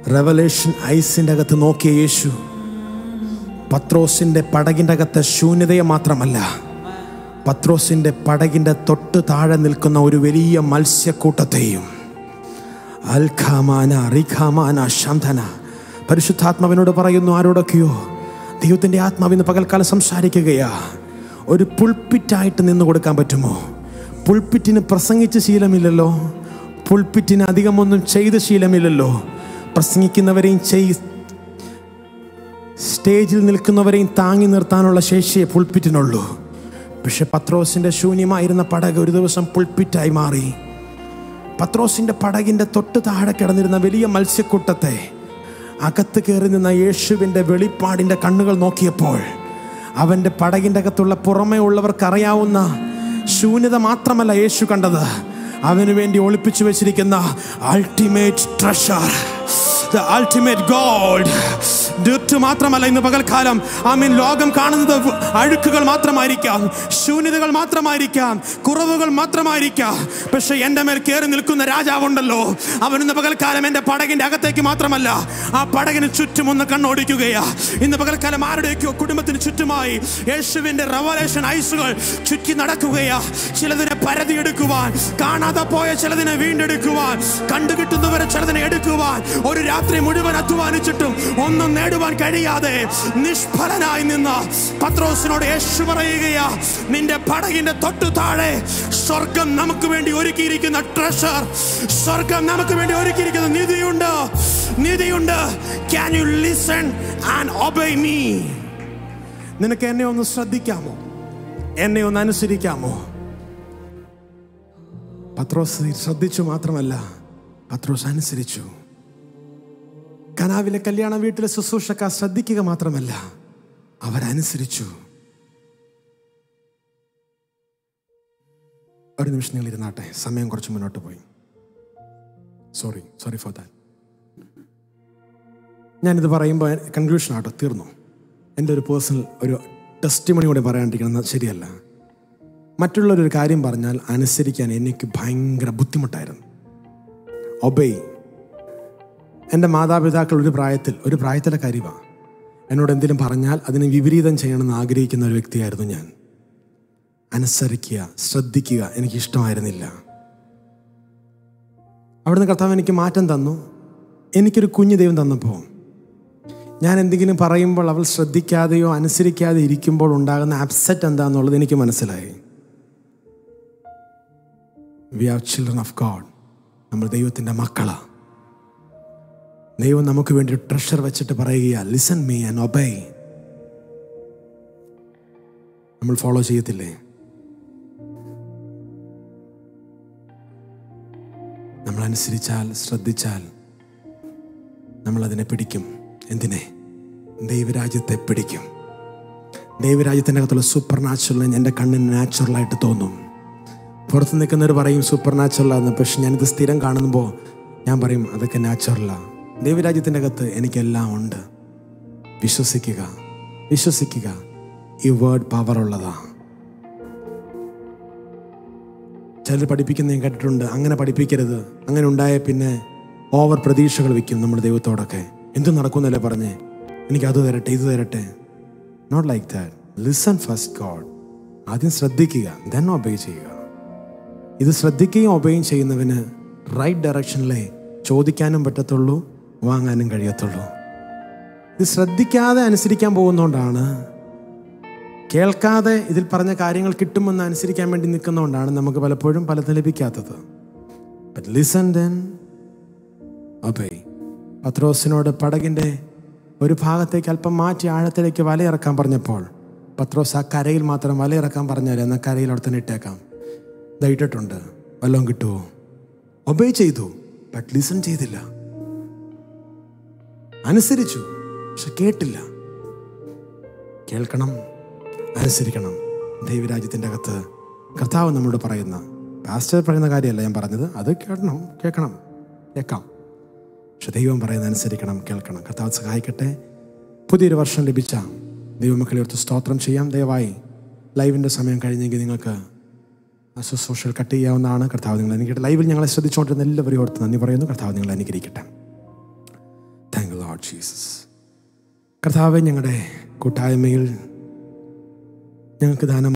റെവലേഷൻ ഐസിൻ്റെ അകത്ത് നോക്കിയ യേശു പത്രോസിൻ്റെ പടകിൻ്റെ അകത്തെ ശൂന്യതയെ മാത്രമല്ല പത്രോസിൻ്റെ പടകിൻ്റെ തൊട്ട് താഴെ നിൽക്കുന്ന ഒരു വലിയ മത്സ്യക്കൂട്ടത്തെയും അൽഖാമാന റിഖാമാന ശാന്തന പരിശുദ്ധാത്മാവിനോട് പറയുന്നു ആരോടൊക്കെയോ ദൈവത്തിൻ്റെ ആത്മാവിന്ന് പകൽക്കാലം സംസാരിക്കുകയാ ഒരു പുൾപ്പിറ്റായിട്ട് നിന്ന് കൊടുക്കാൻ പറ്റുമോ പുൾപ്പിറ്റിന് പ്രസംഗിച്ച് ശീലമില്ലല്ലോ പുൾപ്പിറ്റിന് അധികമൊന്നും ചെയ്ത് ശീലമില്ലല്ലോ പ്രസംഗിക്കുന്നവരെയും ചെയ് സ്റ്റേജിൽ നിൽക്കുന്നവരെയും താങ്ങി നിർത്താനുള്ള ശേഷിയെ പുൾപ്പിറ്റിനുള്ളൂ പക്ഷെ പത്രോസിന്റെ ശൂന്യമായിരുന്ന പടക് ഒരു ദിവസം പുൾപ്പിറ്റായി മാറി പത്രോസിന്റെ പടകിന്റെ തൊട്ട് താഴെ കിടന്നിരുന്ന വലിയ മത്സ്യക്കൂട്ടത്തെ അകത്ത് കയറി നിന്ന യേശുവിന്റെ വെളിപ്പാടിന്റെ കണ്ണുകൾ നോക്കിയപ്പോൾ അവന്റെ പടകിന്റെ അകത്തുള്ള പുറമേ ഉള്ളവർക്ക് അറിയാവുന്ന ശൂന്യത മാത്രമല്ല യേശു കണ്ടത് അവന് വേണ്ടി ഒളിപ്പിച്ചു വെച്ചിരിക്കുന്ന ultimate treasure the ultimate gold ഡ്യൂറ്റ് മാത്രമല്ല ഇന്ന് പകൽക്കാലം ഐ മീൻ ലോകം കാണുന്നത് അഴുക്കുകൾ മാത്രമായിരിക്കാം ശൂന്യതകൾ മാത്രമായിരിക്കാം കുറവുകൾ മാത്രമായിരിക്കാം പക്ഷെ എൻ്റെ മേൽ കയറി നിൽക്കുന്ന രാജാവുണ്ടല്ലോ അവൻ ഇന്ന് പകൽക്കാലം എൻ്റെ പടകിൻ്റെ അകത്തേക്ക് മാത്രമല്ല ആ പടകിന് ചുറ്റും ഒന്ന് കണ്ണോടിക്കുകയാ ഇന്ന് പകൽക്കാലം ആരുടെയൊക്കെയോ കുടുംബത്തിന് ചുറ്റുമായി യേശുവിൻ്റെ റവലേഷൻ ഐസുകൾ ചുറ്റി നടക്കുകയാ ചിലതിനെ പരതിയെടുക്കുവാൻ കാണാതെ പോയ ചിലതിനെ വീണ്ടെടുക്കുവാൻ കണ്ടുകിട്ടുന്നവരെ ചിലതിനെ എടുക്കുവാൻ ഒരു രാത്രി മുഴുവൻ അധ്വാനിച്ചിട്ടും ഒന്നും നേടുവാൻ കഴിയാതെ നിഷ്ഫലനായി നിന്ന പത്രോസിനോട് യേശു പറയുകയാ നിന്റെ പടകിന്റെ തൊട്ടു താഴെ സ്വർഗം നമുക്ക് വേണ്ടി ഒരുക്കിയിരിക്കുന്ന ട്രഷർ സ്വർഗം നമുക്ക് വേണ്ടി ഒരുക്കിയിരിക്കുന്ന നിധിയുണ്ട് നിധിയുണ്ട് can you listen and obey me നിനക്ക് എന്നെ ഒന്ന് ശ്രദ്ധിക്കാമോ എന്നെ ഒന്ന് അനുസരിക്കാമോ പത്രോസ് ശ്രദ്ധിച്ചു മാത്രമല്ല പത്രോസ് അനുസരിച്ചു കനാവിലെ കല്യാണ വീട്ടിലെ ശുശ്രൂഷക്കാർ ശ്രദ്ധിക്കുക മാത്രമല്ല അവരനുസരിച്ചു ഒരു നിമിഷം നിങ്ങൾ ഇരുന്നാട്ടെ സമയം കുറച്ച് മുന്നോട്ട് പോയി സോറി സോറി ഫോർ ദാറ്റ് ഞാനിത് പറയുമ്പോൾ കൺക്ലൂഷൻ ആട്ടോ തീർന്നു എൻ്റെ ഒരു പേഴ്സണൽ ഒരു ടെസ്റ്റ് മണി കൂടി പറയാണ്ടിരിക്കണം ശരിയല്ല മറ്റുള്ളവരൊരു കാര്യം പറഞ്ഞാൽ അനുസരിക്കാൻ എനിക്ക് ഭയങ്കര ബുദ്ധിമുട്ടായിരുന്നു ഒബൈ എൻ്റെ മാതാപിതാക്കൾ ഒരു പ്രായത്തിൽ ഒരു പ്രായത്തിലെ കാര്യമാണ് എന്നോട് എന്തെങ്കിലും പറഞ്ഞാൽ അതിന് വിപരീതം ചെയ്യണമെന്ന് ആഗ്രഹിക്കുന്ന ഒരു വ്യക്തിയായിരുന്നു ഞാൻ അനുസരിക്കുക ശ്രദ്ധിക്കുക എനിക്ക് ഇഷ്ടമായിരുന്നില്ല അവിടുന്ന് കർത്താവ് എനിക്ക് മാറ്റം തന്നു എനിക്കൊരു കുഞ്ഞു ദൈവം തന്നപ്പോൾ ഞാൻ എന്തെങ്കിലും പറയുമ്പോൾ അവൾ ശ്രദ്ധിക്കാതെയോ അനുസരിക്കാതെ ഇരിക്കുമ്പോൾ ഉണ്ടാകുന്ന അപ്സെറ്റ് എന്താണെന്നുള്ളത് എനിക്ക് മനസ്സിലായി we are children of God നമ്മൾ ദൈവത്തിൻ്റെ മക്കളാണ് ദൈവം നമുക്ക് വേണ്ടി ഒരു ട്രഷർ വെച്ചിട്ട് പറയുക ലിസൺ മീ ആൻഡ് ഒബൈ നമ്മൾ ഫോളോ ചെയ്യത്തില്ലേ നമ്മൾ അനുസരിച്ചാൽ ശ്രദ്ധിച്ചാൽ നമ്മൾ അതിനെ പിടിക്കും എന്തിനെ ദൈവരാജ്യത്തെ പിടിക്കും ദൈവരാജ്യത്തിൻ്റെ അകത്തുള്ള സൂപ്പർ നാച്ചുറൽ എൻ്റെ കണ്ണിന് നാച്ചുറലായിട്ട് തോന്നും പുറത്ത് നിൽക്കുന്നവർ പറയും സൂപ്പർ നാച്ചുറലാന്ന് പക്ഷെ ഞാനിത് സ്ഥിരം കാണുമ്പോൾ ഞാൻ പറയും അതൊക്കെ നാച്ചുറലാണ് ദൈവരാജ്യത്തിൻ്റെ അകത്ത് എനിക്കെല്ലാം ഉണ്ട് വിശ്വസിക്കുക വിശ്വസിക്കുക ഈ വേർഡ് പവർ ഉള്ളതാ ചിലർ പഠിപ്പിക്കുന്ന ഞാൻ കേട്ടിട്ടുണ്ട് അങ്ങനെ പഠിപ്പിക്കരുത് അങ്ങനെ ഉണ്ടായ പിന്നെ ഓവർ പ്രതീക്ഷകൾ വെക്കും നമ്മുടെ ദൈവത്തോടൊക്കെ എന്ത് നടക്കുന്നല്ലേ പറഞ്ഞേ എനിക്ക് അത് തരട്ടെ ഇത് തരട്ടെ not like that listen first God ആദ്യം ശ്രദ്ധിക്കുക ദെൻ ഒബേ ചെയ്യുക ഇത് ശ്രദ്ധിക്കുകയും ഒബേയും ചെയ്യുന്നവന് റൈറ്റ് ഡയറക്ഷനിലേ ചോദിക്കാനും പറ്റത്തുള്ളൂ വാങ്ങാനും കഴിയത്തുള്ളൂ ഇത് ശ്രദ്ധിക്കാതെ അനുസരിക്കാൻ പോകുന്നതുകൊണ്ടാണ് കേൾക്കാതെ ഇതിൽ പറഞ്ഞ കാര്യങ്ങൾ കിട്ടുമെന്ന് അനുസരിക്കാൻ വേണ്ടി നിൽക്കുന്നതുകൊണ്ടാണ് നമുക്ക് പലപ്പോഴും പലതും ലഭിക്കാത്തത് ബട്ട് ലിസൺ ദെൻ ഒബേ പത്രോസിനോട് പടകിൻ്റെ ഒരു ഭാഗത്തേക്ക് അല്പം മാറ്റി ആഴത്തിലേക്ക് വലയിറക്കാൻ പറഞ്ഞപ്പോൾ പത്രോസ് ആ കരയിൽ മാത്രം വലയിറക്കാൻ പറഞ്ഞാൽ എന്നാൽ കരയിൽ അവിടെ തന്നെ ഇട്ടേക്കാം ഇതായിട്ടിട്ടുണ്ട് വല്ലതും കിട്ടുമോ ഒബേ ചെയ്തു ബട്ട് ലിസൺ ചെയ്തില്ല അനുസരിച്ചു പക്ഷെ കേട്ടില്ല കേൾക്കണം അനുസരിക്കണം ദൈവരാജ്യത്തിൻ്റെ അകത്ത് കർത്താവ് നമ്മളോട് പറയുന്ന പാസ്റ്റർ പറയുന്ന കാര്യമല്ല ഞാൻ പറഞ്ഞത് അത് കേൾക്കണം കേൾക്കണം കേൾക്കാം പക്ഷെ ദൈവം പറയുന്ന അനുസരിക്കണം കേൾക്കണം കർത്താവ് സഹായിക്കട്ടെ പുതിയൊരു വർഷം ലഭിച്ച ദൈവമക്കളെ ഓർത്ത് സ്തോത്രം ചെയ്യാം ദയവായി ലൈവിൻ്റെ സമയം കഴിഞ്ഞെങ്കിൽ നിങ്ങൾക്ക് ശുശ്രൂഷകൾ കട്ട് ചെയ്യാവുന്നതാണ് കർത്താവ് നിങ്ങൾ അനുഗ്രഹിക്കട്ടെ ലൈവിൽ ഞങ്ങളെ ശ്രദ്ധിച്ചുകൊണ്ടിരുന്ന എല്ലാവരെയും ഓർത്ത് നന്ദി പറയുന്നു കർത്താവ് നിങ്ങൾ അനുഗ്രഹിക്കട്ടെ ലോഡ് ജീസസ് കർത്താവ് ഞങ്ങളുടെ കൂട്ടായ്മയിൽ ഞങ്ങൾക്ക് ദാനം